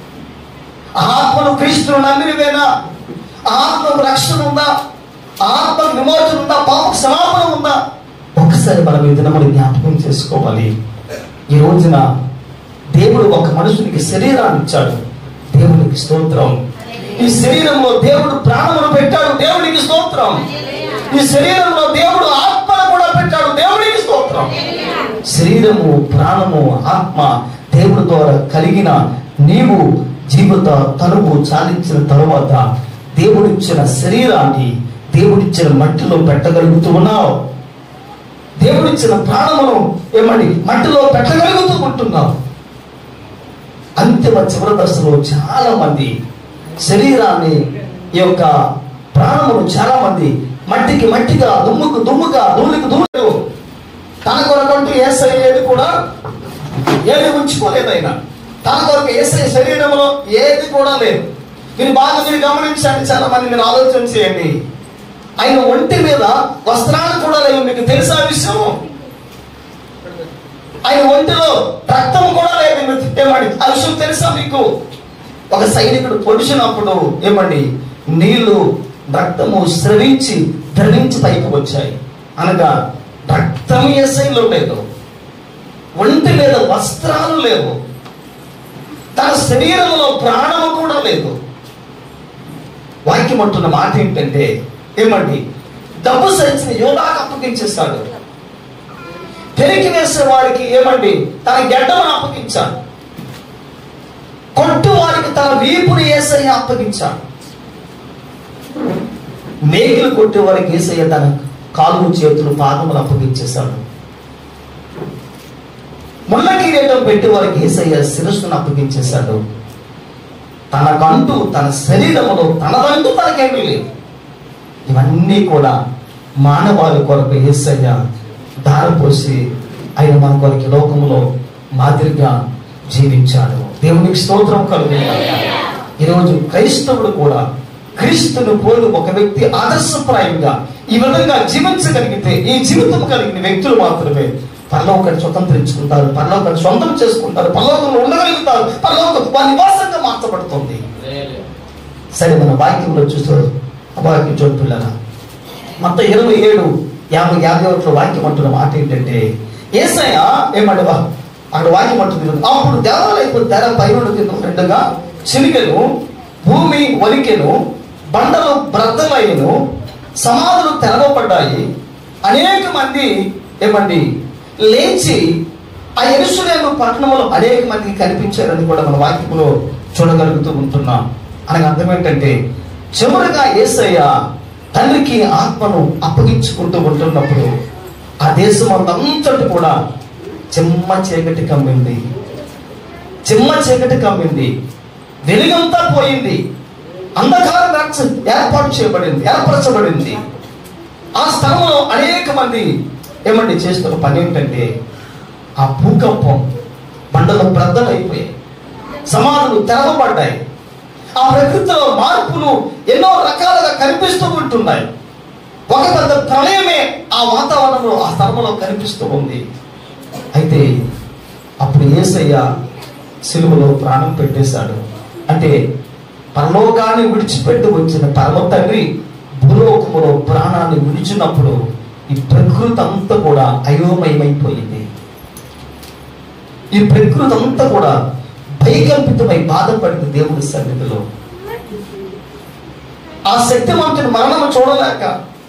[SPEAKER 6] ఆ ఆత్మను క్రీస్తును నమ్మినవేనా ఆ ఆత్మకు రక్షణ ఉందా ఆ ఆత్మకు విమోచన ఉందా పాప క్షమాపణ ఉందా ఒక్కసారి మనం ఈ దినములు జ్ఞాపకం చేసుకోవాలి ఈ రోజున దేవుడు ఒక మనుషునికి శరీరాన్ని ఇచ్చాడు దేవునికి స్తోత్రం ఈ శరీరంలో దేవుడు ప్రాణమును పెట్టాడు దేవునికి స్తోత్రం ఈ శరీరంలో దేవుడు ఆత్మను కూడా పెట్టాడు దేవునికి స్తోత్రం శరీరము ప్రాణము ఆత్మ దేవుడి ద్వారా కలిగిన నీవు జీవిత తనువు చాలించిన తరువాత దేవుడిచ్చిన శరీరాన్ని దేవుడిచ్చిన మట్టిలో పెట్టగలుగుతూ ఉన్నావు దేవుడిచ్చిన ప్రాణమును ఏమని మట్టిలో పెట్టగలుగుతూ ఉంటున్నావు అంతిమ చివరి దశలో చాలా మంది శరీరాన్ని ఈ యొక్క ప్రాణమును చాలా మంది మట్టికి మట్టిగా దుమ్ముకు దుమ్ముగా ధూళికి ధూళికు తన కొరకంటూ ఏసై ఏది కూడా ఏది ఉంచుకోలేదు ఆయన తన కొరకు ఏసై శరీరంలో ఏది కూడా లేదు మీరు బాగా మీరు గమనించండి చాలా మంది మీరు ఆలోచన చేయండి ఆయన ఒంటి మీద వస్త్రాలు కూడా లేవు మీకు తెలుసా విషయం ఆయన ఒంటిలో రక్తం కూడా లేదు మీకు ఏమని ఆ విషయం తెలుసా మీకు ఒక సైనికుడు పొడిచినప్పుడు ఏమండి నీళ్లు రక్తము స్రవించి ద్రవించి పైకి వచ్చాయి అనగా రక్తం ఎస్ఐలో లేదు ఒంటి మీద వస్త్రాలు లేవు తన శరీరంలో ప్రాణము కూడా లేదు వాక్యం అంటున్న మాట ఏంటంటే ఏమండి డబ్బు సంచిన యోగాకు అప్పగించేస్తాడు పెరికి వేసే వాడికి ఏమండి తన గడ్డను అప్పగించాడు కొట్టు వారికి తన వీపుని ఏసయ్య అప్పగించాడు మేకులు కొట్టే వారికి ఏసయ్య తన కాళ్ళు చేతులు పాదములు అప్పగించేశాడు ముళ్ళ కిరీటం పెట్టి వారికి ఏసయ్య శిరస్సును అప్పగించేశాడు తనకంటూ తన శరీరములో తనదంటూ తనకేమీ లేదు ఇవన్నీ కూడా మానవాళి కొరకు ఏసయ్య దారపోసి ఆయన మన కొరకు ఈ లోకములో మాదిరిగా జీవించాడు దేవునికి స్తోత్రం కలుగుతుంది ఈరోజు క్రైస్తవుడు కూడా క్రీస్తును పోలు ఒక వ్యక్తి ఆదర్శప్రాయంగా ఈ విధంగా జీవించగలిగితే ఈ జీవితం కలిగిన వ్యక్తులు మాత్రమే పరలోకాన్ని స్వతంత్రించుకుంటారు పరలోకాన్ని సొంతం చేసుకుంటారు పరలోకంలో ఉండగలుగుతారు పరలోకం వారి నివాసంగా మార్చబడుతుంది సరే మన వాక్యంలో చూస్తారు వాక్యం చూడు పిల్లరా మొత్తం ఇరవై ఏడు యాభై యాభై ఒకటిలో వాక్యం అంటున్న మాట ఏంటంటే ఏసయ్య ఏమంటే వా- అక్కడ వాక్యం అంటుంది అప్పుడు దేవాలయపు తెర పైన కింద రెండుగా చిలికెను భూమి వలికెను బండలు బ్రద్దలయ్యను సమాధులు తెరవబడ్డాయి అనేక మంది ఏమండి లేచి ఆ ఎరుసలేము పట్టణంలో అనేక మందికి కనిపించారని కూడా మన వాక్యంలో చూడగలుగుతూ ఉంటున్నాం అనగా అర్థం ఏంటంటే చివరిగా ఏసయ్య తండ్రికి ఆత్మను అప్పగించుకుంటూ ఉంటున్నప్పుడు ఆ దేశం అంతటి కూడా చిమ్మ చీకటి కమ్మింది చిమ్మ చీకటి కమ్మింది వెలుగంతా పోయింది అంధకారం ఏర్చ- ఏర్పాటు చేయబడింది ఏర్పరచబడింది ఆ స్థలంలో అనేక మంది ఏమండి చేస్తున్న పని ఏంటంటే ఆ భూకంపం బండలు బ్రద్దలైపోయాయి సమాధులు తెరవబడ్డాయి ఆ ప్రకృతిలో మార్పులు ఎన్నో రకాలుగా కనిపిస్తూ ఉంటున్నాయి ఒక పెద్ద ప్రళయమే ఆ వాతావరణంలో ఆ స్థలంలో కనిపిస్తూ ఉంది అయితే అప్పుడు ఏసయ్య సిలువలో ప్రాణం పెట్టేశాడు అంటే పరలోకాన్ని విడిచిపెట్టి వచ్చిన పరమ తండ్రి భూలోకములో ప్రాణాన్ని విడిచినప్పుడు ఈ ప్రకృతి అంతా కూడా అయోమయమైపోయింది ఈ ప్రకృతి అంతా కూడా భయకల్పితమై బాధపడింది దేవుడి సన్నిధిలో ఆ శక్తివంతుని మరణము చూడలేక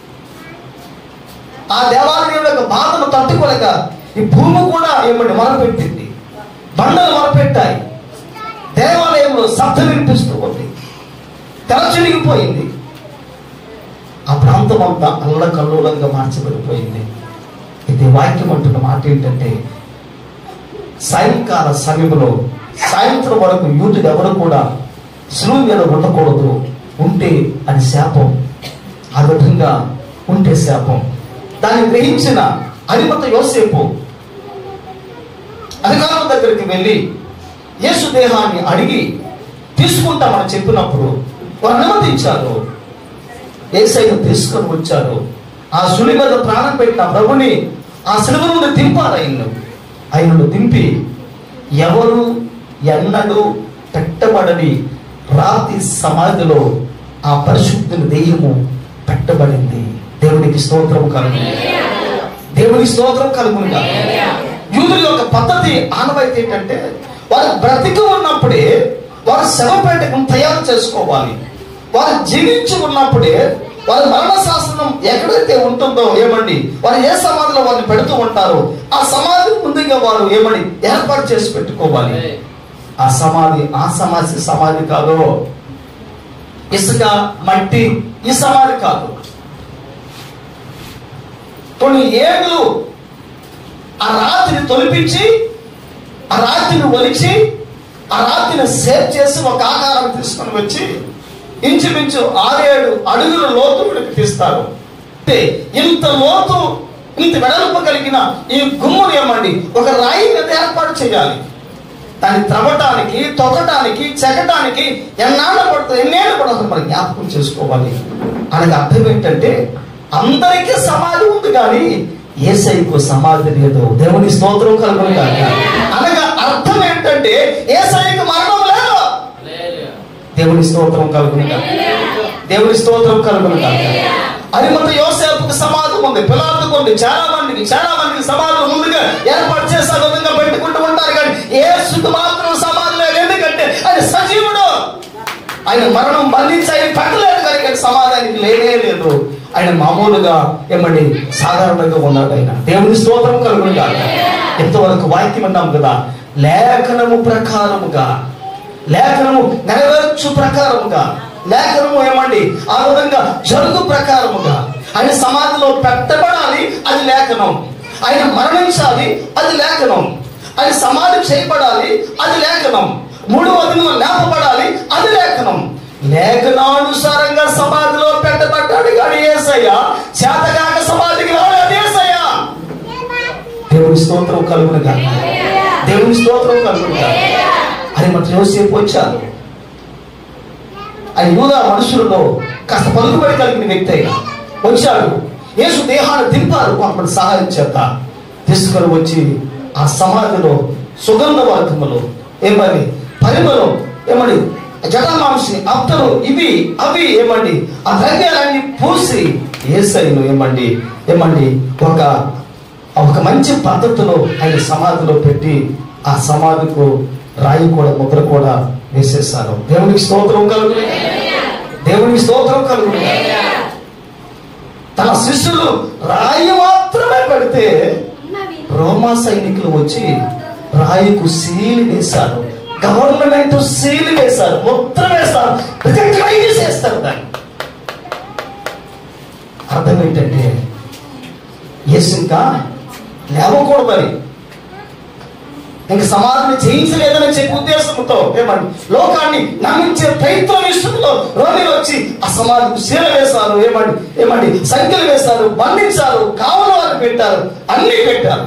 [SPEAKER 6] ఆ దేవాలయం యొక్క బాధను తట్టుకోలేక ఈ భూమి కూడా ఏమండి మొరపెట్టింది బండలు మొరపెట్టాయి దేవాలయంలో శబ్దం వినిపిస్తూ ఉంది తెర చిరిగిపోయింది ఆ ప్రాంతం అంతా అల్లకల్లోలంగా మార్చబడిపోయింది ఇది వాక్యం అంటున్న మాట ఏంటంటే సాయంకాల సమయంలో సాయంత్రం వరకు యూతులు ఎవరు కూడా సులువు మీద ఉండకూడదు ఉంటే అది శాపం ఆ విధంగా ఉంటే శాపం దాన్ని గ్రహించిన అరిమత యోసేపు అధికారుల దగ్గరికి వెళ్ళి యేసు దేహాన్ని అడిగి తీసుకుంటామని చెప్పినప్పుడు వారు అనుమతించారు ఏసైను తీసుకొని వచ్చారు ఆ సులి మీద ప్రాణం పెట్టిన ప్రభుని ఆ సిలువ నుండి దింపారు ఆయన్ను ఆయనను దింపి ఎవరు ఎన్నడూ పెట్టబడని రాతి సమాధిలో ఆ పరిశుద్ధుని దెయ్యము పెట్టబడింది దేవునికి స్తోత్రం కలుగును దేవునికి స్తోత్రం కలుగునుగా యూదుల యొక్క పద్ధతి ఆనవాయితీ ఏంటంటే వారు బ్రతికి ఉన్నప్పుడే వారు శవపేటకం తయారు చేసుకోవాలి వారు జీవించి ఉన్నప్పుడే వారి మరణ శాసనం ఎక్కడైతే ఉంటుందో ఏమండి వారు ఏ సమాధిలో వారిని పెడుతూ ఉంటారో ఆ సమాధి ముందుగా వారు ఏమని ఏర్పాటు చేసి పెట్టుకోవాలి ఆ సమాధి ఆ సమాధి సమాధి కాదు ఇసుక మట్టి ఈ సమాధి కాదు కొన్ని ఏళ్ళు ఆ రాత్రిని తొలిపించి ఆ రాత్రిని ఒలిచి ఆ రాత్రిని సేవ్ చేసి ఒక ఆకారం తీసుకొని వచ్చి ఇంచుమించు ఆరేడు అడుగుల లోతు విడికి తీస్తారు అంటే ఇంత లోతు ఇంత వెడల్పు కలిగిన ఈ గుమ్మును ఏమండి ఒక రాయి మీద ఏర్పాటు చేయాలి దాన్ని త్రవ్వటానికి తొక్కటానికి చెక్కటానికి ఎన్నాళ్ళు పడుతుంది ఎన్నేళ్ళు పడుతుంది మనం జ్ఞాపకం చేసుకోవాలి అనగా అర్థం ఏంటంటే అందరికీ సమాధి ఉంది కానీ ఏసైకు సమాధి లేదు దేవుని స్తోత్రం కలుగును కాక అనగా అర్థం ఏంటంటే ఏసైకు మరణం లేదు
[SPEAKER 13] దేవుని స్తోత్రం కలుగునుగా దేవుని స్తోత్రం కలుగునుగా అరిమత యోసేపుకి సమాధం ఉంది పిలాతుకు ఉంది చాలా మందికి చాలా మందికి సమాధం ముందుగా ఏర్పాటు చేసి ఆ విధంగా పెట్టుకుంటూ ఉంటారు కానీ ఏసుకు మాత్రం సమాధం లేదు ఎందుకంటే ఆయన సజీవుడు ఆయన మరణం బంధించి ఆయన పెట్టలేదు కనుక ఆయన సమాధానికి లేనే లేదు ఆయన మామూలుగా ఏమండి సాధారణంగా ఉన్నాడు ఆయన దేవుని స్తోత్రం కలుగునుగా ఎంతవరకు వాక్యం అన్నాం కదా లేఖనము ప్రకారముగా లేఖనము నెరవేర్చు ప్రకారముగా లేఖనము ఏమండి ఆ విధంగా జరుగు ప్రకారముగా ఆయన సమాధిలో పెట్టబడాలి అది లేఖనం ఆయన మరణించాలి అది లేఖనం ఆయన సమాధి చేయబడాలి అది లేఖనం మూడవ దినం లేపబడాలి అది లేఖనం లేఖనానుసారంగా సమాధిలో పెట్టబడ్డాడు కానీ ఏసయ్య చేతగాక సమాధికి రాలేదు ఏసయ్య దేవుని స్తోత్రం కలుగునుగా దేవుని స్తోత్రం కలుగునుగా అని మన యోసేపు వచ్చారు ఆయన యూదా మనుషులలో కాస్త పలుకుబడి కలిగిన వ్యక్తి అయినా వచ్చాడు యేసు దేహాన్ని దింపారు కొంతమంది సహాయం చేత తీసుకొని వచ్చి ఆ సమాధిలో సుగంధ వర్గములు ఏమని పరిమళం ఏమని జటమాంసి అత్తరు ఇవి అవి ఏమండి ఆ ద్రవ్యాలన్నీ పూసి ఏసైను ఏమండి ఏమండి ఒక ఒక మంచి పద్ధతిలో ఆయన సమాధిలో పెట్టి ఆ సమాధికు రాయి కూడా ముద్ర కూడా వేసేసారు దేవునికి స్తోత్రం కలుగు దేవునికి స్తోత్రం కలుగు తన శిష్యులు రాయి మాత్రమే పెడితే రోమా సైనికులు వచ్చి రాయికు సీలు వేశారు గవర్నమెంట్ సీలు వేశారు ముద్ర వేస్తారు చేస్తారు దాన్ని అర్థం ఏంటంటే యేసు ఇంకా లేవకూడదు మరి ఇంక సమాధిని చేయించలేదని చెప్పే ఉద్దేశంతో ఏమండి లోకాన్ని నమ్మించే ప్రయత్నం విషయంలో రోమిలు వచ్చి ఆ సమాధికి శీల వేశారు ఏమండి ఏమండి సంఖ్యలు వేశారు బంధించారు కావలు వారు పెట్టారు అన్ని పెట్టారు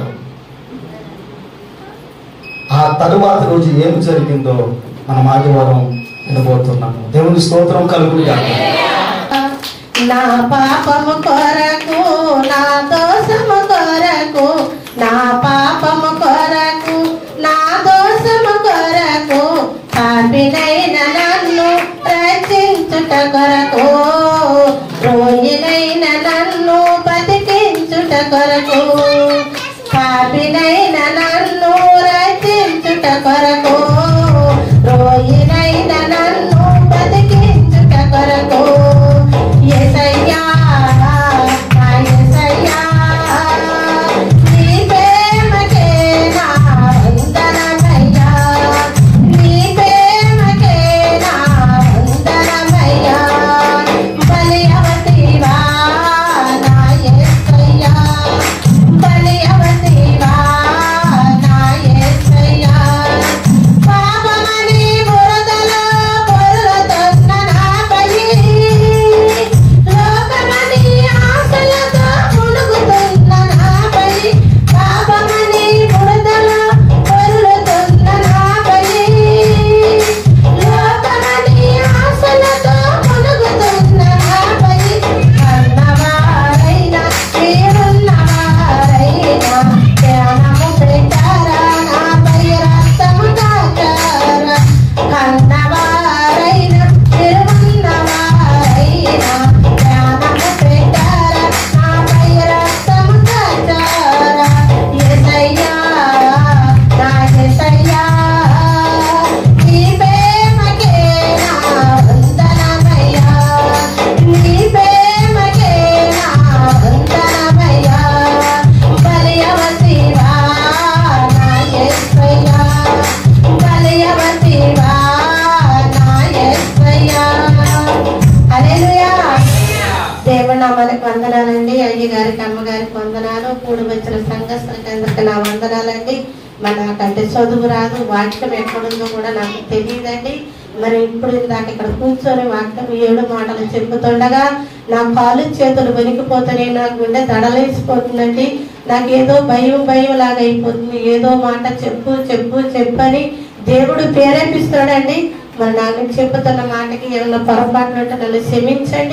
[SPEAKER 13] ఆ తరువాత రోజు ఏమి జరిగిందో మనం ఆదివారం వినబోతున్నాము దేవుని స్తోత్రం కలుగుగా
[SPEAKER 14] నా పాపము కొరకు నా దోషము కొరకు నా పాపము కొరకు నా దోషము కొరకు పాపినైన నన్ను రక్షించుట కొరకు రోగినైన నన్ను బతికించుట కొరకు పాపినైన నన్ను రక్షించుట కొరకు రోగినైన నన్ను బతికించుట కొరకు యేసయ్యా నా యేసయ్యా నీ ప్రేమకే నా వందనమయ్యా నీ ప్రేమకే నా వందనమయ్యా బలి అవతివా నా యేసయ్యా బలి అవతివా నా యేసయ్యా పాపమని బురదలో పొర్లుతున్న నాపై లోకమని ఆశలతో మునుగుతున్న నాపై పాపమని బురదలో పొర్లుతున్న నాపై లోకమని ఆశలతో మునుగుతున్న నాపై కన్నవారైనా మీరున్నవారైనా ధ్యానము పెట్టారా నాపై రక్తము కాచారా కన్నవారైనా మీరున్నవారైనా ధ్యానము పెట్టారా నాపై రక్తము కాచారా యేసయ్యా నా యేసయ్యా నీ ప్రేమకే నా వందనమయ్యా నీ ప్రేమకే నా వందనమయ్యా బలి అవతివా నా యేసయ్యా బలి అవతివా నా యేసయ్యా హల్లెలూయా దేవుడు నామానికి వందనాలండి అయ్య గారికి అమ్మగారికి వందనాలు కూడి వచ్చిన సంఘస్థులకి అందరికి నా వందనాలండి మరి నాకంటే చదువు రాదు వాక్యం ఎక్కడుందో కూడా నాకు తెలియదండి మరి ఇప్పుడు ఇందాక ఇక్కడ కూర్చొని వాక్యం ఏడు మాటలు చెప్పుతుండగా నా కాలు చేతులు వణికిపోతున్నాయి నా గుండె దడలేసిపోతుందండి నాకు ఏదో భయం భయం లాగా అయిపోతుంది ఏదో మాట చెప్పు చెప్పు చెప్పని దేవుడు ప్రేరేపిస్తాడండి మరి నాకు చెప్పుతున్న మాటకి ఏమైనా పొరపాటు ఉంటే నన్ను క్షమించండి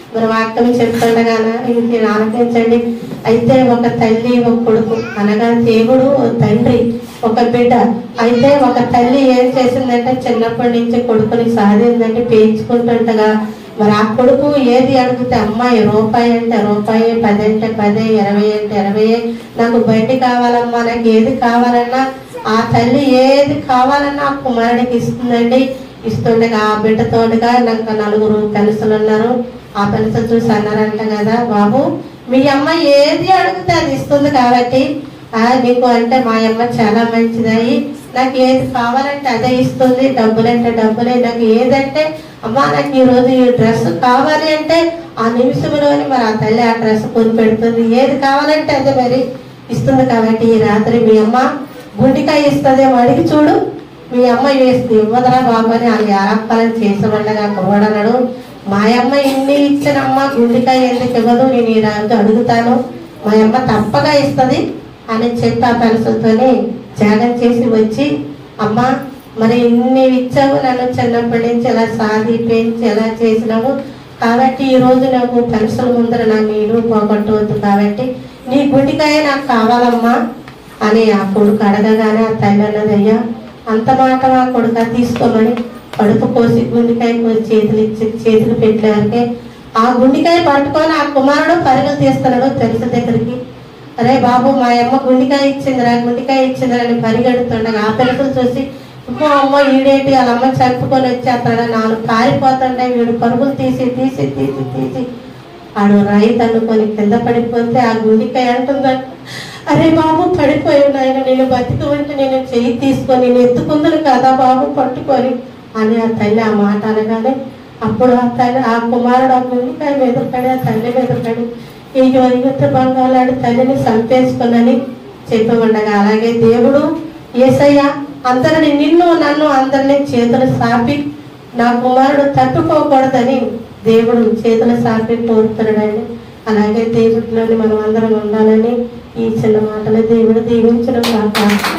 [SPEAKER 14] మరి వాక్యం చెప్తుండగాన ఇది ఆలోచించండి అయితే ఒక తల్లి ఒక కొడుకు అనగా దేవుడు ఓ తండ్రి ఒక బిడ్డ అయితే ఒక తల్లి ఏం చేసిందంటే చిన్నప్పటి నుంచి కొడుకుని సాధిందంటే పేయించుకుంటుండగా మరి ఆ కొడుకు ఏది అడిగితే అమ్మాయి రూపాయి అంటే రూపాయి పది అంటే పదే ఇరవై అంటే ఇరవై నాకు బండి కావాలమ్మా నాకు ఏది కావాలన్నా ఆ తల్లి ఏది కావాలన్నా ఆ కుమారుడికి ఇస్తుందండి ఇస్తుండగా ఆ బిడ్డతోడుగా నాకు నలుగురు పెన్సులు ఉన్నారు ఆ పెన్సులు చూసి అన్నారంట కదా బాబు మీ అమ్మ ఏది అడిగితే అది ఇస్తుంది కాబట్టి ఆ నీకు అంటే మా అమ్మ చాలా మంచిదయ్యి నాకు ఏది కావాలంటే అదే ఇస్తుంది డబ్బులంటే డబ్బులే నాకు ఏదంటే అమ్మా నాకు ఈ రోజు ఈ డ్రెస్ కావాలి అంటే ఆ నిమిషంలోని మరి ఆ తల్లి ఆ డ్రెస్ కొని పెడుతుంది ఏది కావాలంటే అదే మరి ఇస్తుంది కాబట్టి ఈ రాత్రి మీ అమ్మ గుండికాయ ఇస్తుందేమో అడిగి చూడు మీ అమ్మ వేస్తుంది ఇవ్వదరా బాబు అని ఆ యారప్పలని చేసి ఉండగా కుర్రడన్నాడు మా అమ్మ ఇన్ని ఇచ్చినమ్మ గుండికాయ ఎందుకు ఇవ్వదు నేను ఈ రాజు అడుగుతాను మా అమ్మ తప్పగా ఇస్తుంది అని చెప్పి ఆ పెన్సిల్తోని త్యాగం చేసి వచ్చి అమ్మ మరి ఇన్ని ఇచ్చావు నన్ను చిన్నప్పటి నుంచి ఎలా సాధి పెంచి ఎలా చేసినావు కాబట్టి ఈ రోజు నాకు పెన్సిల్ ముందర నా నేను పోగొట్టవద్దు కాబట్టి నీ గుండికాయ నాకు కావాలమ్మా అని ఆ కొడుకు అడగగానే ఆ తల్లి అన్నది అయ్యా అంత మాట ఆ కొడుక తీసుకోమని కడుపు కోసి గుండెకాయ కోసి చేతులు ఇచ్చి చేతులు పెట్టలేదంటే ఆ గుండెకాయ పట్టుకొని ఆ కుమారుడు పరుగులు తీస్తున్నాడు తెలుసు దగ్గరికి అరే బాబు మా అమ్మ గుండెకాయ ఇచ్చిందిరా గుండెకాయ ఇచ్చిందిరా అని పరిగెడుతుండగా ఆ పిల్లలు చూసి అమ్మో అమ్మ ఈడేంటి వాళ్ళ అమ్మ చంపుకొని వచ్చేస్తాడు నాలుగు పారిపోతుండే వీడు పరుగులు తీసి తీసి తీసి తీసి ఆడు రైతు అనుకొని కింద పడిపోతే ఆ గుండెకాయ అంటుందంట అరే బాబు పడిపోయాడు ఆయన నేను బతికి ఉంటే నేను చెయ్యి తీసుకొని నేను ఎత్తుకుందును కదా బాబు పట్టుకొని అని ఆ తల్లి ఆ మాట అనగానే అప్పుడు ఆ తల్లి ఆ కుమారుడు ఆ గుండెకాయ మీద పడి ఆ తల్లి మీద పడి ఈ యువత బంగాళాడు తల్లిని సంపేసుకున్నని చెప్పి ఉండగా అలాగే దేవుడు ఏసయ్య అందరిని నిన్ను నన్ను అందరినీ చేతులు సాపి నా కుమారుడు తట్టుకోకూడదని దేవుడు చేతులు సాపి కోరుతున్నాడని అలాగే దేవుడిలోని మనం అందరం ఉండాలని ఈ చిన్న మాటలు దేవుడు దీవించడం కాక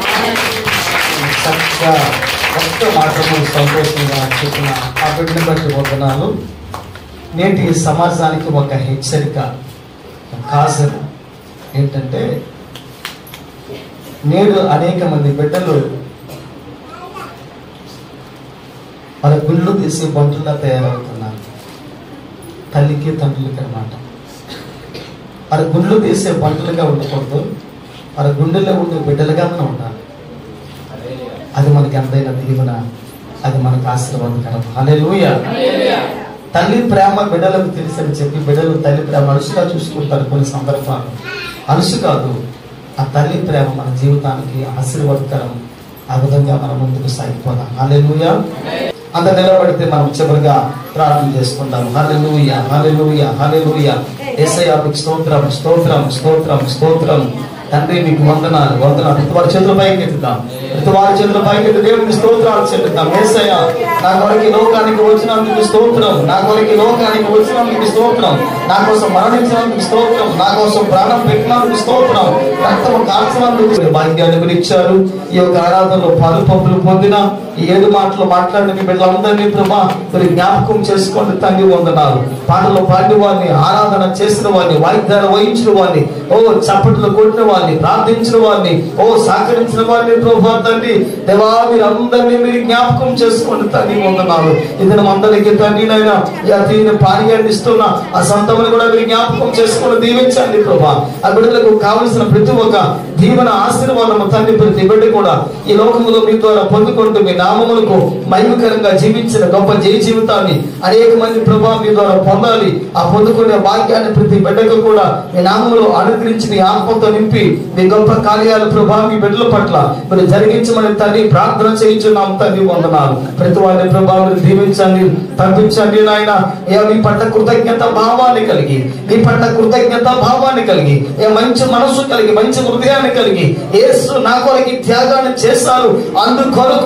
[SPEAKER 13] చక్కగా ఒక్క మాటలు సంతోషంగా చెప్పిన ఆ బిడ్డను బట్టి వందనాలు నేటి సమాజానికి ఒక హెచ్చరిక కాజర్ ఏంటంటే నేడు అనేక మంది బిడ్డలు వాళ్ళ గుళ్ళు తీసి బంటులా తయారవుతున్నారు తల్లికి తండ్రులకి అన్నమాట వాళ్ళ గుళ్ళు తీసే బంటులుగా ఉండకూడదు వాళ్ళ గుండెల్లో ఉండే బిడ్డలుగా మనం ఉండాలి అది మనకి ఎంతైనా దీవెన అది మనకు ఆశీర్వాదకరం హల్లెలూయ తల్లి ప్రేమ బిడ్డలకు తెలుసని చెప్పి బిడ్డలు తల్లి ప్రేమ అలుసుగా చూసుకుంటారు కొన్ని సందర్భాలు అలుసు కాదు ఆ తల్లి ప్రేమ మన జీవితానికి ఆశీర్వాదకరం ఆ విధంగా మనం ముందుకు సాగిపోదాం హల్లెలూయ అంత నిలబడితే మనం చివరిగా ప్రార్థన చేసుకుందాం హల్లెలూయ హల్లెలూయ హల్లెలూయ యేసయ్య మీకు స్తోత్రం స్తోత్రం స్తోత్రం స్తోత్రం తండ్రి మీకు వందనాలు వందనాలు ప్రతి వారి చేతుల పైకి ఎత్తుతాం ప్రతి వారి చేతుల పైకి ఎత్తి దేవునికి స్తోత్రాలు చెల్లుతాం ఏసయ్య నా కొరకు ఈ లోకానికి వచ్చినందుకు స్తోత్రం నా కొరకు ఈ లోకానికి వచ్చినందుకు స్తోత్రం నా కోసం మరణించినందుకు స్తోత్రం నా కోసం ప్రాణం పెట్టినందుకు స్తోత్రం రక్తము కాల్చినందుకు మీరు భాగ్యాన్ని మీరు ఇచ్చారు ఈ యొక్క ఆరాధనలో పాలు పంపులు పొందిన ఈ ఏడు మాటలు మాట్లాడిన మీ బిడ్డలందరినీ ప్రభా మీరు జ్ఞాపకం చేసుకోండి తండ్రి వందనాలు పాటలు పాడిన వారిని ఆరాధన చేసిన వారిని వాయిద్యాలు వహించిన వారిని ఓ చప్పట్లు కొట్టిన వారిని ప్రార్థించిన వారిని ఓ సహకరించిన వారిని ప్రభా తండ్రి దేవా మీరు అందరినీ మీరు జ్ఞాపకం చేసుకోండి తండ్రి వందనాలు ఇది అందరికీ తండ్రి నైనా దీన్ని పాడియాన్ని ఇస్తున్న ఆ సంతమును కూడా మీరు జ్ఞాపకం చేసుకొని దీవించండి ప్రభా ఆ బిడ్డలకు కావలసిన ప్రతి ఒక్క దీవెన ఆశీర్వాదము తండ్రి ప్రతి బిడ్డ కూడా ఈ లోకములో మీ ద్వారా పొందుకుంటూ మీ నామములకు మహిమకరంగా జీవించిన గొప్ప జయ జీవితాన్ని అనేక మంది ప్రభా మీ ద్వారా పొందాలి ఆ పొందుకునే భాగ్యాన్ని ప్రతి బిడ్డకు కూడా మీ నామములో అనుగ్రహించి మీ ఆత్మతో నింపి మీ గొప్ప కార్యాలు ప్రభా మీ బిడ్డల పట్ల మీరు జరిగించమని తండ్రి ప్రార్థన చేయించున్నాం తండ్రి వందనాలు ప్రతి వారిని ప్రభా మీరు దీవించండి పంపించండి నాయన అయ్యా మీ పట్ల కృతజ్ఞత భావాన్ని కలిగి మీ పట్ల కృతజ్ఞత భావాన్ని కలిగి ఏ మంచి మనసు కలిగి మంచి హృదయాన్ని కలిగి యేసు నా కొరకు త్యాగాన్ని చేస్తారు అందుకొరకు వంద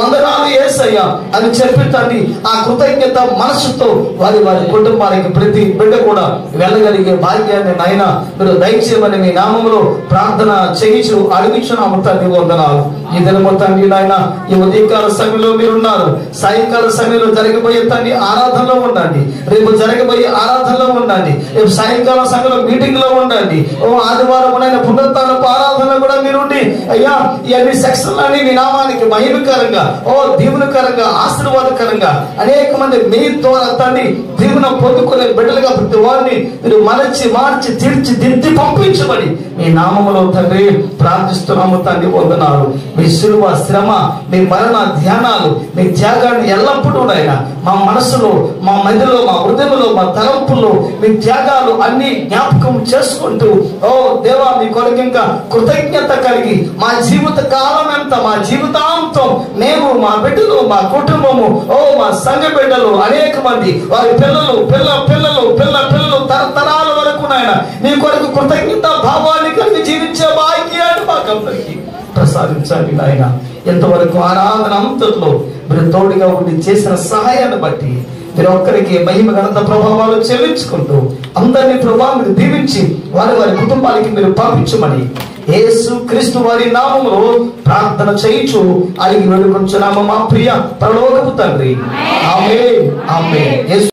[SPEAKER 13] వందనాలు ఏసయ్యా అని చెప్పి తండ్రి ఆ కృతజ్ఞత మనసుతో వారి వారి కుటుంబానికి ప్రతి బిడ్డ కూడా వెళ్ళగలిగే భాగ్యాన్ని నాయన మీరు దయచేయమని మీ నామంలో ప్రార్థన చేయించు అడుగుచున్నాము తండ్రి వందనాలు ఈ దినము తండ్రి నాయన ఈ ఉదయకాల సమయంలో మీరు ఉన్నారు సాయంకాల సమయంలో జరగబోయే తండ్రి ఆరాధనలో ఉండండి రేపు జరగబోయే ఆరాధనలో ఉండండి రేపు సాయంకాల సమయంలో మీటింగ్ లో ఉండండి ఓ ఆదివారం నాయన పునరుత్థానపు ఆరాధనలో కూడా మీరుండి అయ్యా ఈ అన్ని సెక్షన్లు అన్ని మీ నామానికి మహిమకరంగా ఓ దీవునికరంగా ఆశీర్వాదకరంగా అనేక మంది మీ ద్వారా తండ్రి దీవున పొందుకునే బిడ్డలుగా ప్రతి వారిని మీరు మలచి మార్చి తీర్చి దిద్ది పంపించమని మీ నామములో తండ్రి ప్రార్థిస్తున్నాము తండ్రి వందనాలు మీ శిలువ శ్రమ మీ మరణ ధ్యానాలు మీ త్యాగాన్ని ఎల్లప్పుడూ నాయన మా మనసులో మా మదిలో మా హృదయంలో మా తలంపుల్లో మీ త్యాగాలు అన్ని జ్ఞాపకం చేసుకుంటూ ఓ దేవా మీ కొరకు ఇంకా కృతజ్ఞత కలిగి మా జీవిత కాలం ఎంత మా జీవితాంతం మేము మా బిడ్డలు మా కుటుంబము ఓ మా సంఘ బిడ్డలు అనేక మంది వారి పిల్లలు పిల్ల పిల్లలు పిల్ల పిల్లలు తరతరాల వరకు నాయన మీ కొరకు కృతజ్ఞత భావాన్ని కలిగి జీవించే భాగ్యాన్ని మాకందరికీ ప్రసాదించండి నాయన ఎంతవరకు ఆరాధన అంతట్లో మీరు తోడుగా ఉండి చేసిన సహాయాన్ని బట్టి మీరు ఒక్కరికి మహిమ ఘనత ప్రభావాలు చెల్లించుకుంటూ అందరినీ ప్రభావం మీరు దీవించి వారి వారి కుటుంబానికి మీరు పంపించమని యేసు క్రీస్తు వారి నామములో ప్రార్థన చేయించు అడిగి వేడుకొంచున్నాము మా ప్రియ పరలోకపు తండ్రి ఆమె ఆమె